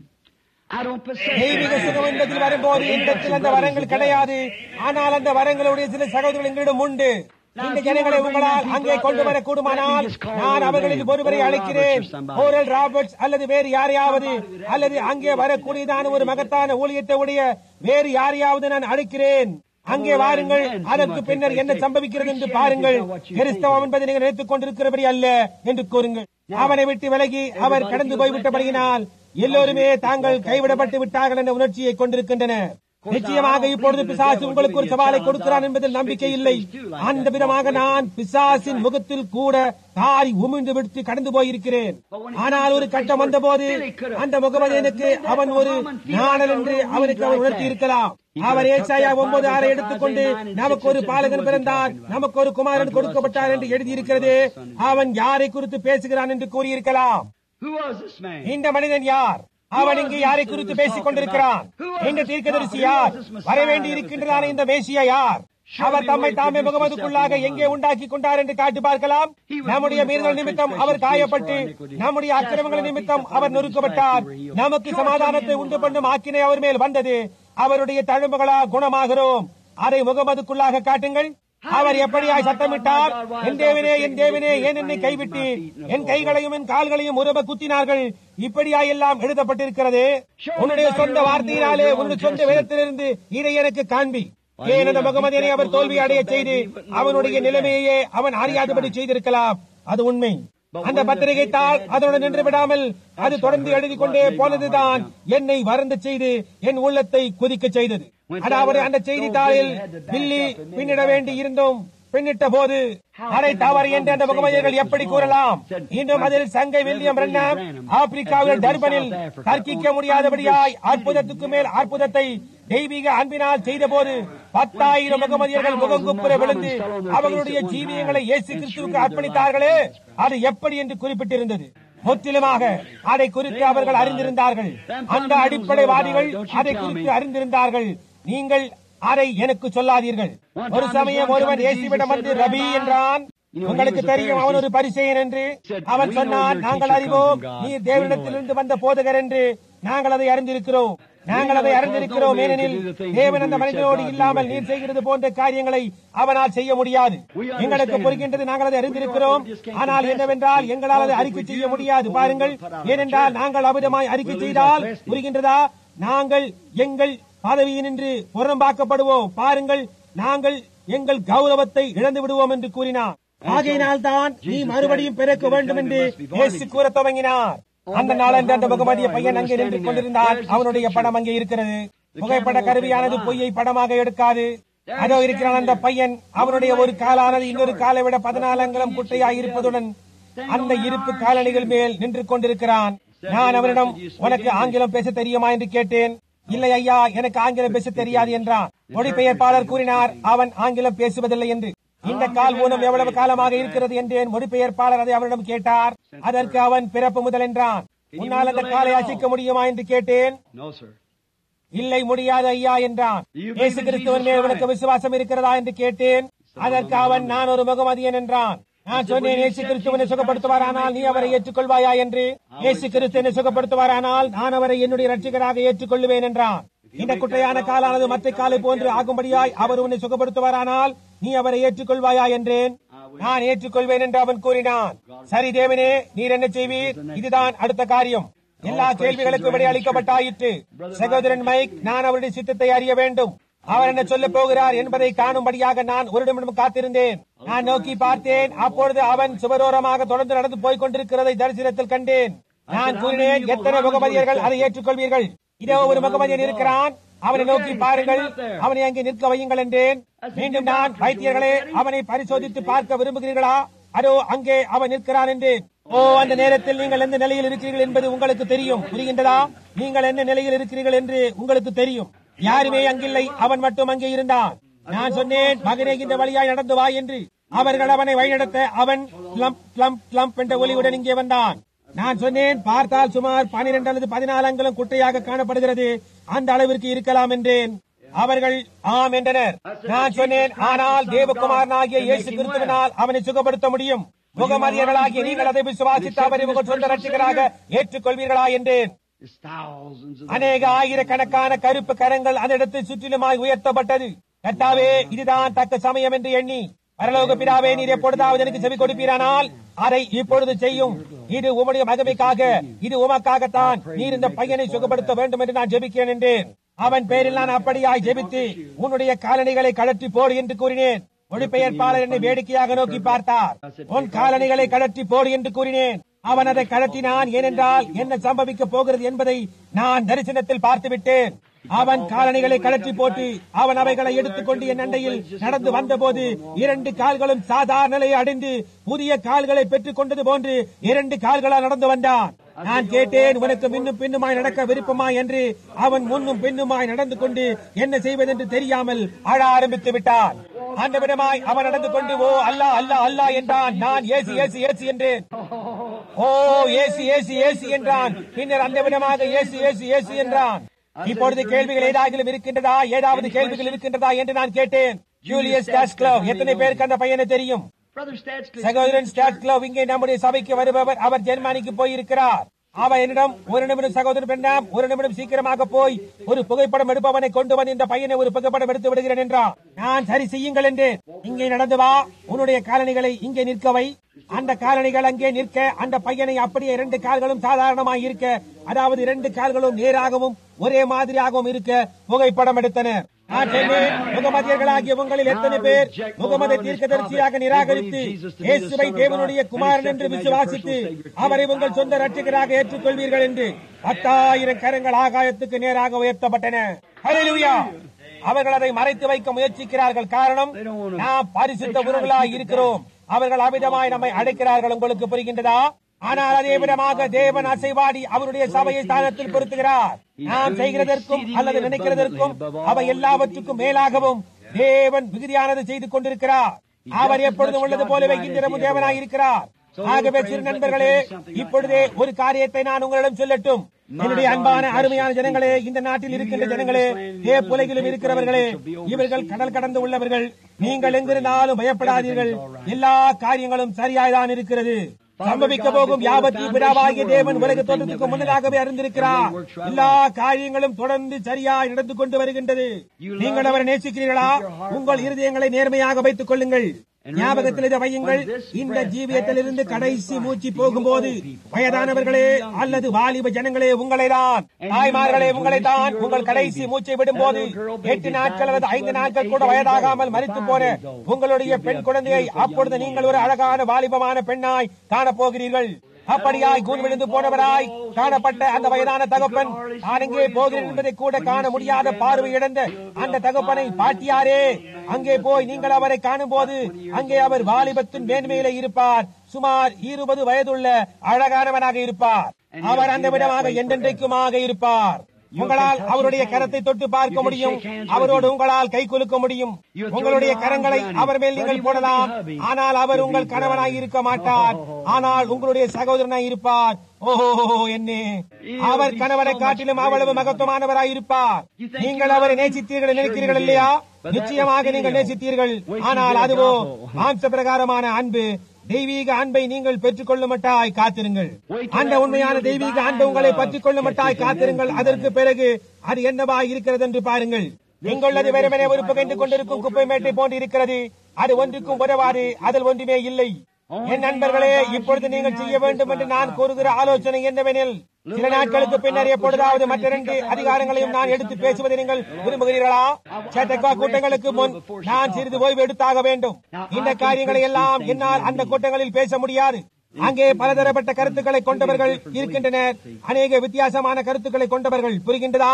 I don't possess தெய்வீக it. சுகம் என்பதில் வரும்போது இடத்தில் அந்த வரங்கள் கிடையாது ஆனால் அந்த வரங்களுடைய சில சகோதரர்கள் எங்களிடம் உண்டு இந்த ஜனங்களை உங்களால் அங்கே கொண்டு வர கூடுமானால் நான் அவர்களில் ஒருவரை அழைக்கிறேன் ஓரல் ராபர்ட்ஸ் அல்லது வேறு யாரையாவது அல்லது அங்கே வரக்கூடியதான ஒரு மகத்தான ஊழியத்தை உடைய வேறு யாரையாவது நான் அழைக்கிறேன் அங்கே வாருங்கள் அதற்கு பின்னர் என்ன சம்பவிக்கிறது என்று பாருங்கள் கிறிஸ்தவம் என்பதை நீங்கள் நினைத்துக் கொண்டிருக்கிறபடி அல்ல என்று கூறுங்கள் அவனை விட்டு விலகி அவர் கடந்து போய்விட்டபடியினால் எல்லோருமே தாங்கள் கைவிடப்பட்டு விட்டார்கள் என்ற உணர்ச்சியை கொண்டிருக்கின்றனர் நிச்சயமாக இப்பொழுது பிசாசு உங்களுக்கு ஒரு சவாலை கொடுக்கிறான் என்பதில் நம்பிக்கை இல்லை அந்த விதமாக நான் பிசாசின் முகத்தில் கூட காரி உமிழ்ந்து விடுத்து கடந்து போயிருக்கிறேன் ஆனால் ஒரு கட்டம் வந்தபோது அந்த முகமதியனுக்கு அவன் ஒரு நாணல் என்று அவனுக்கு அவர் உணர்த்தி இருக்கலாம் அவர் ஏசாயா ஒன்பது ஆறை எடுத்துக்கொண்டு நமக்கு ஒரு பாலகன் பிறந்தார் நமக்கு ஒரு குமாரன் கொடுக்கப்பட்டார் என்று எழுதியிருக்கிறது அவன் யாரை குறித்து பேசுகிறான் என்று கூறியிருக்கலாம் Who was this man? இந்த மனிதன் யார் அவன் இங்கு யாரை குறித்து பேசிக் கொண்டிருக்கிறான் இந்த தீர்க்கதரிசி யார் வரவேண்டி இருக்கின்றதான இந்த மேசியா யார் அவர் தம்மை தாமே முகமதுக்குள்ளாக எங்கே உண்டாக்கி கொண்டார் என்று காட்டி பார்க்கலாம் நம்முடைய மீறுதல் நிமித்தம் அவர் காயப்பட்டு நம்முடைய அக்கிரமங்கள் நிமித்தம் அவர் நொறுக்கப்பட்டார் நமக்கு சமாதானத்தை உண்டு பண்ணும் ஆக்கினை அவர் மேல் வந்தது அவருடைய தழும்புகளால் குணமாகிறோம் அதை முகமதுக்குள்ளாக காட்டுங்கள் அவர் எப்படியாய் சத்தமிட்டார் என் தேவனே என் தேவனே ஏன் என்னை கைவிட்டு என் கைகளையும் என் கால்களையும் உருவ குத்தினார்கள் இப்படியாய் எல்லாம் எழுதப்பட்டிருக்கிறது உன்னுடைய சொந்த வார்த்தையினாலே உன்னுடைய சொந்த வேதத்திலிருந்து இதை எனக்கு காண்பி ஏன் அந்த முகமதியனை அவர் தோல்வி அடைய செய்து அவனுடைய நிலைமையே அவன் அறியாதபடி செய்திருக்கலாம் அது உண்மை அந்த பத்திரிகை தாள் அதனுடன் நின்று விடாமல் அது தொடர்ந்து எழுதி கொண்டே போனதுதான் என்னை வறந்து செய்து என் உள்ளத்தை குதிக்க செய்தது அதாவது அந்த செய்தித்தாளில் பில்லி பின்னிட வேண்டி இருந்தும் பின்னிட்ட போது அதை தவறு என்று அந்த முகமதியர்கள் எப்படி கூறலாம் இன்னும் அதில் சங்கை வில்லியம் ரன்னம் ஆப்பிரிக்காவில் டர்பனில் தர்க்கிக்க முடியாதபடியாய் அற்புதத்துக்கு மேல் அற்புதத்தை தெய்வீக அன்பினால் செய்த போது பத்தாயிரம் முகமதியர்கள் முகங்குப்புற விழுந்து அவர்களுடைய ஜீவியங்களை இயேசு கிறிஸ்துவுக்கு அர்ப்பணித்தார்களே அது எப்படி என்று குறிப்பிட்டிருந்தது முற்றிலுமாக அதை குறித்து அவர்கள் அறிந்திருந்தார்கள் அந்த அடிப்படைவாதிகள் அதை குறித்து அறிந்திருந்தார்கள் நீங்கள் அதை எனக்கு சொல்லாதீர்கள் ஒரு சமயம் ஒருவன் இயேசுவிடம் வந்து ரபி என்றான் உங்களுக்கு தெரியும் அவன் ஒரு பரிசெயன் என்று அவன் சொன்னான் நாங்கள் அறிவோம் நீ தேவனிடத்திலிருந்து வந்த போதகர் என்று நாங்கள் அதை அறிந்திருக்கிறோம் நாங்கள் அதை அறிந்திருக்கிறோம் ஏனெனில் தேவன் அந்த மனிதனோடு இல்லாமல் நீர் செய்கிறது போன்ற காரியங்களை அவனால் செய்ய முடியாது எங்களுக்கு புரிகின்றது நாங்கள் அதை அறிந்திருக்கிறோம் ஆனால் என்னவென்றால் எங்களால் அதை அறிக்கை செய்ய முடியாது பாருங்கள் ஏனென்றால் நாங்கள் அவிதமாய் அறிக்கை செய்தால் புரிகின்றதா நாங்கள் எங்கள் பதவியினின்று புறம்பாக்கப்படுவோம் பாருங்கள் நாங்கள் எங்கள் கௌரவத்தை இழந்து விடுவோம் என்று கூறினார் ஆகையினால் தான் நீ மறுபடியும் பிறக்க வேண்டும் என்று இயேசு கூற துவங்கினார் அந்த நாளன்று அந்த முகமதிய பையன் அங்கே நின்று கொண்டிருந்தான் அவனுடைய படம் அங்கே இருக்கிறது புகைப்பட கருவியானது பொய்யை படமாக எடுக்காது அதோ இருக்கிறான் அந்த பையன் அவனுடைய ஒரு காலானது இன்னொரு காலை விட பதினாலு அங்கலம் குட்டையாய் இருப்பதுடன் அந்த இருப்பு காலணிகள் மேல் நின்று கொண்டிருக்கிறான் நான் அவனிடம் உனக்கு ஆங்கிலம் பேச தெரியுமா என்று கேட்டேன் இல்லை ஐயா எனக்கு ஆங்கிலம் பேச தெரியாது என்றான் மொழிபெயர்ப்பாளர் கூறினார் அவன் ஆங்கிலம் பேசுவதில்லை என்று இந்த கால் ஊனம் எவ்வளவு காலமாக இருக்கிறது என்றேன் மொழிபெயர்ப்பாளர் அதை அவனிடம் கேட்டார் அதற்கு அவன் பிறப்பு முதல் என்றான் உன்னால் அந்த காலை அசைக்க முடியுமா என்று கேட்டேன் No, sir. இல்லை முடியாது ஐயா என்றான் இயேசு கிறிஸ்துவன் மேல் உனக்கு விசுவாசம் இருக்கிறதா என்று கேட்டேன் அதற்கு அவன் நான் ஒரு முகமதியன் என்றான் நான் சொன்னேன் இயேசு கிறிஸ்துவனை சுகப்படுத்துவாரானால் நீ அவரை ஏற்றுக்கொள்வாயா என்று இயேசு கிறிஸ்துவனை சுகப்படுத்துவாரானால் நான் அவரை என்னுடைய ரட்சிகராக ஏற்றுக்கொள்ளுவேன் என்றான் இந்த குட்டையான காலானது மற்ற காலை போன்று ஆகும்படியாய் அவர் உன்னை சுகப்படுத்துவாரானால் நீ அவரை ஏற்றுக்கொள்வாயா என்றேன் நான் ஏற்றுக்கொள்வேன் என்று அவன் கூறினான் சரி தேவனே நீர் என்ன செய்வீர் இதுதான் அடுத்த காரியம் எல்லா கேள்விகளுக்கும் விடை அளிக்கப்பட்டாயிற்று சகோதரன் மைக் நான் அவருடைய சித்தத்தை அறிய வேண்டும் அவர் என்ன சொல்ல போகிறார் என்பதை காணும்படியாக நான் ஒரு நிமிடம் காத்திருந்தேன் நான் நோக்கி பார்த்தேன் அப்பொழுது அவன் சுவரோரமாக தொடர்ந்து நடந்து போய்க் கொண்டிருக்கிறதை தரிசனத்தில் கண்டேன் நான் கூறினேன் எத்தனை முகமதியர்கள் அதை ஏற்றுக்கொள்வீர்கள் இதோ ஒரு முகமதியன் இருக்கிறான் அவனை நோக்கி பாருங்கள் அவனை அங்கே நிற்க வையுங்கள் என்றேன் மீண்டும் நான் வைத்தியர்களே அவனை பரிசோதித்து பார்க்க விரும்புகிறீர்களா அதோ அங்கே அவன் நிற்கிறான் என்றேன் ஓ அந்த நேரத்தில் நீங்கள் எந்த நிலையில் இருக்கிறீர்கள் என்பது உங்களுக்கு தெரியும் புரிகின்றதா நீங்கள் என்ன நிலையில் இருக்கிறீர்கள் என்று உங்களுக்கு தெரியும் யாருமே அங்கில்லை அவன் மட்டும் அங்கே இருந்தான் நான் சொன்னேன் மகனே இந்த வழியாய் நடந்து வா என்று அவர்கள் அவனை வழிநடத்த அவன் கிளம்ப் கிளம்ப் கிளம்ப் என்ற ஒலியுடன் இங்கே வந்தான் நான் சொன்னேன் பார்த்தால் சுமார் பனிரெண்டு அல்லது பதினாலு அங்குலம் குட்டையாக காணப்படுகிறது அந்த அளவிற்கு இருக்கலாம் என்றேன் அவர்கள் ஆம் என்றனர் நான் சொன்னேன் ஆனால் தேவகுமாரனாகிய இயேசு கிறிஸ்துவினால் அவனை சுகப்படுத்த முடியும் முகமதியர்களாகிய நீங்கள் அதை விசுவாசித்து அவரை உங்கள் சொந்த ரட்சிகராக ஏற்றுக்கொள்வீர்களா என்றேன் There's thousands of அநேக ஆயிரக்கணக்கான கருப்பு கரங்கள் அந்த இடத்தில் சுற்றிலுமாய் உயர்த்தப்பட்டது கர்த்தாவே இதுதான் தக்க சமயம் என்று எண்ணி பரலோக பிதாவே நீர் எப்பொழுதாவது எனக்கு செவி கொடுப்பீரானால் அதை இப்பொழுது செய்யும் இது உம்முடைய மகிமைக்காக இது உமக்காகத்தான் நீர் இந்த பையனை சுகப்படுத்த வேண்டும் என்று நான் ஜெபிக்கிறேன் என்றேன் அவன் பேரில் நான் அப்படியாய் ஜெபித்து உன்னுடைய காலணிகளை கழற்றி போடு என்று கூறினேன் மொழிபெயர்ப்பாளர் என்னை வேடிக்கையாக நோக்கி பார்த்தார் உன் காலணிகளை கழற்றி போடு என்று கூறினேன் அவன் அதை கழற்றினான் ஏனென்றால் என்ன சம்பவிக்க போகிறது என்பதை நான் தரிசனத்தில் பார்த்துவிட்டேன் அவன் காலணிகளை கழற்றி போட்டு அவன் அவைகளை எடுத்துக்கொண்டு என் அண்டையில் நடந்து வந்தபோது இரண்டு கால்களும் சாதாரண நிலையை அடைந்து புதிய கால்களை பெற்றுக் கொண்டது போன்று இரண்டு கால்களால் நடந்து வந்தான் நான் கேட்டேன் உனக்கு மின்னும் பின்னுமாய் நடக்க விருப்பமா என்று அவன் முன்னும் பின்னுமாய் நடந்து கொண்டு என்ன செய்வதென்று தெரியாமல் அழ ஆரம்பித்து விட்டான் அந்த விதமாய் அவன் நடந்து கொண்டு ஓ அல்லா அல்லா அல்லா என்றான் நான் ஏசி ஏசி ஏசி என்றேன் ஓ ஏசி ஏசி ஏசி என்றான் பின்னர் அந்த விதமாக ஏசி ஏசி ஏசி என்றான் இப்பொழுது கேள்விகள் ஏதாவது இருக்கின்றதா ஏதாவது கேள்விகள் இருக்கின்றதா என்று நான் கேட்டேன் ஜூலியஸ் டாஸ்க்லவ் எத்தனை பேருக்கு அந்த பையனை தெரியும் Brother Statscliffe. சகோதரன் ஸ்டாட்க்லவ் இங்கே நம்முடைய சபைக்கு வருபவர் அவர் ஜெர்மனிக்கு போயிருக்கிறார் அவர் என்னிடம் ஒரு நிமிடம் சகோதரன் பெண்ணாம் ஒரு நிமிடம் சீக்கிரமாக போய் ஒரு புகைப்படம் எடுப்பவனை கொண்டு வந்து இந்த பையனை ஒரு புகைப்படம் எடுத்து விடுகிறேன் என்றான் நான் சரி செய்யுங்கள் என்றேன் இங்கே நடந்து வா உன்னுடைய காலணிகளை இங்கே நிற்கவை அந்த காலணிகள் அங்கே நிற்க அந்த பையனை அப்படியே இரண்டு கால்களும் சாதாரணமாய் இருக்க அதாவது இரண்டு கால்களும் நேராகவும் ஒரே மாதிரியாகவும் இருக்க புகைப்படம் எடுத்தனர் நான் சொன்னேன் முகமதியர்களாகிய உங்களில் எத்தனை பேர் முகமதை தீர்க்கதரிசியாக நிராகரித்து இயேசுவை தேவனுடைய குமாரன் என்று விசுவாசித்து அவரை உங்கள் சொந்த ரட்சகராக ஏற்றுக்கொள்வீர்கள் என்று பத்தாயிரம் கரங்கள் ஆகாயத்துக்கு நேராக உயர்த்தப்பட்டன ஹalleluya அவர்கள் அதை மறைத்து வைக்க முயற்சிக்கிறார்கள் காரணம் நாம் பரிசுத்த உறவுகளாய் இருக்கிறோம் அவர்கள் அமிதமாய் நம்மை அழைக்கிறார்கள் உங்களுக்கு புரிகின்றதா ஆனால் அதே விதமாக தேவன் அசைவாடி அவருடைய சபையை ஸ்தானத்தில் பொருத்துகிறார் நாம் செய்கிறதற்கும் அல்லது நினைக்கிறதற்கும் அவை எல்லாவற்றுக்கும் மேலாகவும் தேவன் மிகுதியானது செய்து கொண்டிருக்கிறார் அவர் எப்பொழுதும் உள்ளது போலவே இன்றிரமும் தேவனாய் இருக்கிறார் ஆகவே சிறு நண்பர்களே இப்பொழுதே ஒரு காரியத்தை நான் உங்களிடம் சொல்லட்டும் என்னுடைய அன்பான அருமையான ஜனங்களே இந்த நாட்டில் இருக்கின்ற ஜனங்களே ஏ புலையிலும் இருக்கிறவர்களே இவர்கள் கடல் கடந்து உள்ளவர்கள் நீங்கள் எங்கிருந்தாலும் பயப்படாதீர்கள் எல்லா காரியங்களும் சரியாய்தான் இருக்கிறது சம்பவிக்க போகும் யாபத்தி பிதாவாகிய தேவன் உலக தோற்றத்துக்கு முன்னதாகவே அறிந்திருக்கிறார் எல்லா காரியங்களும் தொடர்ந்து சரியாய் நடந்து கொண்டு வருகின்றது நீங்கள் அவரை நேசிக்கிறீர்களா உங்கள் இருதயங்களை நேர்மையாக வைத்துக் கொள்ளுங்கள் ஞாபகத்தில் இதை வையுங்கள் இந்த ஜீவியத்திலிருந்து கடைசி மூச்சு போகும்போது வயதானவர்களே அல்லது வாலிப ஜனங்களே உங்களைதான் தாய்மார்களே உங்களைத்தான் உங்கள் கடைசி மூச்சை விடும்போது எட்டு நாட்கள் அல்லது ஐந்து நாட்கள் கூட வயதாகாமல் மறித்து போன உங்களுடைய பெண் குழந்தையை அப்பொழுது நீங்கள் ஒரு அழகான வாலிபமான பெண்ணாய் காணப்போகிறீர்கள் அப்படியாய் கூன் விழுந்து போனவராய் காணப்பட்ட அந்த வயதான தகப்பன் நான் எங்கே போகிறேன் என்பதை கூட காண முடியாத பார்வை இழந்த அந்த தகப்பனை பாட்டியாரே அங்கே போய் நீங்கள் அவரை காணும் போது அங்கே அவர் வாலிபத்தின் மேன்மையில இருப்பார் சுமார் இருபது வயதுள்ள அழகானவனாக இருப்பார் அவர் அந்த விதமாக என்றென்றைக்குமாக இருப்பார் உங்களால் அவருடைய கரத்தை தொட்டு பார்க்க முடியும் அவரோடு உங்களால் கை குலுக்க முடியும் உங்களுடைய கரங்களை அவர் மேல் நீங்கள் போடலாம் ஆனால் அவர் உங்கள் கணவனாய் இருக்க மாட்டார் ஆனால் உங்களுடைய சகோதரனாய் இருப்பார் ஓஹோ என்னே அவர் கணவனை காட்டிலும் அவ்வளவு மகத்துவமானவராய் இருப்பார் நீங்கள் அவரை நேசித்தீர்கள் நினைக்கிறீர்கள் இல்லையா நிச்சயமாக நீங்கள் நேசித்தீர்கள் ஆனால் அதுவோ மாம்ச பிரகாரமான அன்பு தெய்வீக அன்பை நீங்கள் பெற்றுக் கொள்ளுமட்டாய் காத்திருங்கள் அந்த உண்மையான தெய்வீக அன்பை உங்களை பற்றிக் கொள்ளுமட்டாய் காத்திருங்கள் அதற்கு பிறகு அது என்னவா இருக்கிறது என்று பாருங்கள் எங்குள்ளது வெறுமனே ஒரு புகைந்து கொண்டிருக்கும் குப்பை மேட்டை போன்று இருக்கிறது அது ஒன்றுக்கும் உதவாது அதில் ஒன்றுமே இல்லை என் நண்பர்களே இப்பொழுது நீங்கள் செய்ய வேண்டும் என்று நான் கூறுகிற ஆலோசனை என்னவெனில் சில நாட்களுக்கு பின்னர் எப்பொழுதாவது மற்ற இரண்டு அதிகாரங்களையும் நான் எடுத்து பேசுவதை நீங்கள் விரும்புகிறீர்களா சேத்தக்கா கூட்டங்களுக்கு முன் நான் சிறிது ஓய்வு எடுத்தாக வேண்டும் இந்த காரியங்களை எல்லாம் என்னால் அந்த கூட்டங்களில் பேச முடியாது அங்கே பலதரப்பட்ட கருத்துக்களை கொண்டவர்கள் இருக்கின்றனர் அநேக வித்தியாசமான கருத்துக்களை கொண்டவர்கள் புரிகின்றதா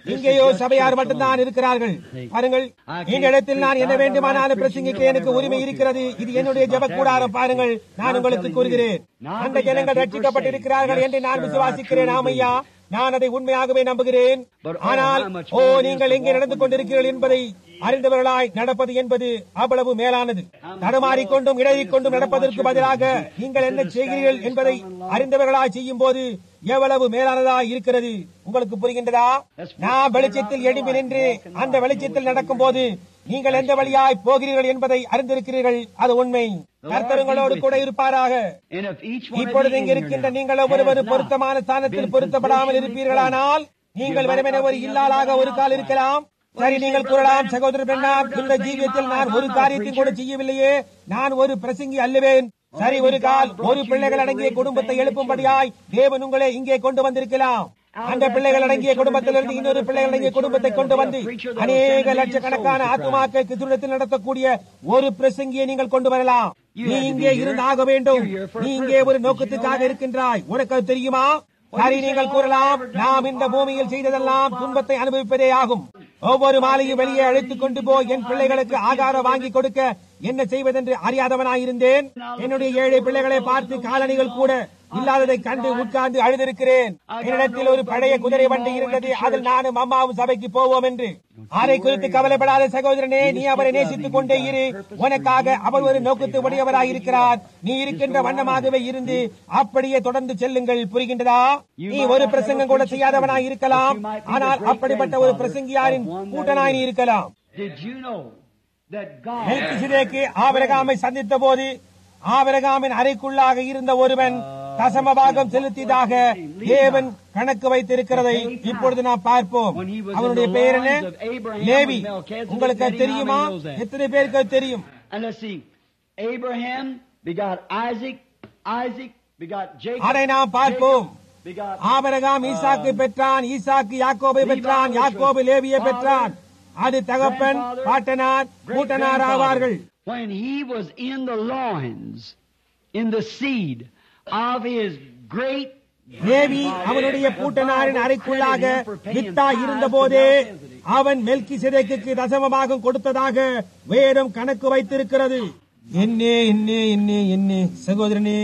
இங்கேயோ சபையார் மட்டும்தான் இருக்கிறார்கள் பாருங்கள் இந்த இடத்தில் நான் என்ன வேண்டுமானாலும் பிரசங்கிக்க எனக்கு உரிமை இருக்கிறது இது என்னுடைய ஜெப கூடாரம் பாருங்கள் நான் உங்களுக்கு கூறுகிறேன் அந்த ஜனங்கள் ரட்சிக்கப்பட்டிருக்கிறார்கள் என்று நான் விசுவாசிக்கிறேன் ஆமையா நான் அதை உண்மையாகவே நம்புகிறேன் ஆனால் ஓ நீங்கள் எங்கே நடந்து கொண்டிருக்கிறீர்கள் என்பதை அறிந்தவர்களாய் நடப்பது என்பது அவ்வளவு மேலானது தடுமாறிக்கொண்டும் இடையிக்கொண்டும் நடப்பதற்கு பதிலாக நீங்கள் என்ன செய்கிறீர்கள் என்பதை அறிந்தவர்களாய் செய்யும் போது எவ்வளவு மேலானதாய் இருக்கிறது உங்களுக்கு புரிகின்றதா நான் வெளிச்சத்தில் எழுப்பி நின்று அந்த வெளிச்சத்தில் நடக்கும் போது நீங்கள் எந்த வழியாய் போகிறீர்கள் என்பதை அறிந்திருக்கிறீர்கள் அது உண்மை கர்த்தருங்களோடு கூட இருப்பாராக And if each one of இப்பொழுது you இங்கு in here இருக்கின்ற now நீங்கள் ஒவ்வொருவரும் has not பொருத்தமான ஸ்தானத்தில் been பொருத்தப்படாமல் positioned இருப்பீர்களானால் நீங்கள் வெறுமனே ஒரு இல்லாளாக ஒரு கால் இருக்கலாம் சரி நீங்கள் கூறலாம் சகோதரர் பெண்ணாம் இந்த ஜீவியத்தில் நான் ஒரு காரியத்தையும் கூட செய்யவில்லையே நான் ஒரு பிரசங்கி அல்லவேன் சரி ஒரு கால் ஒரு பிள்ளைகள் அடங்கிய குடும்பத்தை எழுப்பும்படியாய் தேவன் உங்களை இங்கே கொண்டு வந்திருக்கலாம் அந்த பிள்ளைகள் அடங்கிய குடும்பத்திலிருந்து இன்னொரு பிள்ளைகள் அடங்கிய குடும்பத்தை கொண்டு வந்து அநேக லட்சக்கணக்கான ஆத்துமாக்கள் கிசுடத்தில் நடத்தக்கூடிய ஒரு பிரசங்கியை நீங்கள் கொண்டு வரலாம் நீ இங்கே இருந்தாக வேண்டும் நீ இங்கே ஒரு நோக்கத்துக்காக இருக்கின்றாய் உனக்கு அது தெரியுமா சரி நீங்கள் கூறலாம் நாம் இந்த பூமியில் செய்ததெல்லாம் துன்பத்தை அனுபவிப்பதே ஆகும் ஒவ்வொரு மாலையும் வெளியே அழைத்துக் கொண்டு போய் என் பிள்ளைகளுக்கு ஆகாரம் வாங்கி கொடுக்க என்ன செய்வதென்று அறியாதவனாயிருந்தேன் என்னுடைய ஏழை பிள்ளைகளை பார்த்து காலணிகள் கூட இல்லாததை கண்டு உட்கார்ந்து அழுதிருக்கிறேன் என்னிடத்தில் ஒரு பழைய குதிரை வண்டி இருந்தது அதில் நானும் அம்மாவும் சபைக்கு போவோம் என்று அதை குறித்து கவலைப்படாத சகோதரனே நீ அவரை நேசித்துக் கொண்டே இரு உனக்காக அவர் ஒரு நோக்கத்து உடையவராய் இருக்கிறார் நீ இருக்கின்ற வண்ணமாகவே இருந்து அப்படியே தொடர்ந்து செல்லுங்கள் புரிகின்றதா நீ ஒரு பிரசங்கம் கூட செய்யாதவனாய் இருக்கலாம் ஆனால் அப்படிப்பட்ட ஒரு பிரசங்கியாரின் கூட்டனாய் நீ இருக்கலாம் Did you know that God மெல்கிசேதேக்கு ஆபிரகாமை சந்தித்த போது ஆபிரகாமின் அறைக்குள்ளாக இருந்த ஒருவன் தசமபாகம் செலுத்தியதாக தேவன் கணக்கு வைத்திருக்கிறதை இப்பொழுது நாம் பார்ப்போம் அவனுடைய பெயர் என்ன லேவி உங்களுக்கு அது தெரியுமா எத்தனை பேருக்கு அது தெரியும் And let's see. Abraham begot Isaac. Isaac begot Jacob. அதை நாம் பார்ப்போம் Jacob begot ஆபிரகாம் ஈசாக்கு பெற்றான் ஈசாக்கு யாக்கோபை பெற்றான் யாக்கோபு லேவியை பெற்றான் அது தகப்பன் பாட்டனார் கூட்டனார் ஆவார்கள் when he was in the loins, in the seed of his great Levi அவனுடைய பூட்டனாரின் அறைக்குள்ளாக வித்தா இருந்த போதே அவன் மெல்கி சிதைக்கு தசமமாக கொடுத்ததாக வேதம் கணக்கு வைத்திருக்கிறது என்னே என்னே என்னே என்னே சகோதரனே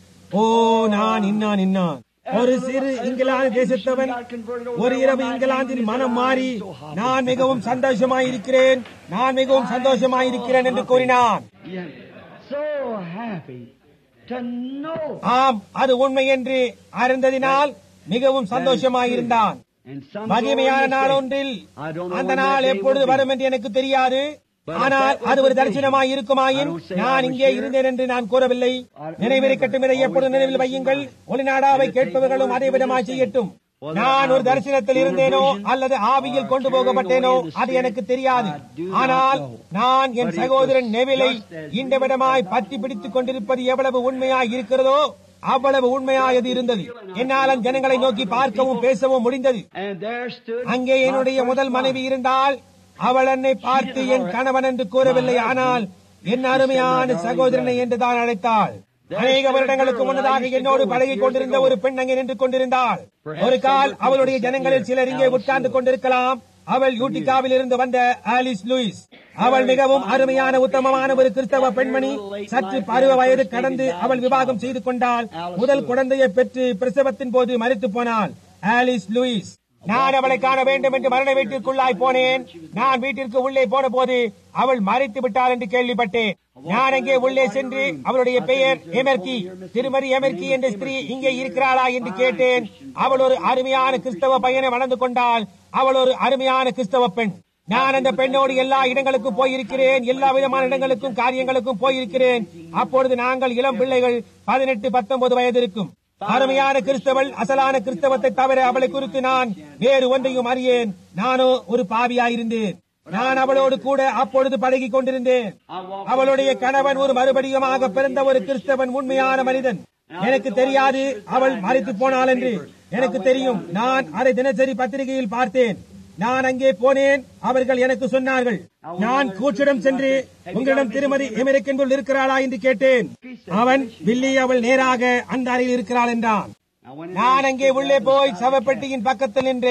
ஓ நான் இன்னான் இன்னான் ஒரு சிறு இங்கிலாந்து தேசத்தவன் ஒரு இரவு இங்கிலாந்தில் மனம் மாறி நான் மிகவும் சந்தோஷமாயிருக்கிறேன் நான் மிகவும் சந்தோஷமாயிருக்கிறேன் என்று கூறினான் Yeah. So happy to know. ஆம் அது உண்மை என்று அறிந்ததினால் மிகவும் சந்தோஷமாயிருந்தான் And some மகிமையான glorious நாள் day. ஒன்றில் I don't know அந்த when that நாள் day எப்பொழுது will be. வரும் என்று எனக்கு தெரியாது ஆனால் அது ஒரு தரிசனமாய் இருக்குமாயின் நான் இங்கே இருந்தேன் என்று நான் கூறவில்லை நினைவிருக்கட்டும் இதை எப்பொழுது நினைவில் வையுங்கள் ஒளிநாடாவை கேட்பவர்களும் அதே விதமாய் செய்யட்டும் நான் ஒரு தரிசனத்தில் இருந்தேனோ அல்லது ஆவியில் கொண்டு போகப்பட்டேனோ அது எனக்கு தெரியாது ஆனால் நான் என் சகோதரன் நெவிலை இந்த விடமாய் பற்றி பிடித்துக் கொண்டிருப்பது எவ்வளவு உண்மையாய் இருக்கிறதோ அவ்வளவு உண்மையாயது இருந்தது என்னால் அந்த ஜனங்களை நோக்கி பார்க்கவும் பேசவும் முடிந்தது And there stood அங்கே என்னுடைய முதல் மனைவி இருந்தால் அவள் என்னை பார்த்து என் கணவன் என்று கூறவில்லை ஆனால் என் அருமையான சகோதரனை என்றுதான் அழைத்தாள் அநேக வருடங்களுக்கு முன்னதாக என்னோடு பழகிக் கொண்டிருந்த ஒரு பெண் அங்கே நின்று கொண்டிருந்தாள் ஒரு கால் அவளுடைய ஜனங்களில் சிலர் இங்கே உட்கார்ந்து கொண்டிருக்கலாம் அவள் யூட்டிகாவில் இருந்து வந்த ஆலிஸ் லூயிஸ் அவள் மிகவும் அருமையான உத்தமமான ஒரு கிறிஸ்தவ பெண்மணி சற்று பருவ வயது கடந்து அவள் விவாகம் செய்து கொண்டால் முதல் குழந்தையை பெற்று பிரசவத்தின் போது மறித்து போனாள் ஆலிஸ் லூயிஸ் நான் அவளை காண வேண்டும் என்று மரண வீட்டிற்குள்ளாய் போனேன் நான் வீட்டிற்கு உள்ளே போன போது அவள் மறைத்து விட்டாள் என்று கேள்விப்பட்டேன் நான் அங்கே உள்ளே சென்று அவளுடைய பெயர் எமர்கி திருமதி எமர்கி என்ற ஸ்திரீ இங்கே இருக்கிறாளா என்று கேட்டேன் அவள் ஒரு அருமையான கிறிஸ்தவ பையனை வளர்ந்து கொண்டாள் அவள் ஒரு அருமையான கிறிஸ்தவ பெண் நான் அந்த பெண்ணோடு எல்லா இடங்களுக்கும் போயிருக்கிறேன் எல்லா விதமான இடங்களுக்கும் காரியங்களுக்கும் போயிருக்கிறேன் அப்பொழுது நாங்கள் இளம் பிள்ளைகள் பதினெட்டு பத்தொன்பது வயது இருக்கும் அருமையான கிறிஸ்தவள் அசலான கிறிஸ்தவத்தை தவிர அவளை குறித்து நான் வேறு ஒன்றையும் அறியேன் நானோ ஒரு பாவியாயிருந்தேன் நான் அவளோடு கூட அப்பொழுது பழகிக் கொண்டிருந்தேன் அவளுடைய கணவன் ஒரு மறுபடியுமாக பிறந்த ஒரு கிறிஸ்தவன் உண்மையான மனிதன் எனக்கு தெரியாது அவள் மறைத்து போனாள் என்று எனக்கு தெரியும் நான் அதை தினசரி பத்திரிகையில் பார்த்தேன் நான் அங்கே போனேன் அவர்கள் எனக்கு சொன்னார்கள் நான் கூச்சிடம் சென்று உங்களிடம் திருமதி எமிரக்கென்புள் இருக்கிறாளா என்று கேட்டேன் அவன் வில்லி அவள் நேராக அந்த அறையில் இருக்கிறாள் என்றான் Now when நான் அங்கே உள்ளே போய் சவப்பெட்டியின் பக்கத்தில் நின்றேன்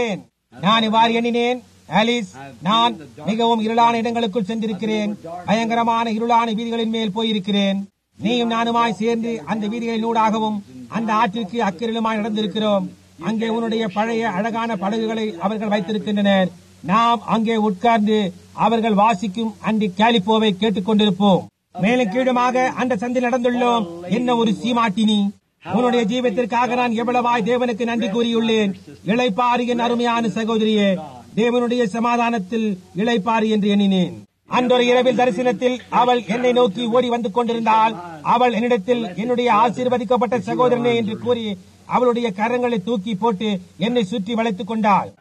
நான் இவ்வாறு எண்ணினேன் ஆலிஸ் நான் மிகவும் இருளான இடங்களுக்குள் சென்றிருக்கிறேன் பயங்கரமான இருளான வீதிகளின் மேல் போயிருக்கிறேன் நீயும் நானுமாய் சேர்ந்து அந்த வீதிகளின் ஊடாகவும் அந்த ஆற்றிற்கு அக்கிரலுமாய் நடந்திருக்கிறோம் அங்கே உன்னுடைய பழைய அழகான படகுகளை அவர்கள் வைத்திருக்கின்றனர் நாம் அங்கே உட்கார்ந்து அவர்கள் வாசிக்கும் அண்டி கேலிப்போவை கேட்டுக் கொண்டிருப்போம் மேலும் கீழுமாக அந்த சந்தில் நடந்துள்ளோம் என்ன ஒரு சீமாட்டினி உன்னுடைய ஜீவத்திற்காக நான் எவ்வளவாய் தேவனுக்கு நன்றி கூறியுள்ளேன் இளைப்பாறு என் அருமையான சகோதரியே தேவனுடைய சமாதானத்தில் இளைப்பாறு என்று எண்ணினேன் அன்றொரு இரவில் தரிசனத்தில் அவள் என்னை நோக்கி ஓடி வந்து கொண்டிருந்தாள் அவள் என்னிடத்தில் என்னுடைய ஆசீர்வதிக்கப்பட்ட சகோதரனே என்று கூறி அவளுடைய கரங்களை தூக்கி போட்டு என்னை சுற்றி வளைத்துக் கொண்டாள்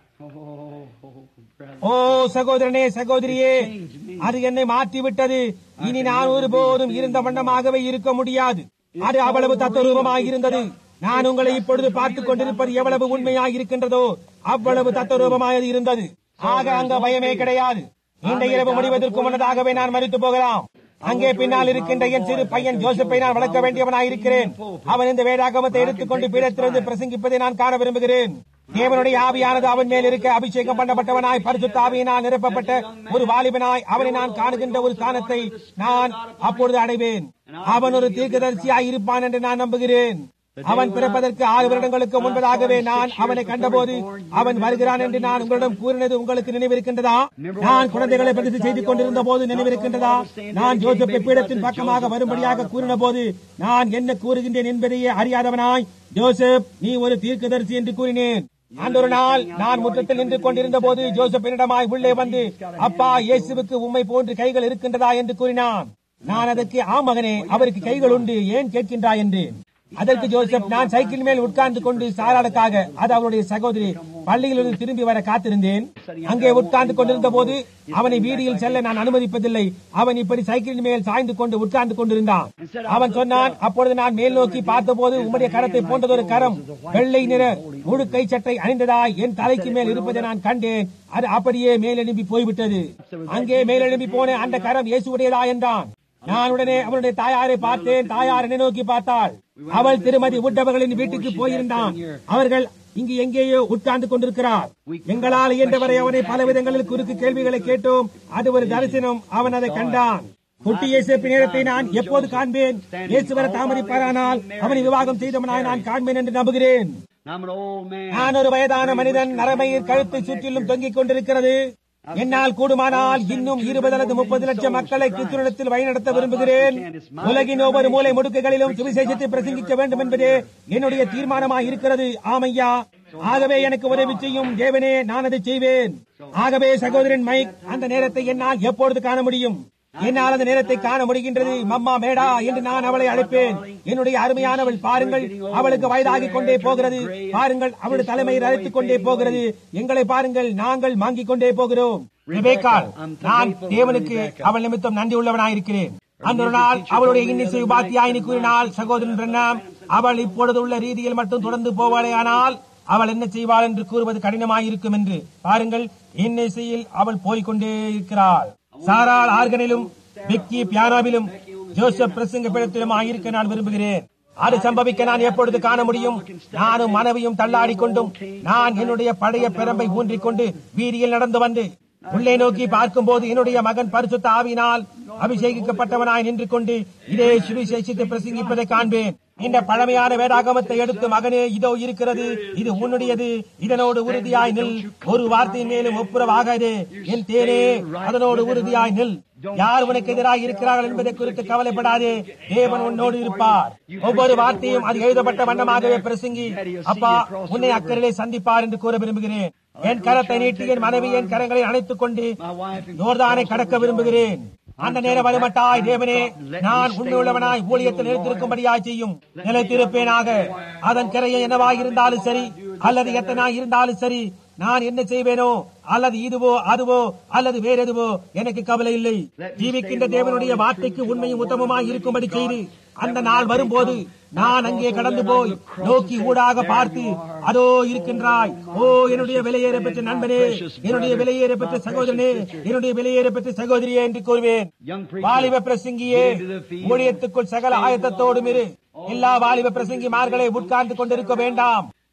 ஓ சகோதரனே சகோதரியே அது என்னை மாற்றி விட்டது இனி நான் ஒருபோதும் இருந்த வண்ணமாகவே இருக்க முடியாது அது அவ்வளவு தத்துவரூபமாக இருந்தது நான் உங்களை இப்பொழுது பார்த்துக் கொண்டிருப்பது எவ்வளவு உண்மையாக இருக்கின்றதோ அவ்வளவு தத்துவரூபமாக இருந்தது ஆக அங்க பயமே கிடையாது இந்த இரவு முடிவதற்கு முன்னதாகவே நான் மறித்து போகலாம் அங்கே பின்னால் இருக்கின்ற என் சிறு பையன் ஜோசப்பை நான் வளர்க்க வேண்டியவனாய் இருக்கிறேன் அவன் இந்த வேதாகமத்தை எடுத்துக்கொண்டு பீடத்திலிருந்து பிரசங்கிப்பதை நான் காண விரும்புகிறேன் தேவனுடைய ஆவியானது அவன் மேல் இருக்க அபிஷேகம் பண்ணப்பட்டவனாய் பரிசுத்த ஆவியினால் நிரப்பப்பட்ட ஒரு வாலிபனாய் அவனை நான் காணுகின்ற ஒரு ஸ்தானத்தை நான் அப்பொழுது அடைவேன் அவன் ஒரு தீர்க்கதரிசியாய் இருப்பான் என்று நான் நம்புகிறேன் அவன் பிறப்பதற்கு ஆறு வருடங்களுக்கு முன்பதாகவே நான் அவனை கண்டபோது அவன் வருகிறான் என்று நான் உங்களிடம் கூறினது உங்களுக்கு நினைவிருக்கின்றதா நான் குழந்தைகளை பிரதிஷ்டை செய்து கொண்டிருந்த போது நினைவிருக்கின்றதா நான் ஜோசப் பீடத்தின் பக்கமாக வரும்படியாக கூறின போது நான் என்ன கூறுகின்றேன் என்பதையே அறியாதவனாய் ஜோசப் நீ ஒரு தீர்க்கதரிசி என்று கூறினேன் அன்றொரு நாள் நான் முற்றத்தில் நின்று கொண்டிருந்த போது ஜோசப்பினிடமாய் உள்ளே வந்து அப்பா இயேசுவுக்கு உம்மை போன்று கைகள் இருக்கின்றதா என்று கூறினான் நான் அதற்கு ஆ மகனே அவருக்கு கைகள் உண்டு ஏன் கேட்கின்றாய் என்றேன் அதற்கு ஜோசப் நான் சைக்கிள் மேல் உட்கார்ந்து கொண்டு சாராளுக்காக அது அவருடைய சகோதரி பள்ளியிலிருந்து திரும்பி வர காத்திருந்தேன் அங்கே உட்கார்ந்து கொண்டிருந்த போது அவனை வீதியில் செல்ல நான் அனுமதிப்பதில்லை அவன் இப்படி சைக்கிளின் மேல் சாய்ந்து கொண்டு உட்கார்ந்து கொண்டிருந்தான் அவன் சொன்னான் அப்பொழுது நான் மேல் நோக்கி பார்த்தபோது உம்முடைய கரத்தை போன்றதொரு கரம் வெள்ளை நிற முழு கை சட்டை அணிந்ததாய் என் தலைக்கு மேல் இருப்பதை நான் கண்டேன் அது அப்படியே மேலெழும்பி போய்விட்டது அங்கே மேலெழும்பி போன அந்த கரம் இயேசுடையதா என்றான் நான் உடனே அவனுடைய தாயாரை பார்த்தேன் தாயார் என்னை நோக்கி பார்த்தாள் அவள் திருமதி உட்டவர்களின் வீட்டுக்கு போயிருந்தான் அவர்கள் இங்கு எங்கேயோ உட்கார்ந்து கொண்டிருக்கிறார் எங்களால் இயன்றவரை அவனை பல விதங்களில் குறுக்கு கேள்விகளை கேட்டோம் அது ஒரு தரிசனம் அவன் அதை கண்டான் குட்டி இயேசுப்பின் நேரத்தை நான் எப்போது காண்பேன் இயேசு வர தாமதிப்பாரானால் அவனை விவாகம் செய்தவனாய் நான் காண்பேன் என்று நம்புகிறேன் I'm an old man. நான் ஒரு வயதான மனிதன் நரமையில் கழுத்தை சுற்றிலும் தொங்கிக் கொண்டிருக்கிறது என்னால் கூடுமானால் இன்னும் இருபது அல்லது முப்பது லட்சம் மக்களை கிறிஸ்துவத்தில் வழிநடத்த விரும்புகிறேன் உலகின் ஒவ்வொரு மூலை முடுக்குகளிலும் சுவிசேஷத்தை பிரசங்கிக்க வேண்டும் என்பதே என்னுடைய தீர்மானமாக இருக்கிறது ஆமையா ஆகவே எனக்கு உதவி செய்யும் தேவனே நான் அதை செய்வேன் ஆகவே சகோதரன் மைக் அந்த நேரத்தை என்னால் எப்பொழுது காண முடியும் என்னால் அந்த நேரத்தை காண முடிகின்றது மம்மா மேடா என்று நான் அவளை அழைப்பேன் என்னுடைய அருமையானவள் பாருங்கள் அவளுக்கு வயதாகிக் கொண்டே போகிறது பாருங்கள் அவளுடைய தலைமையை அழைத்துக் கொண்டே போகிறது எங்களை பாருங்கள் நாங்கள் வாங்கிக் கொண்டே போகிறோம் ரெபேக்காள், நான் தேவனுக்கு அவள் நிமித்தம் நன்றி உள்ளவனாயிருக்கிறேன் அந்த ஒரு நாள் அவளுடைய இன்னிசை உபாத்தியாயினி கூறினாள் சகோதரன் பிரண்ணாம் அவள் இப்பொழுது உள்ள ரீதியில் மட்டும் தொடர்ந்து போவாளேயானால் அவள் என்ன செய்வாள் என்று கூறுவது கடினமாயிருக்கும் என்று பாருங்கள் இன்னிசையில் அவள் போய்க்கொண்டே இருக்கிறாள் சாராள் ஆர்கனிலும் விக்கி பியானோவிலும் ஜோசப் பிரசங்க பீடத்திலும் ஆயிருக்க நான் விரும்புகிறேன் அது சம்பவிக்க நான் எப்பொழுது காண முடியும் நானும் மனைவியும் தள்ளாடி கொண்டும் நான் என்னுடைய பழைய பெரம்பை ஊன்றிக் கொண்டு வீதியில் நடந்து வந்து உள்ளே நோக்கி பார்க்கும்போது என்னுடைய மகன் பரிசுத்த ஆவியினால் அபிஷேகிக்கப்பட்டவனாய் நின்று கொண்டு இதே சுவிசேஷத்தை பிரசங்கிப்பதை காண்பேன் இந்த பழமையான வேதாகமத்தை எடுத்து மகனே இதோ இருக்கிறது இது உன்னுடையது இதனோடு உறுதியாய் நில் ஒரு வார்த்தையின் மேலும் ஒப்புரவாகாதே என் தேனே அதனோடு உறுதியாய் நில் யார் உனக்கு எதிராக இருக்கிறார்கள் என்பதை குறித்து கவலைப்படாதே தேவன் உன்னோடு இருப்பார் ஒவ்வொரு வார்த்தையும் அது எழுதப்பட்ட வண்ணமாகவே பிரசங்கி அப்பா உன்னை அக்கறையிலே சந்திப்பார் என்று கூற விரும்புகிறேன் என் கரத்தை நீட்டி என் மனைவி என் கரங்களை அணைத்துக் கொண்டு யோர்தானை கடக்க விரும்புகிறேன் அந்த நேரம் வருமட்டாய் தேவனே நான் உண்மையுள்ளவனாய் ஊழியத்தில் நிலைத்திருக்கும்படியாய் செய்யும் நிலைத்திருப்பேனாக அதன் கரையை என்னவாய் இருந்தாலும் சரி அல்லது எத்தனாய் இருந்தாலும் சரி நான் என்ன செய்வேனோ அல்லது இதுவோ அதுவோ அல்லது வேற எதுவோ எனக்கு கவலை இல்லை ஜீவிக்கின்ற தேவனுடைய வார்த்தைக்கு உண்மையும் உத்தமமாய் இருக்கும்படி செய்து அந்த நாள் வரும்போது நான் அங்கே கடந்து போய் நோக்கி ஊடாக பார்த்து அதோ இருக்கின்றாய் ஓ என்னுடைய விலையேற பெற்ற நண்பனே என்னுடைய விலையேற பெற்ற சகோதரனே என்னுடைய விலையேற பெற்ற சகோதரியே என்று கூறுவேன் வாலிப பிரசங்கியே ஊழியத்துக்குள் சகல ஆயத்தத்தோடும் இரு எல்லா வாலிப பிரசங்கிமார்களை உட்கார்ந்து கொண்டிருக்க வேண்டாம்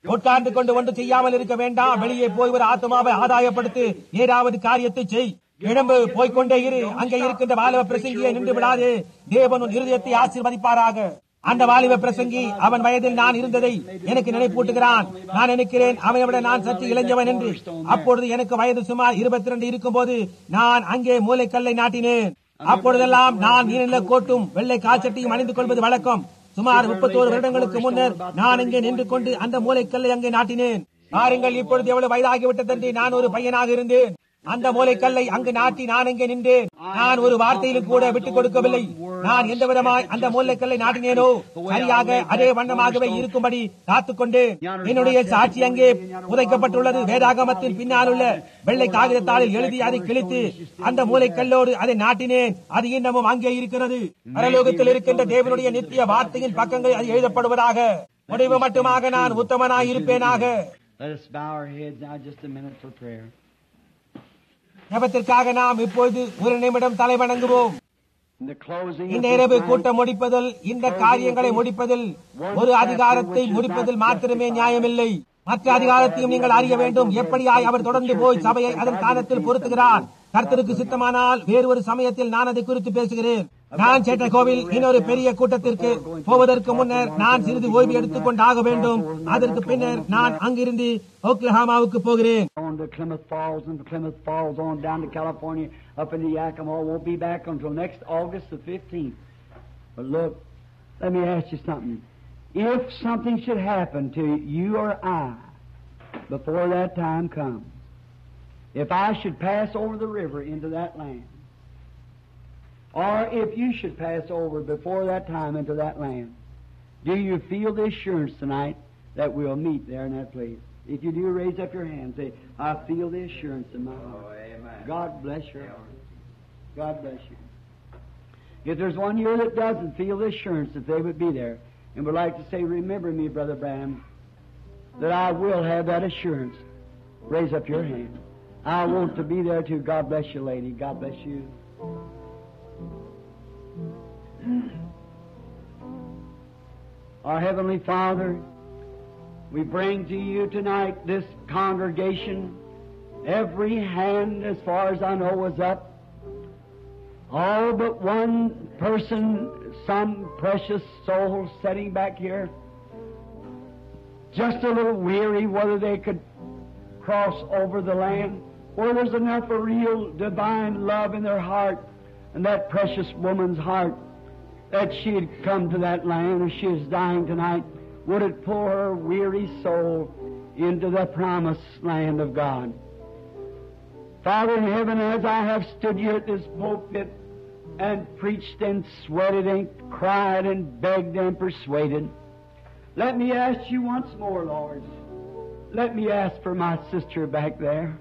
உட்கார்ந்து கொண்டு ஒன்று செய்யாமல் இருக்க வேண்டாம் வெளியே போய் ஒரு ஆத்மாவை ஆதாயப்படுத்தி ஏதாவது காரியத்தை செய் எழும்பு போய்க்கொண்டே இரு அங்கே இருக்கின்ற வாலிப பிரசங்கியை நின்று விடாது தேவன் உன் இருதயத்தை ஆசீர்வதிப்பாராக அந்த வாலிப பிரசங்கி அவன் வயதில் நான் இருந்ததை எனக்கு நினைப்பூட்டுகிறான் நான் நினைக்கிறேன் அவனை விட நான் சற்று இளைஞவன் என்று அப்பொழுது எனக்கு வயது சுமார் இருபத்தி ரெண்டு இருக்கும்போது நான் அங்கே மூளைக்கல்லை நாட்டினேன் அப்பொழுதெல்லாம் நான் நீரில கோட்டும் வெள்ளை கால்சட்டையும் அணிந்து கொள்வது வழக்கம் சுமார் முப்பத்தோரு வருடங்களுக்கு முன்னர் நான் இங்கே நின்று கொண்டு அந்த மூளைக்கல்லை அங்கே நாட்டினேன் பாருங்கள் இப்பொழுது எவ்வளவு வயதாகிவிட்டதென்று நான் ஒரு பையனாக இருந்தேன் அந்த மூளைக்கல்லை அங்கு நாட்டி நான் இங்கே நின்றேன் நான் ஒரு வார்த்தையிலும் கூட விட்டுக் கொடுக்கவில்லை நான் எந்த விதமாய் அந்த மூளைக்கல்லை நாட்டினேனோ சரியாக அதே வண்ணமாகவே இருக்கும்படி காத்துக்கொண்டேன் என்னுடைய சாட்சி அங்கே புதைக்கப்பட்டுள்ளது வேதாகமத்தின் பின்னால் உள்ள வெள்ளை காகிதத்தாளில் எழுதி அதை கிழித்து அந்த மூளைக்கல்லோடு அதை நாட்டினேன் அது இன்னமும் அங்கே இருக்கிறது பரலோகத்தில் இருக்கின்ற தேவனுடைய நித்திய வார்த்தையின் பக்கங்கள் அது எழுதப்படுவதாக முடிவு மட்டுமாக நான் உத்தமனாய் இருப்பேனாக Let us bow our heads now just a minute for prayer. ஜெபத்திற்காக நாம் இப்பொழுது ஒரு நிமிடம் தலை வணங்குவோம் In the closing of இந்த this இரவு night, கூட்டம் முடிப்பதில் இந்த காரியங்களை முடிப்பதில் ஒரு அதிகாரத்தை முடிப்பதில் மாத்திரமே நியாயமில்லை மற்ற அதிகாரத்தையும் நீங்கள் அறிய வேண்டும் எப்படியாய் அவர் தொடர்ந்து போய் சபையை அதன் காலத்தில் பொருத்துகிறார் கர்த்தருக்கு சித்தமானால் வேறு ஒரு சமயத்தில் நான் அதை குறித்து பேசுகிறேன் நான் சேட்ட கோவில் இன்னொரு பெரிய கூட்டத்திற்கு போவதற்கு முன்னர் நான் சிறிது ஓய்வு எடுத்துக் கொண்டாக வேண்டும் அதற்கு பின்னர் நான் அங்கிருந்து ஓக்லஹாமாவுக்கு போகிறேன் on to Plymouth Falls and Plymouth Falls on down to California, up into Yakima. Won't be back until next August the 15th. But look, let me ask you something. If something should happen to you or I before that time comes, if I should pass over the river into that land, or if you should pass over before that time into that land, do you feel the assurance tonight that we'll meet there in that place? If you do, raise up your hand. Say, I feel the assurance in my heart. God bless your heart. God bless you. If there's one here that doesn't feel the assurance that they would be there and would like to say, Remember me, Brother Branham, that I will have that assurance, raise up your hand. I want to be there too. God bless you, lady. God bless you. Our Heavenly Father, we bring to you tonight this congregation. Every hand, as far as I know, was up. All but one person, some precious soul sitting back here, just a little weary whether they could cross over the land, where there's enough of real divine love in their heart and that precious woman's heart that she'd come to that land as she is dying tonight, would it pull her weary soul into the promised land of God. Father in heaven, as I have stood here at this pulpit and preached and sweated and cried and begged and persuaded, let me ask you once more, Lord. Let me ask for my sister back there.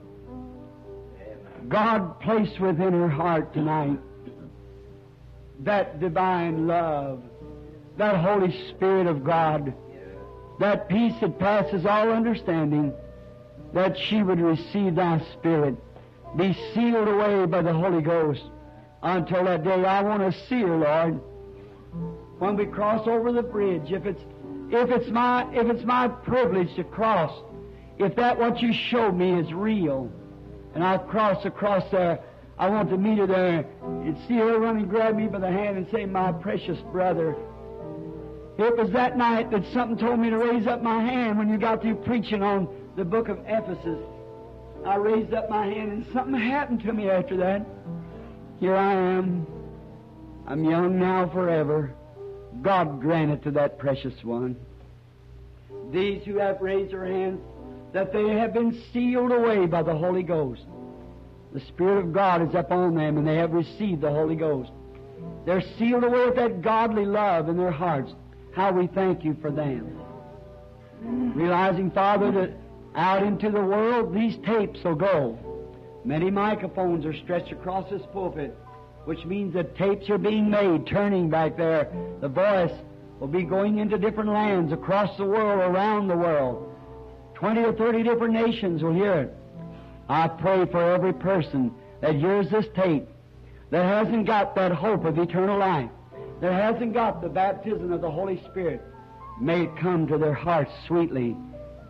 God placed within her heart tonight that divine love, that Holy Spirit of God, that peace that passes all understanding, that she would receive thy Spirit, be sealed away by the Holy Ghost until that day. I want to see her, Lord. When we cross over the bridge, if it's if it's my if it's my privilege to cross, if that what you showed me is real, and I cross across there, I want to meet her there and see her run and grab me by the hand and say, My precious brother. It was that night that something told me to raise up my hand when you got through preaching on the book of Ephesus. I raised up my hand and something happened to me after that. Here I am. I'm young now forever. God grant it to that precious one. These who have raised their hands, that they have been sealed away by the Holy Ghost. The Spirit of God is upon them, and they have received the Holy Ghost. They're sealed away with that godly love in their hearts. How we thank you for them. Realizing, Father, that out into the world these tapes will go. Many microphones are stretched across this pulpit, which means that tapes are being made, turning back there. The voice will be going into different lands across the world, around the world. Twenty or thirty different nations will hear it. I pray for every person that hears this tape that hasn't got that hope of eternal life, that hasn't got the baptism of the Holy Spirit. May it come to their hearts sweetly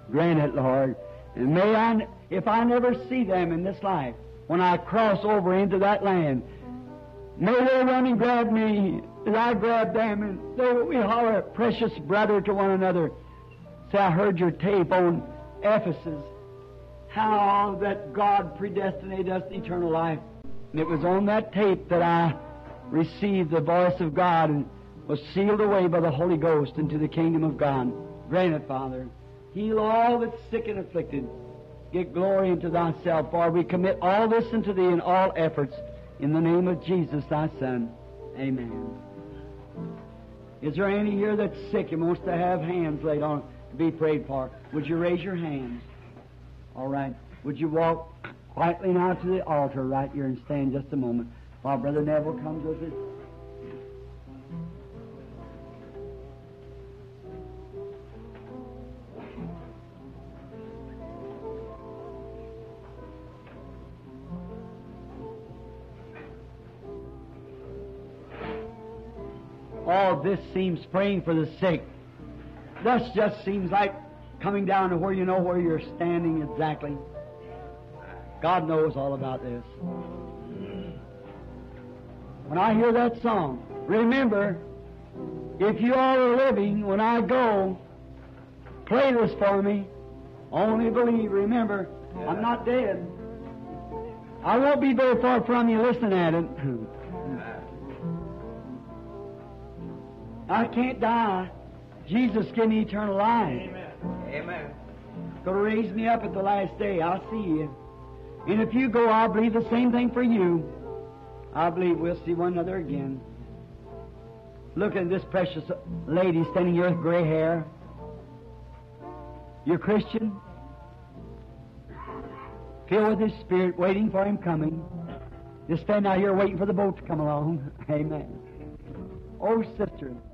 Grant it, Lord. And may I, if I never see them in this life, when I cross over into that land, may they run and grab me as I grab them, and they we holler, precious brother, to one another. Say, I heard your tape on Ephesus, how that God predestinated us to eternal life. And it was on that tape that I received the voice of God and was sealed away by the Holy Ghost into the kingdom of God. Grant it, Father. Heal all that's sick and afflicted. Get glory into thyself, for we commit all this unto thee in all efforts. In the name of Jesus, thy Son. Amen. Is there any here that's sick and wants to have hands laid on to be prayed for? Would you raise your hands? All right. Would you walk quietly now to the altar right here and stand just a moment while Brother Neville comes with us? All this seems praying for the sick. This just seems like coming down to where you know where you're standing exactly. God knows all about this. When I hear that song, remember, if you all are living, when I go, play this for me. Only believe. Remember, I'm not dead. I won't be very far from you listening at it. I can't die. Jesus give me eternal life. Amen. Going to raise me up at the last day. I'll see you. And if you go, I'll believe the same thing for you. I believe we'll see one another again. Look at this precious lady standing here with gray hair. You're Christian? Filled with His Spirit, waiting for Him coming. Just stand out here waiting for the boat to come along. Amen. Oh, sister,